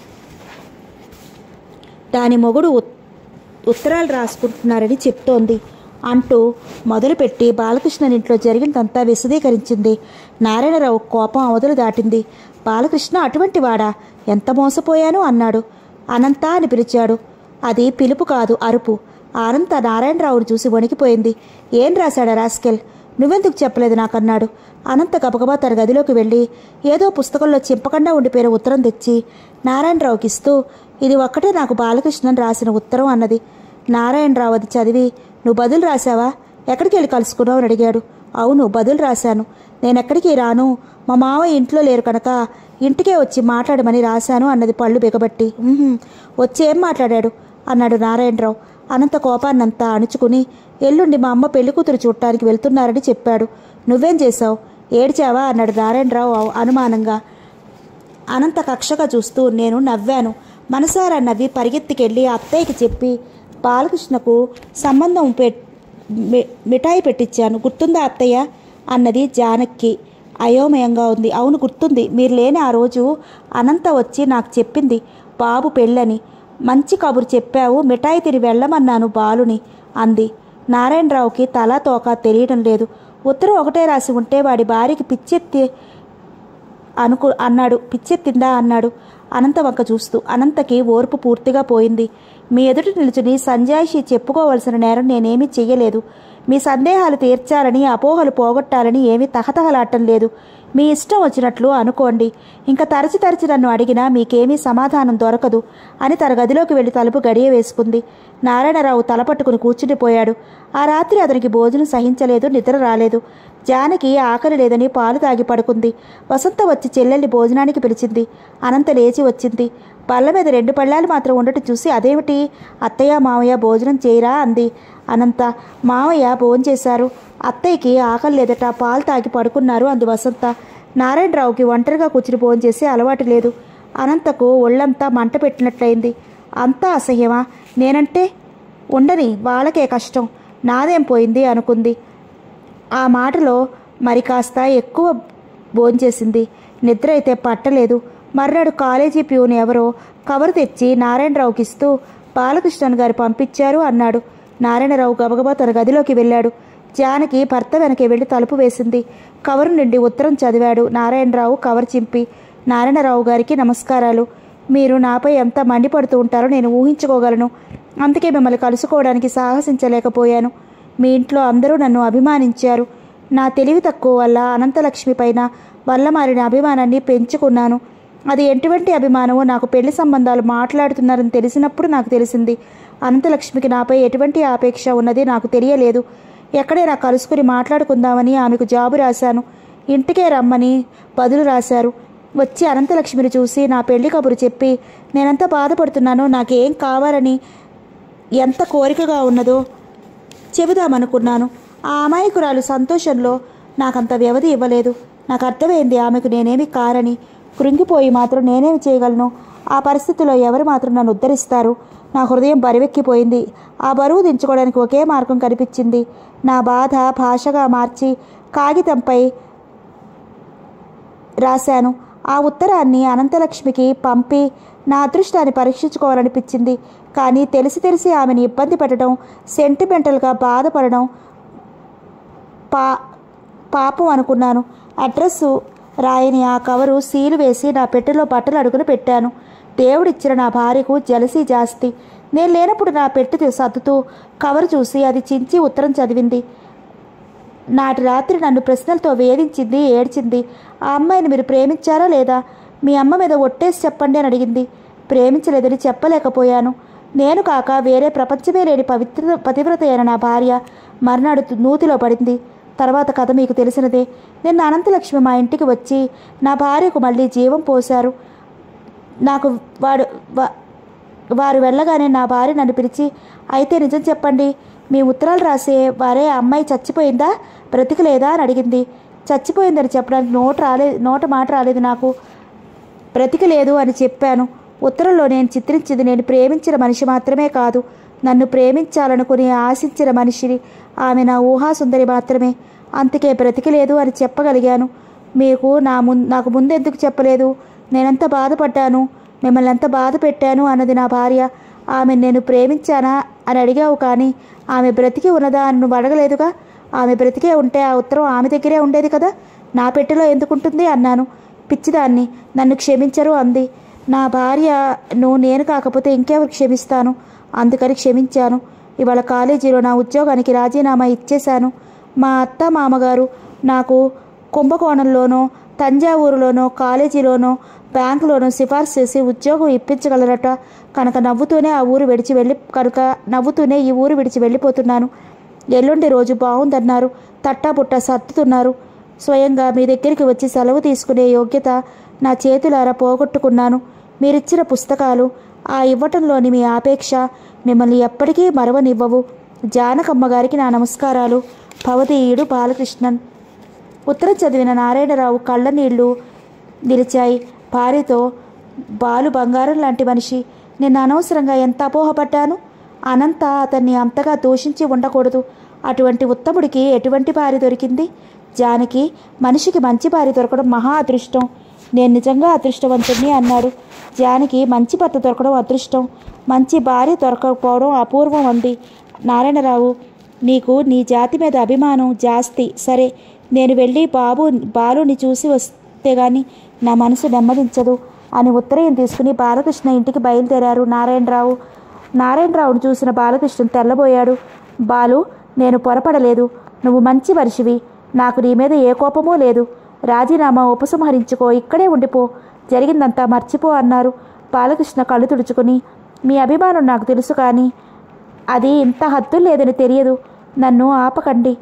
దాని మొగుడు ఉత్- ఉత్తరాలు రాసుకుంటున్నారని చెప్తోంది అంటూ మొదలుపెట్టి బాలకృష్ణన్ ఇంట్లో జరిగిందంతా విశదీకరించింది నారాయణరావు కోపం అవధులు దాటింది బాలకృష్ణ అటువంటి వాడా ఎంత మోసపోయాను అన్నాడు అనంత అని పిలిచాడు అది పిలుపు కాదు అరుపు అనంత నారాయణరావును చూసి వణికిపోయింది ఏం రాశాడా రాస్కెల్ నువ్వెందుకు చెప్పలేదు నాకన్నాడు అనంత గబగబా తన గదిలోకి వెళ్ళి ఏదో పుస్తకంలో చింపకుండా ఉండిపోయిన ఉత్తరం తెచ్చి నారాయణరావుకి ఇస్తూ ఇది ఒక్కటే నాకు బాలకృష్ణన్ రాసిన ఉత్తరం అన్నది నారాయణరావు అది చదివి నువ్వు బదులు రాశావా ఎక్కడికి వెళ్ళి కలుసుకున్నావు అని అడిగాడు అవును బదులు రాశాను నేను ఎక్కడికి రాను మా మావ ఇంట్లో లేరు కనుక ఇంటికే వచ్చి మాట్లాడమని రాశాను అన్నది పళ్ళు బిగబట్టి "ఉహుం, వచ్చి ఏం మాట్లాడాడు అన్నాడు నారాయణరావు అనంత కోపాన్నంతా అణుచుకుని ఎల్లుండి మా అమ్మ పెళ్లి కూతురు చూడటానికి వెళ్తున్నారని చెప్పాడు నువ్వేం చేశావు ఏడ్చావా అన్నాడు నారాయణరావు అనుమానంగా అనంత కక్షగా చూస్తూ నేను నవ్వాను మనసారా నవ్వి పరిగెత్తికెళ్ళి అత్తయ్యకి చెప్పి బాలకృష్ణకు సంబంధం పె మి- మిఠాయి పెట్టించాను గుర్తుందా అత్తయ్య అన్నది జానక్కి అయోమయంగా ఉంది అవును గుర్తుంది మీరు లేని ఆ రోజు అనంత వచ్చి నాకు చెప్పింది బాబు పెళ్ళని మంచి కబురు చెప్పావు మిఠాయి తిని వెళ్ళమన్నాను బాలుని అంది నారాయణరావుకి తల తోక తెలియడం లేదు ఉత్తరం ఒకటే రాసి ఉంటే వాడి భార్యకి పిచ్చెత్తి అనుకు అన్నాడు పిచ్చెత్తిందా అన్నాడు అనంత వంక చూస్తూ అనంతకి ఓర్పు పూర్తిగా పోయింది మీ ఎదుట నిలుచుని సంజాయిషి చెప్పుకోవలసిన నేరం నేనేమీ చెయ్యలేదు మీ సందేహాలు తీర్చాలని అపోహలు పోగొట్టాలని ఏమీ తహతహలాటం లేదు మీ ఇష్టం వచ్చినట్లు అనుకోండి ఇంకా తరచి తరచి నన్ను అడిగినా మీకేమీ సమాధానం దొరకదు అని తన గదిలోకి వెళ్లి తలుపు గడియ వేసుకుంది నారాయణరావు తలపట్టుకుని కూర్చుండిపోయాడు ఆ రాత్రి అతనికి భోజనం సహించలేదు నిద్ర రాలేదు జానకి ఆకలి లేదని పాలు తాగి పడుకుంది వసంత వచ్చి చెల్లెల్ని భోజనానికి పిలిచింది అనంత లేచి వచ్చింది బల్ల మీద రెండు పళ్ళాలు మాత్రం ఉండటం చూసి అదేమిటి అత్తయ్య మావయ్య భోజనం చేయరా అంది అనంత మావయ్య భోంచేశారు అత్తయ్యకి ఆకలి లేదట పాలు తాగి పడుకున్నారు అంది వసంత నారాయణరావుకి ఒంటరిగా కూర్చుని భోంచేసే అలవాటు లేదు అనంతకు ఒళ్ళంతా మంట పెట్టినట్లయింది అంతా అసహ్యమా నేనంటే ఉండని వాళ్ళకే కష్టం నాదేం పోయింది అనుకుంది ఆ మాటలో మరి కాస్త ఎక్కువ భోంచేసింది నిద్ర అయితే పట్టలేదు మర్నాడు కాలేజీ ప్యూన్ ఎవరో కవర్ తెచ్చి నారాయణరావుకి ఇస్తూ బాలకృష్ణన్ గారు పంపించారు అన్నాడు నారాయణరావు గబగబా తన గదిలోకి వెళ్ళాడు జానకి భర్త వెనకే వెళ్ళి తలుపు వేసింది కవర్ నుండి ఉత్తరం చదివాడు నారాయణరావు కవర్ చింపి నారాయణరావు గారికి నమస్కారాలు మీరు నాపై ఎంత మండిపడుతూ ఉంటారో నేను ఊహించుకోగలను అందుకే మిమ్మల్ని కలుసుకోవడానికి సాహసించలేకపోయాను మీ ఇంట్లో అందరూ నన్ను అభిమానించారు నా తెలివి తక్కువ వల్ల అనంతలక్ష్మి పైన వల్ల మారిన అభిమానాన్ని పెంచుకున్నాను అది ఎటువంటి అభిమానమో నాకు పెళ్లి సంబంధాలు మాట్లాడుతున్నారని తెలిసినప్పుడు నాకు తెలిసింది అనంతలక్ష్మికి నాపై ఎటువంటి ఆపేక్ష ఉన్నది నాకు తెలియలేదు ఎక్కడైనా కలుసుకుని మాట్లాడుకుందామని ఆమెకు జాబు రాశాను ఇంటికే రమ్మని బదులు రాశారు వచ్చి అనంతలక్ష్మిని చూసి నా పెళ్లి కబురు చెప్పి నేనెంత బాధపడుతున్నానో నాకేం కావాలని ఎంత కోరికగా ఉన్నదో చెబుదామనుకున్నాను ఆ అమాయకురాలు సంతోషంలో నాకంత వ్యవధి ఇవ్వలేదు నాకు అర్థమైంది ఆమెకు నేనేమి కారని కృంగిపోయి మాత్రం నేనేమి చేయగలను ఆ పరిస్థితిలో ఎవరు మాత్రం నన్ను ఉద్ధరిస్తారు నా హృదయం బరువెక్కిపోయింది ఆ బరువు దించుకోవడానికి ఒకే మార్గం కనిపించింది నా బాధ భాషగా మార్చి కాగితంపై రాశాను ఆ ఉత్తరాన్ని అనంతలక్ష్మికి పంపి నా అదృష్టాన్ని పరీక్షించుకోవాలనిపించింది కానీ తెలిసి తెలిసి ఆమెను ఇబ్బంది పెట్టడం సెంటిమెంటల్గా బాధపడడం పా పాపం అనుకున్నాను అడ్రస్సు రాయని ఆ కవరు సీలు వేసి నా పెట్టెలో బట్టలు అడుగులు పెట్టాను దేవుడిచ్చిన నా భార్యకు జలసీ జాస్తి నేను లేనప్పుడు నా పెట్టె సర్దుతూ కవరు చూసి అది చించి ఉత్తరం చదివింది నాటి రాత్రి నన్ను ప్రశ్నలతో వేధించింది ఏడ్చింది ఆ అమ్మాయిని మీరు ప్రేమించారా లేదా మీ అమ్మ మీద ఒట్టేసి చెప్పండి అని అడిగింది ప్రేమించలేదని చెప్పలేకపోయాను నేను కాక వేరే ప్రపంచమే లేని పవిత్ర పతివ్రత అయిన నా భార్య మర్నాడు నూతిలో పడింది తర్వాత కథ మీకు తెలిసినదే నిన్న అనంతలక్ష్మి మా ఇంటికి వచ్చి నా భార్యకు మళ్ళీ జీవం పోశారు నాకు వాడు వా- వారు వెళ్ళగానే నా భార్య నన్ను పిలిచి అయితే నిజం చెప్పండి మీ ఉత్తరాలు రాసే వారే అమ్మాయి చచ్చిపోయిందా బ్రతికలేదా అని అడిగింది చచ్చిపోయిందని చెప్పడానికి నోట రాలేదు నోట మాట రాలేదు నాకు బ్రతికలేదు అని చెప్పాను ఉత్తరంలో నేను చిత్రించింది నేను ప్రేమించిన మనిషి మాత్రమే కాదు నన్ను ప్రేమించాలనుకుని ఆశించిన మనిషిని ఆమె నా ఊహాసుందరి మాత్రమే అందుకే బ్రతికలేదు అని చెప్పగలిగాను మీకు నా ముం నాకు ముందెందుకు చెప్పలేదు నేనెంత బాధపడ్డాను మిమ్మల్ని ఎంత బాధ పెట్టాను అన్నది నా భార్య ఆమె నేను ప్రేమించానా అని అడిగావు కానీ ఆమె బ్రతికి ఉన్నదా అని నువ్వు అడగలేదుగా ఆమె బ్రతికే ఉంటే ఆ ఉత్తరం ఆమె దగ్గరే ఉండేది కదా నా పెట్టెలో ఎందుకుంటుంది అన్నాను పిచ్చిదాన్ని నన్ను క్షమించరు అంది నా భార్యను నేను కాకపోతే ఇంకెవరు క్షమిస్తాను అందుకని క్షమించాను ఇవాళ కాలేజీలో నా ఉద్యోగానికి రాజీనామా ఇచ్చేశాను మా అత్త మామగారు నాకు కుంభకోణంలోనో తంజావూరులోనో కాలేజీలోనో బ్యాంకులోనో సిఫార్సు చేసి ఉద్యోగం ఇప్పించగలరట కనుక నవ్వుతూనే ఆ ఊరు విడిచి వెళ్ళి కనుక నవ్వుతూనే ఈ ఊరు విడిచి వెళ్ళిపోతున్నాను ఎల్లుండి రోజు బాగుందన్నారు తట్టాపుట్ట సర్దుతున్నారు స్వయంగా మీ దగ్గరికి వచ్చి సెలవు తీసుకునే యోగ్యత నా చేతులారా పోగొట్టుకున్నాను మీరిచ్చిన పుస్తకాలు ఆ ఇవ్వటంలోని మీ ఆపేక్ష మిమ్మల్ని ఎప్పటికీ మరవనివ్వవు జానకమ్మ గారికి నా నమస్కారాలు భవదీయుడు బాలకృష్ణన్ ఉత్తరం చదివిన నారాయణరావు కళ్ళ నీళ్లు నిలిచాయి భార్యతో బాలు బంగారం లాంటి మనిషి నిన్న అనవసరంగా ఎంత అపోహపడ్డాను అనంత అతన్ని అంతగా దూషించి ఉండకూడదు అటువంటి ఉత్తముడికి ఎటువంటి భార్య దొరికింది జానకి మనిషికి మంచి భార్య దొరకడం మహా అదృష్టం నేను నిజంగా అదృష్టవంతుణ్ణి అన్నాడు జానకి మంచి భర్త దొరకడం అదృష్టం మంచి భార్య దొరకకపోవడం అపూర్వం అంది నారాయణరావు నీకు నీ జాతి మీద అభిమానం జాస్తి సరే నేను వెళ్ళి బాబు బాలుని చూసి వస్తే గాని నా మనసు నెమ్మదించదు అని ఉత్తరయం తీసుకుని బాలకృష్ణ ఇంటికి బయలుదేరారు నారాయణరావు నారాయణరావును చూసిన బాలకృష్ణ తెల్లబోయాడు బాలు నేను పొరపడలేదు నువ్వు మంచి మనిషివి నాకు నీ మీద ఏ కోపమూ లేదు రాజీనామా ఉపసంహరించుకో ఇక్కడే ఉండిపో జరిగిందంతా మర్చిపో అన్నారు బాలకృష్ణ కళ్ళు తుడుచుకుని మీ అభిమానం నాకు తెలుసు కానీ అది ఇంత హద్దు లేదని తెలియదు నన్ను ఆపకండి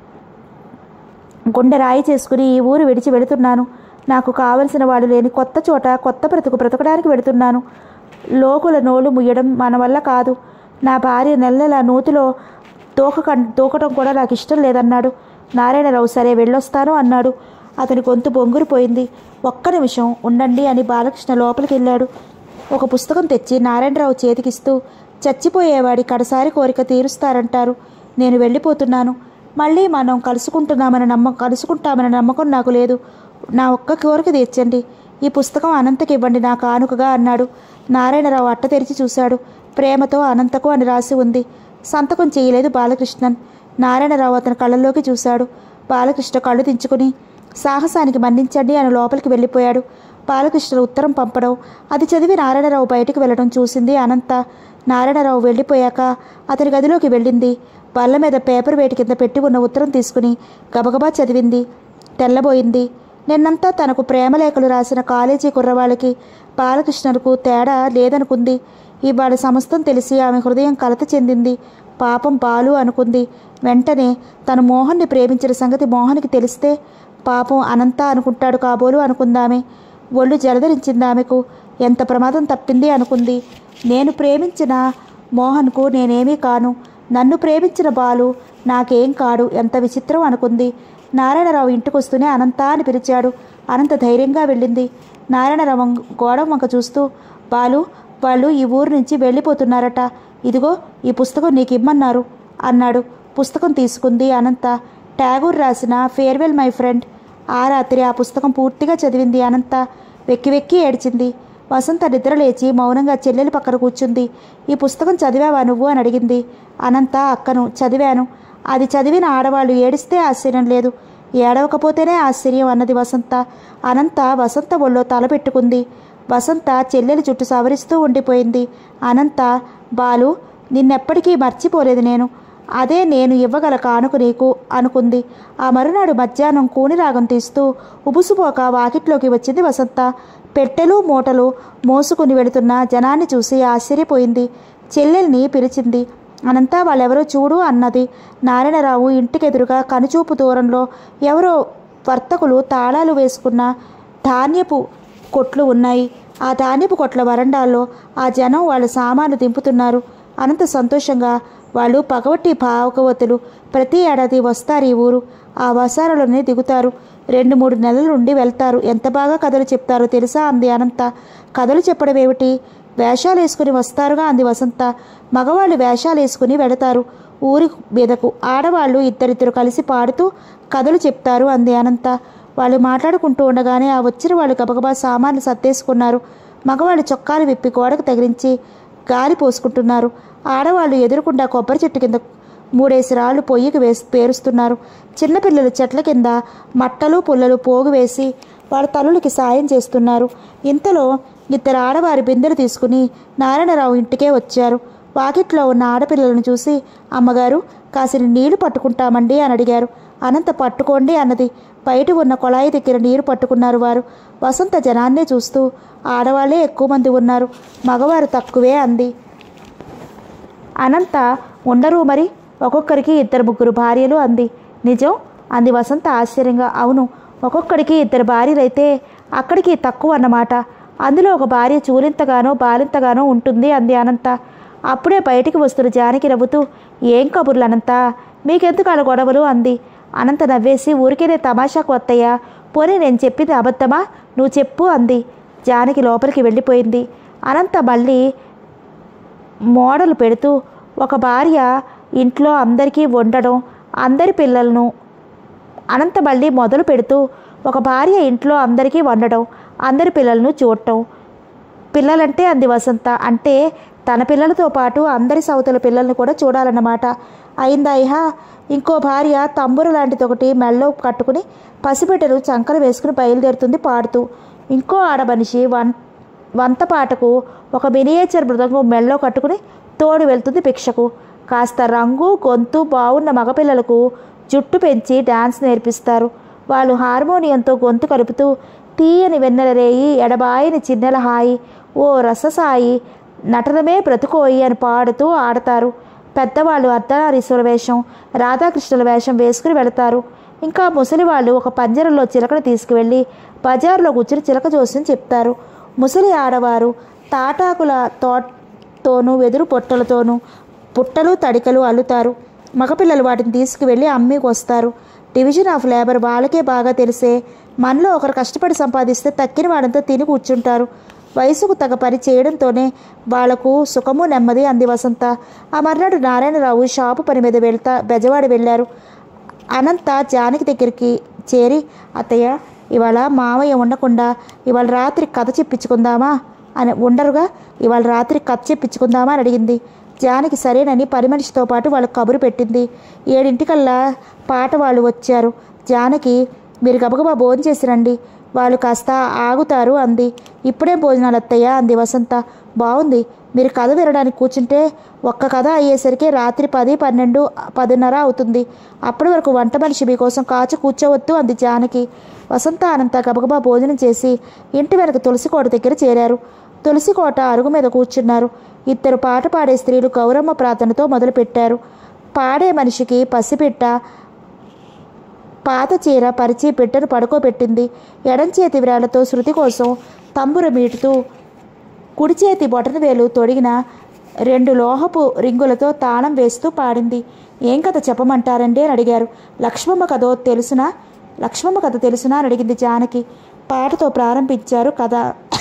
గుండె రాయి చేసుకుని ఈ ఊరు విడిచి వెళుతున్నాను నాకు కావలసిన వాడు లేని కొత్త చోట కొత్త బ్రతుకు బ్రతకడానికి వెళుతున్నాను లోకుల నోలు ముయ్యడం మన వల్ల కాదు నా భార్య నెలల నూతిలో తోక తోకటం కూడా నాకు ఇష్టం లేదన్నాడు నారాయణరావు సరే వెళ్ళొస్తాను అన్నాడు అతని గొంతు బొంగురిపోయింది ఒక్క నిమిషం ఉండండి అని బాలకృష్ణ లోపలికి వెళ్ళాడు ఒక పుస్తకం తెచ్చి నారాయణరావు చేతికిస్తూ చచ్చిపోయేవాడి కడసారి కోరిక తీరుస్తారంటారు నేను వెళ్ళిపోతున్నాను మళ్ళీ మనం కలుసుకుంటున్నామని నమ్మకం కలుసుకుంటామని నమ్మకం నాకు లేదు నా ఒక్క కోరిక తీర్చండి ఈ పుస్తకం అనంతకి ఇవ్వండి నా కానుకగా అన్నాడు నారాయణరావు అట్ట తెరిచి చూశాడు ప్రేమతో అనంతకు అని రాసి ఉంది సంతకం చేయలేదు బాలకృష్ణన్ నారాయణరావు అతని కళ్ళల్లోకి చూశాడు బాలకృష్ణ కళ్ళు దించుకుని సాహసానికి మన్నించండి అని లోపలికి వెళ్ళిపోయాడు బాలకృష్ణ ఉత్తరం పంపడం అది చదివి నారాయణరావు బయటికి వెళ్ళడం చూసింది అనంత నారాయణరావు వెళ్ళిపోయాక అతని గదిలోకి వెళ్ళింది బల్ల మీద పేపర్ వేటి కింద పెట్టి ఉన్న ఉత్తరం తీసుకుని గబగబా చదివింది తెల్లబోయింది నిన్నంతా తనకు ప్రేమలేఖలు రాసిన కాలేజీ కుర్రవాళ్ళకి బాలకృష్ణకు తేడా లేదనుకుంది ఇవాళ సమస్తం తెలిసి ఆమె హృదయం కలత చెందింది పాపం బాలు అనుకుంది వెంటనే తను మోహన్ని ప్రేమించిన సంగతి మోహన్కి తెలిస్తే పాపం అనంత అనుకుంటాడు కాబోలు అనుకుందామె ఒళ్ళు జలధరించింది ఆమెకు ఎంత ప్రమాదం తప్పింది అనుకుంది నేను ప్రేమించిన మోహన్కు నేనేమీ కాను నన్ను ప్రేమించిన బాలు నాకేం కాడు ఎంత విచిత్రం అనుకుంది నారాయణరావు ఇంటికొస్తూనే అనంత అని పిలిచాడు అనంత ధైర్యంగా వెళ్ళింది నారాయణరావు వంక- గోడ వంక చూస్తూ బాలు వాళ్ళు ఈ ఊరు నుంచి వెళ్ళిపోతున్నారట ఇదిగో ఈ పుస్తకం నీకు ఇమ్మన్నారు అన్నాడు పుస్తకం తీసుకుంది అనంత ట్యాగూర్ రాసిన ఫేర్వెల్ మై ఫ్రెండ్ ఆ రాత్రి ఆ పుస్తకం పూర్తిగా చదివింది అనంత వెక్కి వెక్కి ఏడ్చింది వసంత నిద్ర లేచి మౌనంగా చెల్లెలి పక్కన కూర్చుంది ఈ పుస్తకం చదివావా నువ్వు అని అడిగింది అనంత అక్కను చదివాను అది చదివిన ఆడవాళ్ళు ఏడిస్తే ఆశ్చర్యం లేదు ఏడవకపోతేనే ఆశ్చర్యం అన్నది వసంత అనంత వసంత ఒళ్ళో తల పెట్టుకుంది వసంత చెల్లెలి చుట్టూ సవరిస్తూ ఉండిపోయింది అనంత బాలు నిన్నెప్పటికీ మర్చిపోలేదు నేను అదే నేను ఇవ్వగల కానుక నీకు అనుకుంది ఆ మరునాడు మధ్యాహ్నం కూని రాగం తీస్తూ ఉబుసుపోక వాకిట్లోకి వచ్చింది వసంత పెట్టెలు మూటలు మోసుకుని వెళుతున్న జనాన్ని చూసి ఆశ్చర్యపోయింది చెల్లెల్ని పిలిచింది అనంతా వాళ్ళెవరో చూడు అన్నది నారాయణరావు ఇంటికెదురుగా కనుచూపు దూరంలో ఎవరో వర్తకులు తాళాలు వేసుకున్న ధాన్యపు కొట్లు ఉన్నాయి ఆ ధాన్యపు కొట్ల వరండాల్లో ఆ జనం వాళ్ళ సామాను దింపుతున్నారు అనంత సంతోషంగా వాళ్ళు పగవట్టి భాగవతులు ప్రతి ఏడాది వస్తారు ఈ ఊరు ఆ వసారాలోనే దిగుతారు రెండు మూడు నెలల నుండి వెళ్తారు ఎంత బాగా కథలు చెప్తారో తెలుసా అంది అనంత కథలు చెప్పడం ఏమిటి వేషాలు వేసుకుని వస్తారుగా అంది వసంత మగవాళ్ళు వేషాలు వేసుకుని వెళతారు ఊరి మీదకు ఆడవాళ్ళు ఇద్దరిద్దరు కలిసి పాడుతూ కథలు చెప్తారు అంది అనంత వాళ్ళు మాట్లాడుకుంటూ ఉండగానే ఆ వచ్చిన వాళ్ళు గబగబా సామాన్లు సర్దేసుకున్నారు మగవాళ్ళు చొక్కాలు విప్పి గోడకు తగిలించి గాలి పోసుకుంటున్నారు ఆడవాళ్ళు ఎదురుకుండా కొబ్బరి చెట్టు కింద మూడేసి రాళ్ళు పొయ్యికి వేసి పేరుస్తున్నారు చిన్నపిల్లలు చెట్ల కింద మట్టలు పుల్లలు పోగు వేసి వాళ్ళ తల్లులకి సాయం చేస్తున్నారు ఇంతలో ఇద్దరు ఆడవారి బిందెలు తీసుకుని నారాయణరావు ఇంటికే వచ్చారు వాకిట్లో ఉన్న ఆడపిల్లలను చూసి అమ్మగారు కాసిన నీళ్లు పట్టుకుంటామండి అని అడిగారు అనంత పట్టుకోండి అన్నది బయట ఉన్న కొళాయి దగ్గర నీరు పట్టుకున్నారు వారు వసంత జనాన్నే చూస్తూ ఆడవాళ్ళే ఎక్కువ మంది ఉన్నారు మగవారు తక్కువే అంది అనంత ఉండరు మరి ఒక్కొక్కరికి ఇద్దరు ముగ్గురు భార్యలు అంది నిజం అంది వసంత ఆశ్చర్యంగా అవును ఒక్కొక్కడికి ఇద్దరు భార్యలైతే అక్కడికి తక్కువ అన్నమాట అందులో ఒక భార్య చూలింతగానో బాలింతగానో ఉంటుంది అంది అనంత అప్పుడే బయటికి వస్తున్న జానకి నవ్వుతూ ఏం కబుర్లు అనంత మీకెందుకు అలా గొడవలు అంది అనంత నవ్వేసి ఊరికేనే తమాషాకు వత్తయ్యా పోనీ నేను చెప్పింది అబద్ధమా నువ్వు చెప్పు అంది జానకి లోపలికి వెళ్ళిపోయింది అనంత మళ్ళీ మోడలు పెడుతూ ఒక భార్య ఇంట్లో అందరికీ వండడం అందరి పిల్లలను అనంత మళ్ళీ మొదలు పెడుతూ ఒక భార్య ఇంట్లో అందరికీ వండడం అందరి పిల్లలను చూడటం పిల్లలంటే అంది వసంత అంటే తన పిల్లలతో పాటు అందరి సవతుల పిల్లల్ని కూడా చూడాలన్నమాట అయిందా ఇహ ఇంకో భార్య తంబురు లాంటిది ఒకటి మెళ్ళో కట్టుకుని పసిబిడ్డను చంకలు వేసుకుని బయలుదేరుతుంది పాడుతూ ఇంకో ఆడమనిషి వన్ వంత పాటకు ఒక మినియేచర్ మృదంగం మెళ్ళో కట్టుకుని తోడు వెళ్తుంది భిక్షకు కాస్త రంగు గొంతు బాగున్న మగపిల్లలకు జుట్టు పెంచి డాన్స్ నేర్పిస్తారు వాళ్ళు హార్మోనియంతో గొంతు కలుపుతూ తీయని వెన్నెల రేయి ఎడబాయని చిన్నెల హాయి ఓ రససాయి నటనమే బ్రతుకోయి అని పాడుతూ ఆడతారు పెద్దవాళ్ళు అర్ధనారీశ్వర వేషం రాధాకృష్ణుల వేషం వేసుకుని వెళతారు ఇంకా ముసలి వాళ్ళు ఒక పంజరంలో చిలకను తీసుకువెళ్ళి బజార్లో కూర్చుని చిలక జోస్యం చెప్తారు ముసలి ఆడవారు తాటాకుల తోటతోనూ వెదురు పొట్టలతోనూ పుట్టలు తడికలు అల్లుతారు మగపిల్లలు వాటిని తీసుకువెళ్ళి అమ్మికి వస్తారు డివిజన్ ఆఫ్ లేబర్ వాళ్ళకే బాగా తెలిసే మనలో ఒకరు కష్టపడి సంపాదిస్తే తక్కిన వాడంతా తిని కూర్చుంటారు వయసుకు తగ పని చేయడంతోనే వాళ్లకు సుఖము నెమ్మది అంది వసంత ఆ మర్నాడు నారాయణరావు షాపు పని మీద వెళ్తా బెజవాడ వెళ్ళారు అనంత జానకి దగ్గరికి చేరి అత్తయ్య ఇవాళ మావయ్య ఉండకుండా ఇవాళ రాత్రి కథ చెప్పించుకుందామా అని ఉండరుగా ఇవాళ రాత్రి కథ చెప్పించుకుందామా అని అడిగింది జానకి సరేనని పని మనిషితో పాటు వాళ్ళకి కబురు పెట్టింది ఏడింటికల్లా పాట వాళ్ళు వచ్చారు జానకి మీరు గబగబా భోజనం చేసి రండి వాళ్ళు కాస్త ఆగుతారు అంది ఇప్పుడే భోజనాలు అత్తయ్య అంది వసంత బాగుంది మీరు కథ వినడానికి కూర్చుంటే ఒక్క కథ అయ్యేసరికి రాత్రి పది పన్నెండు పదిన్నర అవుతుంది అప్పటి వరకు వంట మనిషి మీకోసం కాచు కూర్చోవద్దు అంది జానకి వసంత అనంత గబగబా భోజనం చేసి ఇంటి వెనక తులసికోట దగ్గర చేరారు తులసికోట అరుగు మీద కూర్చున్నారు ఇద్దరు పాట పాడే స్త్రీలు గౌరమ్మ ప్రార్థనతో మొదలుపెట్టారు పాడే మనిషికి పసిపిట్ట పాత చీర పరిచి బిడ్డను పడుకోబెట్టింది ఎడం చేతి విరాలతో శృతి కోసం తంబుర మీటుతూ కుడి చేతి బొటన వేలు తొడిగిన రెండు లోహపు రింగులతో తాళం వేస్తూ పాడింది ఏం కథ చెప్పమంటారండి అని అడిగారు లక్ష్మమ్మ కథో తెలుసునా లక్ష్మమ్మ కథ తెలుసునా అని అడిగింది జానకి పాటతో ప్రారంభించారు కథ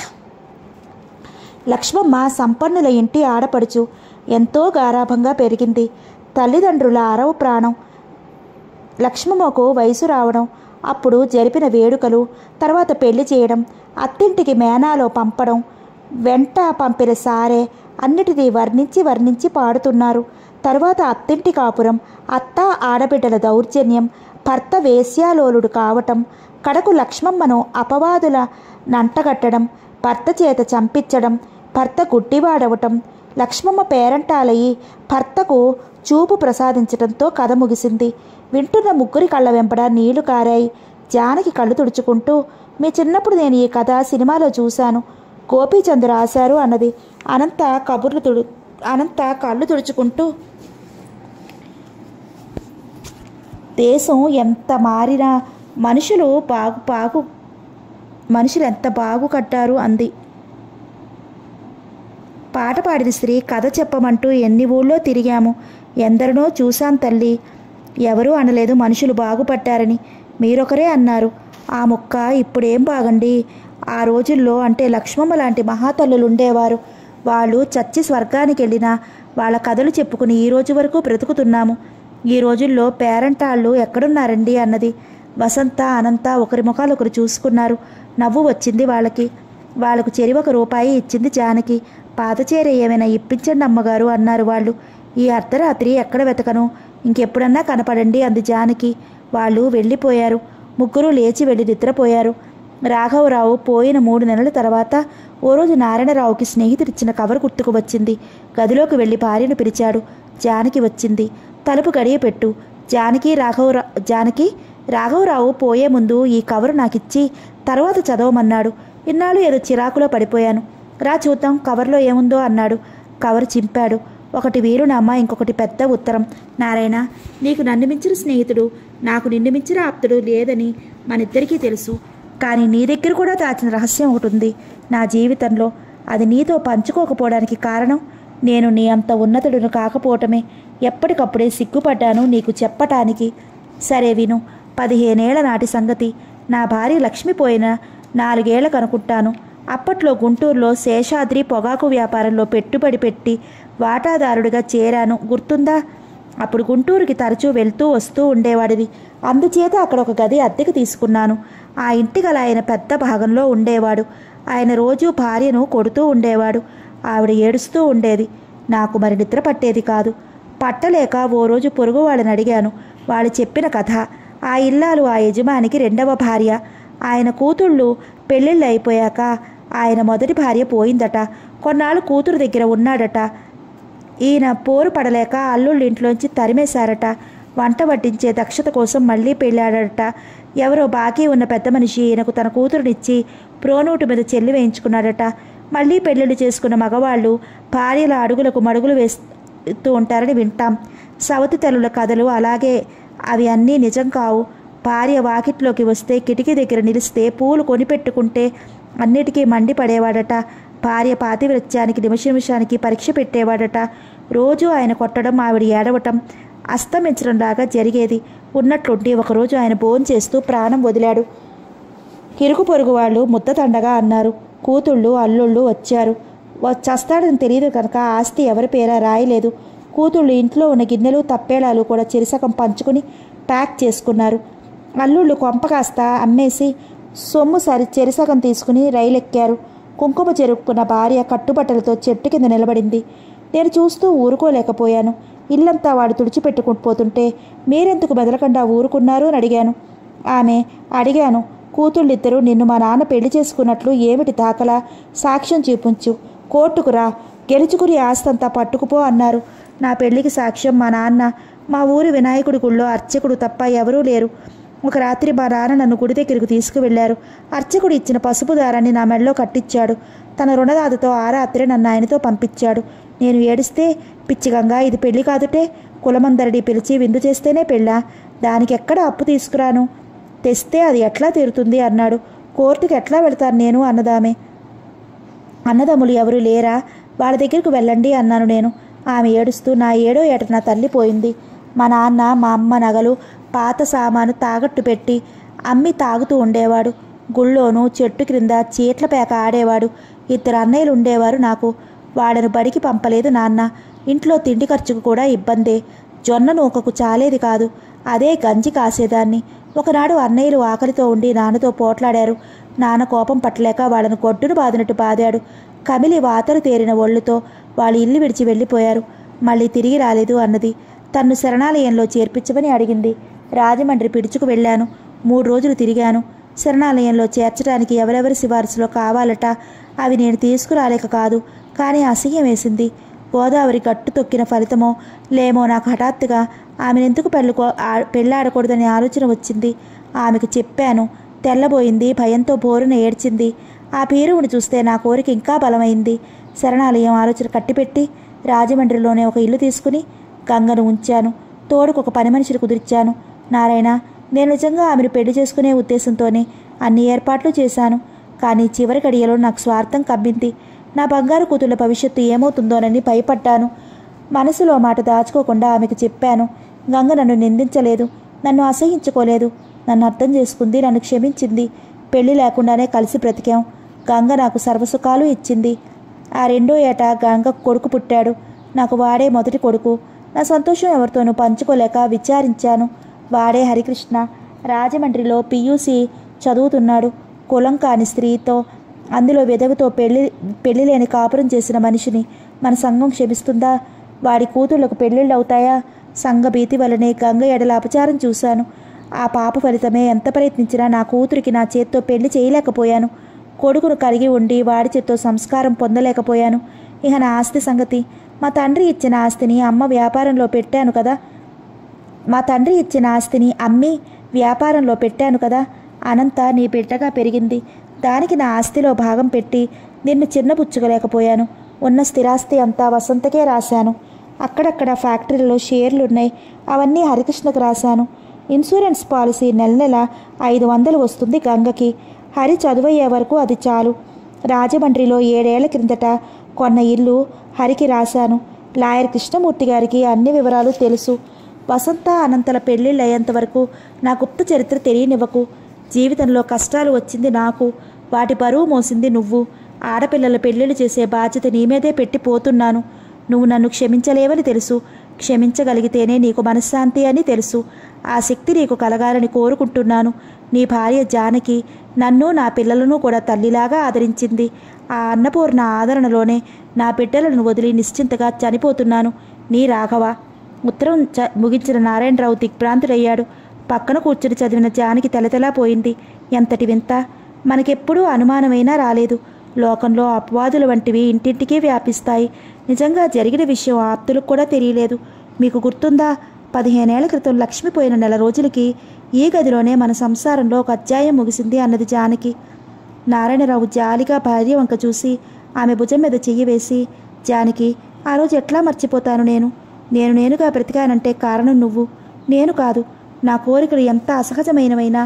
లక్ష్మమ్మ సంపన్నుల ఇంటి ఆడపడుచు ఎంతో గారాభంగా పెరిగింది తల్లిదండ్రుల అరవ ప్రాణం లక్ష్మమ్మకు వయసు రావడం అప్పుడు జరిపిన వేడుకలు తర్వాత పెళ్లి చేయడం అత్తింటికి మేనాలో పంపడం వెంట పంపిన సారే అన్నిటినీ వర్ణించి వర్ణించి పాడుతున్నారు తర్వాత అత్తింటి కాపురం అత్త ఆడబిడ్డల దౌర్జన్యం భర్త వేశ్యాలోలుడు కావటం కడకు లక్ష్మమ్మను అపవాదుల నంటగట్టడం భర్త చేత చంపించడం భర్త గుడ్డివాడవటం లక్ష్మమ్మ పేరంటాలయ్యి భర్తకు చూపు ప్రసాదించడంతో కథ ముగిసింది వింటున్న ముగ్గురి కళ్ళ వెంబడ నీళ్లు కారాయి జానకి కళ్ళు తుడుచుకుంటూ మీ చిన్నప్పుడు నేను ఈ కథ సినిమాలో చూశాను గోపీచంద్ రాశారు అన్నది అనంత కబుర్లు తుడు అనంత కళ్ళు తుడుచుకుంటూ దేశం ఎంత మారినా మనుషులు బాగు బాగు మనుషులు ఎంత బాగు కట్టారు అంది పాట పాడిన స్త్రీ కథ చెప్పమంటూ ఎన్ని ఊళ్ళో తిరిగాము ఎందరినో చూశాం తల్లి ఎవరూ అనలేదు మనుషులు బాగుపట్టారని మీరొకరే అన్నారు ఆ ముక్క ఇప్పుడేం బాగండి ఆ రోజుల్లో అంటే లక్ష్మమ్మ లాంటి మహాతల్లులు ఉండేవారు వాళ్ళు చచ్చి స్వర్గానికి వెళ్ళినా వాళ్ళ కథలు చెప్పుకుని ఈ రోజు వరకు బ్రతుకుతున్నాము ఈ రోజుల్లో పేరంటాళ్ళు ఎక్కడున్నారండి అన్నది వసంత అనంత ఒకరి ముఖాలు ఒకరు చూసుకున్నారు నవ్వు వచ్చింది వాళ్ళకి వాళ్ళకు చెరి ఒక రూపాయి ఇచ్చింది జానకి పాత చీర ఏమైనా ఇప్పించండి అమ్మగారు అన్నారు వాళ్ళు ఈ అర్ధరాత్రి ఎక్కడ వెతకను ఇంకెప్పుడన్నా కనపడండి అంది జానకి వాళ్ళు వెళ్ళిపోయారు ముగ్గురు లేచి వెళ్ళి నిద్రపోయారు రాఘవరావు పోయిన మూడు నెలల తర్వాత ఓ రోజు నారాయణరావుకి స్నేహితుడిచ్చిన కవర్ గుర్తుకు వచ్చింది గదిలోకి వెళ్ళి భార్యను పిలిచాడు జానకి వచ్చింది తలుపు గడియ పెట్టు జానకి రాఘవరా జానకి రాఘవరావు పోయే ముందు ఈ కవరు నాకిచ్చి తర్వాత చదవమన్నాడు ఇన్నాళ్ళు ఏదో చిరాకులో పడిపోయాను రా చూద్దాం కవర్లో ఏముందో అన్నాడు కవర్ చింపాడు ఒకటి వీరునామా ఇంకొకటి పెద్ద ఉత్తరం నారాయణ నీకు నన్ను మించిన స్నేహితుడు నాకు నిన్ను మించిన ఆప్తుడు లేదని మనిద్దరికీ తెలుసు కానీ నీ దగ్గర కూడా దాచిన రహస్యం ఒకటి ఉంది నా జీవితంలో అది నీతో పంచుకోకపోవడానికి కారణం నేను నీ అంత ఉన్నతుడును కాకపోవటమే ఎప్పటికప్పుడే సిగ్గుపడ్డాను నీకు చెప్పటానికి సరే విను పదిహేనేళ్ల నాటి సంగతి నా భార్య లక్ష్మి పోయిన నాలుగేళ్లకు అనుకుంటాను అప్పట్లో గుంటూరులో శేషాద్రి పొగాకు వ్యాపారంలో పెట్టుబడి పెట్టి వాటాదారుడిగా చేరాను గుర్తుందా అప్పుడు గుంటూరుకి తరచూ వెళ్తూ వస్తూ ఉండేవాడివి అందుచేత అక్కడ ఒక గది అద్దెకు తీసుకున్నాను ఆ ఇంటి గల ఆయన పెద్ద భాగంలో ఉండేవాడు ఆయన రోజూ భార్యను కొడుతూ ఉండేవాడు ఆవిడ ఏడుస్తూ ఉండేది నాకు మరి నిద్ర పట్టేది కాదు పట్టలేక ఓ రోజు పొరుగు వాళ్ళని అడిగాను వాళ్ళు చెప్పిన కథ ఆ ఇల్లాలు ఆ యజమానికి రెండవ భార్య ఆయన కూతుళ్ళు పెళ్ళిళ్ళు అయిపోయాక ఆయన మొదటి భార్య పోయిందట కొన్నాళ్ళు కూతురు దగ్గర ఉన్నాడట ఈయన పోరు పడలేక అల్లుళ్ళ ఇంట్లోంచి తరిమేశారట వంట వడ్డించే దక్షత కోసం మళ్ళీ పెళ్ళాడట ఎవరో బాకీ ఉన్న పెద్ద మనిషి ఈయనకు తన కూతురునిచ్చి ప్రోనూటు మీద చెల్లి వేయించుకున్నాడట మళ్ళీ పెళ్ళిళ్ళు చేసుకున్న మగవాళ్ళు భార్యల అడుగులకు మడుగులు వేస్తూ ఉంటారని వింటాం సవతి తల్లుల కథలు అలాగే అవి అన్నీ నిజం కావు భార్య వాకిట్లోకి వస్తే కిటికీ దగ్గర నిలిస్తే పూలు కొనిపెట్టుకుంటే అన్నిటికీ మండిపడేవాడట భార్య పాతివృత్యానికి నిమిష నిమిషానికి పరీక్ష పెట్టేవాడట రోజు ఆయన కొట్టడం ఆవిడ ఏడవటం అస్తమించడం లాగా జరిగేది ఉన్నట్లుండి ఒకరోజు ఆయన భోజనం చేస్తూ ప్రాణం వదిలాడు ఇరుగు పొరుగు వాళ్ళు ముద్ద తండగా అన్నారు కూతుళ్ళు అల్లుళ్ళు వచ్చారు వ- చస్తాడని తెలియదు కనుక ఆస్తి ఎవరి పేరా రాయలేదు కూతుళ్ళు ఇంట్లో ఉన్న గిన్నెలు తప్పేళాలు కూడా చిరిసకం పంచుకుని ప్యాక్ చేసుకున్నారు అల్లుళ్ళు కొంప కాస్త అమ్మేసి సొమ్ము సరి చెరిసగం తీసుకుని రైలు ఎక్కారు కుంకుమ చెరుపుకున్న భార్య కట్టుబట్టలతో చెట్టు కింద నిలబడింది నేను చూస్తూ ఊరుకోలేకపోయాను ఇల్లంతా వాడు తుడిచిపెట్టుకుంటూ పోతుంటే మీరెందుకు బెదలకుండా ఊరుకున్నారు అని అడిగాను ఆమె అడిగాను కూతుళ్ళిద్దరూ నిన్ను మా నాన్న పెళ్లి చేసుకున్నట్లు ఏమిటి దాఖలా సాక్ష్యం చూపించు కోర్టుకు రా గెలుచుకుని ఆస్తంతా పట్టుకుపో అన్నారు నా పెళ్లికి సాక్ష్యం మా నాన్న మా ఊరి వినాయకుడి గుళ్ళో అర్చకుడు తప్ప ఎవరూ లేరు ఒక రాత్రి మా నాన్న నన్ను గుడి దగ్గరకు తీసుకువెళ్లారు అర్చకుడు ఇచ్చిన పసుపు దారాన్ని నా మెడలో కట్టించాడు తన రుణదాతతో ఆ రాత్రి నన్ను ఆయనతో పంపించాడు నేను ఏడిస్తే పిచ్చిగంగా ఇది పెళ్లి కాదుటే కులమందరిని పిలిచి విందు చేస్తేనే పెళ్ళా దానికి ఎక్కడ అప్పు తీసుకురాను తెస్తే అది ఎట్లా తీరుతుంది అన్నాడు కోర్టుకి ఎట్లా వెళ్తాను నేను అన్నదామే అన్నదమ్ములు ఎవరు లేరా వాళ్ళ దగ్గరకు వెళ్ళండి అన్నాను నేను ఆమె ఏడుస్తూ నా ఏడో ఏట నా తల్లి పోయింది మా నాన్న మా అమ్మ నగలు పాత సామాను తాగట్టు పెట్టి అమ్మి తాగుతూ ఉండేవాడు గుళ్ళోనూ చెట్టు క్రింద చీట్ల పేక ఆడేవాడు ఇద్దరు అన్నయ్యలు ఉండేవారు నాకు వాళ్ళను బడికి పంపలేదు నాన్న ఇంట్లో తిండి ఖర్చుకు కూడా ఇబ్బందే జొన్న నూకకు చాలేది కాదు అదే గంజి కాసేదాన్ని ఒకనాడు అన్నయ్యలు ఆకలితో ఉండి నాన్నతో పోట్లాడారు నాన్న కోపం పట్టలేక వాళ్ళను గొడ్డును బాదినట్టు బాదాడు కమిలి వాతలు తేరిన ఒళ్ళుతో వాళ్ళు ఇల్లు విడిచి వెళ్ళిపోయారు మళ్ళీ తిరిగి రాలేదు అన్నది తన్ను శరణాలయంలో చేర్పించమని అడిగింది రాజమండ్రి పిడుచుకు వెళ్ళాను మూడు రోజులు తిరిగాను శరణాలయంలో చేర్చడానికి ఎవరెవరి సిఫార్సులో కావాలట అవి నేను తీసుకురాలేక కాదు కానీ అసహ్యం వేసింది గోదావరి గట్టు తొక్కిన ఫలితమో లేమో నాకు హఠాత్తుగా ఆమెను ఎందుకు పెళ్ళుకో ఆ- పెళ్ళాడకూడదనే ఆలోచన వచ్చింది ఆమెకు చెప్పాను తెల్లబోయింది భయంతో బోరున ఏడ్చింది ఆ పీరువుని చూస్తే నా కోరిక ఇంకా బలమైంది శరణాలయం ఆలోచన కట్టిపెట్టి రాజమండ్రిలోనే ఒక ఇల్లు తీసుకుని గంగను ఉంచాను తోడుకు ఒక పని మనిషిని కుదిర్చాను నారాయణ నేను నిజంగా ఆమెను పెళ్లి చేసుకునే ఉద్దేశంతోనే అన్ని ఏర్పాట్లు చేశాను కానీ చివరి గడియలో నాకు స్వార్థం కబ్బింది నా బంగారు కూతుళ్ళ భవిష్యత్తు ఏమవుతుందోనని భయపడ్డాను మనసులో మాట దాచుకోకుండా ఆమెకు చెప్పాను గంగ నన్ను నిందించలేదు నన్ను అసహించుకోలేదు నన్ను అర్థం చేసుకుంది నన్ను క్షమించింది పెళ్లి లేకుండానే కలిసి బ్రతికాం గంగ నాకు సర్వసుఖాలు ఇచ్చింది ఆ రెండో ఏట గంగ కొడుకు పుట్టాడు నాకు వాడే మొదటి కొడుకు నా సంతోషం ఎవరితోనూ పంచుకోలేక విచారించాను వాడే హరికృష్ణ రాజమండ్రిలో పియూసి చదువుతున్నాడు కులం కాని స్త్రీతో అందులో విధవతో పెళ్లి పెళ్లి లేని కాపురం చేసిన మనిషిని మన సంఘం క్షమిస్తుందా వాడి కూతుళ్లకు పెళ్ళిళ్ళు అవుతాయా సంఘ భీతి వలనే గంగ ఎడల అపచారం చూశాను ఆ పాప ఫలితమే ఎంత ప్రయత్నించినా నా కూతురికి నా చేత్తో పెళ్లి చేయలేకపోయాను కొడుకును కలిగి ఉండి వాడి చేత్తో సంస్కారం పొందలేకపోయాను ఇక నా ఆస్తి సంగతి మా తండ్రి ఇచ్చిన ఆస్తిని అమ్మ వ్యాపారంలో పెట్టాను కదా మా తండ్రి ఇచ్చిన ఆస్తిని అమ్మి వ్యాపారంలో పెట్టాను కదా అనంత నీ బిడ్డగా పెరిగింది దానికి నా ఆస్తిలో భాగం పెట్టి నిన్ను చిన్నపుచ్చుకోలేకపోయాను ఉన్న స్థిరాస్తి అంతా వసంతకే రాశాను అక్కడక్కడ ఫ్యాక్టరీలో షేర్లు ఉన్నాయి అవన్నీ హరికృష్ణకు రాశాను ఇన్సూరెన్స్ పాలసీ నెల నెల ఐదు వందలు వస్తుంది గంగకి హరి చదువయ్యే వరకు అది చాలు రాజమండ్రిలో ఏడేళ్ల క్రిందట కొన్న ఇల్లు హరికి రాశాను లాయర్ కృష్ణమూర్తి గారికి అన్ని వివరాలు తెలుసు వసంత అనంతల పెళ్ళిళ్ళు అయ్యేంత వరకు నా గుప్త చరిత్ర తెలియనివ్వకు జీవితంలో కష్టాలు వచ్చింది నాకు వాటి బరువు మోసింది నువ్వు ఆడపిల్లల పెళ్ళిళ్ళు చేసే బాధ్యత నీ మీదే పెట్టి పోతున్నాను నువ్వు నన్ను క్షమించలేవని తెలుసు క్షమించగలిగితేనే నీకు మనశ్శాంతి అని తెలుసు ఆ శక్తి నీకు కలగాలని కోరుకుంటున్నాను నీ భార్య జానకి నన్ను నా పిల్లలను కూడా తల్లిలాగా ఆదరించింది ఆ అన్నపూర్ణ ఆదరణలోనే నా బిడ్డలను వదిలి నిశ్చింతగా చనిపోతున్నాను నీ రాఘవ ఉత్తరం చ ముగించిన నారాయణరావు దిగ్భ్రాంతుడయ్యాడు పక్కన కూర్చుని చదివిన జానకి తెలతెలా పోయింది ఎంతటి వింత మనకెప్పుడూ అనుమానమైనా రాలేదు లోకంలో అపవాదుల వంటివి ఇంటింటికి వ్యాపిస్తాయి నిజంగా జరిగిన విషయం ఆప్తులకు కూడా తెలియలేదు మీకు గుర్తుందా పదిహేనేళ్ల క్రితం లక్ష్మి పోయిన నెల రోజులకి ఈ గదిలోనే మన సంసారంలో ఒక అధ్యాయం ముగిసింది అన్నది జానకి నారాయణరావు జాలిగా భార్య వంక చూసి ఆమె భుజం మీద చెయ్యి వేసి జానకి ఆ రోజు ఎట్లా మర్చిపోతాను నేను నేను నేనుగా బ్రతికానంటే కారణం నువ్వు నేను కాదు నా కోరికలు ఎంత అసహజమైనవైనా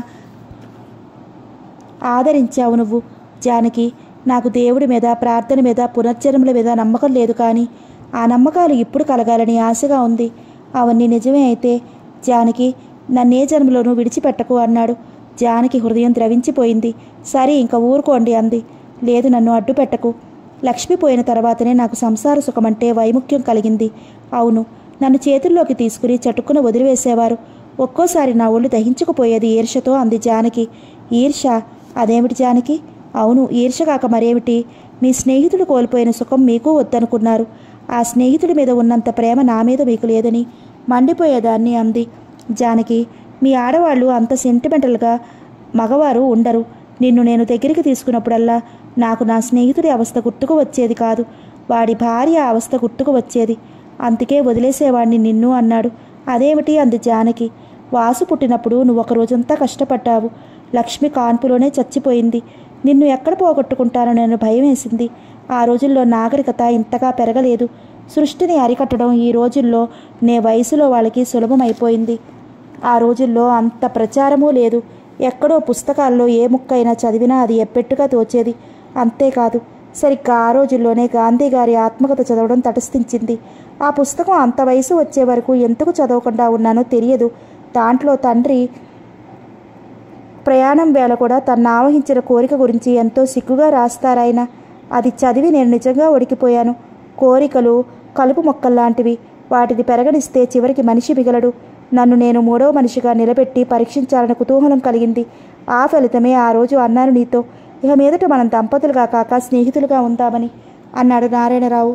ఆదరించావు నువ్వు జానకి నాకు దేవుడి మీద ప్రార్థన మీద పునర్జన్మల మీద నమ్మకం లేదు కానీ ఆ నమ్మకాలు ఇప్పుడు కలగాలని ఆశగా ఉంది అవన్నీ నిజమే అయితే జానకి నన్నే జన్మలోనూ విడిచిపెట్టకు అన్నాడు జానకి హృదయం ద్రవించిపోయింది సరే ఇంకా ఊరుకోండి అంది లేదు నన్ను అడ్డు పెట్టకు లక్ష్మి పోయిన తర్వాతనే నాకు సంసార సుఖమంటే వైముఖ్యం కలిగింది అవును నన్ను చేతుల్లోకి తీసుకుని చటుక్కున వదిలివేసేవారు ఒక్కోసారి నా ఒళ్ళు దహించుకుపోయేది ఈర్షతో అంది జానకి ఈర్ష అదేమిటి జానకి అవును ఈర్ష కాక మరేమిటి మీ స్నేహితుడు కోల్పోయిన సుఖం మీకు వద్దనుకున్నారు ఆ స్నేహితుడి మీద ఉన్నంత ప్రేమ నా మీద మీకు లేదని మండిపోయేదాన్ని అంది జానకి మీ ఆడవాళ్ళు అంత సెంటిమెంటల్గా మగవారు ఉండరు నిన్ను నేను దగ్గరికి తీసుకున్నప్పుడల్లా నాకు నా స్నేహితుడి అవస్థ గుర్తుకు వచ్చేది కాదు వాడి భార్య అవస్థ గుర్తుకు వచ్చేది అందుకే వదిలేసేవాడిని నిన్ను అన్నాడు అదేమిటి అంది జానకి వాసు పుట్టినప్పుడు నువ్వు ఒక రోజంతా కష్టపడ్డావు లక్ష్మి కాన్పులోనే చచ్చిపోయింది నిన్ను ఎక్కడ పోగొట్టుకుంటానో నేను భయం వేసింది ఆ రోజుల్లో నాగరికత ఇంతగా పెరగలేదు సృష్టిని అరికట్టడం ఈ రోజుల్లో నే వయసులో వాళ్ళకి సులభమైపోయింది ఆ రోజుల్లో అంత ప్రచారమూ లేదు ఎక్కడో పుస్తకాల్లో ఏ ముక్కైనా చదివినా అది ఎప్పెట్టుగా తోచేది అంతేకాదు సరిగ్గా ఆ రోజుల్లోనే గాంధీ గారి ఆత్మకథ చదవడం తటస్థించింది ఆ పుస్తకం అంత వయసు వచ్చే వరకు ఎందుకు చదవకుండా ఉన్నానో తెలియదు దాంట్లో తండ్రి ప్రయాణం వేళ కూడా తను ఆవహించిన కోరిక గురించి ఎంతో సిగ్గుగా రాస్తారాయన అది చదివి నేను నిజంగా ఒడికిపోయాను కోరికలు కలుపు మొక్కల్లాంటివి వాటిని పెరగనిస్తే చివరికి మనిషి మిగలడు నన్ను నేను మూడో మనిషిగా నిలబెట్టి పరీక్షించాలని కుతూహలం కలిగింది ఆ ఫలితమే ఆ రోజు అన్నాను నీతో ఇక మీదట మనం దంపతులుగా కాక స్నేహితులుగా ఉందామని అన్నాడు నారాయణరావు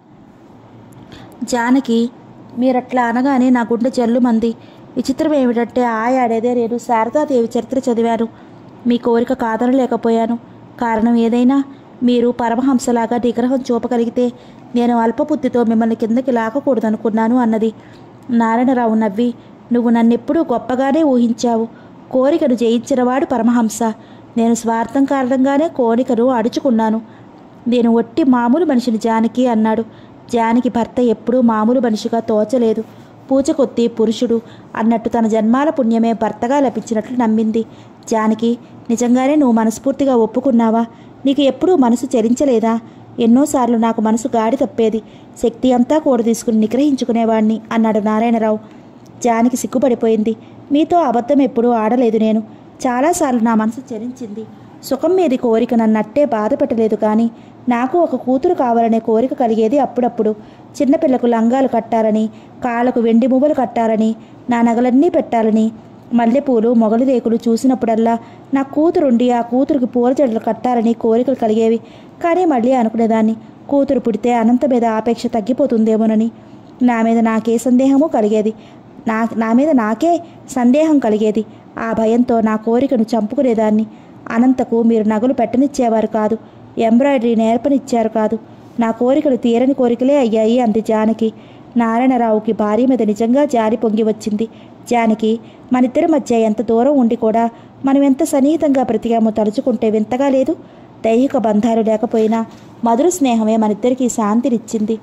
జానకి మీరట్లా అనగానే నా గుండె జల్లుమంది విచిత్రం ఏమిటంటే ఆ ఏడాదే నేను శారదాదేవి చరిత్ర చదివాను మీ కోరిక కాదనలేకపోయాను కారణం ఏదైనా మీరు పరమహంసలాగా నిగ్రహం చూపగలిగితే నేను అల్పబుద్ధితో మిమ్మల్ని కిందకి లాగకూడదనుకున్నాను అన్నది నారాయణరావు నవ్వి నువ్వు నన్నెప్పుడూ గొప్పగానే ఊహించావు కోరికను జయించినవాడు పరమహంస నేను స్వార్థం కారణంగానే కోరికను అడుచుకున్నాను నేను ఒట్టి మామూలు మనిషిని జానకి అన్నాడు జానకి భర్త ఎప్పుడూ మామూలు మనిషిగా తోచలేదు పూజకొత్తి పురుషుడు అన్నట్టు తన జన్మాల పుణ్యమే భర్తగా లభించినట్లు నమ్మింది జానకి నిజంగానే నువ్వు మనస్ఫూర్తిగా ఒప్పుకున్నావా నీకు ఎప్పుడూ మనసు చలించలేదా ఎన్నోసార్లు నాకు మనసు గాడి తప్పేది శక్తి అంతా కూడ తీసుకుని నిగ్రహించుకునేవాణ్ణి అన్నాడు నారాయణరావు జానకి సిగ్గుపడిపోయింది మీతో అబద్ధం ఎప్పుడూ ఆడలేదు నేను చాలాసార్లు నా మనసు చలించింది సుఖం మీది కోరిక నన్నట్టే బాధ పెట్టలేదు కానీ నాకు ఒక కూతురు కావాలనే కోరిక కలిగేది అప్పుడప్పుడు చిన్నపిల్లకు లంగాలు కట్టాలని కాళ్ళకు వెండి మువ్వలు కట్టాలని నా నగలన్నీ పెట్టాలని మల్లెపూలు మొగలి రేకులు చూసినప్పుడల్లా నా కూతురుండి ఆ కూతురికి పూల జడలు కట్టాలని కోరికలు కలిగేవి కానీ మళ్ళీ అనుకునేదాన్ని కూతురు పుడితే అనంత మీద ఆపేక్ష తగ్గిపోతుందేమోనని నా మీద నాకే సందేహము కలిగేది నా నా మీద నాకే సందేహం కలిగేది ఆ భయంతో నా కోరికను చంపుకునేదాన్ని అనంతకు మీరు నగలు పెట్టనిచ్చేవారు కాదు ఎంబ్రాయిడరీ నేర్పనిచ్చారు కాదు నా కోరికలు తీరని కోరికలే అయ్యాయి అంది జానకి నారాయణరావుకి భార్య మీద నిజంగా జారి పొంగి వచ్చింది జానకి మనిద్దరి మధ్య ఎంత దూరం ఉండి కూడా మనం ఎంత సన్నిహితంగా బ్రతికామో తలుచుకుంటే వింతగా లేదు దైహిక బంధాలు లేకపోయినా మధుర స్నేహమే మనిద్దరికీ శాంతినిచ్చింది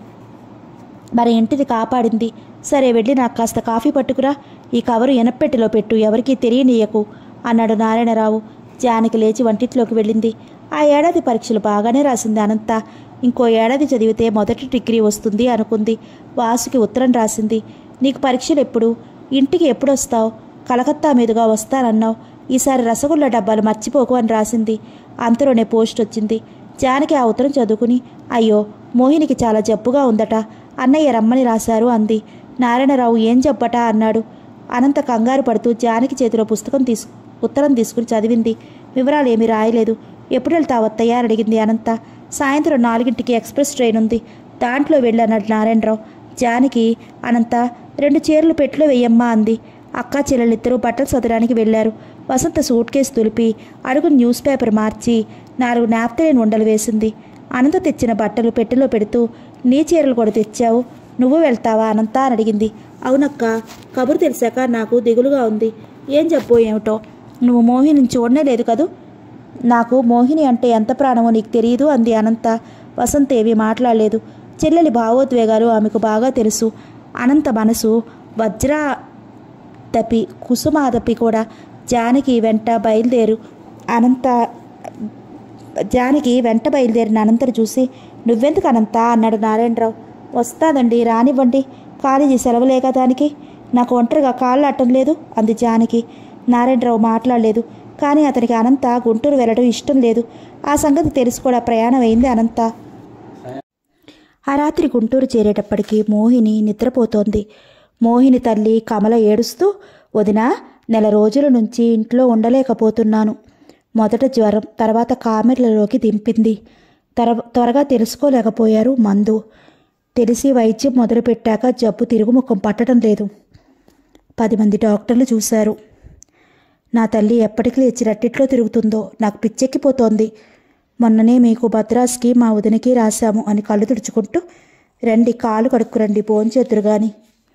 మరి ఇంటిని కాపాడింది సరే వెళ్ళి నాకు కాస్త కాఫీ పట్టుకురా ఈ కవరు ఎనపెట్టిలో పెట్టు ఎవరికీ తెలియనీయకు అన్నాడు నారాయణరావు జానకి లేచి వంటిట్లోకి వెళ్ళింది ఆ ఏడాది పరీక్షలు బాగానే రాసింది అనంత ఇంకో ఏడాది చదివితే మొదటి డిగ్రీ వస్తుంది అనుకుంది వాసుకి ఉత్తరం రాసింది నీకు పరీక్షలు ఎప్పుడు ఇంటికి ఎప్పుడు వస్తావు కలకత్తా మీదుగా వస్తానన్నావు ఈసారి రసగుల్ల డబ్బాలు మర్చిపోకు అని రాసింది అంతలోనే పోస్ట్ వచ్చింది జానకి ఆ ఉత్తరం చదువుకుని అయ్యో మోహినికి చాలా జబ్బుగా ఉందట అన్నయ్య రమ్మని రాశారు అంది నారాయణరావు ఏం జబ్బట అన్నాడు అనంత కంగారు పడుతూ జానకి చేతిలో పుస్తకం తీసు ఉత్తరం తీసుకుని చదివింది వివరాలు ఏమీ రాయలేదు ఎప్పుడు వెళ్తావు అత్తయ్య అని అడిగింది అనంత సాయంత్రం నాలుగింటికి ఎక్స్ప్రెస్ ట్రైన్ ఉంది దాంట్లో వెళ్ళన్నాడు నారాయణరావు జానకి అనంత రెండు చీరలు పెట్టులో వెయ్యమ్మా అంది అక్కా చెల్లెలిద్దరూ బట్టలు సదడానికి వెళ్ళారు వసంత సూట్ కేసు తులిపి అడుగు న్యూస్ పేపర్ మార్చి నాలుగు నాప్తలేని ఉండలు వేసింది అనంత తెచ్చిన బట్టలు పెట్టెలో పెడుతూ నీ చీరలు కూడా తెచ్చావు నువ్వు వెళ్తావా అనంత అని అడిగింది అవునక్క కబురు తెలిసాక నాకు దిగులుగా ఉంది ఏం చెప్పు ఏమిటో నువ్వు మోహిని చూడనే లేదు కదూ నాకు మోహిని అంటే ఎంత ప్రాణమో నీకు తెలియదు అంది అనంత వసంత్ ఏవి మాట్లాడలేదు చెల్లెలి భావోద్వేగాలు ఆమెకు బాగా తెలుసు అనంత మనసు వజ్ర తప్పి కుసుమాదపి కూడా జానకి వెంట బయలుదేరు అనంత జానకి వెంట బయలుదేరిన అనంతను చూసి నువ్వెందుకు అనంత అన్నాడు నారాయణరావు వస్తాదండి రానివ్వండి కాలేజీ సెలవులేగా దానికి నాకు ఒంటరిగా కాళ్ళు అట్టం లేదు అంది జానకి నారాయణరావు మాట్లాడలేదు కానీ అతనికి అనంత గుంటూరు వెళ్ళడం ఇష్టం లేదు ఆ సంగతి తెలిసి కూడా ప్రయాణం అయింది అనంత ఆ రాత్రి గుంటూరు చేరేటప్పటికి మోహిని నిద్రపోతోంది మోహిని తల్లి కమల ఏడుస్తూ వదిన నెల రోజుల నుంచి ఇంట్లో ఉండలేకపోతున్నాను మొదట జ్వరం తర్వాత కామెర్లలోకి దింపింది తర త్వరగా తెలుసుకోలేకపోయారు మందు తెలిసి వైద్యం మొదలుపెట్టాక జబ్బు తిరుగుముఖం పట్టడం లేదు పది మంది డాక్టర్లు చూశారు నా తల్లి ఎప్పటికి లేచి రట్టిట్లో తిరుగుతుందో నాకు పిచ్చెక్కిపోతోంది మొన్ననే మీకు భద్రాస్కి మా వదినకి రాశాము అని కళ్ళు తుడుచుకుంటూ రండి కాలు కడుక్కురండి భోంచేతురు గాని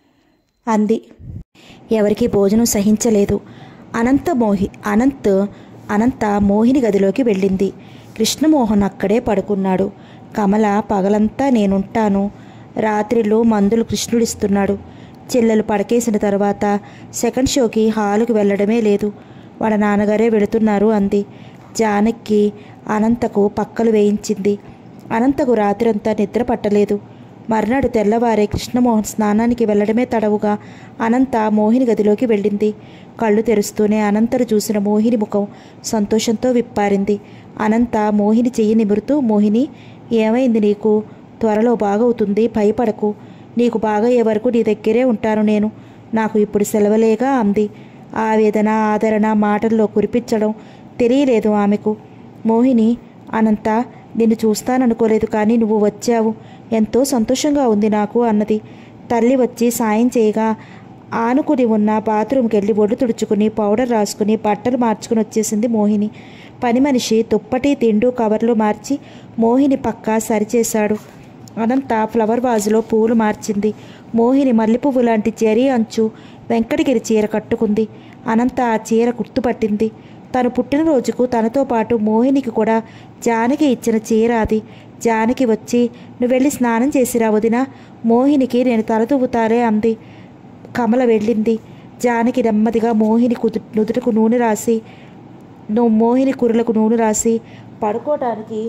అంది ఎవరికి భోజనం సహించలేదు అనంత మోహి అనంత్ అనంత మోహిని గదిలోకి వెళ్ళింది కృష్ణమోహన్ అక్కడే పడుకున్నాడు కమల పగలంతా నేనుంటాను రాత్రిలో మందులు కృష్ణుడిస్తున్నాడు చెల్లెలు పడకేసిన తర్వాత సెకండ్ షోకి హాలుకి వెళ్ళడమే లేదు వాళ్ళ నాన్నగారే వెళుతున్నారు అంది జానకి అనంతకు పక్కలు వేయించింది అనంతకు రాత్రంతా నిద్ర పట్టలేదు మర్నాడు తెల్లవారే కృష్ణమోహన్ స్నానానికి వెళ్ళడమే తడవుగా అనంత మోహిని గదిలోకి వెళ్ళింది కళ్ళు తెరుస్తూనే అనంతను చూసిన మోహిని ముఖం సంతోషంతో విప్పారింది అనంత మోహిని చెయ్యి నిమురుతూ మోహిని ఏమైంది నీకు త్వరలో బాగవుతుంది భయపడకు నీకు బాగయ్యే వరకు నీ దగ్గరే ఉంటాను నేను నాకు ఇప్పుడు సెలవులేగా అంది ఆవేదన ఆదరణ మాటల్లో కురిపించడం తెలియలేదు ఆమెకు మోహిని అనంత నిన్ను చూస్తాననుకోలేదు కానీ నువ్వు వచ్చావు ఎంతో సంతోషంగా ఉంది నాకు అన్నది తల్లి వచ్చి సాయం చేయగా ఆనుకుని ఉన్న బాత్రూమ్కి వెళ్ళి ఒళ్ళు తుడుచుకుని పౌడర్ రాసుకుని బట్టలు మార్చుకుని వచ్చేసింది మోహిని పని మనిషి దుప్పటి తిండు కవర్లు మార్చి మోహిని పక్క సరిచేశాడు అనంత ఫ్లవర్ వాజులో పూలు మార్చింది మోహిని మల్లెపువ్వు లాంటి జరీ అంచు వెంకటగిరి చీర కట్టుకుంది అనంత ఆ చీర గుర్తుపట్టింది తను పుట్టినరోజుకు తనతో పాటు మోహినికి కూడా జానకి ఇచ్చిన చీర అది జానకి వచ్చి నువ్వు వెళ్ళి స్నానం చేసిరా వదిన మోహినికి నేను తలదూవుతారే అంది కమల వెళ్ళింది జానకి నెమ్మదిగా మోహిని కుదు నుదుటకు నూనె రాసి నువ్వు మోహిని కురులకు నూనె రాసి పడుకోవడానికి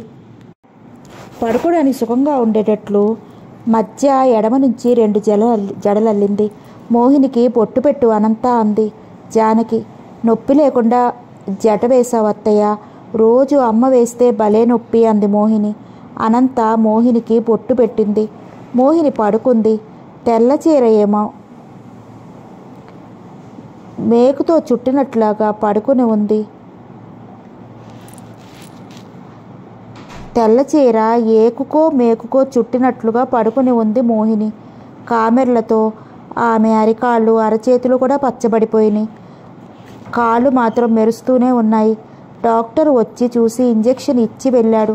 పడుకోవడానికి సుఖంగా ఉండేటట్లు మధ్య ఎడమ నుంచి రెండు జల జడలల్లింది మోహినికి బొట్టు పెట్టు అనంత అంది జానకి నొప్పి లేకుండా జట వేసావు అత్తయ్య రోజు అమ్మ వేస్తే భలే నొప్పి అంది మోహిని అనంత మోహినికి బొట్టు పెట్టింది మోహిని పడుకుంది తెల్ల చీర ఏమో మేకుతో చుట్టినట్లాగా పడుకుని ఉంది తెల్ల చీర ఏకుకో మేకుకో చుట్టినట్లుగా పడుకుని ఉంది మోహిని కామెర్లతో ఆమె అరికాళ్ళు అరచేతులు కూడా పచ్చబడిపోయినాయి కాళ్ళు మాత్రం మెరుస్తూనే ఉన్నాయి డాక్టర్ వచ్చి చూసి ఇంజెక్షన్ ఇచ్చి వెళ్ళాడు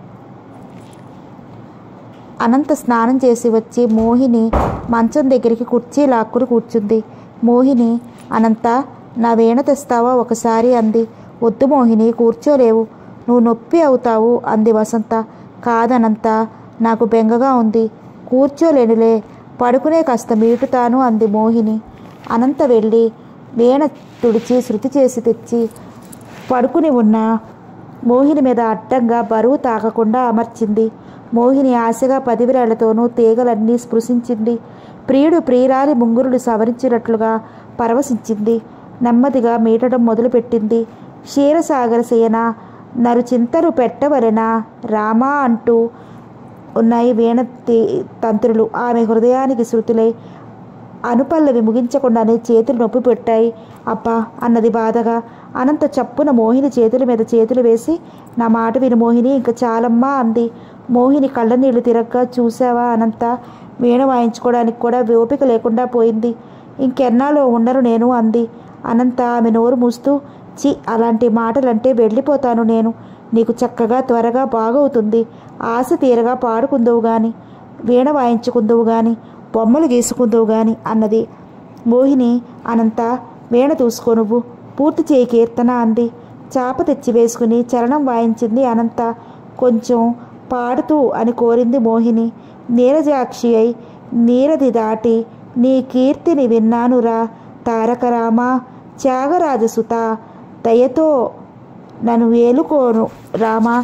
అనంత స్నానం చేసి వచ్చి మోహిని మంచం దగ్గరికి కుర్చీ లాక్కుని కూర్చుంది మోహిని అనంత నా వీణ తెస్తావా ఒకసారి అంది వద్దు మోహిని కూర్చోలేవు నువ్వు నొప్పి అవుతావు అంది వసంత కాదనంత నాకు బెంగగా ఉంది కూర్చోలేనులే పడుకునే కాస్త మీటుతాను అంది మోహిని అనంత వెళ్ళి వీణ తుడిచి శృతి చేసి తెచ్చి పడుకుని ఉన్న మోహిని మీద అడ్డంగా బరువు తాకకుండా అమర్చింది మోహిని ఆశగా పదివిరాళ్లతోనూ తీగలన్నీ స్పృశించింది ప్రియుడు ప్రియురాలి ముంగురులు సవరించినట్లుగా పరవశించింది నెమ్మదిగా మీటడం మొదలుపెట్టింది క్షీరసాగర సేన నరు చింతలు పెట్టవలెనా రామా అంటూ ఉన్నాయి వీణ తి- తంత్రులు ఆమె హృదయానికి శృతులై అనుపల్లవి ముగించకుండానే చేతులు నొప్పి పెట్టాయి అబ్బా అన్నది బాధగా అనంత చప్పున మోహిని చేతుల మీద చేతులు వేసి నా మాట విను మోహిని ఇంక చాలమ్మా అంది మోహిని కళ్ళ నీళ్లు తిరగ్గా చూసావా అనంత వీణ వాయించుకోవడానికి కూడా ఓపిక లేకుండా పోయింది ఇంకెన్నాళ్ళు ఉండరు నేను అంది అనంత ఆమె నోరు మూస్తూ చి అలాంటి మాటలంటే వెళ్ళిపోతాను నేను నీకు చక్కగా త్వరగా బాగవుతుంది ఆశ తీరగా పాడుకుందువు గాని వీణ వాయించుకుందువు గాని బొమ్మలు గీసుకుందువు గాని అన్నది మోహిని అనంత వీణ చూసుకో నువ్వు పూర్తి చేయి కీర్తన అంది చాప తెచ్చి వేసుకుని చరణం వాయించింది అనంత కొంచెం పాడుతూ అని కోరింది మోహిని నీరజాక్షి అయి నీరది దాటి నీ కీర్తిని విన్నానురా తారకరామ త్యాగరాజసుత దయతో నన్ను వేలుకోను రామా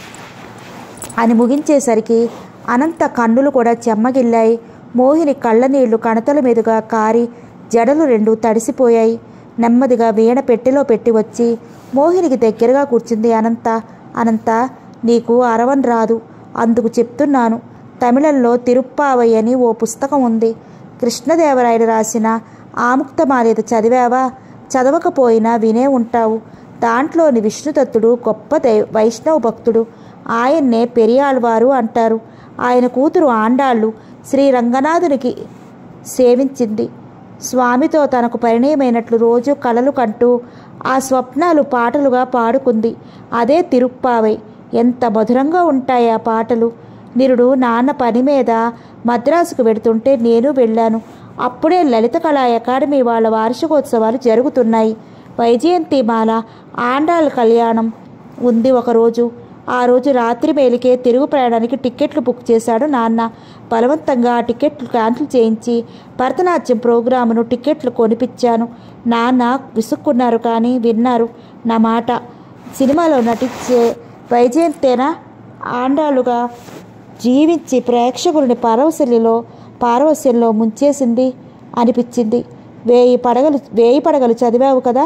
అని ముగించేసరికి అనంత కన్నులు కూడా చెమ్మగిల్లాయి మోహిని కళ్ళ నీళ్లు కణతల మీదుగా కారి జడలు రెండు తడిసిపోయాయి నెమ్మదిగా వీణ పెట్టెలో పెట్టి వచ్చి మోహినికి దగ్గరగా కూర్చుంది అనంత అనంత నీకు అరవన్ రాదు అందుకు చెప్తున్నాను తమిళంలో తిరుప్పావై అని ఓ పుస్తకం ఉంది కృష్ణదేవరాయలు రాసిన ఆముక్తమాల్యత చదివావా చదవకపోయినా వినే ఉంటావు దాంట్లోని విష్ణుదత్తుడు గొప్ప దై వైష్ణవ భక్తుడు ఆయన్నే పెరియాళ్వారు అంటారు ఆయన కూతురు ఆండాళ్ళు శ్రీ రంగనాథునికి సేవించింది స్వామితో తనకు పరిణయమైనట్లు రోజు కలలు కంటూ ఆ స్వప్నాలు పాటలుగా పాడుకుంది అదే తిరుప్పావై ఎంత మధురంగా ఉంటాయి ఆ పాటలు నిరుడు నాన్న పని మీద మద్రాసుకు వెడుతుంటే నేను వెళ్ళాను అప్పుడే లలిత కళా అకాడమీ వాళ్ళ వార్షికోత్సవాలు జరుగుతున్నాయి వైజయంతిమాల ఆండాళ్ళ కళ్యాణం ఉంది ఒకరోజు ఆ రోజు రాత్రి మేలికే తిరుగు ప్రయాణానికి టిక్కెట్లు బుక్ చేశాడు నాన్న బలవంతంగా ఆ టిక్కెట్లు క్యాన్సిల్ చేయించి భరతనాట్యం ప్రోగ్రామును టిక్కెట్లు కొనిపించాను నాన్న విసుక్కున్నారు కానీ విన్నారు నా మాట సినిమాలో నటించే వైజయంతేనా ఆండాలుగా జీవించి ప్రేక్షకులని పారవశల్యలో పారవశ్యంలో ముంచేసింది అనిపించింది వేయి పడగలు వేయి పడగలు చదివావు కదా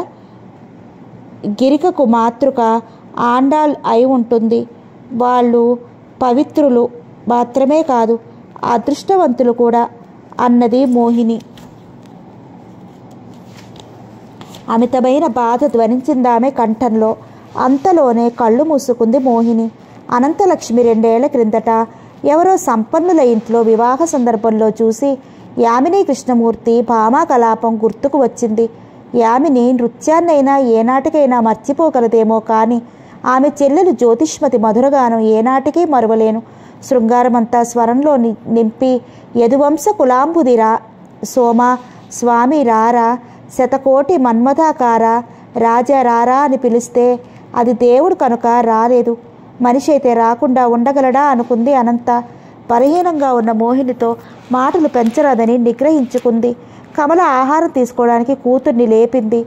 గిరికకు మాతృక ఆండాల్ అయి ఉంటుంది వాళ్ళు పవిత్రులు మాత్రమే కాదు అదృష్టవంతులు కూడా అన్నది మోహిని అమితమైన బాధ ధ్వనించిందామె కంఠంలో అంతలోనే కళ్ళు మూసుకుంది మోహిని అనంతలక్ష్మి రెండేళ్ల క్రిందట ఎవరో సంపన్నుల ఇంట్లో వివాహ సందర్భంలో చూసి యామిని కృష్ణమూర్తి భామా కలాపం గుర్తుకు వచ్చింది యామిని నృత్యాన్నైనా ఏనాటికైనా మర్చిపోగలదేమో కానీ ఆమె చెల్లెలు జ్యోతిష్మతి మధురగానం ఏనాటికి మరువలేను శృంగారమంతా స్వరంలో ని- నింపి యదువంశ కులాంబుదిరా సోమ స్వామి రారా శతకోటి మన్మథాకార రాజా రారా అని పిలిస్తే అది దేవుడు కనుక రాలేదు మనిషి అయితే రాకుండా ఉండగలడా అనుకుంది అనంత బలహీనంగా ఉన్న మోహినితో మాటలు పెంచరాదని నిగ్రహించుకుంది కమల ఆహారం తీసుకోవడానికి కూతుర్ని లేపింది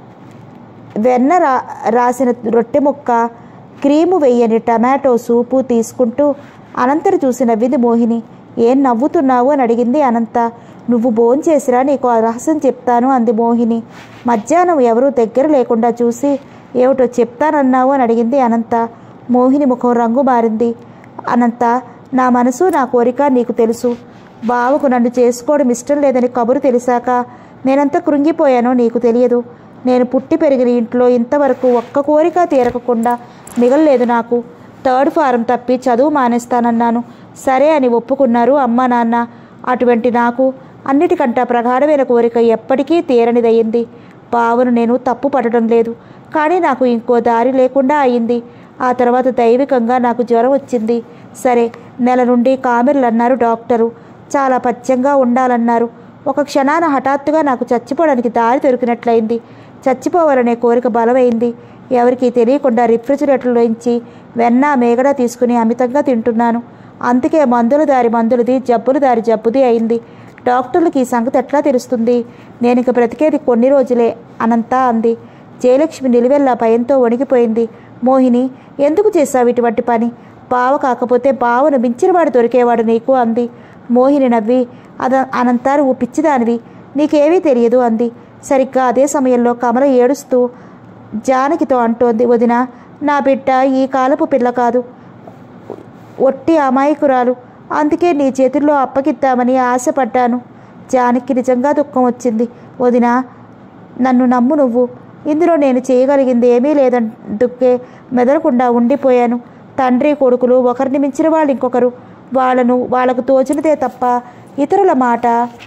వెన్న రా రాసిన రొట్టె ముక్క క్రీము వెయ్యని టమాటో సూపు తీసుకుంటూ అనంతను చూసి నవ్వింది మోహిని ఏం నవ్వుతున్నావు అని అడిగింది అనంత నువ్వు భోంచేసిరా నీకు ఆ రహస్యం చెప్తాను అంది మోహిని మధ్యాహ్నం ఎవరూ దగ్గర లేకుండా చూసి ఏమిటో చెప్తానన్నావు అని అడిగింది అనంత మోహిని ముఖం రంగు మారింది అనంత నా మనసు నా కోరిక నీకు తెలుసు బావకు నన్ను చేసుకోవడం ఇష్టం లేదని కబురు తెలిసాక నేనంత కృంగిపోయానో నీకు తెలియదు నేను పుట్టి పెరిగిన ఇంట్లో ఇంతవరకు ఒక్క కోరిక తీరకకుండా మిగలలేదు నాకు థర్డ్ ఫారం తప్పి చదువు మానేస్తానన్నాను సరే అని ఒప్పుకున్నారు అమ్మ నాన్న అటువంటి నాకు అన్నిటికంటా ప్రగాఢమైన కోరిక ఎప్పటికీ తీరనిదయ్యింది బావను నేను తప్పు పడడం లేదు కానీ నాకు ఇంకో దారి లేకుండా అయింది ఆ తర్వాత దైవికంగా నాకు జ్వరం వచ్చింది సరే నెల నుండి కామెర్లు అన్నారు డాక్టరు చాలా పథ్యంగా ఉండాలన్నారు ఒక క్షణాన హఠాత్తుగా నాకు చచ్చిపోవడానికి దారి దొరికినట్లయింది చచ్చిపోవాలనే కోరిక బలమైంది ఎవరికీ తెలియకుండా రిఫ్రిజిరేటర్లోంచి వెన్న మేగడ తీసుకుని అమితంగా తింటున్నాను అందుకే మందుల దారి మందులది జబ్బుల దారి జబ్బుది అయింది డాక్టర్లకు ఈ సంగతి ఎట్లా తెలుస్తుంది నేను ఇక బ్రతికేది కొన్ని రోజులే అనంతా అంది జయలక్ష్మి నిలువెల్లా భయంతో వణికిపోయింది మోహిని ఎందుకు చేశావు ఇటువంటి పని బావ కాకపోతే బావను మించినవాడు దొరికేవాడు నీకు అంది మోహిని నవ్వి అద అనంతా నువ్వు పిచ్చిదానివి నీకేమీ తెలియదు అంది సరిగ్గా అదే సమయంలో కమల ఏడుస్తూ జానకితో అంటోంది వదిన నా బిడ్డ ఈ కాలపు పిల్ల కాదు ఒట్టి అమాయకురాలు అందుకే నీ చేతుల్లో అప్పగిద్దామని ఆశపడ్డాను జానకి నిజంగా దుఃఖం వచ్చింది వదిన నన్ను నమ్ము నువ్వు ఇందులో నేను చేయగలిగింది ఏమీ లేదందుకే మెదలకుండా ఉండిపోయాను తండ్రి కొడుకులు ఒకరిని మించిన వాళ్ళు ఇంకొకరు వాళ్ళను వాళ్ళకు తోచినదే తప్ప ఇతరుల మాట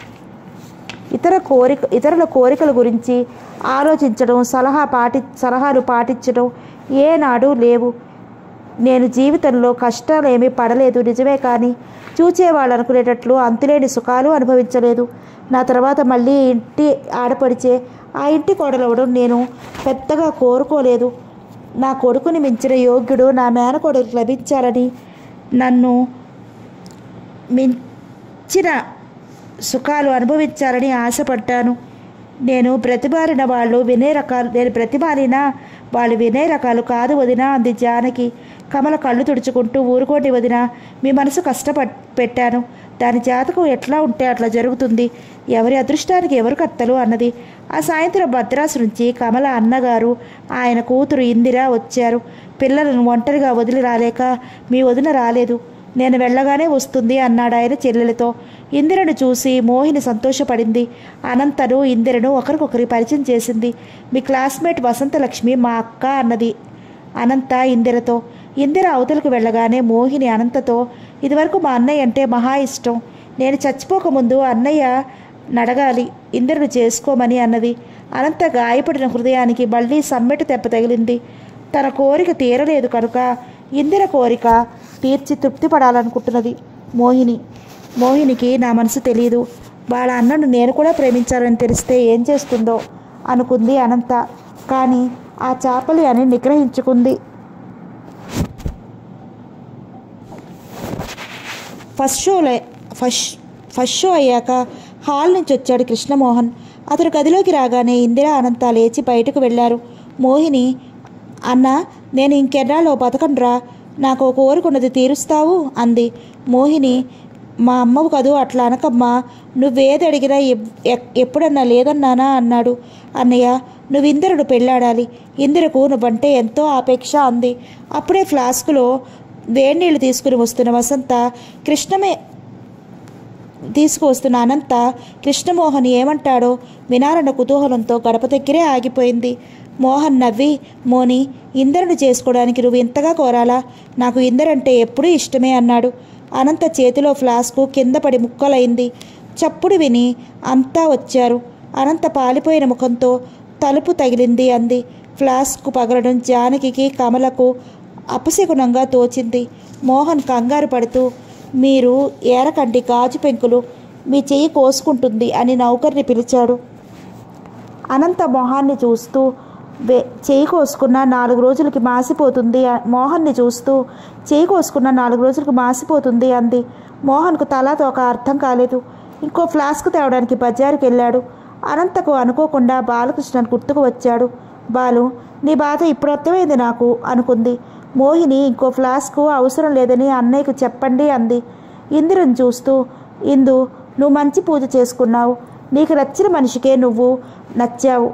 ఇతర కోరిక ఇతరుల కోరికల గురించి ఆలోచించడం సలహా పాటి సలహాలు పాటించడం ఏనాడు లేవు నేను జీవితంలో కష్టాలు ఏమీ పడలేదు నిజమే కానీ చూచేవాళ్ళు అనుకునేటట్లు అంతులేని సుఖాలు అనుభవించలేదు నా తర్వాత మళ్ళీ ఇంటి ఆడపడిచే ఆ ఇంటి కోడలవడం నేను పెద్దగా కోరుకోలేదు నా కొడుకుని మించిన యోగ్యుడు నా మేనకోడలికి లభించాలని నన్ను మించిన సుఖాలు అనుభవించాలని ఆశపడ్డాను నేను ప్రతిమారిన వాళ్ళు వినే రకాలు నేను ప్రతిమారిన వాళ్ళు వినే రకాలు కాదు వదిన అంది జానకి కమల కళ్ళు తుడుచుకుంటూ ఊరుకోటి వదిన మీ మనసు కష్టపట్ పెట్టాను దాని జాతకం ఎట్లా ఉంటే అట్లా జరుగుతుంది ఎవరి అదృష్టానికి ఎవరు కత్తలు అన్నది ఆ సాయంత్రం భద్రాసు నుంచి కమల అన్నగారు ఆయన కూతురు ఇందిర వచ్చారు పిల్లలను ఒంటరిగా వదిలి రాలేక మీ వదిన రాలేదు నేను వెళ్ళగానే వస్తుంది అన్నాడు ఆయన చెల్లెలతో ఇందిరను చూసి మోహిని సంతోషపడింది అనంతను ఇందిరను ఒకరికొకరి పరిచయం చేసింది మీ క్లాస్మేట్ వసంతలక్ష్మి మా అక్క అన్నది అనంత ఇందిరతో ఇందిర అవతలకు వెళ్ళగానే మోహిని అనంతతో ఇదివరకు మా అన్నయ్య అంటే మహా ఇష్టం నేను చచ్చిపోకముందు అన్నయ్య నడగాలి ఇందిరను చేసుకోమని అన్నది అనంత గాయపడిన హృదయానికి మళ్ళీ సమ్మెట తెప్ప తగిలింది తన కోరిక తీరలేదు కనుక ఇందిర కోరిక తీర్చి తృప్తి పడాలనుకుంటున్నది మోహిని మోహినికి నా మనసు తెలియదు వాళ్ళ అన్నను నేను కూడా ప్రేమించాలని తెలిస్తే ఏం చేస్తుందో అనుకుంది అనంత కానీ ఆ చాపలి అని నిగ్రహించుకుంది first Sholay first first show అయ్యాక హాల్ నుంచి వచ్చాడు కృష్ణమోహన్ అతడు గదిలోకి రాగానే ఇందిరా అనంత లేచి బయటకు వెళ్ళారు మోహిని అన్న నేను ఇంకెన్నాళ్ళో బతకండ్రా నాకు ఒక కోరుకున్నది తీరుస్తావు అంది మోహిని మా అమ్మవు కదూ అట్లా అనకమ్మా నువ్వేది అడిగినా ఎప్- ఎక్- ఎప్పుడన్నా లేదన్నానా అన్నాడు అన్నయ్య నువ్వు ఇందిరను పెళ్ళాడాలి ఇందిరకు నువ్వంటే ఎంతో ఆపేక్ష అంది అప్పుడే ఫ్లాస్కులో వేడినీళ్ళు తీసుకుని వస్తున్న వసంత కృష్ణమే తీసుకువస్తున్న అనంత కృష్ణమోహన్ ఏమంటాడో వినాలన్న కుతూహలంతో గడప దగ్గరే ఆగిపోయింది మోహన్ నవ్వి మోని ఇందరుని చేసుకోవడానికి నువ్వు ఇంతగా కోరాలా నాకు ఇందరంటే ఎప్పుడూ ఇష్టమే అన్నాడు అనంత చేతిలో ఫ్లాస్కు కింద పడి ముక్కలైంది చప్పుడు విని అంతా వచ్చారు అనంత పాలిపోయిన ముఖంతో తలుపు తగిలింది అంది ఫ్లాస్కు పగలడం జానకికి కమలకు అపశకునంగా తోచింది మోహన్ కంగారు పడుతూ మీరు ఏరకండి గాజు పెంకులు మీ చెయ్యి కోసుకుంటుంది అని నౌకర్ని పిలిచాడు అనంత మొహాన్ని చూస్తూ వే చేయి కోసుకున్న నాలుగు రోజులకి మాసిపోతుంది అ- మోహన్ని చూస్తూ చేయి కోసుకున్న నాలుగు రోజులకి మాసిపోతుంది అంది మోహన్కు తలా తోక అర్థం కాలేదు ఇంకో ఫ్లాస్క్ తేవడానికి బజారుకి వెళ్ళాడు అనంతకు అనుకోకుండా బాలకృష్ణన్ గుర్తుకు వచ్చాడు బాలు నీ బాధ ఇప్పుడు అర్థమైంది నాకు అనుకుంది మోహిని ఇంకో ఫ్లాస్కు అవసరం లేదని అన్నయ్యకు చెప్పండి అంది ఇందిరను చూస్తూ ఇందు నువ్వు మంచి పూజ చేసుకున్నావు నీకు నచ్చిన మనిషికే నువ్వు నచ్చావు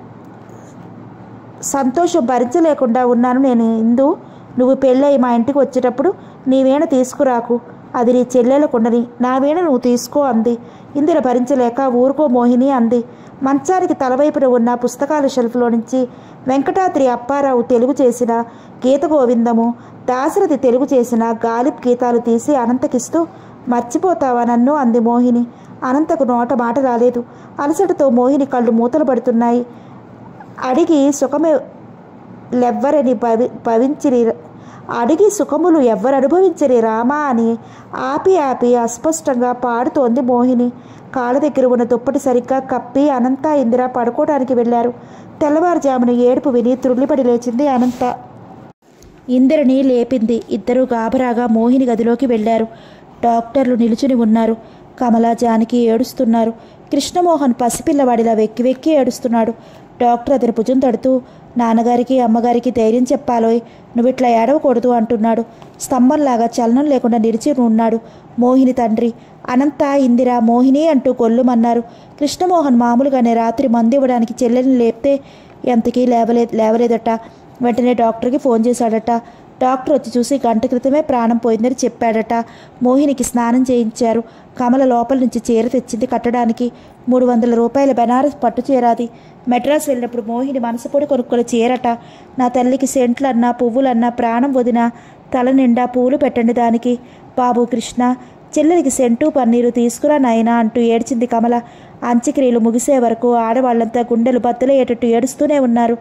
సంతోషం భరించలేకుండా ఉన్నాను నేను ఇందు నువ్వు పెళ్ళయి మా ఇంటికి వచ్చేటప్పుడు నీ వీణ తీసుకురాకు అది నీ చెల్లెలకుండని నా వీణ నువ్వు తీసుకో అంది ఇందిర భరించలేక ఊరుకో మోహిని అంది మంచానికి తలవైపున ఉన్న పుస్తకాల షెల్ఫ్లో నుంచి వెంకటాద్రి అప్పారావు తెలుగు చేసిన గీత గోవిందము దాశరథి తెలుగు చేసిన గాలిబ్ గీతాలు తీసి అనంతకిస్తూ మర్చిపోతావా నన్ను అంది మోహిని అనంతకు నోట మాట రాలేదు అలసటతో మోహిని కళ్ళు మూతలు పడుతున్నాయి అడిగి సుఖమే లెవ్వరని భవి భవించిరి అడిగి సుఖములు ఎవ్వరు అనుభవించరి రామా అని ఆపి ఆపి అస్పష్టంగా పాడుతోంది మోహిని కాళ్ళ దగ్గర ఉన్న దుప్పటి సరిగ్గా కప్పి అనంత ఇందిర పడుకోవడానికి వెళ్ళారు తెల్లవారుజామున ఏడుపు విని త్రుళ్ళిపడి లేచింది అనంత ఇందిరని లేపింది ఇద్దరు గాబరాగా మోహిని గదిలోకి వెళ్ళారు డాక్టర్లు నిలుచుని ఉన్నారు కమల జానకి ఏడుస్తున్నారు కృష్ణమోహన్ పసిపిల్లవాడిలా వెక్కి వెక్కి ఏడుస్తున్నాడు డాక్టర్ అతని భుజం తడుతూ నాన్నగారికి అమ్మగారికి ధైర్యం చెప్పాలోయ్ నువ్వు ఇట్లా ఏడవకూడదు అంటున్నాడు స్తంభంలాగా చలనం లేకుండా నిలిచి ఉన్నాడు మోహిని తండ్రి అనంత ఇందిర మోహిని అంటూ గొల్లుమన్నారు కృష్ణమోహన్ మామూలుగానే రాత్రి మందు ఇవ్వడానికి చెల్లెల్ని లేపితే ఎంతకీ లేవలే లేవలేదట వెంటనే డాక్టర్కి ఫోన్ చేశాడట డాక్టర్ వచ్చి చూసి గంట క్రితమే ప్రాణం పోయిందని చెప్పాడట మోహినికి స్నానం చేయించారు కమల లోపల నుంచి చీర తెచ్చింది కట్టడానికి మూడు వందల రూపాయల బెనారస్ పట్టు చీరాది మెడ్రాస్ వెళ్ళినప్పుడు మోహిని మనసుపొడి కొనుక్కొని చీరట నా తల్లికి సెంట్లన్నా పువ్వులన్నా ప్రాణం వదిన తల నిండా పూలు పెట్టండి దానికి బాబు కృష్ణ చెల్లెలికి సెంటు పన్నీరు తీసుకురా నాయనా అంటూ ఏడ్చింది కమల అంత్యక్రియలు ముగిసే వరకు ఆడవాళ్ళంతా గుండెలు బద్దలయ్యేటట్టు ఏడుస్తూనే ఉన్నారు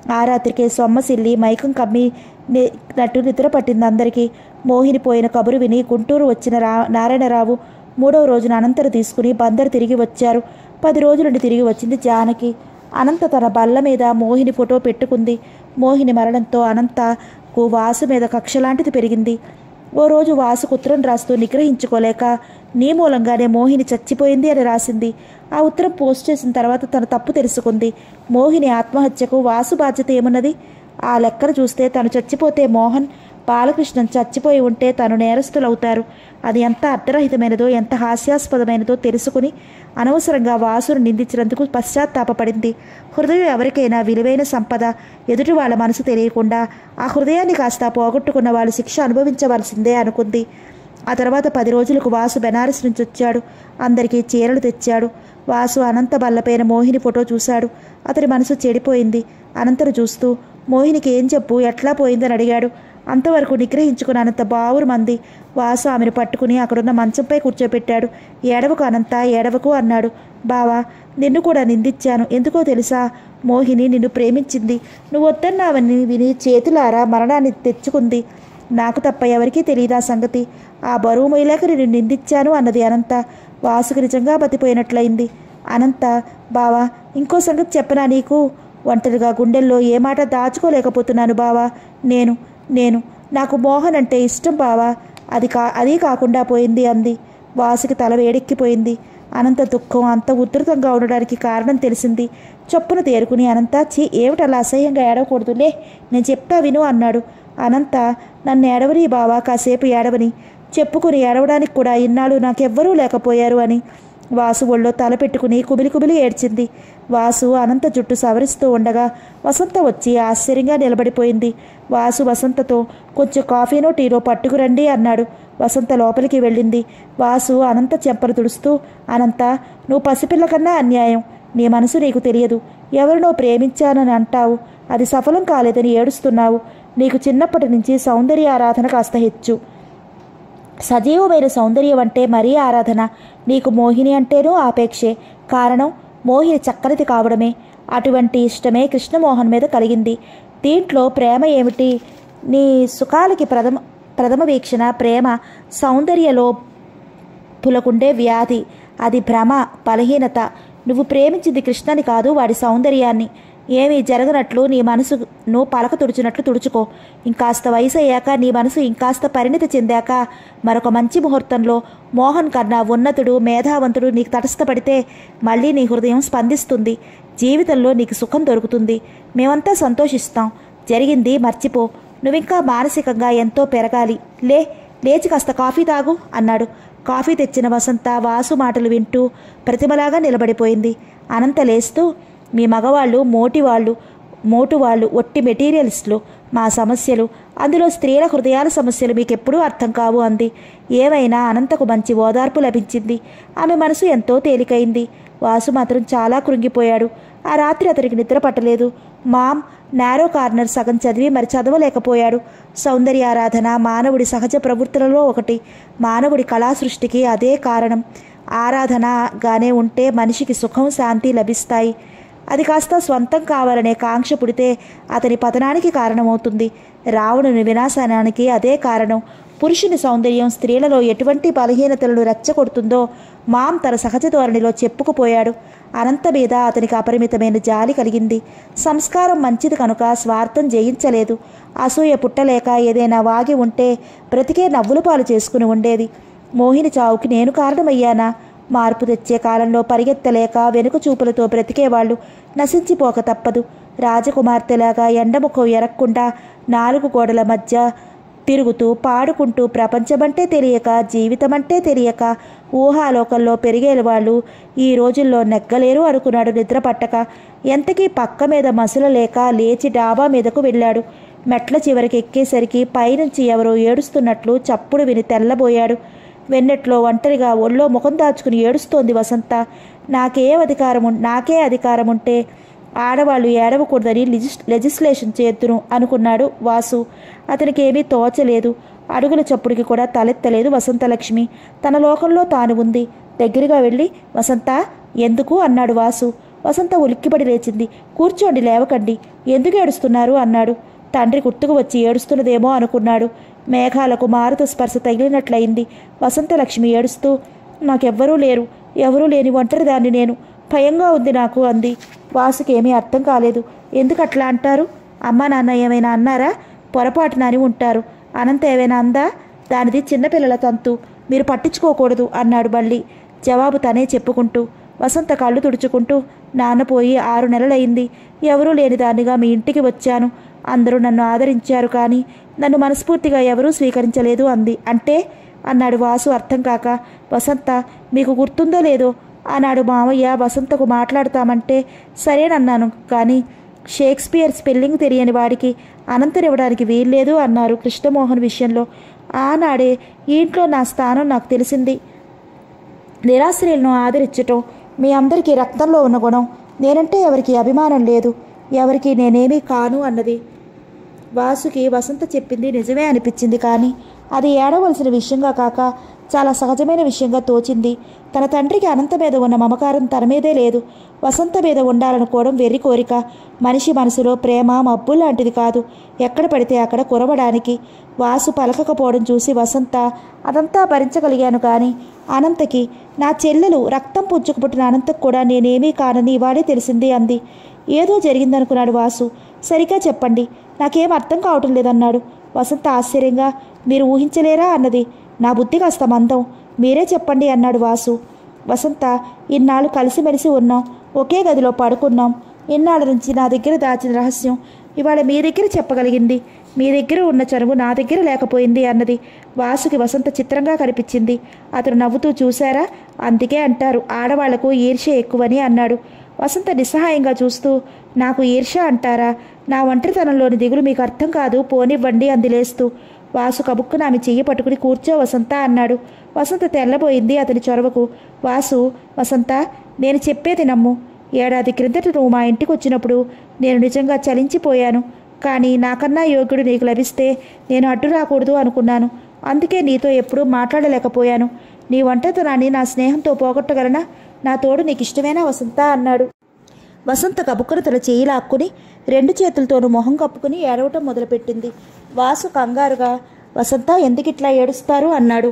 ఆ రాత్రికే సొమ్మసిల్లి మైకం కమ్మి ని- నట్టు నిద్ర పట్టింది అందరికీ మోహిని పోయిన కబురు విని గుంటూరు వచ్చిన రా నారాయణరావు మూడవ రోజున అనంతరు తీసుకుని బందరు తిరిగి వచ్చారు పది రోజులుండి తిరిగి వచ్చింది జానకి అనంత తన బల్ల మీద మోహిని ఫోటో పెట్టుకుంది మోహిని మరణంతో అనంతకు వాసు మీద కక్ష లాంటిది పెరిగింది ఓ రోజు వాసుకు ఉత్తరం రాస్తూ నిగ్రహించుకోలేక నీ మూలంగానే మోహిని చచ్చిపోయింది అని రాసింది ఆ ఉత్తరం పోస్ట్ చేసిన తర్వాత తన తప్పు తెలుసుకుంది మోహిని ఆత్మహత్యకు వాసు బాధ్యత ఏమున్నది ఆ లెక్కను చూస్తే తను చచ్చిపోతే మోహన్ బాలకృష్ణన్ చచ్చిపోయి ఉంటే తను నేరస్తులవుతారు అది ఎంత అర్థరహితమైనదో ఎంత హాస్యాస్పదమైనదో తెలుసుకుని అనవసరంగా వాసును నిందించినందుకు పశ్చాత్తాపపడింది హృదయం ఎవరికైనా విలువైన సంపద ఎదుటి వాళ్ళ మనసు తెలియకుండా ఆ హృదయాన్ని కాస్త పోగొట్టుకున్న వాళ్ళు శిక్ష అనుభవించవలసిందే అనుకుంది ఆ తర్వాత పది రోజులకు వాసు బెనారస్ నుంచి వచ్చాడు అందరికీ చీరలు తెచ్చాడు వాసు అనంత బల్లపైన మోహిని ఫోటో చూశాడు అతని మనసు చెడిపోయింది అనంతను చూస్తూ మోహినికి ఏం చెప్పు ఎట్లా పోయిందని అడిగాడు అంతవరకు నిగ్రహించుకుని అనంత బావురు మంది వాసు ఆమెను పట్టుకుని అక్కడున్న మంచంపై కూర్చోపెట్టాడు ఏడవకు అనంత ఏడవకు అన్నాడు బావా నిన్ను కూడా నిందించాను ఎందుకో తెలుసా మోహిని నిన్ను ప్రేమించింది నువ్వు వద్దన్నావని విని చేతులారా మరణాన్ని తెచ్చుకుంది నాకు తప్ప ఎవరికీ తెలియదా సంగతి ఆ బరువు మొయ్యలేక నేను నిందించాను అన్నది అనంత వాసుకు నిజంగా బతిపోయినట్లయింది అనంత బావా ఇంకో సంగతి చెప్పనా నీకు ఒంటరిగా గుండెల్లో ఏ మాట దాచుకోలేకపోతున్నాను బావా నేను నేను నాకు మోహన్ అంటే ఇష్టం బావా అది కా అది కాకుండా పోయింది అంది వాసుకి తల వేడెక్కిపోయింది అనంత దుఃఖం అంత ఉధృతంగా ఉండడానికి కారణం తెలిసింది చొప్పున తేరుకుని అనంత చీ ఏమిటలా అసహ్యంగా ఏడవకూడదులే నేను చెప్తా విను అన్నాడు అనంత నన్ను ఏడవని బావా కాసేపు ఏడవని చెప్పుకుని ఏడవడానికి కూడా ఇన్నాళ్ళు నాకెవ్వరూ లేకపోయారు అని వాసు ఒళ్ళో తల పెట్టుకుని కుబిలి కుబిలి ఏడ్చింది వాసు అనంత జుట్టు సవరిస్తూ ఉండగా వసంత వచ్చి ఆశ్చర్యంగా నిలబడిపోయింది వాసు వసంతతో కొంచెం కాఫీనో టీనో పట్టుకురండి అన్నాడు వసంత లోపలికి వెళ్ళింది వాసు అనంత చెంపలు తుడుస్తూ అనంత నువ్వు పసిపిల్ల కన్నా అన్యాయం నీ మనసు నీకు తెలియదు ఎవరినో ప్రేమించానని అంటావు అది సఫలం కాలేదని ఏడుస్తున్నావు నీకు చిన్నప్పటి నుంచి సౌందర్య ఆరాధన కాస్త హెచ్చు సజీవమైన సౌందర్యం అంటే మరీ ఆరాధన నీకు మోహిని అంటేనూ ఆపేక్షే కారణం మోహిని చక్కనిది కావడమే అటువంటి ఇష్టమే కృష్ణమోహన్ మీద కలిగింది దీంట్లో ప్రేమ ఏమిటి నీ సుఖాలకి ప్రథమ ప్రథమ వీక్షణ ప్రేమ సౌందర్యలో పులకుండే వ్యాధి అది భ్రమ బలహీనత నువ్వు ప్రేమించింది కృష్ణని కాదు వాడి సౌందర్యాన్ని ఏమీ జరగనట్లు నీ మనసును పలక తుడిచినట్లు తుడుచుకో ఇంకాస్త వయసు అయ్యాక నీ మనసు ఇంకాస్త పరిణితి చెందాక మరొక మంచి ముహూర్తంలో మోహన్ కన్నా ఉన్నతుడు మేధావంతుడు నీకు తటస్థపడితే మళ్ళీ నీ హృదయం స్పందిస్తుంది జీవితంలో నీకు సుఖం దొరుకుతుంది మేమంతా సంతోషిస్తాం జరిగింది మర్చిపో నువ్వింకా మానసికంగా ఎంతో పెరగాలి లే లేచి కాస్త కాఫీ తాగు అన్నాడు కాఫీ తెచ్చిన వసంత వాసు మాటలు వింటూ ప్రతిమలాగా నిలబడిపోయింది అనంత లేస్తూ మీ మగవాళ్ళు మోటివాళ్ళు మోటువాళ్ళు ఒట్టి మెటీరియలిస్టులు మా సమస్యలు అందులో స్త్రీల హృదయాల సమస్యలు మీకెప్పుడూ అర్థం కావు అంది ఏమైనా అనంతకు మంచి ఓదార్పు లభించింది ఆమె మనసు ఎంతో తేలికైంది వాసు మాత్రం చాలా కృంగిపోయాడు ఆ రాత్రి అతనికి నిద్ర పట్టలేదు మామ్ నారో కార్నర్ సగం చదివి మరి చదవలేకపోయాడు సౌందర్యారాధన మానవుడి సహజ ప్రవృత్తులలో ఒకటి మానవుడి కళా సృష్టికి అదే కారణం ఆరాధనగానే ఉంటే మనిషికి సుఖం శాంతి లభిస్తాయి అది కాస్త స్వంతం కావాలనే కాంక్ష పుడితే అతని పతనానికి కారణమవుతుంది రావణుని వినాశనానికి అదే కారణం పురుషుని సౌందర్యం స్త్రీలలో ఎటువంటి బలహీనతలను రెచ్చగొడుతుందో మాం తన సహజ ధోరణిలో చెప్పుకుపోయాడు అనంత మీద అతనికి అపరిమితమైన జాలి కలిగింది సంస్కారం మంచిది కనుక స్వార్థం జయించలేదు అసూయ పుట్టలేక ఏదైనా వాగి ఉంటే బ్రతికే నవ్వుల పాలు చేసుకుని ఉండేది మోహిని చావుకి నేను కారణమయ్యానా మార్పు తెచ్చే కాలంలో పరిగెత్తలేక వెనుక చూపులతో బ్రతికేవాళ్ళు నశించిపోక తప్పదు రాజకుమార్తెలాగా ఎండముఖం ఎరక్కుండా నాలుగు గోడల మధ్య తిరుగుతూ పాడుకుంటూ ప్రపంచమంటే తెలియక జీవితమంటే తెలియక ఊహాలోకంలో పెరిగే వాళ్ళు ఈ రోజుల్లో నెగ్గలేరు అనుకున్నాడు నిద్ర పట్టక ఎంతకీ పక్క మీద మసుల లేక లేచి డాబా మీదకు వెళ్ళాడు మెట్ల చివరికి ఎక్కేసరికి పైనుంచి ఎవరో ఏడుస్తున్నట్లు చప్పుడు విని తెల్లబోయాడు వెన్నెట్లో ఒంటరిగా ఒళ్ళో ముఖం దాచుకుని ఏడుస్తోంది వసంత నాకే అధికారం ఉం- నాకే అధికారం ఉంటే ఆడవాళ్ళు ఏడవకూడదని లిజిస్ లెజిస్లేషన్ చేద్దును అనుకున్నాడు వాసు అతనికి ఏమీ తోచలేదు అడుగుల చప్పుడికి కూడా తలెత్తలేదు వసంతలక్ష్మి తన లోకంలో తాను ఉంది దగ్గరగా వెళ్ళి వసంత ఎందుకు అన్నాడు వాసు వసంత ఉలిక్కిపడి లేచింది కూర్చోండి లేవకండి ఎందుకు ఏడుస్తున్నారు అన్నాడు తండ్రి గుర్తుకు వచ్చి ఏడుస్తున్నదేమో అనుకున్నాడు మేఘాలకు మారుత స్పర్శ తగిలినట్లయింది వసంతలక్ష్మి ఏడుస్తూ నాకెవ్వరూ లేరు ఎవరూ లేని ఒంటరిదాన్ని నేను భయంగా ఉంది నాకు అంది వాసుకి ఏమీ అర్థం కాలేదు ఎందుకు అట్లా అంటారు అమ్మా నాన్న ఏమైనా అన్నారా పొరపాటున అని ఉంటారు అనంత ఏమైనా అందా దానిది చిన్నపిల్లల తంతు మీరు పట్టించుకోకూడదు అన్నాడు మళ్ళీ జవాబు తనే చెప్పుకుంటూ వసంత కళ్ళు తుడుచుకుంటూ నాన్న పోయి ఆరు నెలలైంది ఎవరూ లేని దానిగా మీ ఇంటికి వచ్చాను అందరూ నన్ను ఆదరించారు కానీ నన్ను మనస్ఫూర్తిగా ఎవరూ స్వీకరించలేదు అంది అంటే అన్నాడు వాసు అర్థం కాక వసంత మీకు గుర్తుందో లేదో ఆనాడు మామయ్య వసంతకు మాట్లాడతామంటే సరేనన్నాను కానీ షేక్స్పియర్ స్పెల్లింగ్ తెలియని వాడికి అనంతనివ్వడానికి వీల్లేదు అన్నారు కృష్ణమోహన్ విషయంలో ఆనాడే ఈ ఇంట్లో నా స్థానం నాకు తెలిసింది నిరాశ్రయులను ఆదరించటం మీ అందరికీ రక్తంలో ఉన్న గుణం నేనంటే ఎవరికి అభిమానం లేదు ఎవరికి నేనేమీ కాను అన్నది వాసుకి వసంత చెప్పింది నిజమే అనిపించింది కానీ అది ఏడవలసిన విషయంగా కాక చాలా సహజమైన విషయంగా తోచింది తన తండ్రికి అనంత మీద ఉన్న మమకారం తన మీదే లేదు వసంత మీద ఉండాలనుకోవడం వెర్రి కోరిక మనిషి మనసులో ప్రేమ మబ్బు లాంటిది కాదు ఎక్కడ పడితే అక్కడ కురవడానికి వాసు పలకకపోవడం చూసి వసంత అదంతా భరించగలిగాను కానీ అనంతకి నా చెల్లెలు రక్తం పుచ్చుకు పుట్టిన అనంతకు కూడా నేనేమీ కానని ఇవాడే తెలిసింది అంది ఏదో జరిగిందనుకున్నాడు వాసు సరిగ్గా చెప్పండి నాకేం అర్థం కావటం లేదన్నాడు వసంత ఆశ్చర్యంగా మీరు ఊహించలేరా అన్నది నా బుద్ధి కాస్త మందం మీరే చెప్పండి అన్నాడు వాసు వసంత ఇన్నాళ్ళు కలిసిమెలిసి ఉన్నాం ఒకే గదిలో పడుకున్నాం ఇన్నాళ్ళ నుంచి నా దగ్గర దాచిన రహస్యం ఇవాళ మీ దగ్గర చెప్పగలిగింది మీ దగ్గర ఉన్న చనువు నా దగ్గర లేకపోయింది అన్నది వాసుకి వసంత చిత్రంగా కనిపించింది అతను నవ్వుతూ చూశారా అందుకే అంటారు ఆడవాళ్లకు ఈర్ష్య ఎక్కువని అన్నాడు వసంత నిస్సహాయంగా చూస్తూ నాకు ఈర్ష్య అంటారా నా ఒంటరితనంలోని దిగులు మీకు అర్థం కాదు పోనివ్వండి అంది లేస్తూ వాసు కబుక్కున ఆమె చెయ్యి పట్టుకుని కూర్చో వసంత అన్నాడు వసంత తెల్లబోయింది అతని చొరవకు వాసు వసంత నేను చెప్పేది నమ్ము ఏడాది క్రిందట నువ్వు మా ఇంటికి వచ్చినప్పుడు నేను నిజంగా చలించిపోయాను కానీ నాకన్నా యోగ్యుడు నీకు లభిస్తే నేను అడ్డు రాకూడదు అనుకున్నాను అందుకే నీతో ఎప్పుడూ మాట్లాడలేకపోయాను నీ ఒంటరితనాన్ని నా స్నేహంతో పోగొట్టగలనా నా తోడు నీకు ఇష్టమేనా వసంత అన్నాడు వసంత కబుక్కున తన చేయి లాక్కుని రెండు చేతులతోనూ మొహం కప్పుకుని ఏడవటం మొదలుపెట్టింది వాసు కంగారుగా వసంత ఎందుకిట్లా ఏడుస్తారు అన్నాడు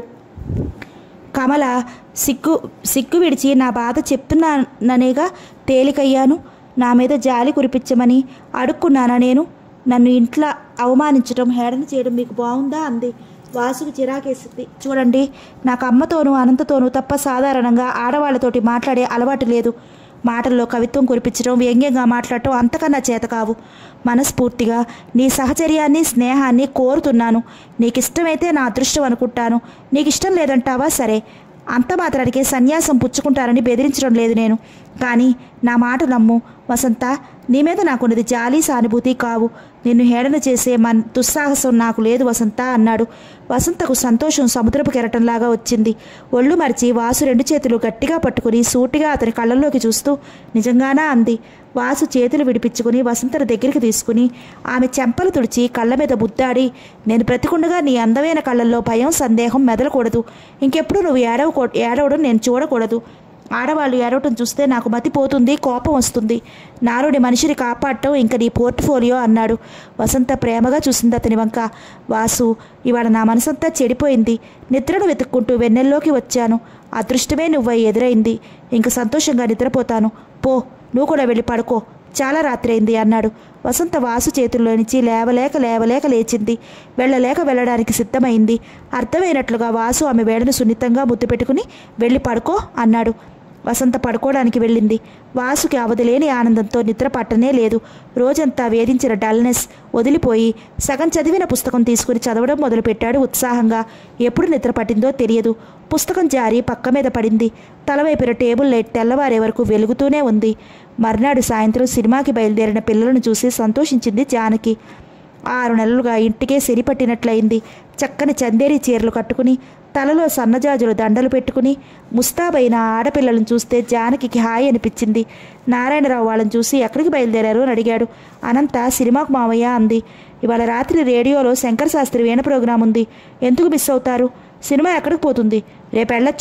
కమల సిగ్గు సిగ్గు విడిచి నా బాధ చెప్తున్నాననేగా తేలికయ్యాను నా మీద జాలి కురిపించమని అడుక్కున్నానా నేను నన్ను ఇంట్లో అవమానించడం హేళన చేయడం మీకు బాగుందా అంది వాసుకు చిరాకేసింది చూడండి నాకు అమ్మతోనూ అనంతతోనూ తప్ప సాధారణంగా ఆడవాళ్లతోటి మాట్లాడే అలవాటు లేదు మాటల్లో కవిత్వం కురిపించడం వ్యంగ్యంగా మాట్లాడటం అంతకన్నా చేత కావు మనస్ఫూర్తిగా నీ సహచర్యాన్ని స్నేహాన్ని కోరుతున్నాను నీకు ఇష్టమైతే నా అదృష్టం అనుకుంటాను నీకు ఇష్టం లేదంటావా సరే అంత మాత్రానికే సన్యాసం పుచ్చుకుంటానని బెదిరించడం లేదు నేను కానీ నా మాట నమ్ము వసంత నీ మీద నాకున్నది జాలి సానుభూతి కావు నిన్ను హేళన చేసే మన్ దుస్సాహసం నాకు లేదు వసంత అన్నాడు వసంతకు సంతోషం సముద్రపు కెరటంలాగా వచ్చింది ఒళ్ళు మరిచి వాసు రెండు చేతులు గట్టిగా పట్టుకుని సూటిగా అతని కళ్ళల్లోకి చూస్తూ నిజంగానా అంది వాసు చేతులు విడిపించుకుని వసంతను దగ్గరికి తీసుకుని ఆమె చెంపలు తుడిచి కళ్ళ మీద బుద్దాడి నేను బ్రతికుండగా నీ అందమైన కళ్ళల్లో భయం సందేహం మెదలకూడదు ఇంకెప్పుడు నువ్వు ఏడవ ఏడవడం నేను చూడకూడదు ఆడవాళ్ళు ఏడవటం చూస్తే నాకు మతిపోతుంది కోపం వస్తుంది నారుడి మనిషిని కాపాడటం ఇంక నీ పోర్ట్ఫోలియో అన్నాడు వసంత ప్రేమగా చూసింది అతని వంక వాసు ఇవాళ నా మనసంతా చెడిపోయింది నిద్రను వెతుక్కుంటూ వెన్నెల్లోకి వచ్చాను అదృష్టమే నువ్వై ఎదురైంది ఇంక సంతోషంగా నిద్రపోతాను పో నువ్వు కూడా వెళ్ళి పడుకో చాలా రాత్రైంది అన్నాడు వసంత వాసు చేతుల్లో నుంచి లేవలేక లేవలేక లేచింది వెళ్ళలేక వెళ్ళడానికి సిద్ధమైంది అర్థమైనట్లుగా వాసు ఆమె వేడను సున్నితంగా ముద్దు పెట్టుకుని వెళ్ళి పడుకో అన్నాడు వసంత పడుకోవడానికి వెళ్ళింది వాసుకి అవధిలేని ఆనందంతో నిద్ర పట్టనే లేదు రోజంతా వేధించిన డల్నెస్ వదిలిపోయి సగం చదివిన పుస్తకం తీసుకుని చదవడం మొదలుపెట్టాడు ఉత్సాహంగా ఎప్పుడు నిద్ర పట్టిందో తెలియదు పుస్తకం జారి పక్క మీద పడింది తలవైపున టేబుల్ లైట్ తెల్లవారే వరకు వెలుగుతూనే ఉంది మర్నాడు సాయంత్రం సినిమాకి బయలుదేరిన పిల్లలను చూసి సంతోషించింది జానకి ఆరు నెలలుగా ఇంటికే సిరిపట్టినట్లయింది చక్కని చందేరి చీరలు కట్టుకుని తలలో సన్నజాజులు దండలు పెట్టుకుని ముస్తాబైన ఆడపిల్లలను చూస్తే జానకి హాయి అనిపించింది నారాయణరావు వాళ్ళని చూసి ఎక్కడికి బయలుదేరారు అని అడిగాడు అనంత సినిమాకు మావయ్య అంది ఇవాళ రాత్రి రేడియోలో శంకర శాస్త్రి వీణ ప్రోగ్రాం ఉంది ఎందుకు మిస్ అవుతారు సినిమా ఎక్కడికి పోతుంది రేపు వెళ్ళొచ్చుగా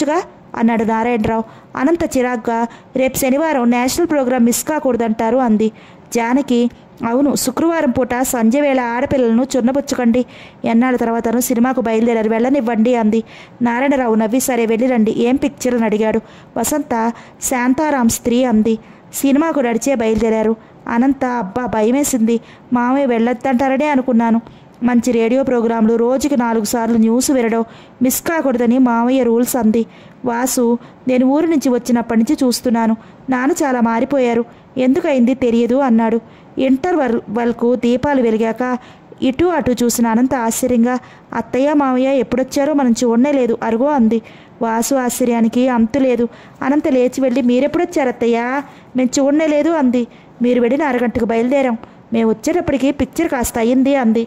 అన్నాడు నారాయణరావు అనంత చిరాగ్గా రేపు శనివారం నేషనల్ ప్రోగ్రాం మిస్ కాకూడదంటారు అంది జానకి అవును శుక్రవారం పూట సంజయ్ వేళ ఆడపిల్లలను చున్నపుచ్చుకండి ఎన్నాళ్ళ తర్వాతను సినిమాకు బయలుదేరారు వెళ్ళనివ్వండి అంది నారాయణరావు నవ్వి సరే వెళ్ళిరండి ఏం పిక్చర్ అని అడిగాడు వసంత శాంతారాం స్త్రీ అంది సినిమాకు నడిచే బయలుదేరారు అనంత అబ్బా భయమేసింది మామయ్య వెళ్ళొద్దంటారనే అనుకున్నాను మంచి రేడియో ప్రోగ్రాంలు రోజుకి నాలుగు సార్లు న్యూస్ వినడం మిస్ కాకూడదని మామయ్య రూల్స్ అంది వాసు నేను ఊరి నుంచి వచ్చినప్పటి నుంచి చూస్తున్నాను నాన్న చాలా మారిపోయారు ఎందుకయింది తెలియదు అన్నాడు ఇంటర్ వరకు దీపాలు వెలిగాక ఇటు అటు చూసిన అనంత ఆశ్చర్యంగా అత్తయ్య మామయ్య ఎప్పుడొచ్చారో మనం చూడనే లేదు అరుగో అంది వాసు ఆశ్చర్యానికి అంతు లేదు అనంత లేచి వెళ్ళి మీరెప్పుడొచ్చారు అత్తయ్య మేము చూడనే లేదు అంది మీరు వెళ్ళిన అరగంటకు బయలుదేరాం మేము వచ్చేటప్పటికి పిక్చర్ కాస్త అయ్యింది అంది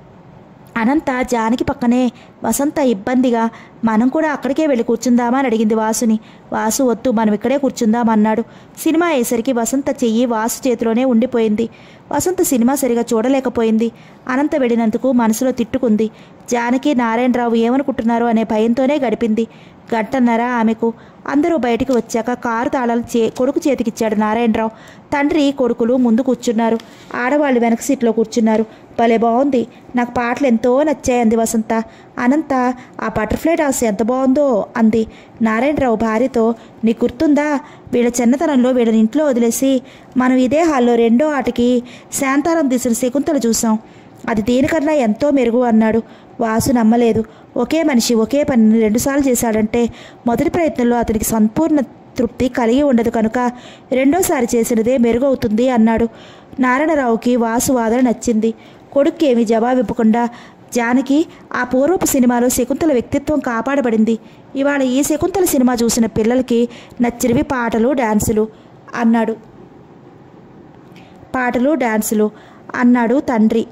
అనంత జానకి పక్కనే వసంత ఇబ్బందిగా మనం కూడా అక్కడికే వెళ్ళి కూర్చుందామా అని అడిగింది వాసుని వాసు వద్దు మనం ఇక్కడే కూర్చుందాం అన్నాడు సినిమా అయ్యేసరికి వసంత చెయ్యి వాసు చేతిలోనే ఉండిపోయింది వసంత సినిమా సరిగా చూడలేకపోయింది అనంత వెళ్ళినందుకు మనసులో తిట్టుకుంది జానకి నారాయణరావు ఏమనుకుంటున్నారు అనే భయంతోనే గడిపింది గంటన్నర ఆమెకు అందరూ బయటికి వచ్చాక కారు తాళాలు చే కొడుకు చేతికిచ్చాడు నారాయణరావు తండ్రి కొడుకులు ముందు కూర్చున్నారు ఆడవాళ్ళు వెనక సీట్లో కూర్చున్నారు భలే బాగుంది నాకు పాటలు ఎంతో నచ్చాయి అంది వసంత అనంత ఆ బటర్ఫ్లై డాన్స్ ఎంత బాగుందో అంది నారాయణరావు భార్యతో నీకు గుర్తుందా వీళ్ళ చిన్నతనంలో వీళ్ళని ఇంట్లో వదిలేసి మనం ఇదే హాల్లో రెండో ఆటకి శాంతారం తీసిన శకుంతల చూసాం అది దీనికన్నా ఎంతో మెరుగు అన్నాడు వాసు నమ్మలేదు ఒకే మనిషి ఒకే పనిని రెండుసార్లు చేశాడంటే మొదటి ప్రయత్నంలో అతనికి సంపూర్ణ తృప్తి కలిగి ఉండదు కనుక రెండోసారి చేసినదే మెరుగవుతుంది అన్నాడు నారాయణరావుకి వాసు వాదన నచ్చింది కొడుక్కి ఏమీ జవాబివ్వకుండా జానకి ఆ పూర్వపు సినిమాలో శకుంతల వ్యక్తిత్వం కాపాడబడింది ఇవాళ ఈ శకుంతల సినిమా చూసిన పిల్లలకి నచ్చినవి పాటలు డాన్సులు అన్నాడు పాటలు డాన్సులు అన్నాడు తండ్రి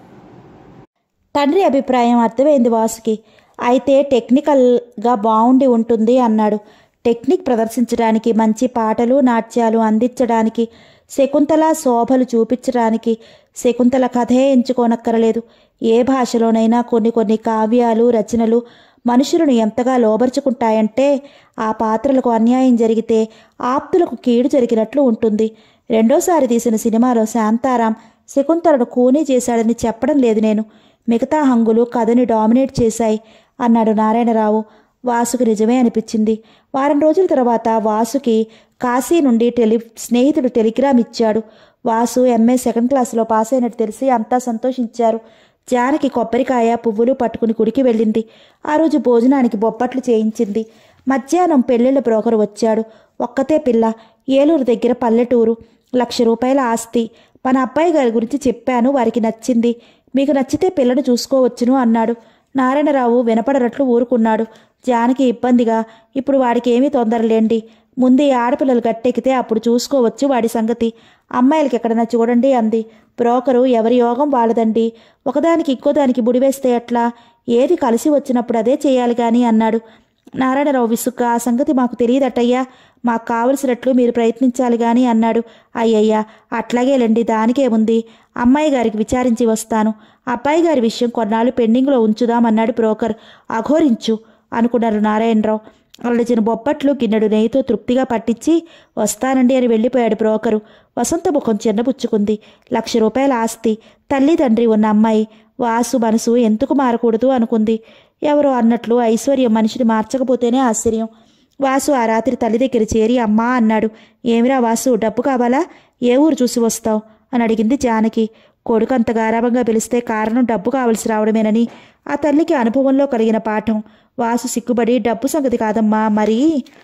తండ్రి అభిప్రాయం అర్థమైంది వాసుకి అయితే టెక్నికల్గా బాగుండి ఉంటుంది అన్నాడు టెక్నిక్ ప్రదర్శించడానికి మంచి పాటలు నాట్యాలు అందించడానికి శకుంతల శోభలు చూపించడానికి శకుంతల కథే ఎంచుకోనక్కరలేదు ఏ భాషలోనైనా కొన్ని కొన్ని కావ్యాలు రచనలు మనుషులను ఎంతగా లోబరుచుకుంటాయంటే ఆ పాత్రలకు అన్యాయం జరిగితే ఆప్తులకు కీడు జరిగినట్లు ఉంటుంది రెండోసారి తీసిన సినిమాలో శాంతారాం శకుంతలను కూనీ చేశాడని చెప్పడం లేదు నేను మిగతా హంగులు కథని డామినేట్ చేశాయి అన్నాడు నారాయణరావు వాసుకి నిజమే అనిపించింది వారం రోజుల తర్వాత వాసుకి కాశీ నుండి టెలి స్నేహితుడు టెలిగ్రామ్ ఇచ్చాడు వాసు ఎంఏ సెకండ్ క్లాసులో పాస్ అయినట్టు తెలిసి అంతా సంతోషించారు జానకి కొబ్బరికాయ పువ్వులు పట్టుకుని గుడికి వెళ్ళింది ఆ రోజు భోజనానికి బొప్పట్లు చేయించింది మధ్యాహ్నం పెళ్ళిళ్ళ బ్రోకరు వచ్చాడు ఒక్కతే పిల్ల ఏలూరు దగ్గర పల్లెటూరు లక్ష రూపాయల ఆస్తి మన అబ్బాయి గారి గురించి చెప్పాను వారికి నచ్చింది మీకు నచ్చితే పిల్లను చూసుకోవచ్చును అన్నాడు నారాయణరావు వినపడనట్లు ఊరుకున్నాడు జానకి ఇబ్బందిగా ఇప్పుడు వాడికి ఏమీ తొందరలేండి ముందు ఈ ఆడపిల్లలు గట్టెక్కితే అప్పుడు చూసుకోవచ్చు వాడి సంగతి అమ్మాయిలకి ఎక్కడన్నా చూడండి అంది బ్రోకరు ఎవరి యోగం వాళ్ళదండి ఒకదానికి ఇంకోదానికి బుడివేస్తే ఎట్లా ఏది కలిసి వచ్చినప్పుడు అదే చేయాలి కానీ అన్నాడు నారాయణరావు విసుగ్గా ఆ సంగతి మాకు తెలియదట్టయ్యా మాకు కావలసినట్లు మీరు ప్రయత్నించాలి గాని అన్నాడు అయ్యయ్యా అట్లాగేలండి దానికేముంది అమ్మాయి గారికి విచారించి వస్తాను అబ్బాయి గారి విషయం కొన్నాళ్ళు పెండింగ్లో ఉంచుదామన్నాడు బ్రోకర్ అఘోరించు అనుకున్నారు నారాయణరావు అలచిన బొప్పట్లు గిన్నెడు నెయ్యితో తృప్తిగా పట్టించి వస్తానండి అని వెళ్ళిపోయాడు బ్రోకరు వసంత ముఖం చిన్నపుచ్చుకుంది లక్ష రూపాయల ఆస్తి తల్లి తండ్రి ఉన్న అమ్మాయి వాసు మనసు ఎందుకు మారకూడదు అనుకుంది ఎవరో అన్నట్లు ఐశ్వర్యం మనిషిని మార్చకపోతేనే ఆశ్చర్యం వాసు ఆ రాత్రి తల్లి దగ్గర చేరి అమ్మా అన్నాడు ఏమిరా వాసు డబ్బు కావాలా ఏ ఊరు చూసి వస్తావు అని అడిగింది జానకి కొడుకు అంత గారాభంగా పిలిస్తే కారణం డబ్బు కావలసి రావడమేనని ఆ తల్లికి అనుభవంలో కలిగిన పాఠం వాసు సిగ్గుబడి డబ్బు సంగతి కాదమ్మా మరి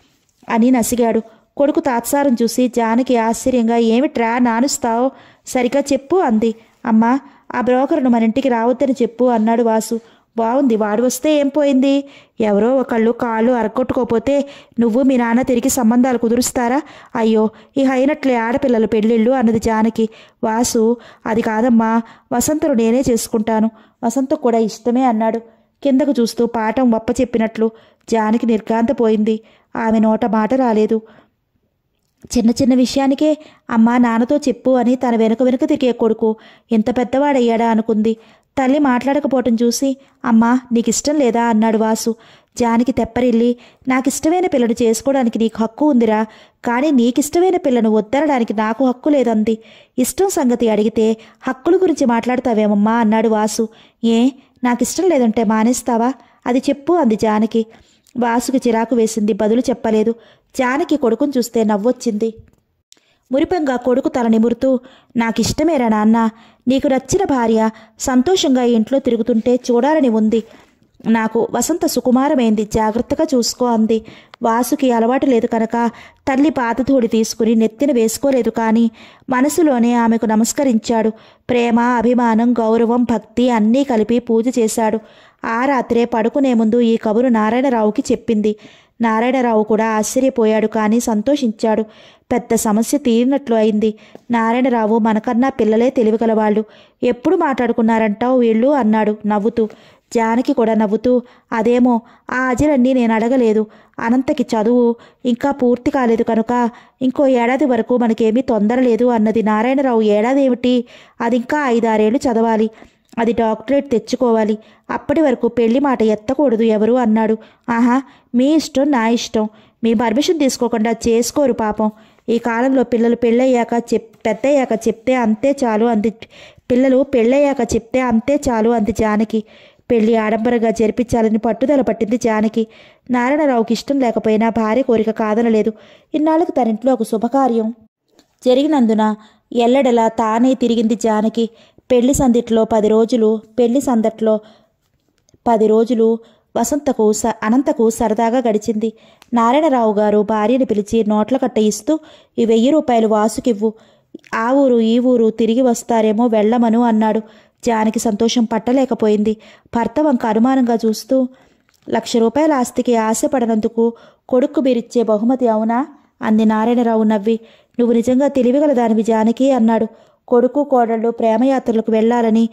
అని నసిగాడు కొడుకు తాత్సారం చూసి జానకి ఆశ్చర్యంగా ఏమిట్రా నానుస్తావు సరిగా చెప్పు అంది అమ్మా ఆ బ్రోకర్ను మన ఇంటికి రావద్దని చెప్పు అన్నాడు వాసు బాగుంది వాడు వస్తే ఏం పోయింది ఎవరో ఒకళ్ళు కాళ్ళు అరగొట్టుకోపోతే నువ్వు మీ నాన్న తిరిగి సంబంధాలు కుదురుస్తారా అయ్యో ఇక అయినట్లే ఆడపిల్లల పెళ్ళిళ్ళు అన్నది జానకి వాసు అది కాదమ్మా వసంతను నేనే చేసుకుంటాను వసంత కూడా ఇష్టమే అన్నాడు కిందకు చూస్తూ పాఠం వప్ప చెప్పినట్లు జానకి నిర్గాంతపోయింది ఆమె నోట మాట రాలేదు చిన్న చిన్న విషయానికే అమ్మా నాన్నతో చెప్పు అని తన వెనుక వెనుక తిరిగే కొడుకు ఇంత పెద్దవాడయ్యాడా అనుకుంది తల్లి మాట్లాడకపోవటం చూసి అమ్మా నీకు ఇష్టం లేదా అన్నాడు వాసు జానికి తెప్పరిల్లి నాకిష్టమైన పిల్లను చేసుకోవడానికి నీకు హక్కు ఉందిరా కానీ నీకిష్టమైన పిల్లను వద్దనడానికి నాకు హక్కు లేదంది ఇష్టం సంగతి అడిగితే హక్కుల గురించి మాట్లాడతావేమమ్మా అన్నాడు వాసు ఏ నాకిష్టం లేదంటే మానేస్తావా అది చెప్పు అంది జానకి వాసుకి చిరాకు వేసింది బదులు చెప్పలేదు జానకి కొడుకుని చూస్తే నవ్వొచ్చింది మురిపెంగా కొడుకు తల నిమురుతూ నాకిష్టమేరా నాన్న నీకు నచ్చిన భార్య సంతోషంగా ఇంట్లో తిరుగుతుంటే చూడాలని ఉంది నాకు వసంత సుకుమారమైంది జాగ్రత్తగా చూసుకో అంది వాసుకి అలవాటు లేదు కనుక తల్లి పాతధూడి తీసుకుని నెత్తిన వేసుకోలేదు కానీ మనసులోనే ఆమెకు నమస్కరించాడు ప్రేమ అభిమానం గౌరవం భక్తి అన్నీ కలిపి పూజ చేశాడు ఆ రాత్రే పడుకునే ముందు ఈ కబురు నారాయణరావుకి చెప్పింది నారాయణరావు కూడా ఆశ్చర్యపోయాడు కానీ సంతోషించాడు పెద్ద సమస్య తీరినట్లు అయింది నారాయణరావు మనకన్నా పిల్లలే తెలివిగలవాళ్ళు ఎప్పుడు మాట్లాడుకున్నారంటావు వీళ్ళు అన్నాడు నవ్వుతూ జానకి కూడా నవ్వుతూ అదేమో ఆ అజలన్నీ నేను అడగలేదు అనంతకి చదువు ఇంకా పూర్తి కాలేదు కనుక ఇంకో ఏడాది వరకు మనకేమీ తొందర లేదు అన్నది నారాయణరావు ఏడాది ఏమిటి అది ఇంకా ఐదారేళ్లు చదవాలి అది డాక్టరేట్ తెచ్చుకోవాలి అప్పటి వరకు పెళ్లి మాట ఎత్తకూడదు ఎవరు అన్నాడు ఆహా మీ ఇష్టం నా ఇష్టం మీ పర్మిషన్ తీసుకోకుండా చేసుకోరు పాపం ఈ కాలంలో పిల్లలు పెళ్ళయ్యాక చెప్ పెద్దయ్యాక చెప్తే అంతే చాలు అంది పిల్లలు పెళ్ళయ్యాక చెప్తే అంతే చాలు అంది జానకి పెళ్లి ఆడంబరంగా జరిపించాలని పట్టుదల పట్టింది జానకి నారాయణరావుకి ఇష్టం లేకపోయినా భార్య కోరిక కాదనలేదు ఇన్నాళ్ళకు తన ఇంట్లో ఒక శుభకార్యం జరిగినందున ఎల్లడలా తానే తిరిగింది జానకి పెళ్లి సందిట్లో పది రోజులు పెళ్లి సందట్లో పది రోజులు వసంతకు స అనంతకు సరదాగా గడిచింది నారాయణరావు గారు భార్యని పిలిచి నోట్ల కట్ట ఇస్తూ ఈ వెయ్యి రూపాయలు వాసుకివ్వు ఆ ఊరు ఈ ఊరు తిరిగి వస్తారేమో వెళ్ళమను అన్నాడు జానకి సంతోషం పట్టలేకపోయింది భర్త వంక అనుమానంగా చూస్తూ లక్ష రూపాయల ఆస్తికి ఆశపడనందుకు కొడుకు మీరిచ్చే బహుమతి అవునా అంది నారాయణరావు నవ్వి నువ్వు నిజంగా తెలివిగల దానివి జానకి అన్నాడు కొడుకు కోడళ్ళు ప్రేమయాత్రలకు వెళ్ళాలని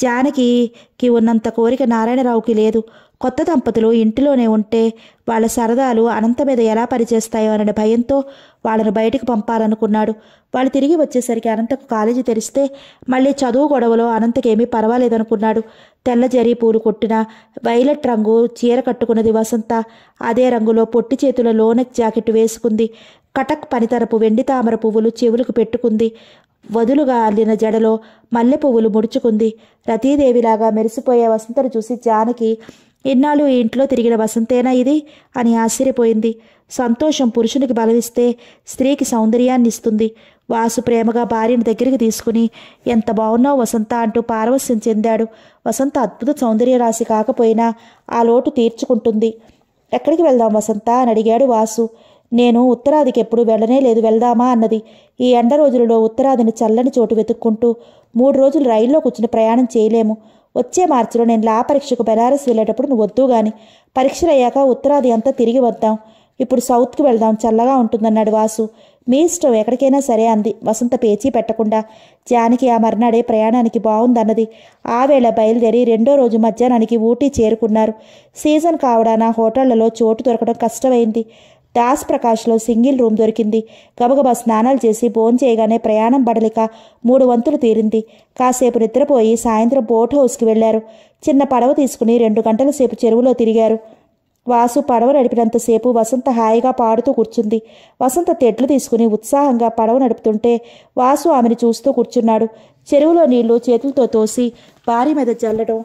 జానకికి ఉన్నంత కోరిక నారాయణరావుకి లేదు కొత్త దంపతులు ఇంటిలోనే ఉంటే వాళ్ళ సరదాలు అనంత మీద ఎలా పనిచేస్తాయో అనే భయంతో వాళ్ళను బయటకు పంపాలనుకున్నాడు వాళ్ళు తిరిగి వచ్చేసరికి అనంతకు కాలేజీ తెరిస్తే మళ్ళీ చదువు గొడవలో అనంతకేమీ పర్వాలేదనుకున్నాడు తెల్ల జరీ పూలు కొట్టిన వైలెట్ రంగు చీర కట్టుకున్నది వసంత అదే రంగులో పొట్టి చేతుల లోనెక్ జాకెట్ వేసుకుంది కటక్ పనితరపు వెండి తామర పువ్వులు చెవులకు పెట్టుకుంది వదులుగా అల్లిన జడలో మల్లె పువ్వులు ముడుచుకుంది రతీదేవిలాగా మెరిసిపోయే వసంతను చూసి జానకి ఇన్నాళ్ళు ఈ ఇంట్లో తిరిగిన వసంతేనా ఇది అని ఆశ్చర్యపోయింది సంతోషం పురుషునికి బలవిస్తే స్త్రీకి సౌందర్యాన్ని ఇస్తుంది వాసు ప్రేమగా భార్యను దగ్గరికి తీసుకుని ఎంత బాగున్నావు వసంత అంటూ పారవస్యం చెందాడు వసంత అద్భుత సౌందర్య రాశి కాకపోయినా ఆ లోటు తీర్చుకుంటుంది ఎక్కడికి వెళ్దాం వసంత అని అడిగాడు వాసు నేను ఉత్తరాదికి ఎప్పుడు వెళ్ళనే లేదు వెళ్దామా అన్నది ఈ ఎండ రోజులలో ఉత్తరాదిని చల్లని చోటు వెతుక్కుంటూ మూడు రోజులు రైల్లో కూర్చుని ప్రయాణం చేయలేము వచ్చే మార్చిలో నేను లా పరీక్షకు బెనారస్ వెళ్ళేటప్పుడు నువ్వు వద్దు గాని పరీక్షలు అయ్యాక ఉత్తరాది అంతా తిరిగి వద్దాం ఇప్పుడు సౌత్కి వెళ్దాం చల్లగా ఉంటుందన్నాడు వాసు మీ ఇష్టం ఎక్కడికైనా సరే అంది వసంత పేచీ పెట్టకుండా జానకి ఆ మర్నాడే ప్రయాణానికి బాగుందన్నది ఆ వేళ బయలుదేరి రెండో రోజు మధ్యాహ్నానికి ఊటీ చేరుకున్నారు సీజన్ కావడాన హోటళ్లలో చోటు దొరకడం కష్టమైంది దాస్ ప్రకాష్లో సింగిల్ రూమ్ దొరికింది గబగబా స్నానాలు చేసి భోంచేయగానే ప్రయాణం బడలిక మూడు వంతులు తీరింది కాసేపు నిద్రపోయి సాయంత్రం బోట్ హౌస్కి వెళ్లారు చిన్న పడవ తీసుకుని రెండు గంటల సేపు చెరువులో తిరిగారు వాసు పడవ నడిపినంతసేపు వసంత హాయిగా పాడుతూ కూర్చుంది వసంత తెడ్లు తీసుకుని ఉత్సాహంగా పడవ నడుపుతుంటే వాసు ఆమెను చూస్తూ కూర్చున్నాడు చెరువులో నీళ్లు చేతులతో తోసి భార్య మీద జల్లడం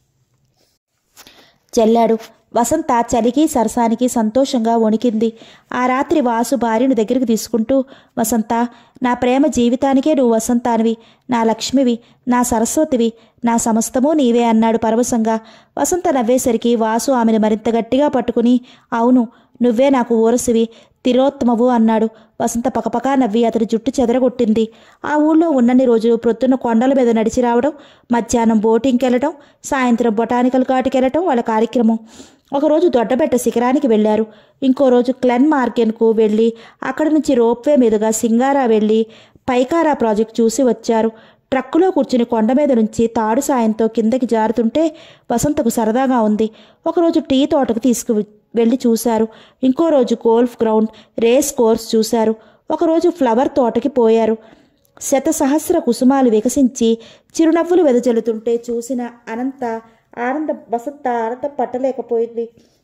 చల్లాడు వసంత చలికి సరసానికి సంతోషంగా వణికింది ఆ రాత్రి వాసు భార్యను దగ్గరికి తీసుకుంటూ వసంత నా ప్రేమ జీవితానికే నువ్వు వసంతానివి నా లక్ష్మివి నా సరస్వతివి నా సమస్తము నీవే అన్నాడు పరవశంగా వసంత నవ్వేసరికి వాసు ఆమెను మరింత గట్టిగా పట్టుకుని అవును నువ్వే నాకు ఊరసివి తిరోత్తమవు అన్నాడు వసంత పకపకా నవ్వి అతడి జుట్టు చెదరగొట్టింది ఆ ఊళ్ళో ఉన్నన్ని రోజులు ప్రొద్దున కొండల మీద నడిచి రావడం మధ్యాహ్నం బోటింగ్కి వెళ్ళటం సాయంత్రం బొటానికల్ ఘాట్కి వెళ్ళటం వాళ్ళ కార్యక్రమం ఒకరోజు దొడ్డబెట్ట శిఖరానికి వెళ్ళారు ఇంకో రోజు క్లెన్ మార్కెన్కు వెళ్ళి అక్కడి నుంచి రోప్వే మీదుగా సింగారా వెళ్ళి పైకారా ప్రాజెక్ట్ చూసి వచ్చారు ట్రక్కులో కూర్చుని కొండ మీద నుంచి తాడు సాయంతో కిందకి జారుతుంటే వసంతకు సరదాగా ఉంది ఒకరోజు టీ తోటకు తీసుకు వెళ్ళి చూశారు ఇంకో రోజు గోల్ఫ్ గ్రౌండ్ రేస్ కోర్స్ చూశారు ఒకరోజు ఫ్లవర్ తోటకి పోయారు శత సహస్ర కుసుమాలు వికసించి చిరునవ్వులు వెదజల్లుతుంటే చూసిన అనంత ఆనంద వసంత ఆనందం పట్టలేకపోయింది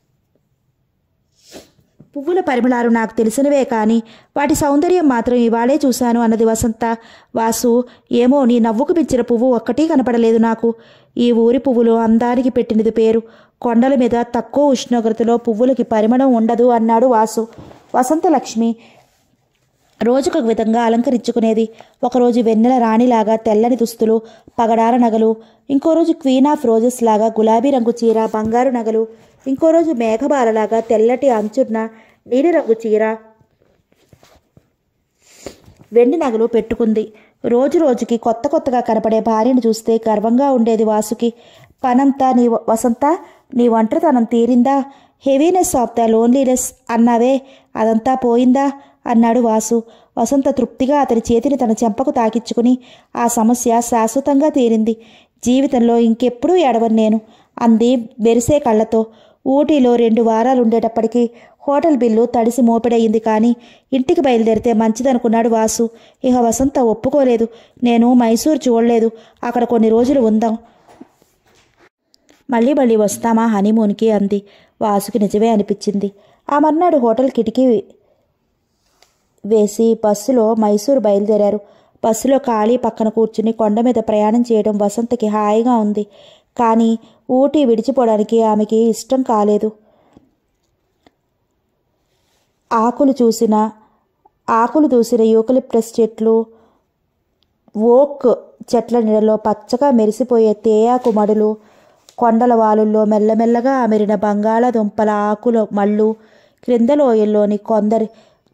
పువ్వుల పరిమళాలు నాకు తెలిసినవే కానీ వాటి సౌందర్యం మాత్రం ఇవాళే చూశాను అన్నది వసంత వాసు ఏమో నీ నవ్వుకు పిచ్చిన పువ్వు ఒక్కటీ కనపడలేదు నాకు ఈ ఊరి పువ్వులు అందానికి పెట్టినది పేరు కొండల మీద తక్కువ ఉష్ణోగ్రతలో పువ్వులకి పరిమళం ఉండదు అన్నాడు వాసు వసంత లక్ష్మి రోజుకొక విధంగా అలంకరించుకునేది ఒకరోజు వెన్నెల రాణిలాగా తెల్లని దుస్తులు పగడార నగలు ఇంకో రోజు క్వీన్ ఆఫ్ రోజెస్ లాగా గులాబీ రంగు చీర బంగారు నగలు ఇంకో రోజు మేఘబాలలాగా తెల్లటి అంచున్న నీలిరంగు చీర వెండి నగలు పెట్టుకుంది రోజు రోజుకి కొత్త కొత్తగా కనపడే భార్యను చూస్తే గర్వంగా ఉండేది వాసుకి పనంతా నీ వసంత నీ ఒంటరితనం తీరిందా హెవీనెస్ ఆఫ్ ద లోన్లీనెస్ అన్నావే అదంతా పోయిందా అన్నాడు వాసు వసంత తృప్తిగా అతని చేతిని తన చెంపకు తాకిచ్చుకుని ఆ సమస్య శాశ్వతంగా తీరింది జీవితంలో ఇంకెప్పుడూ ఎడవను నేను అంది మెరిసే కళ్ళతో ఊటీలో రెండు వారాలు ఉండేటప్పటికీ హోటల్ బిల్లు తడిసి మోపెడయింది కానీ ఇంటికి బయలుదేరితే మంచిదనుకున్నాడు వాసు ఇక వసంత ఒప్పుకోలేదు నేను మైసూర్ చూడలేదు అక్కడ కొన్ని రోజులు ఉందాం మళ్ళీ మళ్ళీ వస్తామా హనీమూన్కి అంది వాసుకి నిజమే అనిపించింది ఆ మర్నాడు హోటల్ కిటికీ వేసి బస్సులో మైసూరు బయలుదేరారు బస్సులో ఖాళీ పక్కన కూర్చుని కొండ మీద ప్రయాణం చేయడం వసంతకి హాయిగా ఉంది కానీ ఊటీ విడిచిపోవడానికి ఆమెకి ఇష్టం కాలేదు ఆకులు చూసిన ఆకులు దూసిన యూకలిప్టస్ చెట్లు ఓక్ చెట్ల నీడలో పచ్చగా మెరిసిపోయే తేయాకు మడులు కొండల వాలుల్లో మెల్లమెల్లగా అమెరిన బంగాళాదుంపల ఆకుల మళ్ళు క్రింద లోయల్లోని కొందరి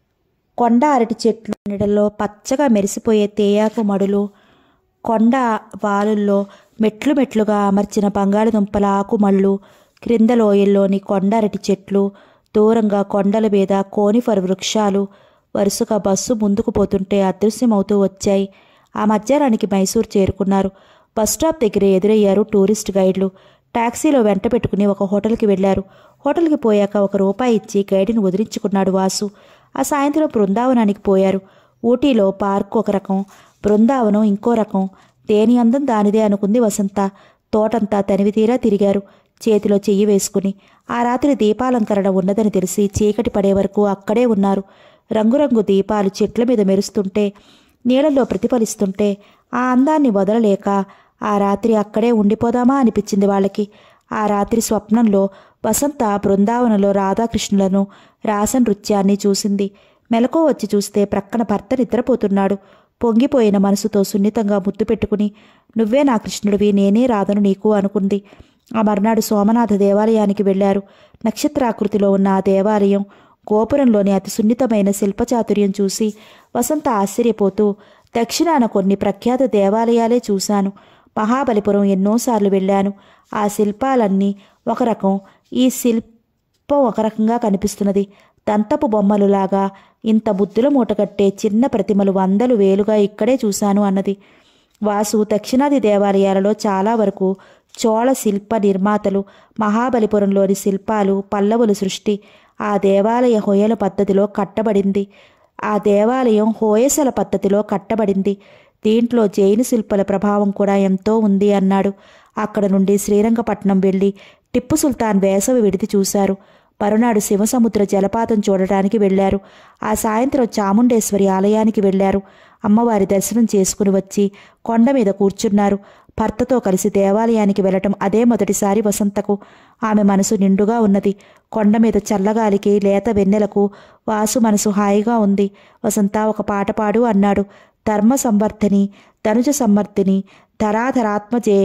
కొండ అరటి చెట్లు నీడల్లో పచ్చగా మెరిసిపోయే తేయాకు మడులు కొండ వాలుల్లో మెట్లు మెట్లుగా అమర్చిన బంగాళదుంపల ఆకుమళ్ళు క్రింద లోయల్లోని కొండ అరటి చెట్లు దూరంగా కొండల మీద కోనిఫర్ వృక్షాలు వరుసగా బస్సు ముందుకు పోతుంటే అదృశ్యమవుతూ వచ్చాయి ఆ మధ్యాహ్నానికి మైసూర్ చేరుకున్నారు బస్ స్టాప్ దగ్గర ఎదురయ్యారు టూరిస్ట్ గైడ్లు టాక్సీలో వెంట పెట్టుకుని ఒక హోటల్కి వెళ్లారు హోటల్కి పోయాక ఒక రూపాయి ఇచ్చి గైడ్ని వదిలించుకున్నాడు వాసు ఆ సాయంత్రం బృందావనానికి పోయారు ఊటీలో పార్క్ ఒక రకం బృందావనం ఇంకో రకం దేని అందం దానిదే అనుకుంది వసంత తోటంతా తనివి తీరా తిరిగారు చేతిలో చెయ్యి వేసుకుని ఆ రాత్రి దీపాలంకరణ ఉన్నదని తెలిసి చీకటి పడే వరకు అక్కడే ఉన్నారు రంగురంగు దీపాలు చెట్ల మీద మెరుస్తుంటే నీళ్ళల్లో ప్రతిఫలిస్తుంటే ఆ అందాన్ని వదలలేక ఆ రాత్రి అక్కడే ఉండిపోదామా అనిపించింది వాళ్ళకి ఆ రాత్రి స్వప్నంలో వసంత బృందావనంలో రాధాకృష్ణులను రాస నృత్యాన్ని చూసింది మెలకో వచ్చి చూస్తే ప్రక్కన భర్త నిద్రపోతున్నాడు పొంగిపోయిన మనసుతో సున్నితంగా ముద్దు పెట్టుకుని నువ్వే నా కృష్ణుడివి నేనే రాధను నీకు అనుకుంది ఆ మర్నాడు సోమనాథ దేవాలయానికి వెళ్లారు నక్షత్రాకృతిలో ఉన్న ఆ దేవాలయం గోపురంలోని అతి సున్నితమైన శిల్పచాతుర్యం చూసి వసంత ఆశ్చర్యపోతూ దక్షిణాన కొన్ని ప్రఖ్యాత దేవాలయాలే చూశాను మహాబలిపురం ఎన్నోసార్లు వెళ్ళాను ఆ శిల్పాలన్నీ ఒక రకం ఈ శిల్పం ఒక రకంగా కనిపిస్తున్నది దంతపు బొమ్మలులాగా ఇంత బుద్ధుల మూటగట్టే చిన్న ప్రతిమలు వందలు వేలుగా ఇక్కడే చూశాను అన్నది వాసు దక్షిణాది దేవాలయాలలో చాలా వరకు చోళ శిల్ప నిర్మాతలు మహాబలిపురంలోని శిల్పాలు పల్లవుల సృష్టి ఆ దేవాలయ హొయల పద్ధతిలో కట్టబడింది ఆ దేవాలయం హోయసల పద్ధతిలో కట్టబడింది దీంట్లో జైన శిల్పల ప్రభావం కూడా ఎంతో ఉంది అన్నాడు అక్కడ నుండి శ్రీరంగపట్నం వెళ్ళి టిప్పు సుల్తాన్ వేసవి విడిది చూశారు మరునాడు శివసముద్ర జలపాతం చూడటానికి వెళ్లారు ఆ సాయంత్రం చాముండేశ్వరి ఆలయానికి వెళ్లారు అమ్మవారి దర్శనం చేసుకుని వచ్చి కొండ మీద కూర్చున్నారు భర్తతో కలిసి దేవాలయానికి వెళ్లటం అదే మొదటిసారి వసంతకు ఆమె మనసు నిండుగా ఉన్నది కొండ మీద చల్లగాలికి లేత వెన్నెలకు వాసు మనసు హాయిగా ఉంది వసంత ఒక పాట పాడు అన్నాడు ధర్మ సంవర్ధని ధనుజ సంవర్ధిని ధరాధరాత్మజే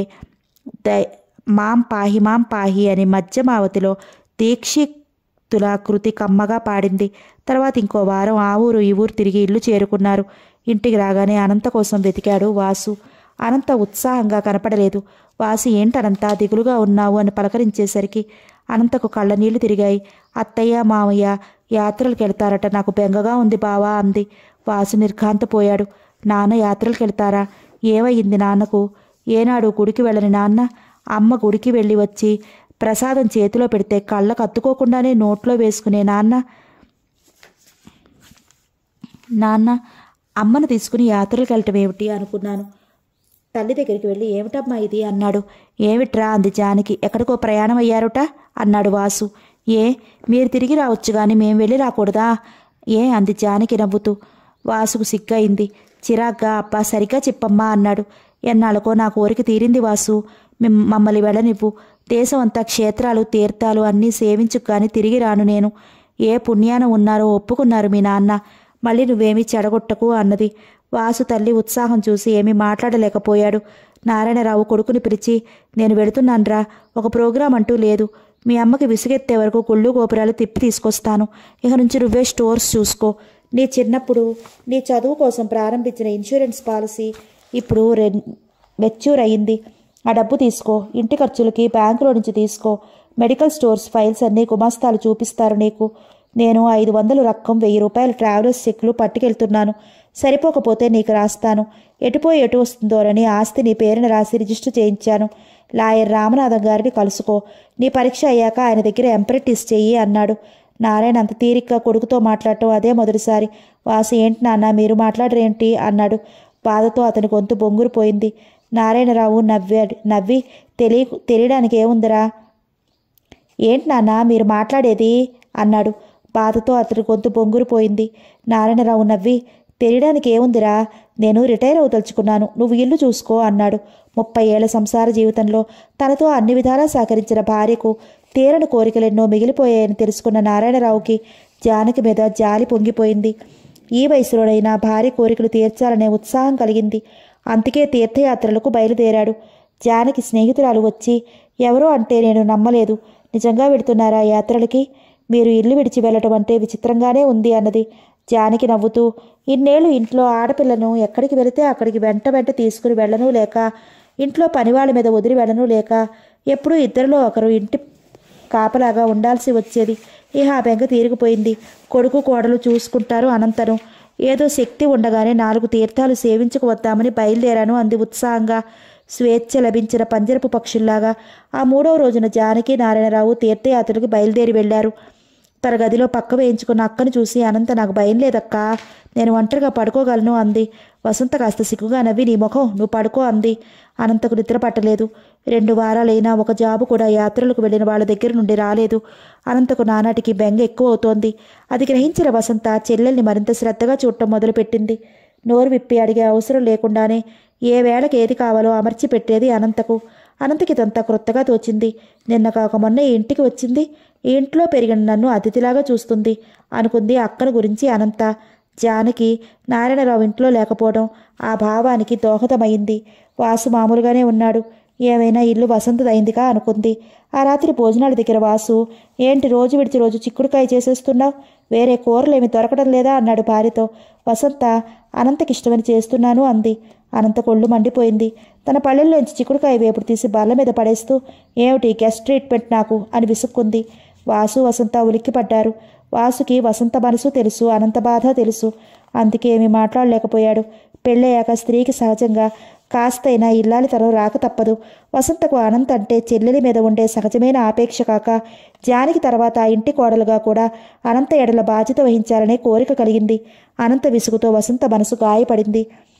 ద మాం పాహి మాం పాహి అని మధ్యమావతిలో దీక్షితుల కృతి కమ్మగా పాడింది తర్వాత ఇంకో వారం ఆ ఊరు ఈ ఊరు తిరిగి ఇల్లు చేరుకున్నారు ఇంటికి రాగానే అనంత కోసం వెతికాడు వాసు అనంత ఉత్సాహంగా కనపడలేదు వాసు ఏంటనంత దిగులుగా ఉన్నావు అని పలకరించేసరికి అనంతకు కళ్ళ నీళ్లు తిరిగాయి అత్తయ్య మామయ్య యాత్రలకు వెళ్తారట నాకు బెంగగా ఉంది బావా అంది వాసు నిర్ఘాంతపోయాడు నాన్న యాత్రలకు వెళ్తారా ఏమయ్యింది నాన్నకు ఏనాడు గుడికి వెళ్ళని నాన్న అమ్మ గుడికి వెళ్ళి వచ్చి ప్రసాదం చేతిలో పెడితే కళ్ళకు అత్తుకోకుండానే నోట్లో వేసుకునే నాన్న నాన్న అమ్మను తీసుకుని యాత్రలకు వెళ్ళటం ఏమిటి అనుకున్నాను తల్లి దగ్గరికి వెళ్ళి ఏమిటమ్మా ఇది అన్నాడు ఏమిట్రా అంది జానకి ఎక్కడికో ప్రయాణం అయ్యారుట అన్నాడు వాసు ఏ మీరు తిరిగి రావచ్చు కానీ మేం వెళ్ళి రాకూడదా ఏ అంది జానకి నవ్వుతూ వాసుకు సిగ్గయింది చిరాగ్గా అబ్బా సరిగ్గా చెప్పమ్మా అన్నాడు ఎన్నాళ్ళకో నా కోరిక తీరింది వాసు మిమ్ మమ్మల్ని వెళ్ళనివ్వు దేశం అంతా క్షేత్రాలు తీర్థాలు అన్నీ సేవించుకు కానీ తిరిగి రాను నేను ఏ పుణ్యాన ఉన్నారో ఒప్పుకున్నారు మీ నాన్న మళ్ళీ నువ్వేమీ చెడగొట్టకు అన్నది వాసు తల్లి ఉత్సాహం చూసి ఏమీ మాట్లాడలేకపోయాడు నారాయణరావు కొడుకుని పిలిచి నేను వెళుతున్నాన్రా ఒక ప్రోగ్రాం అంటూ లేదు మీ అమ్మకి విసుగెత్తే వరకు గుళ్ళు గోపురాలు తిప్పి తీసుకొస్తాను ఇక నుంచి నువ్వే స్టోర్స్ చూసుకో నీ చిన్నప్పుడు నీ చదువు కోసం ప్రారంభించిన ఇన్సూరెన్స్ పాలసీ ఇప్పుడు రె మెచ్యూర్ అయ్యింది ఆ డబ్బు తీసుకో ఇంటి ఖర్చులకి బ్యాంకులో నుంచి తీసుకో మెడికల్ స్టోర్స్ ఫైల్స్ అన్నీ గుమాస్తాలు చూపిస్తారు నీకు నేను ఐదు వందలు రక్కం వెయ్యి రూపాయల ట్రావెలర్స్ చెక్లు పట్టుకెళ్తున్నాను సరిపోకపోతే నీకు రాస్తాను ఎటుపోయి ఎటు వస్తుందోనని ఆస్తి నీ పేరున రాసి రిజిస్టర్ చేయించాను లాయర్ రామనాథం గారిని కలుసుకో నీ పరీక్ష అయ్యాక ఆయన దగ్గర ఎంప్రెటిస్ చెయ్యి అన్నాడు నారాయణ అంత తీరిగ్గా కొడుకుతో మాట్లాడటం అదే మొదటిసారి వాసు ఏంటి నాన్న మీరు మాట్లాడరేంటి అన్నాడు బాధతో అతని గొంతు బొంగురుపోయింది నారాయణరావు నవ్వాడు నవ్వి తెలియ తెలియడానికి ఏముందిరా ఏంటి నాన్న మీరు మాట్లాడేది అన్నాడు బాధతో అతని గొంతు బొంగురుపోయింది నారాయణరావు నవ్వి తెలియడానికి ఏముందిరా నేను రిటైర్ అవదలుచుకున్నాను నువ్వు ఇల్లు చూసుకో అన్నాడు ముప్పై ఏళ్ల సంసార జీవితంలో తనతో అన్ని విధాలా సహకరించిన భార్యకు తీరని కోరికలెన్నో మిగిలిపోయాయని తెలుసుకున్న నారాయణరావుకి జానకి మీద జాలి పొంగిపోయింది ఈ వయసులోనైనా భార్య కోరికలు తీర్చాలనే ఉత్సాహం కలిగింది అందుకే తీర్థయాత్రలకు బయలుదేరాడు జానకి స్నేహితురాలు వచ్చి ఎవరో అంటే నేను నమ్మలేదు నిజంగా వెడుతున్నారా యాత్రలకి మీరు ఇల్లు విడిచి వెళ్ళటం అంటే విచిత్రంగానే ఉంది అన్నది జానకి నవ్వుతూ ఇన్నేళ్ళు ఇంట్లో ఆడపిల్లను ఎక్కడికి వెళితే అక్కడికి వెంట వెంట తీసుకుని వెళ్ళను లేక ఇంట్లో పనివాళ్ళ మీద వదిలి వెళ్ళను లేక ఎప్పుడూ ఇద్దరిలో ఒకరు ఇంటి కాపలాగా ఉండాల్సి వచ్చేది ఇహ ఆ బెంగ తీరిగిపోయింది కొడుకు కోడలు చూసుకుంటారు అనంతరం ఏదో శక్తి ఉండగానే నాలుగు తీర్థాలు సేవించుకు వద్దామని బయలుదేరాను అంది ఉత్సాహంగా స్వేచ్ఛ లభించిన పంజరపు పక్షుల్లాగా ఆ మూడవ రోజున జానకి నారాయణరావు తీర్థయాత్రలకు బయలుదేరి వెళ్లారు తన గదిలో పక్క వేయించుకున్న అక్కను చూసి అనంత నాకు భయం లేదక్కా నేను ఒంటరిగా పడుకోగలను అంది వసంత కాస్త సిగ్గుగా నవ్వి నీ ముఖం నువ్వు పడుకో అంది అనంతకు నిద్ర పట్టలేదు రెండు వారాలైనా ఒక జాబు కూడా యాత్రలకు వెళ్ళిన వాళ్ళ దగ్గర నుండి రాలేదు అనంతకు నానాటికి బెంగ ఎక్కువ అవుతోంది అది గ్రహించిన వసంత చెల్లెల్ని మరింత శ్రద్ధగా చూడటం మొదలుపెట్టింది నోరు విప్పి అడిగే అవసరం లేకుండానే ఏ వేళకి ఏది కావాలో అమర్చి పెట్టేది అనంతకు అనంతకి ఇదంతా క్రొత్తగా తోచింది నిన్న కాక మొన్న ఈ ఇంటికి వచ్చింది ఈ ఇంట్లో పెరిగిన నన్ను అతిథిలాగా చూస్తుంది అనుకుంది అక్కను గురించి అనంత జానకి నారాయణరావు ఇంట్లో లేకపోవడం ఆ భావానికి దోహదమైంది వాసు మామూలుగానే ఉన్నాడు ఏమైనా ఇల్లు వసంతదైందిగా అనుకుంది ఆ రాత్రి భోజనాల దగ్గర వాసు ఏంటి రోజు విడిచి రోజు చిక్కుడుకాయ చేసేస్తున్నావు వేరే కూరలేమి దొరకడం లేదా అన్నాడు భార్యతో వసంత అనంతకి ఇష్టమని చేస్తున్నాను అంది అనంత కొళ్ళు మండిపోయింది తన పళ్ళెల్లోంచి చిక్కుడుకాయ వేపుడు తీసి బల్ల మీద పడేస్తూ ఏమిటి గెస్ట్ ట్రీట్మెంట్ నాకు అని విసుక్కుంది వాసు వసంత ఉలిక్కిపడ్డారు వాసుకి వసంత మనసు తెలుసు అనంత బాధ తెలుసు అందుకే ఏమీ మాట్లాడలేకపోయాడు పెళ్ళయ్యాక స్త్రీకి సహజంగా కాస్తైనా ఇల్లాలితనం రాక తప్పదు వసంతకు అనంత్ అంటే చెల్లెలి మీద ఉండే సహజమైన ఆపేక్ష కాక జానికి తర్వాత ఆ ఇంటి కోడలుగా కూడా అనంత ఎడల బాధ్యత వహించాలనే కోరిక కలిగింది అనంత విసుగుతో వసంత మనసు గాయపడింది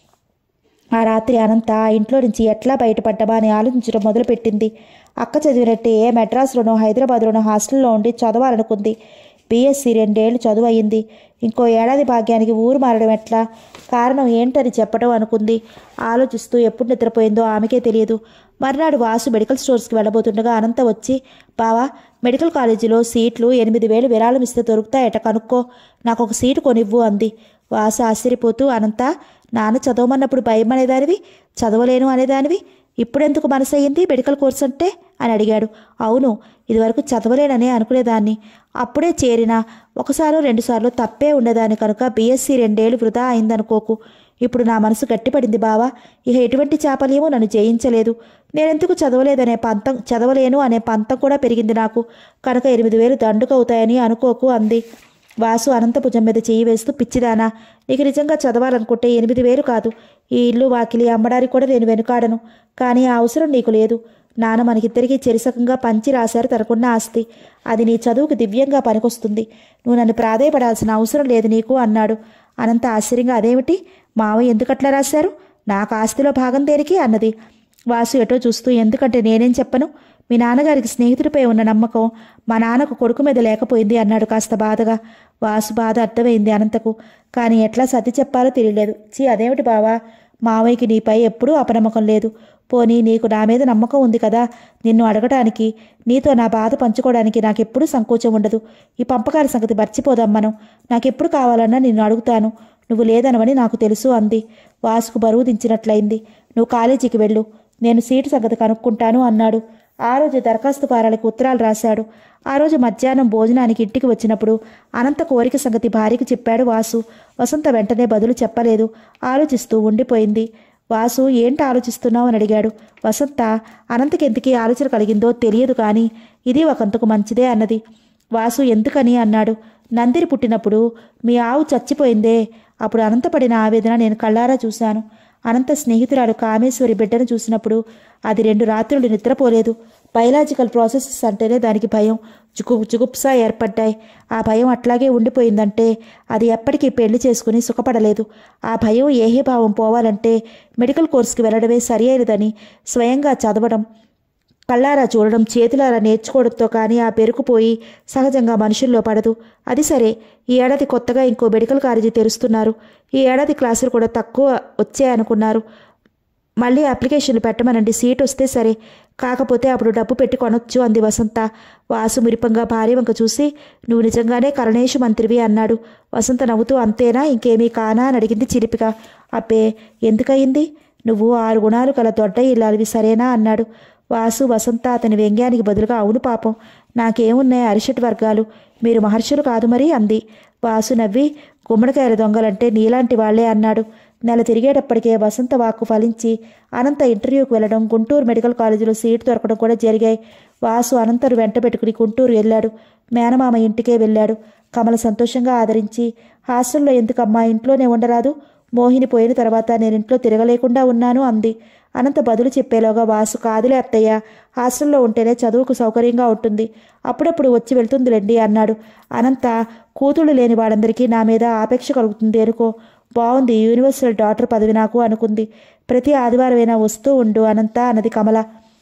ఆ రాత్రి అనంత ఆ ఇంట్లో నుంచి ఎట్లా బయటపడ్డమా అని ఆలోచించడం మొదలుపెట్టింది అక్క చదివినట్టే ఏ మెడ్రాస్లోనో హైదరాబాద్లోనో హాస్టల్లో ఉండి చదవాలనుకుంది బీఎస్సీ రెండేళ్లు చదువు అయింది ఇంకో ఏడాది భాగ్యానికి ఊరు మారడం ఎట్లా కారణం ఏంటని చెప్పడం అనుకుంది ఆలోచిస్తూ ఎప్పుడు నిద్రపోయిందో ఆమెకే తెలియదు మర్నాడు వాసు మెడికల్ స్టోర్స్కి వెళ్ళబోతుండగా అనంత వచ్చి బావా మెడికల్ కాలేజీలో సీట్లు ఎనిమిది వేలు విరాళం ఇస్తే దొరుకుతాయట కనుక్కో నాకు ఒక సీటు కొనివ్వు అంది వాసు ఆశ్చర్యపోతూ అనంత నాన్న చదవమన్నప్పుడు భయం అనేదానివి చదవలేను అనేదానివి ఇప్పుడెందుకు మనసయ్యింది మెడికల్ కోర్స్ అంటే అని అడిగాడు అవును ఇదివరకు చదవలేననే అనుకునేదాన్ని అప్పుడే చేరిన ఒకసారో రెండుసార్లు తప్పే ఉండేదాన్ని కనుక బీఎస్సీ రెండేళ్లు వృధా అయిందనుకోకు ఇప్పుడు నా మనసు గట్టిపడింది బావా ఇక ఎటువంటి చాపల్యమో నన్ను జయించలేదు నేనెందుకు చదవలేదనే పంతం చదవలేను అనే పంతం కూడా పెరిగింది నాకు కనుక ఎనిమిది వేలు దండుకవుతాయని అనుకోకు అంది వాసు అనంత భుజం మీద చెయ్యి వేస్తూ పిచ్చిదానా నీకు నిజంగా చదవాలనుకుంటే ఎనిమిది వేలు కాదు ఈ ఇల్లు వాకిలి అమ్మడానికి కూడా నేను వెనుకాడను కానీ ఆ అవసరం నీకు లేదు నాన్న మనకిద్దరికీ చెరిసకంగా పంచి రాశారు తనకున్న ఆస్తి అది నీ చదువుకు దివ్యంగా పనికొస్తుంది నువ్వు నన్ను ప్రాధేయపడాల్సిన అవసరం లేదు నీకు అన్నాడు అనంత ఆశ్చర్యంగా అదేమిటి మావయ్య ఎందుకట్లా రాశారు నాకు ఆస్తిలో భాగం దేనికి అన్నది వాసు ఎటో చూస్తూ ఎందుకంటే నేనేం చెప్పను మీ నాన్నగారికి స్నేహితుడిపై ఉన్న నమ్మకం మా నాన్నకు కొడుకు మీద లేకపోయింది అన్నాడు కాస్త బాధగా వాసు బాధ అర్థమైంది అనంతకు కానీ ఎట్లా సర్ది చెప్పాలో తెలియలేదు చీ అదేమిటి బావా మావయ్యకి నీపై ఎప్పుడూ అపనమ్మకం లేదు పోనీ నీకు నా మీద నమ్మకం ఉంది కదా నిన్ను అడగటానికి నీతో నా బాధ పంచుకోవడానికి నాకెప్పుడు సంకోచం ఉండదు ఈ పంపకాల సంగతి మర్చిపోదాం మనం నాకెప్పుడు కావాలన్నా నిన్ను అడుగుతాను నువ్వు లేదనవని నాకు తెలుసు అంది వాసుకు బరువు దించినట్లయింది నువ్వు కాలేజీకి వెళ్ళు నేను సీటు సంగతి కనుక్కుంటాను అన్నాడు ఆ రోజు దరఖాస్తు ఫారాలకు ఉత్తరాలు రాశాడు ఆ రోజు మధ్యాహ్నం భోజనానికి ఇంటికి వచ్చినప్పుడు అనంత కోరిక సంగతి భార్యకు చెప్పాడు వాసు వసంత వెంటనే బదులు చెప్పలేదు ఆలోచిస్తూ ఉండిపోయింది వాసు ఏంటి ఆలోచిస్తున్నావు అని అడిగాడు వసంత అనంతకి ఎందుకీ ఆలోచన కలిగిందో తెలియదు కానీ ఇది ఒకంతకు మంచిదే అన్నది వాసు ఎందుకని అన్నాడు నందిని పుట్టినప్పుడు మీ ఆవు చచ్చిపోయిందే అప్పుడు అనంతపడిన ఆవేదన నేను కళ్ళారా చూశాను అనంత స్నేహితురాలు కామేశ్వరి బిడ్డను చూసినప్పుడు అది రెండు రాత్రులు నిద్రపోలేదు బయలాజికల్ ప్రాసెసెస్ అంటేనే దానికి భయం జుగు జుగుప్సా ఏర్పడ్డాయి ఆ భయం అట్లాగే ఉండిపోయిందంటే అది ఎప్పటికీ పెళ్లి చేసుకుని సుఖపడలేదు ఆ భయం ఏహీభావం పోవాలంటే మెడికల్ కోర్సుకి వెళ్ళడమే సరి అయినదని స్వయంగా చదవడం కళ్ళారా చూడడం చేతులారా నేర్చుకోవడంతో కానీ ఆ పెరుకుపోయి సహజంగా మనుషుల్లో పడదు అది సరే ఈ ఏడాది కొత్తగా ఇంకో మెడికల్ కాలేజీ తెరుస్తున్నారు ఈ ఏడాది క్లాసులు కూడా తక్కువ వచ్చాయనుకున్నారు మళ్ళీ అప్లికేషన్లు పెట్టమనండి సీట్ వస్తే సరే కాకపోతే అప్పుడు డబ్బు పెట్టి కొనొచ్చు అంది వసంత వాసు మిరిపంగా భార్య వంక చూసి నువ్వు నిజంగానే కరణేషు మంత్రివి అన్నాడు వసంత నవ్వుతూ అంతేనా ఇంకేమీ కానా అని అడిగింది చిలిపిగా అబ్బే ఎందుకయింది నువ్వు ఆరు గుణాలు గల దొడ్డ ఇల్లాలివి సరేనా అన్నాడు వాసు వసంత అతని వ్యంగ్యానికి బదులుగా అవును పాపం నాకేమున్నాయి అరిషట్ వర్గాలు మీరు మహర్షులు కాదు మరి అంది వాసు నవ్వి గుమ్మడికాయల దొంగలంటే నీలాంటి వాళ్లే అన్నాడు నెల తిరిగేటప్పటికే వసంత వాక్కు ఫలించి అనంత ఇంటర్వ్యూకి వెళ్ళడం గుంటూరు మెడికల్ కాలేజీలో సీటు దొరకడం కూడా జరిగాయి వాసు అనంతరు వెంట పెట్టుకుని గుంటూరు వెళ్ళాడు మేనమామ ఇంటికే వెళ్ళాడు కమల సంతోషంగా ఆదరించి హాస్టల్లో ఎందుకమ్మా ఇంట్లోనే ఉండరాదు మోహిని పోయిన తర్వాత నేను ఇంట్లో తిరగలేకుండా ఉన్నాను అంది అనంత బదులు చెప్పేలోగా వాసు కాదులే అత్తయ్య హాస్టల్లో ఉంటేనే చదువుకు సౌకర్యంగా ఉంటుంది అప్పుడప్పుడు వచ్చి వెళ్తుందిలేండి అన్నాడు అనంత కూతుళ్ళు లేని వాళ్ళందరికీ నా మీద ఆపేక్ష కలుగుతుంది అనుకో బాగుంది యూనివర్సల్ డాక్టర్ పదవి నాకు అనుకుంది ప్రతి ఆదివారమైనా వస్తూ ఉండు అనంత అన్నది కమల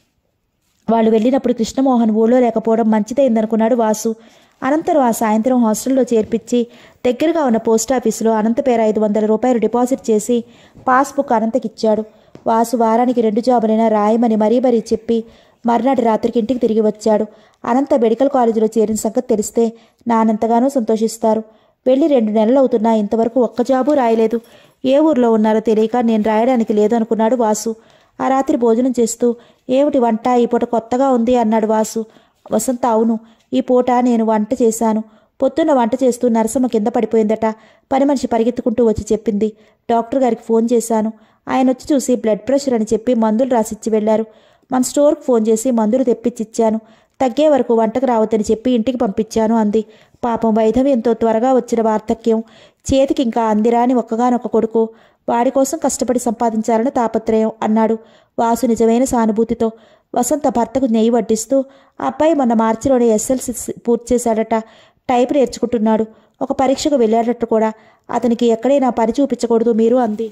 వాళ్ళు వెళ్ళినప్పుడు కృష్ణమోహన్ ఊళ్ళో లేకపోవడం మంచిదైందనుకున్నాడు వాసు అనంతరం ఆ సాయంత్రం హాస్టల్లో చేర్పించి దగ్గరగా ఉన్న పోస్ట్ ఆఫీసులో అనంత పేర ఐదు వందల రూపాయలు డిపాజిట్ చేసి పాస్బుక్ అనంతకిచ్చాడు వాసు వారానికి రెండు జాబులైనా రాయమని మరీ మరీ చెప్పి మర్నాటి రాత్రికి ఇంటికి తిరిగి వచ్చాడు అనంత మెడికల్ కాలేజీలో చేరిన సంగతి తెలిస్తే నానంతగానో సంతోషిస్తారు వెళ్ళి రెండు నెలలు అవుతున్నా ఇంతవరకు ఒక్క జాబు రాయలేదు ఏ ఊర్లో ఉన్నారో తెలియక నేను రాయడానికి లేదు అనుకున్నాడు వాసు ఆ రాత్రి భోజనం చేస్తూ ఏమిటి వంట ఈ పూట కొత్తగా ఉంది అన్నాడు వాసు వసంత అవును ఈ పూట నేను వంట చేశాను పొద్దున్న వంట చేస్తూ నరసమ్మ కింద పడిపోయిందట పని మనిషి పరిగెత్తుకుంటూ వచ్చి చెప్పింది డాక్టర్ గారికి ఫోన్ చేశాను ఆయన వచ్చి చూసి బ్లడ్ ప్రెషర్ అని చెప్పి మందులు రాసిచ్చి వెళ్లారు మన స్టోర్కి ఫోన్ చేసి మందులు తెప్పించిచ్చాను తగ్గే వరకు వంటకు రావద్దని చెప్పి ఇంటికి పంపించాను అంది పాపం వైధవ్యంతో త్వరగా వచ్చిన వార్ధక్యం చేతికి ఇంకా అందిరాని ఒక్కగానొక్క కొడుకు వాడి కోసం కష్టపడి సంపాదించాలని తాపత్రయం అన్నాడు వాసు నిజమైన సానుభూతితో వసంత భర్తకు నెయ్యి వడ్డిస్తూ ఆ అబ్బాయి మొన్న మార్చిలోనే ఎస్ఎల్సి పూర్తి చేశాడట టైప్ నేర్చుకుంటున్నాడు ఒక పరీక్షకు వెళ్ళాడట కూడా అతనికి ఎక్కడైనా పని చూపించకూడదు మీరు అంది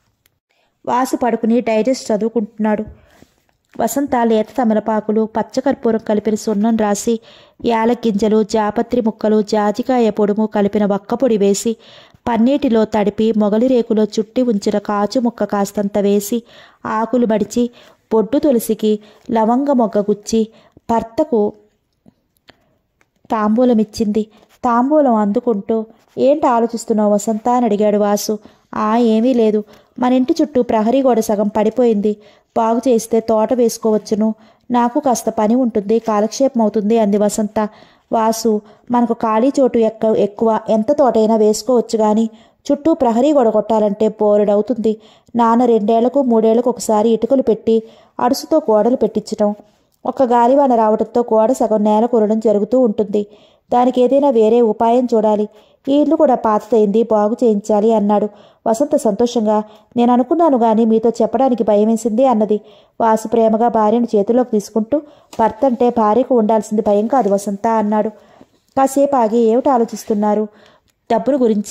వాసు పడుకుని డైజెస్ట్ చదువుకుంటున్నాడు వసంత లేత తమలపాకులు పచ్చకర్పూరం కలిపిన సున్నం రాసి యాలగింజలు జాపత్రి ముక్కలు జాజికాయ పొడుము కలిపిన వక్కపొడి వేసి పన్నీటిలో తడిపి మొగలి రేకులో చుట్టి ఉంచిన కాచు ముక్క కాస్తంత వేసి ఆకులు మడిచి బొడ్డు తులసికి లవంగ మొగ్గ గుచ్చి భర్తకు తాంబూలం ఇచ్చింది తాంబూలం అందుకుంటూ ఏంటి ఆలోచిస్తున్నావు వసంత అని అడిగాడు వాసు ఆ ఏమీ లేదు మన ఇంటి చుట్టూ ప్రహరీ గోడ సగం పడిపోయింది బాగు చేస్తే తోట వేసుకోవచ్చును నాకు కాస్త పని ఉంటుంది కాలక్షేపం అవుతుంది అంది వసంత వాసు మనకు ఖాళీ చోటు ఎక్క ఎక్కువ ఎంత తోటైనా వేసుకోవచ్చు కానీ చుట్టూ ప్రహరీ గోడ కొట్టాలంటే బోరెడవుతుంది నాన్న రెండేళ్లకు మూడేళ్లకు ఒకసారి ఇటుకలు పెట్టి అడుసుతో గోడలు పెట్టించటం ఒక గాలివాన రావడంతో గోడ సగం నేల కూరడం జరుగుతూ ఉంటుంది దానికి ఏదైనా వేరే ఉపాయం చూడాలి ఈ ఇల్లు కూడా పాతదైంది బాగు చేయించాలి అన్నాడు వసంత సంతోషంగా నేను అనుకున్నాను గాని మీతో చెప్పడానికి భయమేసింది అన్నది వాసు ప్రేమగా భార్యను చేతిలోకి తీసుకుంటూ భర్త అంటే భార్యకు ఉండాల్సింది భయం కాదు వసంత అన్నాడు కాసేపు ఆగి ఏమిటి ఆలోచిస్తున్నారు డబ్బును గురించా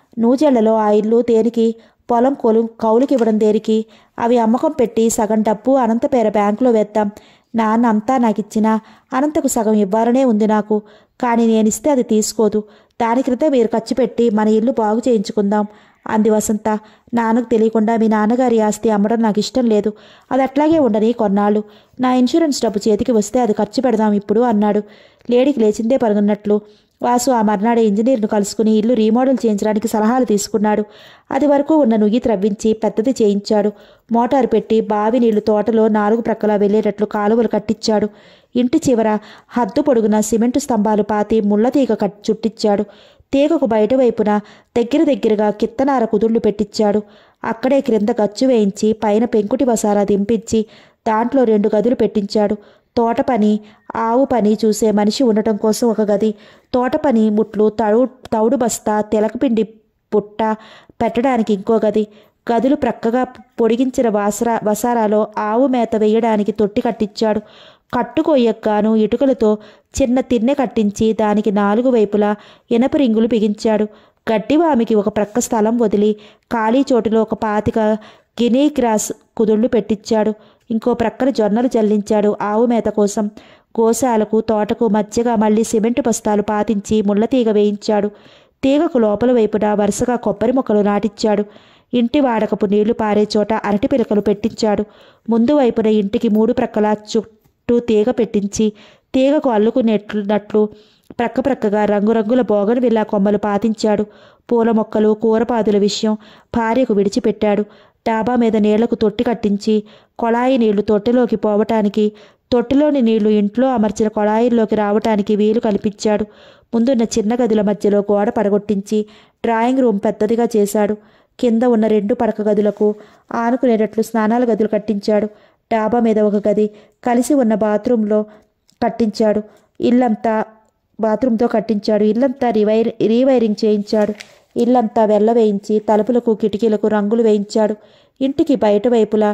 నూజెళ్లలో ఆ ఇల్లు దేనికి పొలం కొలు కౌలుకి ఇవ్వడం దేనికి అవి అమ్మకం పెట్టి సగం డబ్బు అనంత పేర బ్యాంకులో వేద్దాం నాన్న అంతా నాకు ఇచ్చినా అనంతకు సగం ఇవ్వాలనే ఉంది నాకు కానీ నేనిస్తే అది తీసుకోదు దాని క్రితం మీరు ఖర్చు పెట్టి మన ఇల్లు బాగు చేయించుకుందాం అంది వసంత నాన్నకు తెలియకుండా మీ నాన్నగారి ఆస్తి అమ్మడం నాకు ఇష్టం లేదు అది అట్లాగే ఉండని కొన్నాళ్ళు నా ఇన్సూరెన్స్ డబ్బు చేతికి వస్తే అది ఖర్చు పెడదాం ఇప్పుడు అన్నాడు లేడీకి లేచిందే పరుగున్నట్లు వాసు ఆ మర్నాడే ఇంజనీర్ను కలుసుకుని ఇల్లు రీమోడల్ చేయించడానికి సలహాలు తీసుకున్నాడు అది వరకు ఉన్న నుయ్యి త్రవ్వించి పెద్దది చేయించాడు మోటారు పెట్టి బావి నీళ్లు తోటలో నాలుగు ప్రక్కల వెళ్ళేటట్లు కాలువలు కట్టించాడు ఇంటి చివర హద్దు పొడుగున సిమెంటు స్తంభాలు పాతి ముళ్ళతీగ కట్ చుట్టించాడు తీగకు బయట వైపున దగ్గర దగ్గరగా కిత్తనార కుదుళ్లు పెట్టించాడు అక్కడే క్రింద గచ్చు వేయించి పైన పెంకుటి వసారా దింపించి దాంట్లో రెండు గదులు పెట్టించాడు తోట పని ఆవు పని చూసే మనిషి ఉండటం కోసం ఒక గది తోట పని ముట్లు తడు తౌడు బస్తా తెలకపిండి పుట్ట పెట్టడానికి ఇంకో గది గదులు ప్రక్కగా పొడిగించిన వాసరా వసారాలో ఆవు మేత వేయడానికి తొట్టి కట్టించాడు కట్టుకొయ్యగాను ఇటుకలతో చిన్న తిన్నె కట్టించి దానికి నాలుగు వైపులా ఇనప రింగులు బిగించాడు గడ్డివామికి ఒక ప్రక్క స్థలం వదిలి ఖాళీ చోటులో ఒక పాతిక గినీ గ్రాస్ కుదుళ్లు పెట్టించాడు ఇంకో ప్రక్కన జొన్నలు జల్లించాడు ఆవు మేత కోసం గోశాలకు తోటకు మధ్యగా మళ్ళీ సిమెంటు బస్తాలు పాతించి ముళ్ళతీగ వేయించాడు తీగకు లోపల వైపున వరుసగా కొబ్బరి మొక్కలు నాటించాడు ఇంటి వాడకపు నీళ్లు పారే చోట అరటి పిలకలు పెట్టించాడు ముందు వైపున ఇంటికి మూడు ప్రక్కల చుట్టూ తీగ పెట్టించి తీగకు అల్లుకునేట్లున్నట్లు ప్రక్క ప్రక్కగా రంగురంగుల బోగన్ విల్లా కొమ్మలు పాతించాడు పూల మొక్కలు కూరపాదుల విషయం భార్యకు విడిచిపెట్టాడు డాబా మీద నీళ్లకు తొట్టి కట్టించి కొళాయి నీళ్లు తొట్టిలోకి పోవటానికి తొట్టిలోని నీళ్లు ఇంట్లో అమర్చిన కొళాయిల్లోకి రావటానికి వీలు కల్పించాడు ముందున్న చిన్న గదుల మధ్యలో గోడ పడగొట్టించి డ్రాయింగ్ రూమ్ పెద్దదిగా చేశాడు కింద ఉన్న రెండు పడక గదులకు ఆనుకునేటట్లు స్నానాల గదులు కట్టించాడు డాబా మీద ఒక గది కలిసి ఉన్న బాత్రూంలో కట్టించాడు ఇల్లంతా బాత్రూంతో కట్టించాడు ఇల్లంతా రివైర్ రీవైరింగ్ చేయించాడు ఇల్లంతా వెల్ల వేయించి తలుపులకు కిటికీలకు రంగులు వేయించాడు ఇంటికి బయట వైపులా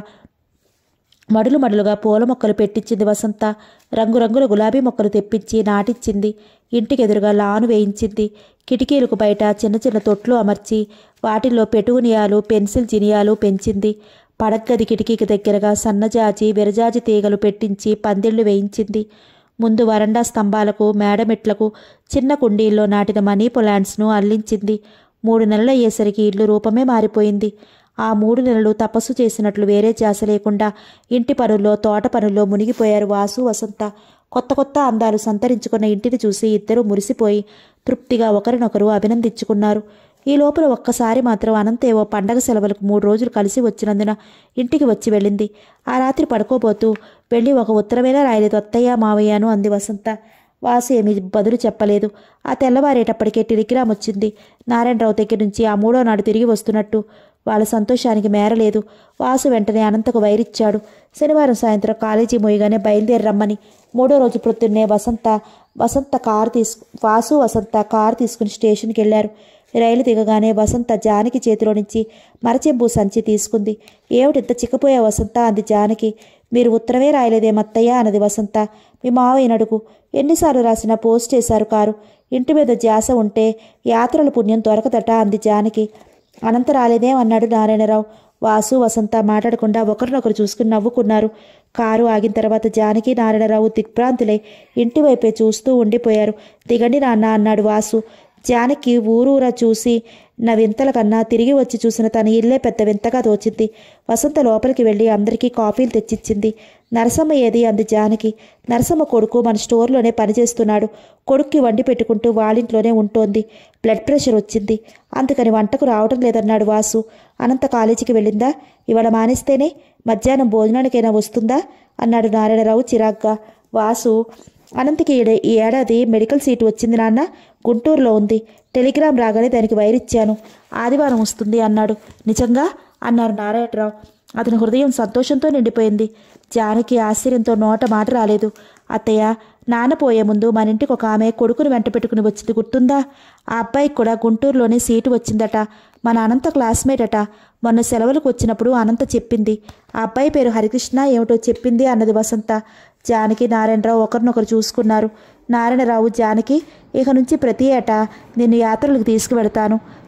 మడులు మడులుగా పూల మొక్కలు పెట్టించింది వసంత రంగురంగుల గులాబీ మొక్కలు తెప్పించి నాటించింది ఇంటికి ఎదురుగా లాను వేయించింది కిటికీలకు బయట చిన్న చిన్న తొట్లు అమర్చి వాటిల్లో పెటుగునియాలు పెన్సిల్ జినియాలు పెంచింది పడగ్గది కిటికీకి దగ్గరగా సన్నజాజి విరజాజి తీగలు పెట్టించి పందిళ్లు వేయించింది ముందు వరండా స్తంభాలకు మేడమెట్లకు చిన్న కుండీల్లో నాటిన మనీ ప్లాంట్స్ను అల్లించింది మూడు నెలలు అయ్యేసరికి ఇల్లు రూపమే మారిపోయింది ఆ మూడు నెలలు తపస్సు చేసినట్లు వేరే ధ్యాస లేకుండా ఇంటి పనుల్లో తోట పనుల్లో మునిగిపోయారు వాసు వసంత కొత్త కొత్త అందాలు సంతరించుకున్న ఇంటిని చూసి ఇద్దరూ మురిసిపోయి తృప్తిగా ఒకరినొకరు అభినందించుకున్నారు ఈ లోపల ఒక్కసారి మాత్రం అనంతేవో పండగ సెలవులకు మూడు రోజులు కలిసి వచ్చినందున ఇంటికి వచ్చి వెళ్ళింది ఆ రాత్రి పడుకోబోతూ వెళ్ళి ఒక ఉత్తరమైనా రాయలేదు అత్తయ్య మావయ్యను అంది వసంత వాసు ఏమీ బదులు చెప్పలేదు ఆ తెల్లవారేటప్పటికే టెలిగ్రామ్ వచ్చింది నారాయణరావు దగ్గర నుంచి ఆ మూడో నాడు తిరిగి వస్తున్నట్టు వాళ్ళ సంతోషానికి మేరలేదు వాసు వెంటనే అనంతకు వైరిచ్చాడు శనివారం సాయంత్రం కాలేజీ మోయగానే బయలుదేరి రమ్మని మూడో రోజు ప్రొద్దున్నే వసంత వసంత కారు తీసుకు వాసు వసంత కారు తీసుకుని స్టేషన్కి వెళ్ళారు రైలు దిగగానే వసంత జానకి చేతిలో నుంచి మరచెంబు సంచి తీసుకుంది ఏమిటింత చిక్కపోయా వసంత అంది జానకి మీరు ఉత్తరమే రాయలేదేమత్తయ్య అన్నది వసంత మీ మావయ్యని అడుగు ఎన్నిసార్లు రాసినా పోస్ట్ చేశారు కారు ఇంటి మీద ధ్యాస ఉంటే యాత్రల పుణ్యం దొరకదట అంది జానకి అనంత రాలేదేం అన్నాడు నారాయణరావు వాసు వసంత మాట్లాడకుండా ఒకరినొకరు చూసుకుని నవ్వుకున్నారు కారు ఆగిన తర్వాత జానకి నారాయణరావు దిగ్భ్రాంతులై ఇంటి వైపే చూస్తూ ఉండిపోయారు దిగండి నాన్న అన్నాడు వాసు జానకి ఊరూరా చూసి నా వింతల కన్నా తిరిగి వచ్చి చూసిన తన ఇల్లే పెద్ద వింతగా తోచింది వసంత లోపలికి వెళ్ళి అందరికీ కాఫీలు తెచ్చిచ్చింది నరసమ్మ ఏది అంది జానకి నరసమ్మ కొడుకు మన స్టోర్లోనే పనిచేస్తున్నాడు కొడుక్కి వండి పెట్టుకుంటూ వాళ్ళింట్లోనే ఉంటోంది బ్లడ్ ప్రెషర్ వచ్చింది అందుకని వంటకు రావడం లేదన్నాడు వాసు అనంత కాలేజీకి వెళ్ళిందా ఇవాళ మానేస్తేనే మధ్యాహ్నం భోజనానికైనా వస్తుందా అన్నాడు నారాయణరావు చిరాగ్గా వాసు అనంతకి ఈడే- ఈ ఏడాది మెడికల్ సీటు వచ్చింది నాన్న గుంటూరులో ఉంది టెలిగ్రామ్ రాగానే దానికి వైరిచ్చాను ఆదివారం వస్తుంది అన్నాడు నిజంగా అన్నారు నారాయణరావు అతని హృదయం సంతోషంతో నిండిపోయింది జానకి ఆశ్చర్యంతో నోట మాట రాలేదు అత్తయ్య నాన్న పోయే ముందు మన ఇంటికి ఒక ఆమె కొడుకుని వెంట పెట్టుకుని వచ్చింది గుర్తుందా ఆ అబ్బాయికి కూడా గుంటూరులోనే సీటు వచ్చిందట మన అనంత క్లాస్మేట్ అట మొన్న సెలవులకు వచ్చినప్పుడు అనంత చెప్పింది ఆ అబ్బాయి పేరు హరికృష్ణ ఏమిటో చెప్పింది అన్నది వసంత జానకి నారాయణరావు ఒకరినొకరు చూసుకున్నారు నారాయణరావు జానకి ఇక నుంచి ప్రతి ఏటా నిన్ను యాత్రలకు తీసుకువెడతాను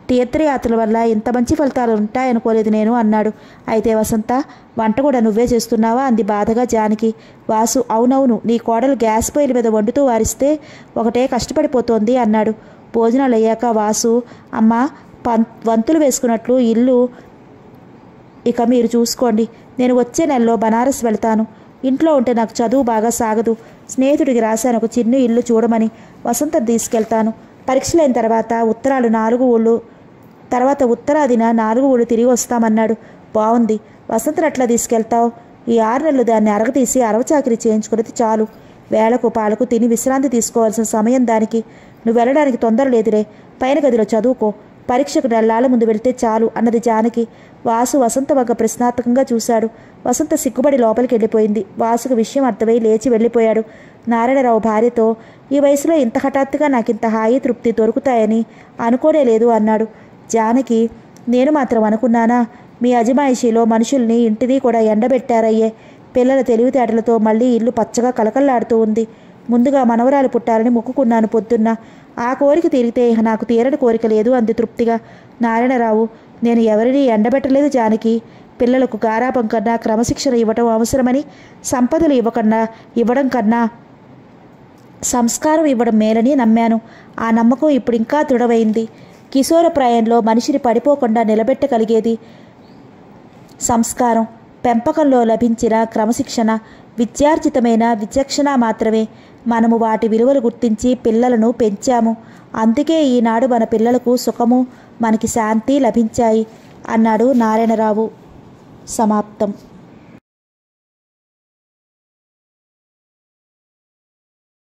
తీర్థయాత్రల వల్ల ఇంత మంచి ఫలితాలు ఉంటాయనుకోలేదు నేను అన్నాడు అయితే వసంత వంట కూడా నువ్వే చేస్తున్నావా అంది బాధగా జానకి వాసు అవునవును నీ కోడలు గ్యాస్ పొయ్యిల మీద వండుతూ వారిస్తే ఒకటే కష్టపడిపోతోంది అన్నాడు భోజనాలు అయ్యాక వాసు అమ్మ పం వంతులు వేసుకున్నట్లు ఇల్లు ఇక మీరు చూసుకోండి నేను వచ్చే నెలలో బనారస్ వెళ్తాను ఇంట్లో ఉంటే నాకు చదువు బాగా సాగదు స్నేహితుడికి రాశాను ఒక చిన్న ఇల్లు చూడమని వసంతం తీసుకెళ్తాను పరీక్షలైన తర్వాత ఉత్తరాలు నాలుగు ఊళ్ళు తర్వాత ఉత్తరాదిన నాలుగు ఊళ్ళు తిరిగి వస్తామన్నాడు బాగుంది వసంతను అట్లా తీసుకెళ్తావు ఈ ఆరు నెలలు దాన్ని అరగతీసి అరవచాకిరి చేయించుకున్నది చాలు వేళకు పాలకు తిని విశ్రాంతి తీసుకోవాల్సిన సమయం దానికి నువ్వు వెళ్ళడానికి తొందర లేదులే పైన గదిలో చదువుకో పరీక్షకు నెల్లాళ్ళ ముందు వెళ్తే చాలు అన్నది జానకి వాసు వసంత వగ్గ ప్రశ్నార్థకంగా చూశాడు వసంత సిగ్గుబడి లోపలికి వెళ్ళిపోయింది వాసుకు విషయం అర్థమై లేచి వెళ్ళిపోయాడు నారాయణరావు భార్యతో ఈ వయసులో ఇంత హఠాత్తుగా నాకింత హాయి తృప్తి దొరుకుతాయని అనుకోనే లేదు అన్నాడు జానకి నేను మాత్రం అనుకున్నానా మీ అజమాయిషీలో మనుషుల్ని ఇంటిని కూడా ఎండబెట్టారయ్యే పిల్లల తెలివితేటలతో మళ్ళీ ఇల్లు పచ్చగా కలకల్లాడుతూ ఉంది ముందుగా మనవరాలు పుట్టాలని మొక్కుకున్నాను పొద్దున్న ఆ కోరిక తీరితే ఇహ నాకు తీరని కోరిక లేదు అంది తృప్తిగా నారాయణరావు నేను ఎవరిని ఎండబెట్టలేదు జానకి పిల్లలకు గారాపం కన్నా క్రమశిక్షణ ఇవ్వటం అవసరమని సంపదలు ఇవ్వకన్నా ఇవ్వడం కన్నా సంస్కారం ఇవ్వడం మేలని నమ్మాను ఆ నమ్మకం ఇప్పుడు ఇంకా దృఢమైంది కిశోర ప్రాయంలో మనిషిని పడిపోకుండా నిలబెట్టగలిగేది సంస్కారం పెంపకంలో లభించిన క్రమశిక్షణ విద్యార్జితమైన విచక్షణ మాత్రమే మనము వాటి విలువలు గుర్తించి పిల్లలను పెంచాము అందుకే ఈనాడు మన పిల్లలకు సుఖము మనకి శాంతి లభించాయి అన్నాడు నారాయణరావు సమాప్తం